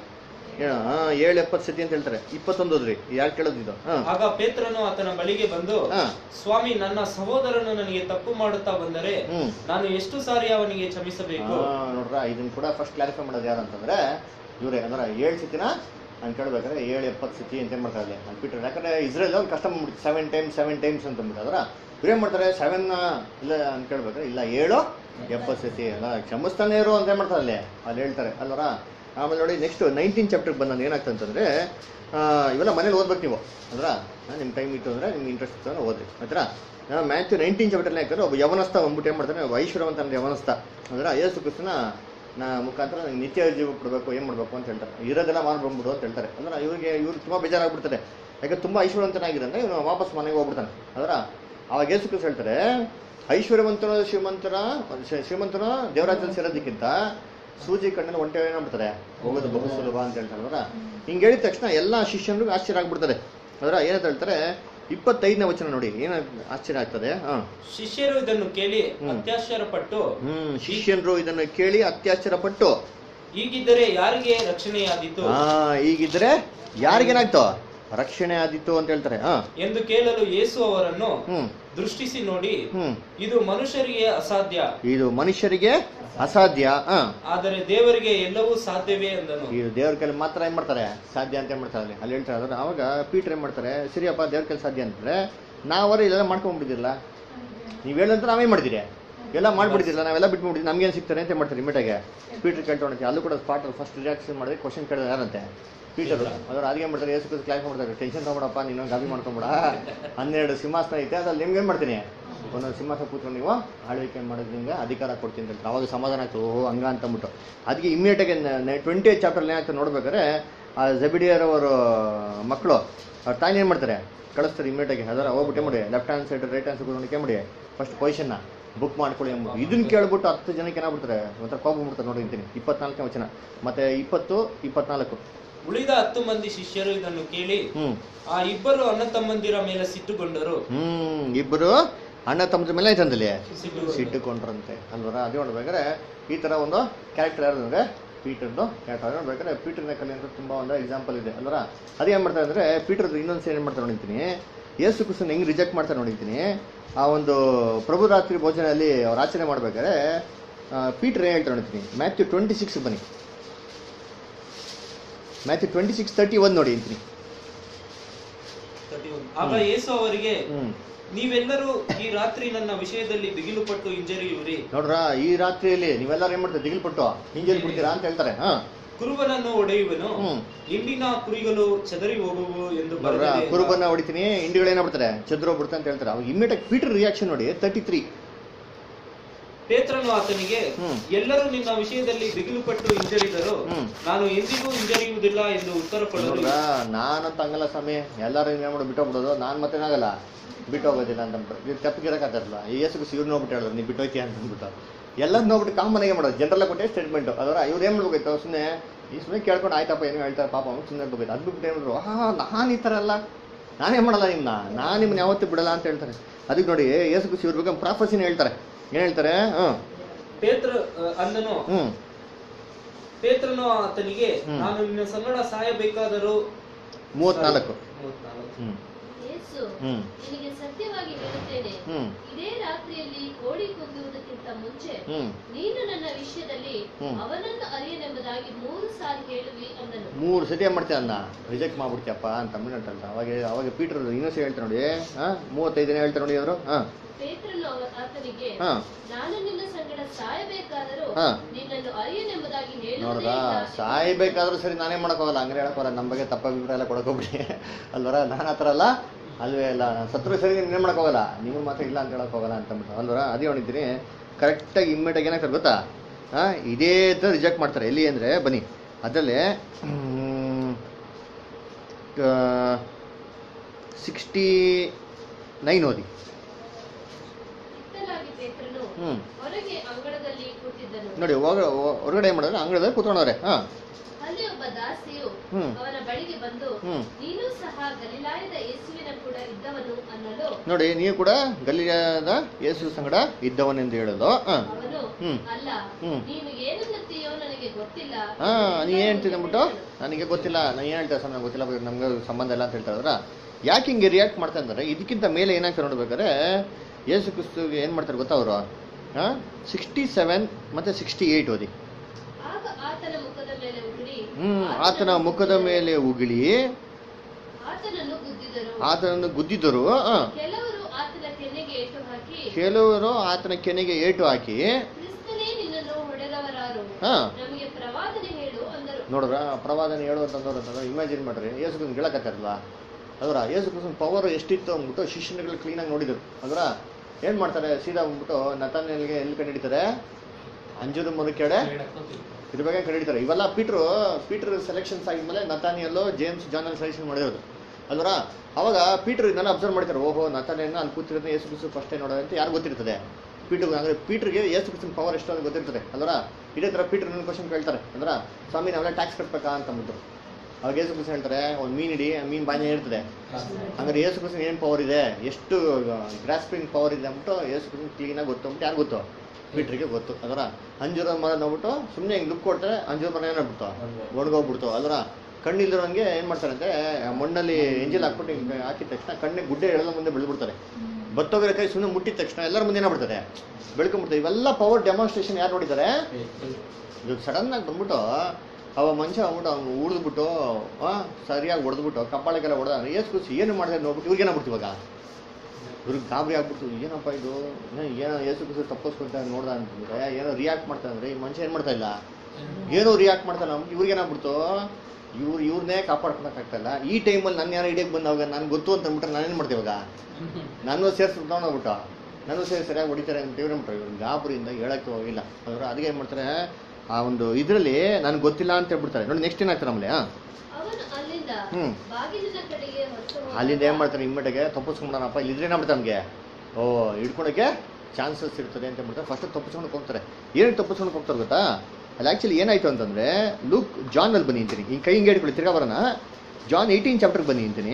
Speaker 1: ಏನೋ ಹಾ ಏಳು ಎಪ್ಪತ್ತು ಸತಿ ಅಂತ ಹೇಳ್ತಾರೆ ಇಪ್ಪತ್ತೊಂದು ಓದ್ರಿ ಯಾರು ಕೇಳೋದಿದ್ದು ಹಾ
Speaker 6: ಆಗ ಪೇತ್ರನು ಆತನ ಬಳಿಗೆ ಬಂದು
Speaker 1: ಹಾ.
Speaker 6: ಸ್ವಾಮಿ ನನ್ನ ಸಹೋದರನು ನನಗೆ ತಪ್ಪು ಮಾಡುತ್ತಾ ಬಂದರೆ
Speaker 1: ಹ್ಮ್.
Speaker 6: ನಾನು ಎಷ್ಟು ಸಾರಿ ಅವನಿಗೆ ಕ್ಷಮಿಸಬೇಕು
Speaker 1: ಆ, ನೋಡ್ರ ಇದನ್ನ ಕೂಡ ಫಸ್ಟ್ ಕ್ಲಾರಿಫೈ ಮಾಡೋದು ಯಾರು ಅಂತಂದ್ರೆ ಇವರೇ ಅಂದ್ರೆ ಏಳು ಸತಿನ ನಾನು ಕೇಳ್ಬೇಕಾದ್ರೆ ಏಳು ಎಪ್ಪತ್ತು ಸತಿ ಅಂತ ಏನ್ ಮಾಡ್ತಾರೆ ಅನ್ಬಿಟ್ರೆ ಯಾಕಂದ್ರೆ ಇಸ್ರೇಲ್ ಅವ್ರು ಕಷ್ಟ ಮಾಡ್ಬಿಟ್ಟು ಸೆವೆನ್ ಟೈಮ್ಸ್ ಸೆವೆನ್ ಟೈಮ್ಸ್ ಅಂತ ಅಂದ್ಬಿಟ್ಟು ಅದ್ರ ಇವ್ರೇನ್ ಮಾಡ್ತಾರೆ ಸೆವೆನ್ ಇಲ್ಲ ಅಂತ ಕೇಳ್ಬೇಕಾದ್ರೆ ಇಲ್ಲ ಏಳು ಎಪ್ಪತ್ತು ಸತಿ ಅಲ್ಲ ಕ್ಷಮಿಸ್ತಾನೆ ಇರು ಅಂತ ಏನ್ ಮಾಡ್ತಾರೆ ಅಲ್ಲಿ ಅಲ್ಲಿ ಹೇಳ್ತಾರೆ ಅಲ್ವರ ಆಮೇಲೆ ನೋಡಿ ನೆಕ್ಸ್ಟ್ ನೈನ್ಟೀನ್ ಚಾಪ್ಟರ್ಗೆ ಬಂದಾಗ ಏನಾಗ್ತದೆ ಅಂತಂದ್ರೆ ಆ, ಇವೆಲ್ಲ ಮನೇಲಿ ಓದ್ಬೇಕು ನೀವು ಅಂದ್ರ ನಿಮ್ಮ ಟೈಮ್ ಇತ್ತು ಅಂದ್ರೆ ನಿಮ್ಗೆ ಇಂಟ್ರೆಸ್ಟ್ ಇತ್ತು ಅಂದ್ರೆ ಓದ್ರಿ ಆಯ್ತಾ ಮ್ಯಾಥ್ಯೂ ನೈನ್ಟೀನ್ ಚಾಪ್ಟರ್ ಯಾಕಂದ್ರೆ ಒಬ್ಬ ಯವನಸ್ಥ ಬಂದ್ಬಿಟ್ಟು ಏನ್ ಮಾಡ್ತಾನೆ ಒಬ್ಬ ಐಶ್ವರ್ಯವಂತ ಅಂದ್ರೆ ಯವನಸ್ಥ ಅಂದ್ರೆ ಯೇಸು ಕ್ರಿಸ್ತನ ನಾ ಮುಖಾಂತರ ನಂಗೆ ನಿತ್ಯ ಜೀವ ಕೊಡಬೇಕು ಏನ್ ಮಾಡ್ಬೇಕು ಅಂತ ಹೇಳ್ತಾರೆ ಇರೋದೆಲ್ಲ ಮಾಡ್ಕೊಂಡ್ಬಿಡು ಅಂತ ಹೇಳ್ತಾರೆ ಅಂದ್ರೆ ಇವ್ರಿಗೆ ಇವ್ರು ತುಂಬಾ ಬೇಜಾರಾಗ್ಬಿಡ್ತಾರೆ ಯಾಕೆ ತುಂಬಾ ಐಶ್ವರ್ಯವಂತನಾಗಿರಂದ್ರೆ ಇವನು ವಾಪಸ್ ಮನೆಗೆ ಹೋಗ್ಬಿಡ್ತಾನೆ ಅದರ ಅವಾಗ ಯೇಸು ಕ್ರಿಸ್ತ ಹೇಳ್ತಾರೆ ಐಶ್ವರ್ಯವಂತನ ಶ್ರೀಮಂತರ ಶ್ರೀ- ಶ್ರೀಮಂತನ ದೇವರಾಜ್ಯದಲ್ಲಿ ಸೇರೋದಕ್ಕಿಂತ ಸೂಜಿ ಕಣ್ಣಲ್ಲಿ ಒಂಟೆ ಏನಾಗ್ಬಿಡ್ತಾರೆ ಹೋಗೋದು ಬಹು ಸುಲಭ ಅಂತ ಹೇಳ್ತಾರೆ ಅದರ ಹಿಂಗೆ ಹೇಳಿದ ತಕ್ಷಣ ಎಲ್ಲ ಶಿಷ್ಯನಿಗೂ ಆಶ್ಚರ್ಯ ಆಗ್ಬಿಡ್ತಾರೆ ಅದರ ಏನಂತ ಹೇಳ್ತಾರೆ ಇಪ್ಪತ್ತೈದನೇ ವಚನ ನೋಡಿ ಏನ ಆಶ್ಚರ್ಯ ಆಗ್ತದೆ ಹಾ
Speaker 6: ಶಿಷ್ಯರು ಇದನ್ನು ಕೇಳಿ
Speaker 1: ಹ್ಮ್.
Speaker 6: ಅತ್ಯಾಶ್ಚರ್ಯಪಟ್ಟು
Speaker 1: ಹ್ಮ್ ಶಿಷ್ಯನರು ಇದನ್ನು ಕೇಳಿ ಅತ್ಯಾಶ್ಚರ್ಯಪಟ್ಟು
Speaker 6: ಹೀಗಿದ್ದರೆ ಯಾರಿಗೆ ರಕ್ಷಣೆಯಾದೀತು
Speaker 1: ಹಾ ಈಗಿದ್ರೆ ಯಾರಿಗೇನಾಗ್ತೋ ರಕ್ಷಣೆ ಆದಿತ್ತು ಅಂತ ಹೇಳ್ತಾರೆ ಹಾ
Speaker 6: ಎಂದು ಕೇಳಲು ಯೇಸು ಅವರನ್ನು
Speaker 1: ಹ್ಮ್
Speaker 6: ದೃಷ್ಟಿಸಿ ನೋಡಿ
Speaker 1: ಹ್ಮ್
Speaker 6: ಇದು ಮನುಷ್ಯರಿಗೆ ಅಸಾಧ್ಯ
Speaker 1: ಇದು ಮನುಷ್ಯರಿಗೆ ಅಸಾಧ್ಯ ಹಾ
Speaker 6: ಆದರೆ ದೇವರಿಗೆ ಎಲ್ಲವೂ ಸಾಧ್ಯವೇ ಎಂದನು
Speaker 1: ಇದು ದೇವ್ರ ಕೈಲಿ ಮಾತ್ರ ಏನ್ ಮಾಡ್ತಾರೆ ಸಾಧ್ಯ ಅಂತ ಏನ್ ಮಾಡ್ತಾರೆ ಅಲ್ಲಿ ಅಲ್ಲಿ ಹೇಳ್ತಾರೆ ಅದ್ರ ಅವಾಗ ಪೀಟರ್ ಏನ್ ಮಾಡ್ತಾರೆ ಸರಿಯಪ್ಪ ದೇವ್ರ ಕೈಲಿ ಸಾಧ್ಯ ಅಂತಂದ್ರೆ ನಾವರ ಇದೆಲ್ಲ ಮಾಡ್ಕೊಂಡ್ಬಿಟ್ಟಿದಿರಲ್ಲ ನೀವ್ ಹೇಳಂತ ನಾವೇ ಮಾಡಿದಿರಿ ಎಲ್ಲ ಮಾಡ್ಬಿಡ್ತಿಲ್ಲ ನಾವೆಲ್ಲ ಬಿಟ್ಬಿಡ್ತೀವಿ ನಮ್ಗೇನು ಸಿಗ್ತಾರೆ ಅಂತ ಮಾಡ್ತಾರೆ ಇಮಿಟಾಗೆ ಪೀಟರ್ ಕೇಳ್ಕೊಂಡ್ರೆ ಅಲ್ಲೂ ಕೂಡ ಸ್ಪಾಟ್ ಫಸ್ಟ್ ರಿಯಾಕ್ಷನ್ ಮಾಡಿದ್ರೆ ಕ್ವಶನ್ ಕೇಳಿದ್ರೆ ಯಾರಂತೆ ಪೀಟರ್ ಅದ್ರ ಅದಿಗೆ ಮಾಡ್ತಾರೆ ಏಸು ಕ್ಲಾಸ್ ಮಾಡ್ತಾರೆ ಟೆನ್ಷನ್ ತಗೊಬಿಡಪ್ಪ ನೀನು ಗಾಬಿ ಮಾಡ್ಕೊಂಬಿಡ ಹನ್ನೆರಡು ಸಿಂಹಾಸನ ಐತೆ ಅದ್ರಲ್ಲಿ ನಿಮ್ಗೆ ಏನ್ ಮಾಡ್ತೀನಿ ಒಂದೊಂದು ಸಿಂಹಾಸನ ಕೂತ್ಕೊಂಡು ನೀವು ಆಳ್ವಿಕೆ ಮಾಡೋದು ನಿಮ್ಗೆ ಅಧಿಕಾರ ಕೊಡ್ತೀನಿ ಅಂತ ಹೇಳ್ತಾರೆ. ಅವಾಗ ಸಮಾಧಾನ ಆಯ್ತು ಓಹೋ ಹಂಗ ಅಂತ ಅಂದ್ಬಿಟ್ಟು ಅದಕ್ಕೆ ಇಮಿಡಿಯೇಟಾಗಿ ಟ್ವೆಂಟಿ ಏಟ್ ಚಾಪ್ಟರ್ ಏನಾಗ್ತದೆ ನೋಡ್ಬೇಕಾದ್ರೆ ಆ ಜಬಿಡಿಯರ್ ಅವರು ಮಕ್ಕಳು ಅವ್ರ ತಾಯಿ ಏನು ಮಾಡ್ತಾರೆ ಕಳಿಸ್ತಾರೆ ಇಮಿಡಿಯೇಟಾಗಿ ಅದರ ಹೋಗ್ಬಿಟ್ಟು ಮಾಡಿ left hand side right hand side ಮಾಡಿ ಫಸ್ಟ್ ಪೊಸಿಷನ್ನ ಬುಕ್ ಮಾಡ್ಕೊಳ್ಳಿ ಎಂಬ ಇದನ್ನ ಕೇಳ್ಬಿಟ್ಟು ಹತ್ತು ಜನಕ್ಕೆ ಏನಾಗ್ಬಿಡ್ತಾರೆ ಒಂಥರ ಕೋಪ ಬಿಡ್ತಾರೆ ನೋಡಿ ಅಂತೀನಿ ಇಪ್ಪತ್ನಾಲ್ಕನೇ ವಚನ ಮತ್ತೆ ಇಪ್ಪತ್ತು ಇಪ್ಪತ್ನಾಲ್ಕು
Speaker 6: ಉಳಿದ ಹತ್ತು ಮಂದಿ ಶಿಷ್ಯರು ಇದನ್ನು ಕೇಳಿ
Speaker 1: ಹ್ಮ್
Speaker 6: ಆ ಇಬ್ಬರು ಅಣ್ಣ ತಮ್ಮಂದಿರ ಮೇಲೆ ಸಿಟ್ಟುಗೊಂಡರು
Speaker 1: ಹ್ಮ್ ಇಬ್ಬರು ಅಣ್ಣ ತಮ್ಮದ ಮೇಲೆ ಆಯ್ತಂದಲ್ಲಿ
Speaker 6: ಸಿಟ್ಟು
Speaker 1: ಸಿಟ್ಟುಕೊಂಡ್ರಂತೆ ಅಲ್ವರ ಅದೇ ನೋಡ್ಬೇಕಾದ್ರೆ ಈ ತರ ಒಂದು ಕ್ಯಾರೆಕ್ಟರ್ ಯಾರು ಅಂದ್ರೆ ಪೀಟರ್ದು ಕ್ಯಾರೆಕ್ಟರ್ ನೋಡ್ಬೇಕಾದ್ರೆ ಪೀಟರ್ನ ಕಲೆ ಅಂತ ತುಂಬಾ ಒಂದು ಎಕ್ಸಾಂಪಲ್ ಇದೆ ಅಲ್ವರ ಅದೇ ಏನ್ ಮಾಡ್ತಾರೆ ಅಂದ್ರೆ ಪೀಟರ್ದು ಇನ್ನೊಂದು ಏನ್ ಮಾಡ್ತಾರೆ ನೋಡಿರ್ತೀನಿ ಯೇಸು ಕ್ರಿಸ್ತನ್ ಹೆಂಗ್ ರಿಜೆಕ್ಟ್ ಮಾಡ್ತಾರೆ ನೋಡಿರ್ತೀನಿ ಆ ಒಂದು ಪ್ರಭು ರಾತ್ರಿ ಭೋಜನಲ್ಲಿ ಅವ್ರು ಆಚರಣೆ ಮಾಡ್ಬೇಕಾದ್ರೆ ಆ, ಪೀಟರ್ ಏನ್ ಹೇಳ್ತಾರೆ ನೋಡಿರ್ತೀನಿ ಮ್ಯಾಥ್ಯೂ ಟ್ವೆಂಟಿ ಸಿಕ್ಸ್ ಬನ್ನಿ Matthew twenty six thirty one ನೋಡಿ ಅಂತೀನಿ
Speaker 6: ಆಗ ಯೇಸು ಅವರಿಗೆ
Speaker 1: ಹ್ಮ್
Speaker 6: ನೀವೆಲ್ಲರೂ ಈ ರಾತ್ರಿ ನನ್ನ ವಿಷಯದಲ್ಲಿ ದಿಗಿಲು ಪಟ್ಟು ಹಿಂಜರಿಯುವಿರಿ
Speaker 1: ನೋಡ್ರ ಈ ರಾತ್ರಿಯಲ್ಲಿ ನೀವೆಲ್ಲರೂ ಏನ್ ಮಾಡ್ತಾರೆ ದಿಗಿಲ್ ಪಟ್ಟು ಹಿಂಜರಿ ಬಿಡ್ತೀರಾ ಅಂತ ಹೇಳ್ತಾರೆ ಹಾ
Speaker 6: ಕುರುಬನನ್ನು ಒಡೆಯುವನು
Speaker 1: ಹ್ಮ್.
Speaker 6: ಹಿಂಡಿನ ಕುರಿಗಳು ಚದರಿ ಹೋಗುವು ಎಂದು
Speaker 1: ನೋಡ್ರ
Speaker 6: ಬರೆದಿದೆ.
Speaker 1: ಕುರುಬನ್ನ ಹೊಡಿತೀನಿ ಇಂಡಿಗಳು ಏನಾಗ್ಬಿಡ್ತಾರೆ ಚದ್ರ ಬಿಡ್ತಾರೆ ಅಂತ ಹೇಳ್ತಾರೆ ಅವಾಗ ಇಮ್ಮಿಡಿಯೇಟ್ ಪೀಟರ್ ರಿಯಾಕ್ಷನ್ ನೋಡಿ ತರ್ಟಿ ತ್ರೀ
Speaker 6: ಪೇತ್ರನು ಆತನಿಗೆ
Speaker 1: ಹ್ಮ್.
Speaker 6: ಎಲ್ಲರೂ ನಿನ್ನ ವಿಷಯದಲ್ಲಿ ದಿಗಿಲು ಪಟ್ಟು ಹಿಂಜರಿದರು
Speaker 1: ಹ್ಮ್.
Speaker 6: ನಾನು ಎಂದಿಗೂ ಹಿಂಜರಿಯುವುದಿಲ್ಲ ಎಂದು ಉತ್ತರ ಕೊಡಲು
Speaker 1: ನೋಡ್ರ ನಾನಂತ ಹಂಗಲ್ಲ ಸ್ವಾಮಿ ಎಲ್ಲರೂ ಏನ್ ಮಾಡಿ ಬಿಟ್ಟೋಗ್ಬಿಡೋದು ನಾನ್ ಮತ್ತೇನಾಗಲ್ಲ ಬಿಟ್ಟು ಹೋಗೋದಿಲ್ಲ ಅಂತ ಅಂದ್ಬಿಟ್ಟು ಇದು ತಪ್ಪಿಗಿರಕ್ಕಾಗಲ್ಲ ಈ ಯೇಸು ಇವ್ರು ನೋಡ್ಬಿಟ್ಟು ಹೇಳಿದ್ರು ನೀವು ಬಿಟ್ಟು ಹೋಯ್ತೀಯ ಅಂತ ಅಂದ್ಬಿಟ್ಟು ಎಲ್ಲರೂ ನೋಡ್ಬಿಟ್ಟು ಕಾಮನ್ ಆಗಿ ಮಾಡೋದು ಜನರಲ್ಲ ಕೊಟ್ಟೆ ಸ್ಟೇಟ್ಮೆಂಟ್ ಅದರ ಇವ್ರು ಏನ್ ಮಾಡ್ಬೇಕಾಯ್ತು ಸುಮ್ಮನೆ ಈ ಸುಮ್ಮನೆ ಕೇಳ್ಕೊಂಡು ಆಯ್ತಪ್ಪ ಏನು ಹೇಳ್ತಾರೆ ಪಾಪ ಅವ್ನು ಸುಮ್ಮನೆ ಇರ್ಬೇಕು ಅದು ಬಿಟ್ಬಿಟ್ಟು ಏನಿದ್ರು ಹಾ ನಾನು ಈ ಥರ ಅಲ್ಲ ನಾನೇ ಮಾಡಲ್ಲ ನಿಮ್ಮನ್ನ ನಾನು ನಿಮ್ಮನ್ನ ಯಾವತ್ತೂ ಬಿಡಲ್ಲ ಅಂತ ಹೇಳ್ತಾರೆ ಅದಕ್ಕೆ ನೋಡಿ ಯೇಸು ಖುಷಿ ಇವ್ರ ಬಗ್ಗೆ ಪ್ರಾಫಸಿನ ಹೇಳ್ತಾರೆ ಏನು ಹೇಳ್ತಾರೆ ಹ್ಮ್
Speaker 6: ಪೇತ್ರ ಅ, ಅಂದನು
Speaker 1: ಹ್ಮ್
Speaker 6: ಪೇತ್ರನು ಆತನಿಗೆ
Speaker 1: ಹ್ಮ್.
Speaker 6: ನಾನು ನಿನ್ನ ಸಂಗಡ ಸಾಯಬೇಕಾದರೂ
Speaker 1: ಮೂವತ್ನಾಲ್ಕು
Speaker 6: ಮೂವತ್ನಾಲ್ಕು.
Speaker 1: ಹ್ಮ್
Speaker 5: ಯೇಸು
Speaker 1: ಹ್ಮ್
Speaker 5: ನಿನಗೆ ಸತ್ಯವಾಗಿ ಹೇಳುತ್ತೇನೆ
Speaker 1: ಹ್ಮ್
Speaker 5: ಇದೇ ರಾತ್ರಿಯಲ್ಲಿ ಕೋಡಿ ಕೂಗುವುದಕ್ಕಿಂತ ಮುಂಚೆ
Speaker 1: ಹ್ಮ್
Speaker 5: ನೀನು ನನ್ನ ವಿಷಯದಲ್ಲಿ
Speaker 1: ಹ್ಮ್.
Speaker 5: ಅವನನ್ನು ಅರಿಯನೆಂಬುದಾಗಿ ಮೂರು ಸಾರಿ ಹೇಳುವಿ ಅಂದನು
Speaker 1: ಮೂರು ಸತಿ ಏನ್ ಮಾಡ್ತೀಯ ಅನ್ನ ರಿಜೆಕ್ಟ್ ಮಾಡ್ಬಿಡ್ತೀಯಪ್ಪ ಅಂತ ಅಂದ್ಬಿಟ್ಟು ಅವಾಗ ಅವಾಗ ಪೀಟರ್ ಇನ್ನೊಂದ್ಸತಿ ಹೇಳ್ತಾರೆ ನೋಡಿ ಹಾ ಮೂವತ್ತೈದನೇ ಹೇಳ್ತಾರೆ ನೋಡಿ ಅವರು ಹಾ
Speaker 5: ಪೇತ್ರನು ಅವ- ಆತನಿಗೆ
Speaker 1: ಹಾ
Speaker 5: ನಾನು ನಿನ್ನ ಸಂಗಡ ಸಾಯಬೇಕಾದರೂ
Speaker 1: ಹಾ.
Speaker 5: ನಿನ್ನನ್ನು ಅರಿಯನೆಂಬುದಾಗಿ ಹೇಳುವುದೇ
Speaker 1: ನೋಡ್ದ
Speaker 5: ಇಲ್ಲ
Speaker 1: ಸಾಯ್ಬೇಕಾದ್ರೂ ಸರಿ ನಾನೇ ಮಾಡೋಕ್ಕೋಗಲ್ಲ ಹಂಗಾರೆ ಹೇಳಕ್ಕೋಗಲ್ಲ ನಮ್ಮ ಬಗ್ಗೆ ತಪ್ಪ ಅಭಿಪ್ರಾಯ ಎಲ್ಲ ಕೊಡಕೋಬಿಡಿ ಅಲ್ವರ ನಾನು ಆ ಥರ ಅಲ್ಲ ಅಲ್ವೇ ಇಲ್ಲ ನಾನು ಸತ್ರು ಸರಿ ನೀನು ಮಾಡೋಕ್ಕೋಗಲ್ಲ ನೀವು ಮಾತ್ರ ಇಲ್ಲ ಅಂತ ಹೇಳಕ್ಕೋಗಲ್ಲ ಅಂತ ಅಂದ್ಬಿಟ್ಟು ಅಲ್ವರ ಅದೇ ಹೊಡಿತೀನಿ ಕರೆಕ್ಟಾಗಿ ಇಮ್ಮಿಡಿಯಾಗಿ ಏನಾಗ್ತಾರೆ ಗೊತ್ತಾ ಹಾಂ ಇದೇ ಥರ ರಿಜೆಕ್ಟ್ ಮಾಡ್ತಾರೆ ಎಲ್ಲಿ ಅಂದರೆ ಬನ್ನಿ ಅದರಲ್ಲೇ ಸಿಕ್ಸ್ಟಿ ನೈನ್ ಓದಿ
Speaker 5: ಇತ್ತಲಾಗಿ ಪೇತ್ರನು
Speaker 1: ಹ್ಞೂ
Speaker 5: ಹೊರಗೆ ಅಂಗಳದಲ್ಲಿ ಕೂತಿದ್ದನು
Speaker 1: ನೋಡಿ ಹೋಗ ಹೊರಗಡೆ ಏನು ಮಾಡಿದ್ರೆ ಅಂಗಳದಲ್ಲಿ ಕೂತ್ಕೊಂಡವ್ರೆ ಹಾಂ
Speaker 5: ಅಲ್ಲಿ ಒಬ್ಬ ದಾಸಿಯು
Speaker 1: ಹ್ಮ್.
Speaker 5: ಅವನ ಬಳಿಗೆ ಬಂದು
Speaker 1: ಹ್ಮ್.
Speaker 5: ನೀನು ಸಹ ಗಲಿಲಾಯದ ಯೇಸುವಿನ ಕೂಡ ಇದ್ದವನು ಅನ್ನಲು
Speaker 1: ನೋಡಿ ನೀವು ಕೂಡ ಗಲೀಲಾದ ಯೇಸು ಸಂಗಡ ಇದ್ದವನೆಂದು ಹೇಳಲು ಹಾಂ
Speaker 5: ಅವನು
Speaker 1: ಹ್ಮ್.
Speaker 5: ಅಲ್ಲ
Speaker 1: ಹ್ಮ್.
Speaker 5: ನೀನು ಏನನ್ನುತ್ತೀಯೋ ನನಗೆ ಗೊತ್ತಿಲ್ಲ
Speaker 1: ಹಾ ನೀ ಏನ್ ಹೇಳ್ತೀನಿ ಅಂದ್ಬಿಟ್ಟು ನನಗೆ ಗೊತ್ತಿಲ್ಲ ನಾನು ಏನು ಹೇಳ್ತಾರೆ ಸರ್ ನನಗೆ ಗೊತ್ತಿಲ್ಲ ಬಗ್ಗೆ ನಮ್ಗೆ ಸಂಬಂಧ ಇಲ್ಲ ಅಂತ ಹೇಳ್ತಾರೆ ಅದ್ರ ಯಾಕೆ ಹಿಂಗೆ ರಿಯಾಕ್ಟ್ ಮಾಡ್ತಾ ಇದ್ದಾರೆ ಇದಕ್ಕಿಂತ ಮೇಲೆ ಏನಾಗ್ತಾರೆ ನೋಡ್ಬೇಕಾದ್ರೆ ಯೇಸು ಕ್ರಿಸ್ತುಗೆ ಏನು ಮಾಡ್ತಾರೆ ಗೊತ್ತಾ ಅವರು ಹಾಂ ಸಿಕ್ಸ್ಟಿ ಸೆವೆನ್ ಮತ್ತು ಸಿಕ್ಸ್ಟಿ ಏಯ್ಟ್ ಓದಿ
Speaker 5: ಆಗ ಆತನ ಮುಖದ ಮೇಲೆ ಉಗುಳಿ
Speaker 1: ಹ್ಮ್ ಆತನ ಮುಖದ ಮೇಲೆ ಉಗಿಳಿ
Speaker 5: ಆತನನ್ನು ಗುದ್ದಿದರು
Speaker 1: ಆತನನ್ನು ಗುದ್ದಿದ್ದರು ಆ,
Speaker 5: ಕೆಲವರು ಆತನ ಕೆನ್ನೆಗೆ ಏಟು ಹಾಕಿ
Speaker 1: ಕೆಲವರು ಆತನ ಕೆನೆಗೆ ಏಟು ಹಾಕಿ
Speaker 5: ಕ್ರಿಸ್ತನೇ ನಿನ್ನನ್ನು ಹೊಡೆದವರಾರು
Speaker 1: ಹಾ
Speaker 5: ನಮಗೆ ಪ್ರವಾದನೆ ಹೇಳು ಅಂದರು
Speaker 1: ನೋಡ್ರ ಪ್ರವಾದನೆ ಹೇಳು ಅಂತಂದವ್ರು ಅಂತಂದ್ರೆ ಇಮ್ಯಾಜಿನ್ ಮಾಡ್ರಿ ಯೇಸು ಕ್ರಿಸ್ತನ್ ಗೆಳಕತ್ತಾರಲ್ಲ ಅದರ ಯೇಸು ಕ್ರಿಸ್ತನ್ ಪವರ್ ಎಷ್ಟಿತ್ತು ಅಂದ್ಬಿಟ್ಟು ಶಿಷ್ಯನುಗಳು ಕ್ಲೀನಾಗಿ ನೋಡಿದ್ರು ಅದರ ಏನ್ ಮಾಡ್ತಾರೆ ಸೀದಾ ಬಂದ್ಬಿಟ್ಟು ನತಾನಿಯಲ್ಗೆ ಎಲ್ಲಿ ಕಂಡಿಡಿತಾರೆ ಅಂಜೂರು ಮರಕೆಡೆ ಇದ್ರ ಬಗ್ಗೆ ಕಂಡಿಡಿತಾರೆ ಇವೆಲ್ಲ ಪೀಟ್ರು ಪೀಟರ್ ಸೆಲೆಕ್ಷನ್ಸ್ ಆಗಿದ್ಮೇಲೆ ನತಾನಿಯಲ್ಲು ಜೇಮ್ಸ್ ಜಾನ್ ಅಲ್ಲಿ ಸೆಲೆಕ್ಷನ್ ಮಾಡಿರೋದು ಅಲ್ವರ ಅವಾಗ ಪೀಟರ್ ಇದನ್ನೆಲ್ಲ ಅಬ್ಸರ್ವ್ ಮಾಡ್ತಾರೆ ಓಹೋ ನತಾನಿಯನ್ನ ಅಲ್ಲಿ ಕೂತಿರೋದು ಯೇಸು ಕ್ರಿಸ್ತು ಫಸ್ಟ್ ಟೈಮ್ ನೋಡೋದು ಅಂತ ಯಾರು ಗೊತ್ತಿರ್ತದೆ ಪೀಟರ್ ಅಂದ್ರೆ ಪೀಟರ್ಗೆ ಯೇಸು ಕ್ರಿಸ್ತನ್ ಪವರ್ ಎಷ್ಟು ಅಂತ ಗೊತ್ತಿರ್ತದೆ ಅಲ್ವರ ಇದೇ ಥರ ಪೀಟರ್ ನನ್ನ ಕ್ವಶನ್ ಕೇಳ್ತಾರೆ ಅಂದ್ರ ಸ್ವಾಮಿ ನಾವೆಲ್ಲ ಟ್ಯಾಕ್ಸ್ ಕಟ್ಬೇಕಾ ಅಂತ ಅಂದ್ಬಿಟ್ಟು ಅವಾಗ ಯೇಸು ಕ್ರಿಸ್ತನ್ ಹೇಳ್ತಾರೆ ಒಂದು ಮೀನ್ ಇಡಿ ಆ ಮೀನ್ ಬಾಯಿ ಇರ್ತದೆ ಹಂಗಾರೆ ಯೇಸು ಕ್ರಿಸ್ತನ್ ಏನು ಪವರ್ ಇದೆ ಎಷ್ಟು ಗ್ರಾಸ್ಪಿಂಗ್ ಪವರ್ ಇದೆ ಅಂದ್ಬಿಟ್ಟು ಯೇಸು ಕ್ರಿಸ್ತನ್ ಕ್ಲೀನಾಗಿ ಗೊತ್ತು ಅಂದ್ಬಿಟ್ಟು ಯಾರು ಗೊತ್ತು ಪೀಟ್ರಿಗೆ ಗೊತ್ತು ಅದರ ಅಂಜೂರ ಮರ ನೋಡ್ಬಿಟ್ಟು ಸುಮ್ಮನೆ ಹಿಂಗೆ ಲುಕ್ ಕೊಡ್ತಾರೆ ಅಂಜೂರ ಮರ ಏನಾಗ್ಬಿಡ್ತು ಒಣಗೋಗ್ಬಿಡ್ತು ಅದರ ಕಣ್ಣಿಲ್ದಿರೋಂಗೆ ಏನು ಮಾಡ್ತಾರೆ ಅಂದರೆ ಮಣ್ಣಲ್ಲಿ ಎಂಜಿಲ್ ಹಾಕ್ಬಿಟ್ಟು ಹಿಂಗೆ ಹಾಕಿದ ತಕ್ಷಣ ಕಣ್ಣಿಗೆ ಗುಡ್ಡೆ ಎಳೆದ ಮುಂದೆ ಬೆಳೆದ್ಬಿಡ್ತಾರೆ ಬತ್ತೋಗಿರೋ ಕೈ ಸುಮ್ಮನೆ ಮುಟ್ಟಿದ ತಕ್ಷಣ ಎಲ್ಲರ ಮುಂದೆ ಏನಾಗ್ಬಿಡ್ತದೆ ಬೆಳ್ಕೊಂಡ್ಬಿಡ್ತದೆ ಇವೆಲ್ಲ ಪವರ್ ಡೆಮಾನ್ಸ್ಟ್ರೇಷನ್ ಯಾರು ನೋಡಿದ್ದಾರೆ ಇದು ಸಡನ್ ಆಗಿ ಬಂದ್ಬಿಟ್ಟು ಅವ ಮನುಷ್ಯ ಅಂದ್ಬಿಟ್ಟು ಅವ್ನು ಉಳಿದ್ಬಿಟ್ಟು ಸರಿಯಾಗಿ ಹೊಡೆದ್ಬಿಟ್ಟು ಕಪ್ಪಾಳಕ್ಕೆಲ್ಲ ಹೊಡೆದ ಏಸ್ ಕೂಸಿ ಏನು ಮಾಡಿದ್ರೆ ನೋಡ್ಬಿಟ್ಟು ಇವ್ರಿಗೆ ಏನಾಗ್ಬಿಡ್ತು ಇವಾಗ ಇವ್ರಿಗೆ ಗಾಬರಿ ಆಗ್ಬಿಟ್ಟು ಏನಪ್ಪ ಇದು ಏನೋ ಏನೋ ಏಸು ಕೂಸು ತಪ್ಪಿಸ್ಕೊಂತ ನೋಡ್ದ ಅಂತಂದ್ರೆ ಏನೋ ರಿಯಾಕ್ಟ್ ಮಾಡ್ತಾ ಅಂದ್ರೆ ಈ ಮನುಷ್ಯ ಏನು ಮಾಡ್ತಾ ಇಲ್ಲ ಏನೋ ರಿಯಾಕ್ಟ್ ಮಾಡ್ತಾನೆ ನಮ್ಗೆ ಇವ್ರಿಗೆ ಏನಾಗ್ಬಿಡ್ತು ಇವ್ರು ಇವ್ರನ್ನೇ ಕಾಪಾಡ್ಕೊಳಕ್ಕಾಗ್ತಲ್ಲ ಈ ಟೈಮಲ್ಲಿ ನನ್ನ ಯಾರೋ ಹಿಡಿಯಕ್ಕೆ ಬಂದವಾಗ ನನ್ಗೆ ಗೊತ್ತು ಅಂತ ಅಂದ್ಬಿಟ್ರೆ ನಾನೇನು ಮಾಡ್ತೀವಿ ಇವಾಗ ನಾನು ಸೇರಿಸ್ಬಿಟ್ಟು ಹೋಗ್ಬಿಟ್ಟು ನಾನು ಸೇರಿ ಸರಿಯಾಗಿ ಹೊಡಿತಾರೆ ಅಂತ ಇವ್ರು ಮಾಡ್ತಾರೆ ಇವ್ರು ಗಾಬರಿಯಿಂದ ಹೇಳಕ್ಕೆ ಹೋಗಿಲ್ಲ ಅವ್ರು ಅದಕ್ಕೆ ಏನು ಮಾಡ್ತಾರೆ ಆ ಒಂದು ಇದರಲ್ಲಿ ನನಗೆ ಗೊತ್ತಿಲ್ಲ ಅಂತ ಹೇಳ್ಬಿಡ್ತಾರೆ ನೋಡಿ ನೆಕ್ಸ್ಟ್ ಏನಾಗ್ತಾರೆ ಆಮೇಲೆ ಹಾಂ
Speaker 5: ಅವನು ಅಲ್ಲಿಂದ
Speaker 1: ಹ್ಮ್.
Speaker 5: ಬಾಗಿಲಿನ ಕಡೆಗೆ ಹೊರಟು ಹೋದಾಗ
Speaker 1: ಅಲ್ಲಿಂದ ಏನು ಮಾಡ್ತಾರೆ ಇಮ್ಮಿಡಿಗೆ ತಪ್ಪಿಸ್ಕೊಂಬಿಡೋಣಪ್ಪ ಇಲ್ಲಿದ್ರೆ ಏನಾಗ್ಬಿಡ್ತಾರೆ ನಮಗೆ ಓ ಹಿಡ್ಕೊಳಕ್ಕೆ ಚಾನ್ಸಸ್ ಇರ್ತದೆ ಅಂತ ಹೇಳ್ಬಿಡ್ತಾರೆ ಫಸ್ಟ್ ತಪ್ಪಿಸ್ಕೊಂಡು ಹೋಗ್ತಾರೆ ಏನಕ್ಕೆ ತಪ್ಪಿಸ್ಕೊಂಡು ಹೋಗ್ತಾರೆ ಗೊತ್ತಾ ಅಲ್ಲಿ ಆ್ಯಕ್ಚುಲಿ ಏನಾಯ್ತು ಅಂತಂದ್ರೆ ಲುಕ್ ಜಾನ್ ಅಲ್ಲಿ ಬನ್ನಿ ಅಂತೀನಿ ಹಿಂಗೆ ಕೈ ಹಿಂಗೆ ಹಿಡ್ಕೊಳ್ಳಿ ತಿರ್ಗಾ ಬರೋಣ ಜಾನ್ ಏಯ್ಟೀನ್ ಚಾಪ್ಟರ್ಗೆ ಬನ್ನಿ ಅಂತೀನಿ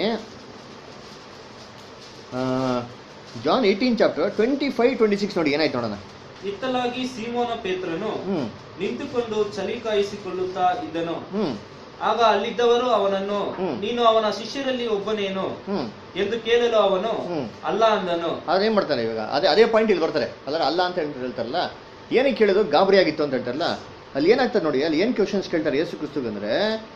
Speaker 1: John eighteen chapter twenty five twenty six ನೋಡಿ ಏನಾಯ್ತು ನೋಡೋಣ
Speaker 6: ಇತ್ತಲಾಗಿ ಸೀಮೋನ ಪೇತ್ರನು
Speaker 1: ಹ್ಞೂ
Speaker 6: ನಿಂತುಕೊಂಡು ಚಳಿ ಕಾಯಿಸಿಕೊಳ್ಳುತ್ತಾ ಇದ್ದನು
Speaker 1: ಹ್ಞೂ
Speaker 6: ಆಗ ಅಲ್ಲಿದ್ದವರು ಅವನನ್ನು
Speaker 1: ಹ್ಮ್.
Speaker 6: ನೀನು ಅವನ ಶಿಷ್ಯರಲ್ಲಿ ಒಬ್ಬನೇನು
Speaker 1: ಹ್ಞೂ
Speaker 6: ಎಂದು ಕೇಳಲು ಅವನು
Speaker 1: ಹ್ಮ್.
Speaker 6: ಅಲ್ಲ ಅಂದನು
Speaker 1: ಆದ್ರೆ ಏನ್ ಮಾಡ್ತಾರೆ ಇವಾಗ ಅದೇ ಅದೇ ಪಾಯಿಂಟ್ ಇಲ್ಲಿ ಬರ್ತಾರೆ ಅಲ್ಲ ಅಲ್ಲ ಅಂತ ಹೇಳ್ತಾರೆ ಹೇಳ್ತಾರಲ್ಲ ಏನಕ್ಕೆ ಕೇಳಿದ್ರು ಗಾಬರಿ ಆಗಿತ್ತು ಅಂತ ಹೇಳ್ತಾರಲ್ಲ ಅಲ್ಲಿ ಏನಾಗ್ತದೆ ನೋಡಿ ಅಲ್ಲಿ ಏನು ಕ್ವಶನ್ಸ್ ಕೇಳ್ತಾರೆ ಯೇಸು ಕ್ರಿಸ್ತುಗೆ ಅಂದ್ರೆ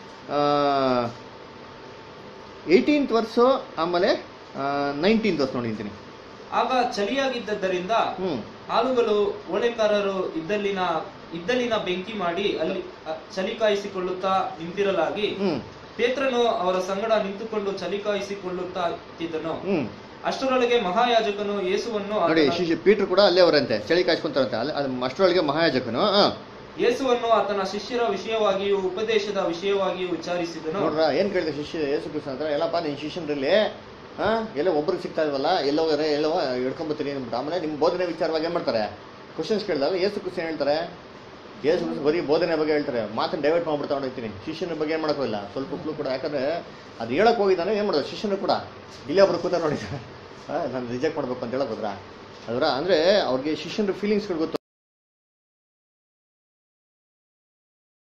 Speaker 1: ಏಯ್ಟೀನ್ತ್ ವರ್ಸು ಆಮೇಲೆ ನೈನ್ಟೀನ್ತ್ ವರ್ಸ್ ನೋಡಿ ಅಂತೀನಿ
Speaker 6: ಆಗ ಚಳಿಯಾಗಿದ್ದರಿಂದ
Speaker 1: ಹ್ಮ್
Speaker 6: ಹಾಲುಗಳು ಓಳೆಕಾರರು ಇದ್ದಲ್ಲಿನ ಇದ್ದಲ್ಲಿನ ಬೆಂಕಿ ಮಾಡಿ ಅಲ್ಲಿ ಅ, ಚಳಿ ಕಾಯಿಸಿಕೊಳ್ಳುತ್ತಾ ನಿಂತಿರಲಾಗಿ
Speaker 1: ಹ್ಮ್
Speaker 6: ಪೇತ್ರನು ಅವರ ಸಂಗಡ ನಿಂತುಕೊಂಡು ಚಳಿ ಕಾಯಿಸಿಕೊಳ್ಳುತ್ತಾ ಇದ್ದನು
Speaker 1: ಹ್ಮ್
Speaker 6: ಅಷ್ಟರೊಳಗೆ ಮಹಾಯಾಜಕನು ಯೇಸುವನ್ನು
Speaker 1: ನೋಡಿ
Speaker 6: ಆತನ-
Speaker 1: ಶಿಷ್ಯ ಪೀಟ್ರ್ ಕೂಡ ಅಲ್ಲೇ ಅವರಂತೆ ಚಳಿ ಕಾಯ್ಸ್ಕೊಂತಾರಂತೆ ಅಲ್ಲಿ ಅದು ಅಷ್ಟರೊಳಗೆ ಮಹಾಯಾಜಕನು ಹಾ
Speaker 6: ಯೇಸುವನ್ನು ಆತನ ಶಿಷ್ಯರ ವಿಷಯವಾಗಿಯೂ ಉಪದೇಶದ ವಿಷಯವಾಗಿಯೂ ವಿಚಾರಿಸಿದನು
Speaker 1: ನೋಡ್ರ ಏನ್ ಕೇಳಿದೆ ಶಿಷ್ಯ ಯೇಸು ಕ್ರಿಸ್ತ ಅಂತ ಎಲ್ಲಪ್ಪ ನಿನ್ ಶಿಷ್ಯನಲ್ಲಿ ಹಾ ಎಲ್ಲೋ ಒಬ್ರಿಗೆ ಸಿಗ್ತಾ ಇಲ್ವಲ್ಲ ಎಲ್ಲೋ ಹೋದ್ರೆ ಎಲ್ಲೋ ಹಿಡ್ಕೊಂಬತ್ತೀನಿ ಅಂದ್ಬಿಟ್ಟು ಆಮೇಲೆ ನಿಮ್ಮ ಬೋಧನೆ ವಿಚಾರವಾಗಿ ಏನ್ ಮಾಡ್ತಾರೆ ಕ್ವಶನ್ಸ್ ಕೇಳಿದಾಗ ಯೇಸು ಕ್ರಿಸ್ತ ಏನ್ ಹೇಳ್ತಾರೆ ಯೇಸು ಕ್ರಿಸ್ತ ಬರೀ ಬೋಧನೆ ಬಗ್ಗೆ ಹೇಳ್ತಾರೆ ಮಾತನ್ನ ಡೈವರ್ಟ್ ಮಾಡ್ಬಿಡ್ತಾ ಹೋಗ್ತೀನಿ ಶಿಷ್ಯನ ಬಗ್ಗೆ ಏನ್ ಮಾಡೋಕ್ಕಿಲ್ಲ ಸ್ವಲ್ಪ ಉಪ್ಲು ಕೂಡ ಯಾಕಂದ್ರೆ ಅದು ಹೇಳಕ್ ಹೋಗಿದ್ದಾನೆ ಏನ್ ಮಾಡೋದು ಶಿಷ್ಯನು ಕೂಡ ಇಲ್ಲೇ ಒಬ್ರು ಕೂತ ನೋಡಿದ್ದಾರೆ ನಾನು ರಿಜೆಕ್ಟ್ ಮಾಡ್ಬೇಕು ಅಂತ ಹೇಳಕ್ ಹೋದ್ರ ಅದರ ಅಂದ್ರೆ ಅವ್ರಿಗೆ ಶಿಷ್ಯನ ಫೀಲಿಂಗ್ಸ್ಗಳು ಗೊತ್ತು